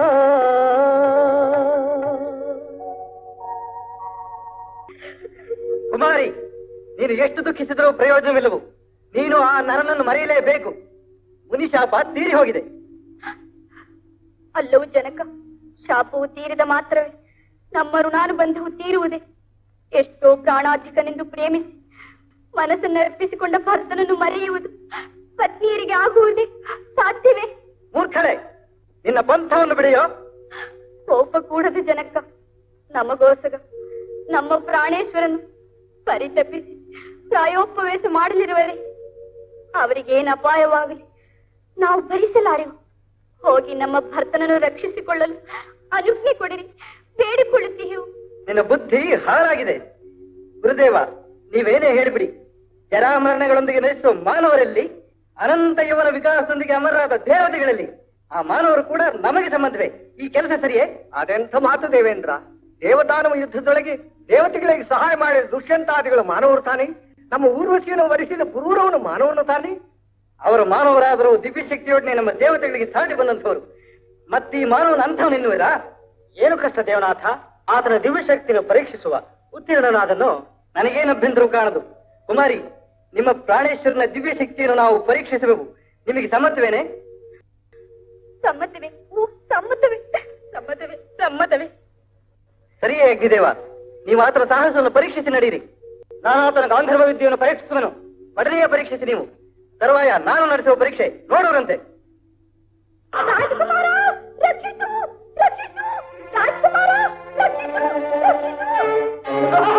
Speaker 7: ಕುಮಾರಿ ನೀನು ಎಷ್ಟು ದುಃಖಿಸಿದರೂ ಪ್ರಯೋಜನವಿಲ್ಲವು ನೀನು ಆ ನರನನ್ನು ಮರೆಯಲೇಬೇಕು ಮುನಿಶಾಪ ತೀರಿ ಹೋಗಿದೆ
Speaker 2: ಅಲ್ಲವೂ ಜನಕ ಶಾಪವು ತೀರಿದ ಮಾತ್ರವೇ ನಮ್ಮ ಋಣಾನುಬಂಧವು ತೀರುವುದೇ ಎಷ್ಟೋ ಪ್ರಾಣಾಧಿಕನೆಂದು ಪ್ರೇಮಿಸಿ ಮನಸ್ಸನ್ನು ಅರ್ಪಿಸಿಕೊಂಡ ಭರ್ತನನ್ನು ಮರೆಯುವುದು ಪತ್ನಿಯರಿಗೆ ಆಗುವುದೇ ಸಾಧ್ಯವೇ
Speaker 7: ಮೂರ್ಖಳೆ ನಿನ್ನ ಪಂಥವನ್ನು ಬಿಡೆಯೋ
Speaker 2: ಕೋಪ ಕೂಡದ ಜನಕ ನಮಗೋಸಗ ನಮ್ಮ ಪ್ರಾಣೇಶ್ವರನು ಪರಿತಪಿಸಿ ಪ್ರಾಯೋಪವೇಶ ಮಾಡಲಿರುವರೆ ಅವರಿಗೇನು ಅಪಾಯವಾಗಲಿ ನಾವು ಭರಿಸಲಾರೆವು ಹೋಗಿ ನಮ್ಮ ಭರ್ತನನ್ನು ರಕ್ಷಿಸಿಕೊಳ್ಳಲು ಅನುಜ್ಞೆ ಕೊಡಿರಿ ಬೇಡಿಕೊಳ್ಳುತ್ತೀಯು
Speaker 7: ನಿನ್ನ ಬುದ್ಧಿ ಹಾಳಾಗಿದೆ ಗುರುದೇವ ನೀವೇನೇ ಹೇಳಿಬಿಡಿ ಜರಾಮರಣಗಳೊಂದಿಗೆ ನಶಿಸುವ ಮಾನವರಲ್ಲಿ ಅನಂತ ಯವನ ವಿಕಾಸದೊಂದಿಗೆ ಅಮರರಾದ ದೇವತೆಗಳಲ್ಲಿ ಆ ಮಾನವರು ಕೂಡ ನಮಗೆ ಸಂಬಂಧವೇ ಈ ಕೆಲಸ ಸರಿಯೇ
Speaker 6: ಅದೆಂಥ ಮಾತು ದೇವೇಂದ್ರ ದೇವದಾನವ ಯುದ್ಧದೊಳಗೆ ದೇವತೆಗಳಿಗೆ ಸಹಾಯ ಮಾಡಿದ ದುಷ್ಯಂತಾದಿಗಳು ಮಾನವರು ತಾನೇ ನಮ್ಮ ಊರ್ವಶಿಯನ್ನು ವರಿಸಿದ ಪುರೂರವನು ಮಾನವನು ತಾನೇ
Speaker 7: ಅವರು ಮಾನವರಾದರೂ ದಿವ್ಯ ಶಕ್ತಿಯೊಡನೆ ನಮ್ಮ ದೇವತೆಗಳಿಗೆ ಸಾಟಿ ಬಂದಂಥವರು ಮತ್ತೆ ಈ ಮಾನವನ ಅಂಥವನೆನ್ನುವಿರಾ
Speaker 6: ಏನು ಕಷ್ಟ ದೇವನಾಥ ಆತನ ದಿವ್ಯ ಶಕ್ತಿಯನ್ನು ಪರೀಕ್ಷಿಸುವ ಉತ್ತೀರ್ಣನಾದನು
Speaker 7: ನನಗೇನು ಅಭ್ಯಂತರ ಕಾಣದು ಕುಮಾರಿ ನಿಮ್ಮ ಪ್ರಾಣೇಶ್ವರನ ದಿವ್ಯ ಶಕ್ತಿಯನ್ನು ನಾವು ಪರೀಕ್ಷಿಸಬೇಕು ನಿಮಗೆ ಸಮ್ಮತವೇನೆ
Speaker 2: ಸಮ್ಮತವೇ ಹ್ಞೂ, ಸಮ್ಮತವೇ ಸಮ್ಮತವೇ ಸಮ್ಮತವೇ
Speaker 7: ಸರಿಯೇ ಅಗ್ನಿದೇವ ನೀವು ಆತನ ಸಾಹಸವನ್ನು ಪರೀಕ್ಷಿಸಿ ನಡೀರಿ ನಾನು ಆತನ ಗಾಂಧರ್ವ ವಿದ್ಯೆಯನ್ನು ಪರೀಕ್ಷಿಸುವನು ಒಡನೆಯೇ ಪರೀಕ್ಷಿಸಿ ನೀವು ತರುವಾಯ ನಾನು ನಡೆಸುವ ಪರೀಕ್ಷೆ ನೋಡುವರಂತೆ
Speaker 2: ರಾಜಕುಮಾರ ರಕ್ಷಿಸು ರಕ್ಷಿಸು ರಾಜಕುಮಾರ ರಕ್ಷಿಸು ರಕ್ಷಿಸು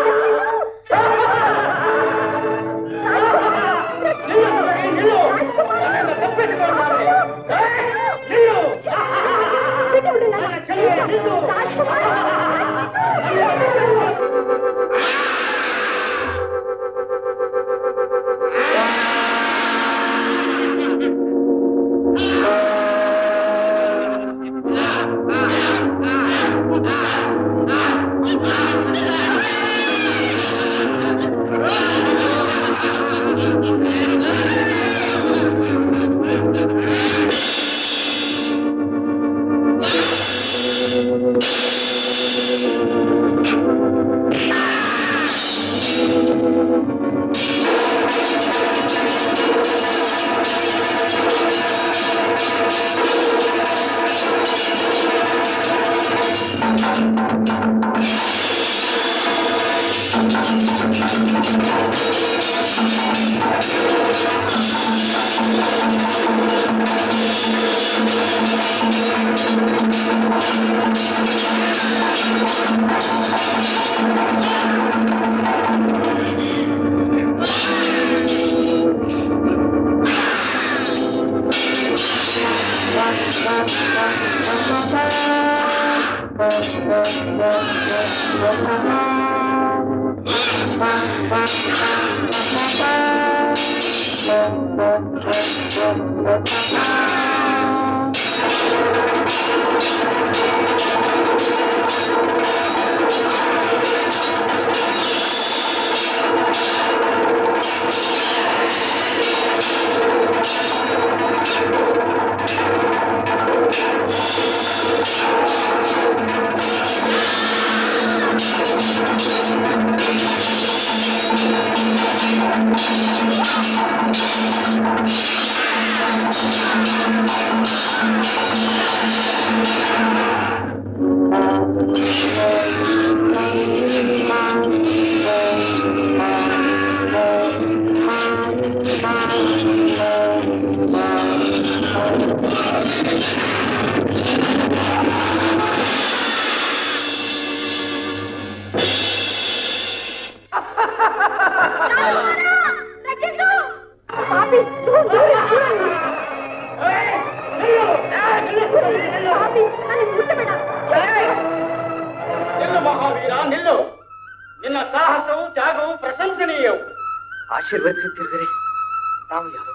Speaker 6: ನಿಲ್ಲು ಮಹಾವೀರ ನಿಲ್ಲು ನಿನ್ನ ಸಾಹಸವು ತ್ಯಾಗವು ಪ್ರಶಂಸನೀಯವು
Speaker 7: ಆಶೀರ್ವದಿಸುತ್ತಿರುವಿರಿ ತಾವು ಯಾರು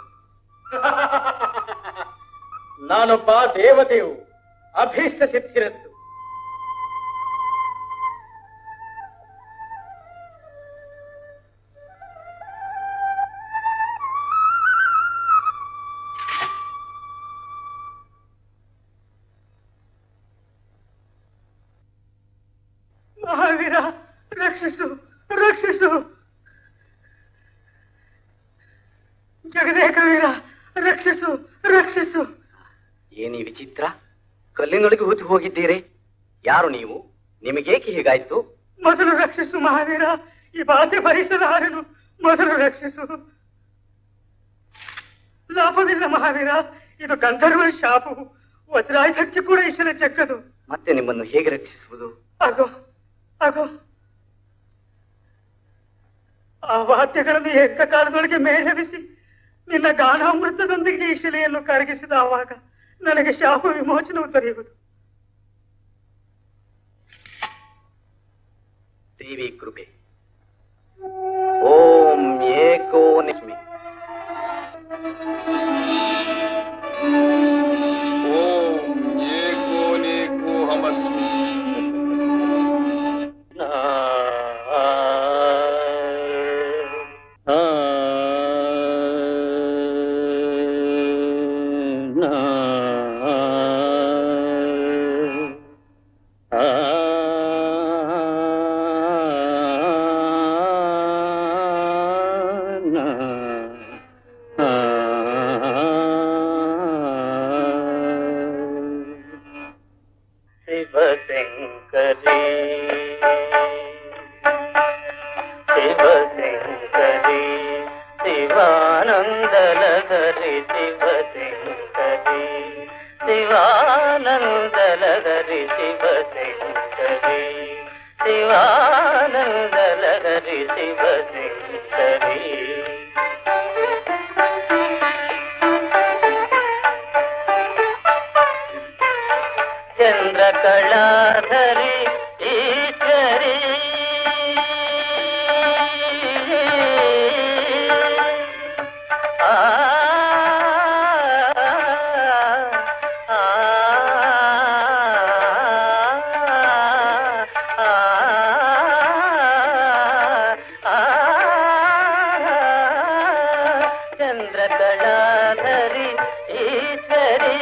Speaker 6: ನಾನೊಬ್ಬ ದೇವತೆಯು ಅಭೀಷ್ಟ ಸಿದ್ಧಿರಸ್ತು
Speaker 4: ಮಹಾವೀರ ರಕ್ಷಿಸು ರಕ್ಷಿಸು ಜಗದೇಕ ವೀರ ರಕ್ಷಿಸು ರಕ್ಷಿಸು
Speaker 3: ಏನಿ ವಿಚಿತ್ರ ಕಲ್ಲಿನೊಳಗೆ ಹೂತು ಹೋಗಿದ್ದೀರಿ ಯಾರು ನೀವು ನಿಮಗೇಕೆ ಹೀಗಾಯ್ತು
Speaker 4: ಮೊದಲು ರಕ್ಷಿಸು ಮಹಾವೀರ ಈ ಬಾಧೆ ಭರಿಸಲಾರೆನು ಮೊದಲು ರಕ್ಷಿಸು ಲಾಭವಿಲ್ಲ ಮಹಾವೀರ ಇದು ಗಂಧರ್ವ ಶಾಪವು ವಜ್ರಾಯುಧಕ್ಕೆ ಕೂಡ ಈಶ್ವರ ಚಕ್ಕದು
Speaker 3: ಮತ್ತೆ ನಿಮ್ಮನ್ನು ಹೇಗೆ ರಕ್ಷಿಸುವುದು
Speaker 4: ಆಗೋ ಆಗೋ ಆ ವಾದ್ಯಗಳನ್ನು ಏಕಕಾಲದೊಳಗೆ ಮೇಲೆಬಿಸಿ ನಿನ್ನ ಗಾನಾಮೃತದೊಂದಿಗೆ ಈ ಶಿಲೆಯನ್ನು ಕರಗಿಸಿದ ಆವಾಗ ನನಗೆ ಶಾಪ ವಿಮೋಚನವು ದೊರೆಯುವುದು
Speaker 6: ದೇವಿ ಕೃಪೆ ಓಂ ಏಕೋ ನಿಸ್ಮಿ
Speaker 10: ಓಂ ಏಕೋನೇಕೋಹಮಸ್ಮಿ
Speaker 9: ಶಿವಶಂಕರಿ ಶಿವಶಂಕರಿ ಶಿವಾನಂದಲಗರಿ ಶಿವಶಂಕರಿ ಶಿವಾನಂದಲಗರಿ ಶಿವಶಂಕರಿ ಶಿವಾನಂದಲಗರಿ ಶಿವಶಂಕರಿ ಚಂದ್ರಕಳಾಧರಿ ಈಶ್ವರಿ ಆ ಆ, ಚಂದ್ರಕಳಾಧರಿ ಈಶ್ವರಿ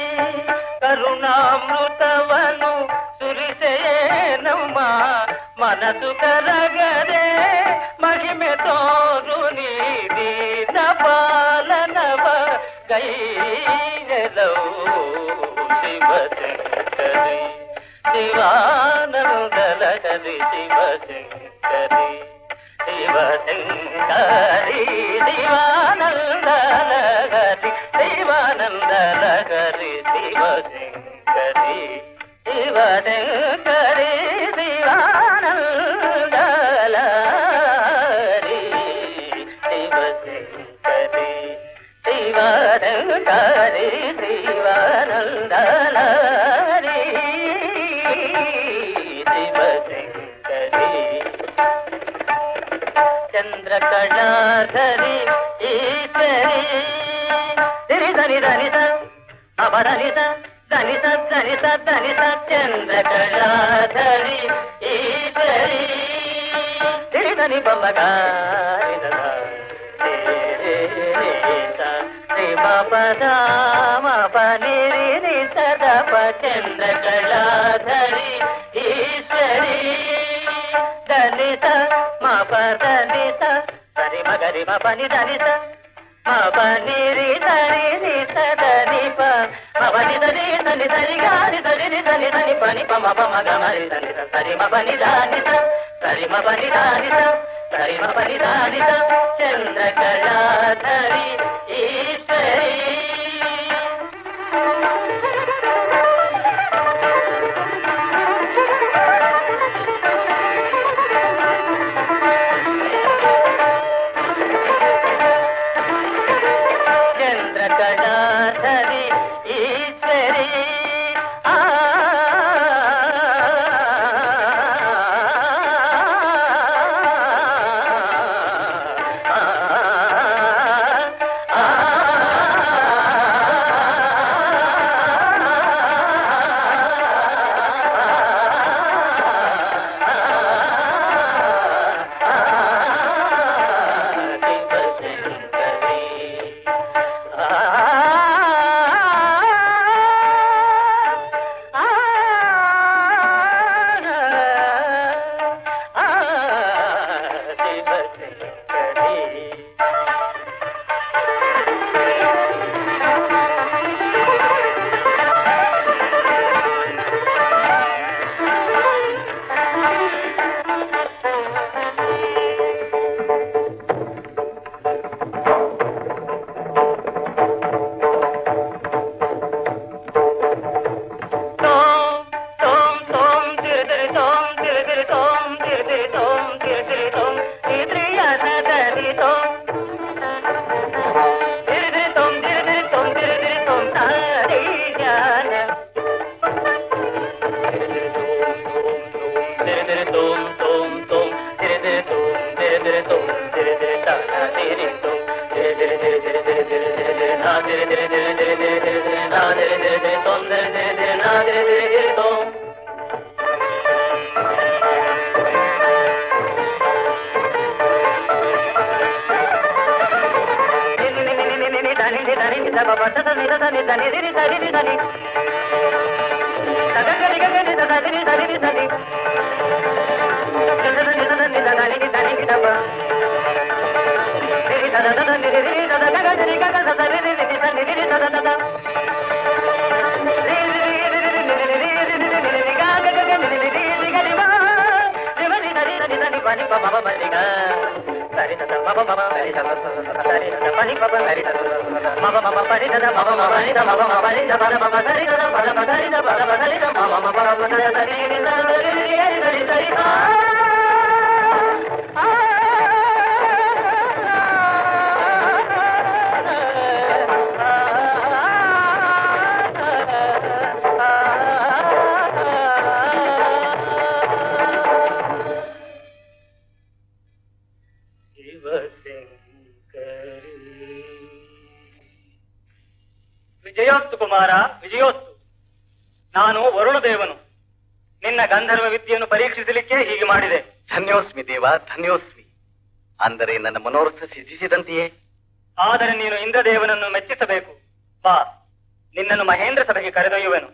Speaker 9: ಕರುಣಾಮೃತವನು ಸುರಿಸೇನಮ್ಮ ಮನಸ್ಸು ಕರಗದೆ ಮಹಿಮೆ ತೋರು ನೀಡಿ ಪಾಲನವ ಗೈರಲವು ಶಿವಶಂಕರಿ ಶಿವಾನಂದಲಗರಿ ಶಿವಶಂಕರಿ ಶಿವಶಂಕರಿ ಶಿವಾನಂದಲಗರಿ ಶಿವಾನಂದಲಗರಿ ಶಿವಶಂಕರಿ ಶಿವಶಂಕರಿ ಶಿವಾನಂದಲಗರಿ ಶಿವಶಂಕರಿ ಶಿವಶಂಕರಿ ಶಿವಾನಂದಲಗರಿ ಶಿವಶಂಕರಿ ಚಂದ್ರಕಳಾಧರಿ ಈಶ್ವರಿ ಸಿರಿ ಧನಿ ಧನಿತ ಅಪಧನಿತ ಧನಿತ ಧನಿತ ಧನಿತ ಚಂದ್ರಕಳಾಧರಿ ಈಶ್ವರಿ ಸಿರಿ ಧನಿ ಬಮ್ಮಗಾರಿದ ಪದ ಮಪನಿರಿ ಸದಪ ಚಂದ್ರಕಳಾಧರಿ ಈಶ್ವರಿ ದಲಿತ ಮಪ ದಲಿತ ಸರಿ ಮಗರಿ ಮಪನಿ ದಲಿತ ಮಪನಿರಿ ಸರಿ ನಿ ಸದನಿ ಪ ಮಪನಿ దని దని సరి గారి సరి ని దని దని పని ప మప మగ మరి దని స సరి మ పని దాని స సరి మ పని దాని స సరి మ పని దాని స చంద్రకళాధరి ఈశ్వరి చంద్రకళాధరి ఈశ్వరి ఆ తిరితో దిరి దిరి దిరి దిరి దిరి దిరి దిరి దిరి నా దిరి దిరి దిరి దిరి దిరి దిరి దిరి నా దిరి దిరి దిరి తోం దిరి దిరి దిరి నా దిరి దిరి దిరి తోం
Speaker 4: ವಿಜಯೋಸ್ತು ಕುಮಾರ ವಿಜಯೋಸ್ತು ನಾನು ವರುಣದೇವನು ನಿನ್ನ ಗಂಧರ್ವ ವಿದ್ಯೆಯನ್ನು ಪರೀಕ್ಷಿಸಲಿಕ್ಕೆ ಹೀಗೆ ಮಾಡಿದೆ
Speaker 3: ಧನ್ಯೋಸ್ಮಿ ದೇವ ಧನ್ಯೋಸ್ಮಿ ಅಂದರೆ ನನ್ನ ಮನೋರಥ ಸಿದ್ಧಿಸಿದಂತೆಯೇ
Speaker 4: ಆದರೆ ನೀನು ಇಂದ್ರದೇವನನ್ನು ಮೆಚ್ಚಿಸಬೇಕು ಬಾ ನಿನ್ನನ್ನು ಮಹೇಂದ್ರ ಸಭೆಗೆ ಕರೆದೊಯ್ಯುವೆನು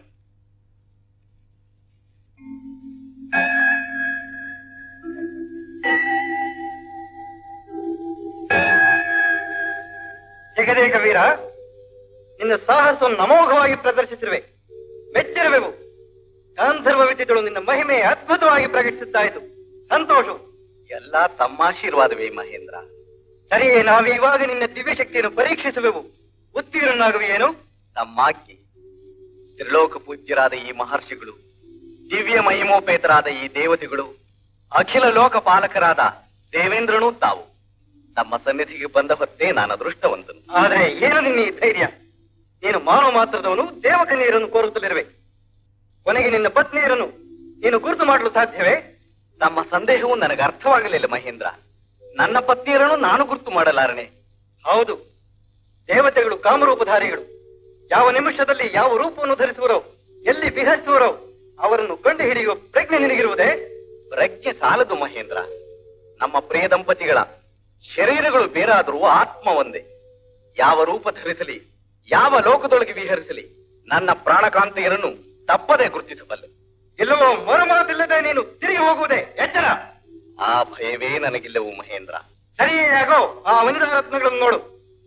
Speaker 7: ಜಗದೇಕ ವೀರ ನಿನ್ನ ಸಾಹಸವನ್ನು ಅಮೋಘವಾಗಿ ಪ್ರದರ್ಶಿಸಿರುವೆ ಮೆಚ್ಚಿರುವೆವು ಗಾಂಧರ್ವ ವಿದ್ಯೆಗಳು ನಿನ್ನ ಮಹಿಮೆ ಅದ್ಭುತವಾಗಿ ಪ್ರಕಟಿಸುತ್ತಾಯಿತು ಸಂತೋಷವು
Speaker 3: ಎಲ್ಲ ತಮ್ಮಾಶೀರ್ವಾದವೇ ಮಹೇಂದ್ರ
Speaker 7: ಸರಿಯೇ ನಾವೀವಾಗ ನಿನ್ನ ದಿವ್ಯ ಶಕ್ತಿಯನ್ನು ಪರೀಕ್ಷಿಸುವೆವು ಉತ್ತೀರ್ಣನಾಗುವೆಯೇನು
Speaker 3: ತಮ್ಮಾಜ್ಞೆ ತ್ರಿಲೋಕ ಪೂಜ್ಯರಾದ ಈ ಮಹರ್ಷಿಗಳು ದಿವ್ಯ ಮಹಿಮೋಪೇತರಾದ ಈ ದೇವತೆಗಳು ಅಖಿಲ ಲೋಕ ಪಾಲಕರಾದ ದೇವೇಂದ್ರನೂ ತಾವು ತಮ್ಮ ಸನ್ನಿಧಿಗೆ ಬಂದ ಹೊತ್ತೇ ನಾನು ಅದೃಷ್ಟವಂತನು
Speaker 7: ಆದರೆ ಏನು ನಿನ್ನ ಈ ಧೈರ್ಯ ನೀನು ಮಾನವ ಮಾತ್ರದವನು ದೇವಕನ್ಯರನ್ನು ಕೋರುತ್ತಲಿರುವೆ ಕೊನೆಗೆ ನಿನ್ನ ಪತ್ನಿಯರನ್ನು ನೀನು ಗುರುತು ಮಾಡಲು ಸಾಧ್ಯವೇ
Speaker 3: ತಮ್ಮ ಸಂದೇಹವು ನನಗೆ ಅರ್ಥವಾಗಲಿಲ್ಲ ಮಹೇಂದ್ರ ನನ್ನ ಪತ್ನಿಯರನ್ನು ನಾನು ಗುರುತು ಮಾಡಲಾರನೆ
Speaker 7: ಹೌದು ದೇವತೆಗಳು ಕಾಮರೂಪಧಾರಿಗಳು ಯಾವ ನಿಮಿಷದಲ್ಲಿ ಯಾವ ರೂಪವನ್ನು ಧರಿಸುವರೋ ಎಲ್ಲಿ ವಿಹರಿಸುವರೋ ಅವರನ್ನು ಕಂಡು ಹಿಡಿಯುವ ಪ್ರಜ್ಞೆ ನಿನಗಿರುವುದೇ
Speaker 3: ಪ್ರಜ್ಞೆ ಸಾಲದು ಮಹೇಂದ್ರ ನಮ್ಮ ಪ್ರಿಯ ದಂಪತಿಗಳ ಶರೀರಗಳು ಬೇರಾದರೂ ಆತ್ಮ ಒಂದೇ ಯಾವ ರೂಪ ಧರಿಸಲಿ ಯಾವ ಲೋಕದೊಳಗೆ ವಿಹರಿಸಲಿ ನನ್ನ ಪ್ರಾಣಕಾಂತೆಯರನ್ನು ತಪ್ಪದೆ ಗುರುತಿಸಬಲ್ಲೆ
Speaker 7: ಇಲ್ಲವೋ ಮರುಮಾತಿಲ್ಲದೆ ನೀನು ತಿರುಗಿ ಹೋಗುವುದೇ ಎಚ್ಚರ
Speaker 3: ಆ ಭಯವೇ ನನಗಿಲ್ಲವು ಮಹೇಂದ್ರ
Speaker 7: ಸರಿಯೇ ಆಗೋ ಆ ವನಿತಾ ರತ್ನಗಳನ್ನು ನೋಡು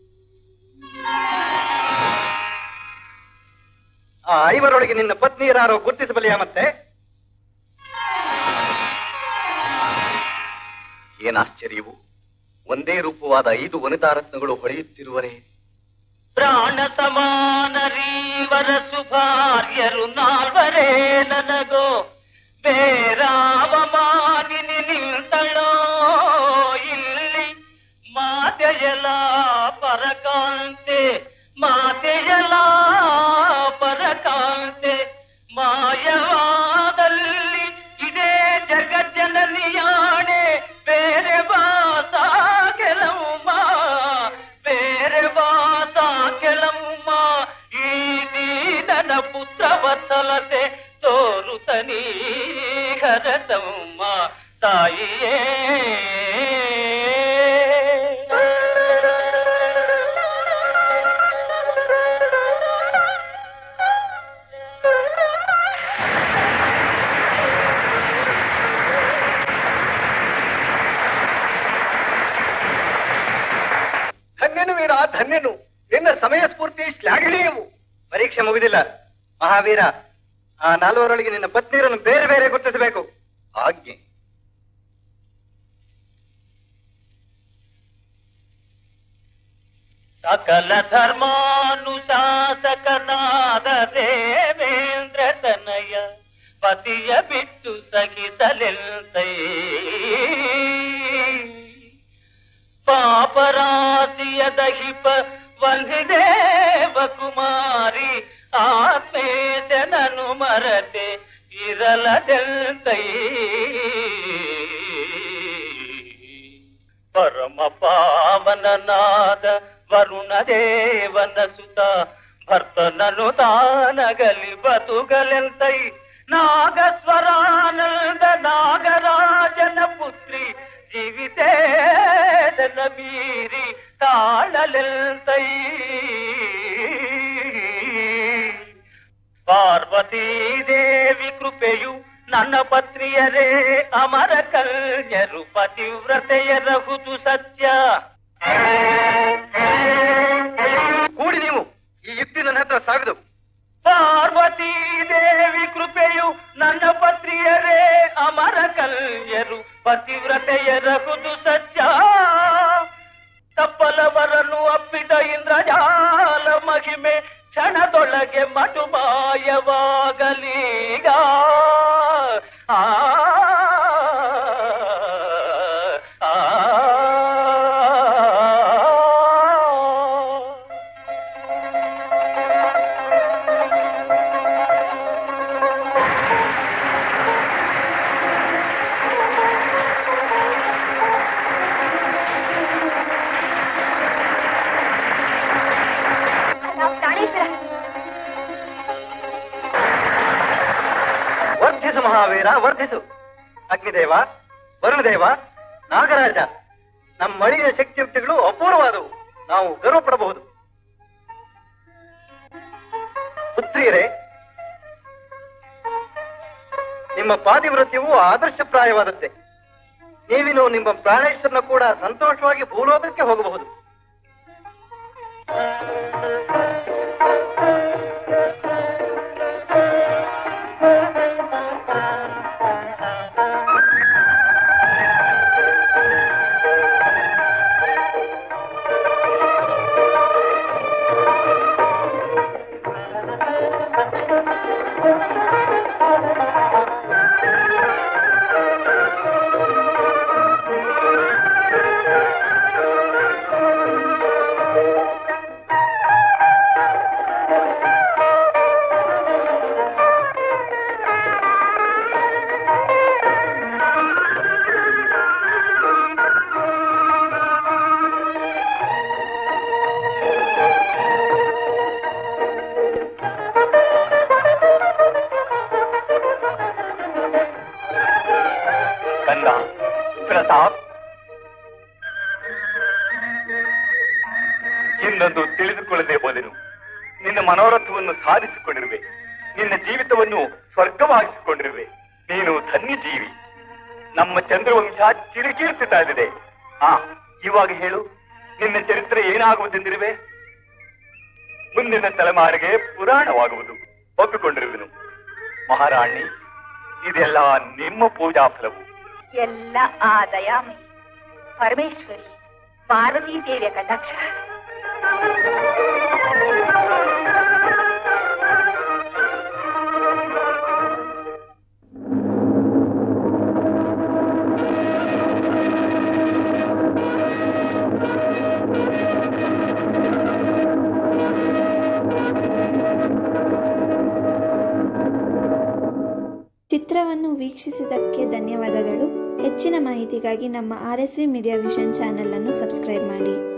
Speaker 7: ಆ ಐವರೊಳಗೆ ನಿನ್ನ ಪತ್ನಿಯರಾರೋ ಗುರುತಿಸಬಲ್ಲೆಯಾ ಮತ್ತೆ
Speaker 3: ಏನಾಶ್ಚರ್ಯವು ಒಂದೇ ರೂಪವಾದ ಐದು ವನಿತಾರತ್ನಗಳು ಹೊಳೆಯುತ್ತಿರುವರೆ
Speaker 9: ಪ್ರಾಣ ಸಮಾನರೀವರ ಸುಭಾರ್ಯರು ನಾಲ್ವರೇ ನನಗೋ ಬೇರಾವ ಮಾನಿನಿ ನಿಲ್ತಳೋ ಇಲ್ಲಿ ಮಾತೆಯಲ ಪರಕಾಂತೆ ಮಾತೆಯಲ ಪರಕಾಂತೆ ಮಾಯವಾದಲ್ಲಿ ಇದೇ ಜಗಜ್ಜನನಿಯಾಣೆ ಬೇರೆ ಬಾಸ ಕೆಲವು ಬೇರೆ ಬಾಸ ಕೆಲವು ಈ ದೀನನ ಪುತ್ರ ವತ್ಸಲತೆ ತೋರುತನೀ ಹರತಮ್ಮ ತಾಯಿಯೇ
Speaker 7: ಧನ್ಯನು ವೀರ ಧನ್ಯನು ನಿನ್ನ ಸಮಯ ಸ್ಫೂರ್ತಿ ಶ್ಲಾಘನೀಯವು ಪರೀಕ್ಷೆ ಮುಗಿದಿಲ್ಲ ಮಹಾವೀರ ಆ ನಾಲ್ವರೊಳಗೆ ನಿನ್ನ ಪತ್ನಿಯರನ್ನು ಬೇರೆ ಬೇರೆ ಗುರುತಿಸಬೇಕು
Speaker 3: ಆಜ್ಞೆ
Speaker 9: ಸಕಲ ಧರ್ಮಾನುಶಾಸಕನಾದ ದೇವೇಂದ್ರ ತನಯ ಪತಿಯ ಬಿಟ್ಟು ಸಹಿಸಲೆಲ್ತೈ ಪಾಪರಾಶಿಯ ದಹಿಪ ವಂದಿದೇವ ಕುಮಾರಿ ಆತ್ಮೇಶನನು ಮರತೆ ಇರಲದೆಲ್ತೈ ಪರಮ ಪಾವನನಾದ ವರುಣ ದೇವನ ಸುತ ಭರ್ತನನು ತಾನಗಲಿ ಬದುಗಲೆಂತೈ ನಾಗಸ್ವರಾನಂದ ನಾಗರಾಜನ ಪುತ್ರಿ ಜೀವಿತೇದನ ಮೀರಿ ತಾಳಲೆಂತೈ ಪಾರ್ವತೀ ದೇವಿ ಕೃಪೆಯು ನನ್ನ ಪತ್ನಿಯರೇ ಅಮರ ಕಲ್ಯರು ಪತಿವ್ರತೆಯರಹುದು ಸತ್ಯ
Speaker 7: ಕೂಡಿ ನೀವು ಈ ಯುಕ್ತಿ ನನ್ನ ಹತ್ರ ಸಾಗದು
Speaker 9: ಪಾರ್ವತೀ ದೇವಿ ಕೃಪೆಯು ನನ್ನ ಪತ್ನಿಯರೇ ಅಮರ ಕಲ್ಯರು ಪತಿವ್ರತೆಯರಹುದು ಸತ್ಯ ತಪ್ಪಲವರನ್ನು ಅಪ್ಪಿದ ಇಂದ್ರಜಾಲ ಮಹಿಮೆ ಕ್ಷಣದೊಳಗೆ ಮಟುಮಾಯವಾಗಲೀಗ ಆ ಆ,
Speaker 5: ಪ್ರಾಣೇಶ್ವರ
Speaker 7: ವರ್ಧಿಸು ಮಹಾವೀರ ವರ್ಧಿಸು ಅಗ್ನಿದೇವ ವರುಣದೇವ ನಾಗರಾಜ ನಮ್ಮ ಮಳಿಯ ಶಕ್ತಿಯುಕ್ತಿಗಳು ಅಪೂರ್ವವಾದವು ನಾವು ಗರ್ವ ಪಡಬಹುದು ಪುತ್ರಿಯರೇ ನಿಮ್ಮ ಪಾತಿವ್ರತ್ಯವು ಆದರ್ಶಪ್ರಾಯವಾದದ್ದೇ ನೀವಿನ್ನು ನಿಮ್ಮ ಪ್ರಾಣೇಶ್ವರನ ಕೂಡ ಸಂತೋಷವಾಗಿ ಭೂಲೋಕಕ್ಕೆ ಹೋಗಬಹುದು
Speaker 3: ಕಂದ ಪ್ರತಾಪ್ ಇನ್ನೊಂದು ತಿಳಿದುಕೊಳ್ಳದೆ ಹೋದೆನು ನಿನ್ನ ಮನೋರಥವನ್ನು ಸಾಧಿಸಿಕೊಂಡಿರುವೆ ನಿನ್ನ ಜೀವಿತವನ್ನು ಸ್ವರ್ಗವಾಗಿಸಿಕೊಂಡಿರುವೆ ನೀನು ಧನ್ಯ ಜೀವಿ ನಮ್ಮ ಚಂದ್ರವಂಶ ಚಿರಕೀರ್ತಿತಾ ಇದೆ ಆ ಇವಾಗ ಹೇಳು ನಿನ್ನ ಚರಿತ್ರೆ ಏನಾಗುವುದೆಂದಿರುವೆ ಮುಂದಿನ ತಲೆಮಾರಿಗೆ ಪುರಾಣವಾಗುವುದು ಒಪ್ಪಿಕೊಂಡಿರುವೆನು ಮಹಾರಾಣಿ ಇದೆಲ್ಲ ನಿಮ್ಮ ಪೂಜಾ ಫಲವು
Speaker 5: ಎಲ್ಲ ಆ ದಯಾಮಯಿ ಪರಮೇಶ್ವರಿ ಪಾರ್ವತೀ ದೇವಿಯ ಕಟಾಕ್ಷ
Speaker 1: ಚಿತ್ರವನ್ನು ವೀಕ್ಷಿಸಿದ್ದಕ್ಕೆ ಧನ್ಯವಾದಗಳು ಹೆಚ್ಚಿನ ಮಾಹಿತಿಗಾಗಿ ನಮ್ಮ R S V media vision channel ಅನ್ನು ಸಬ್ಸ್ಕ್ರೈಬ್ ಮಾಡಿ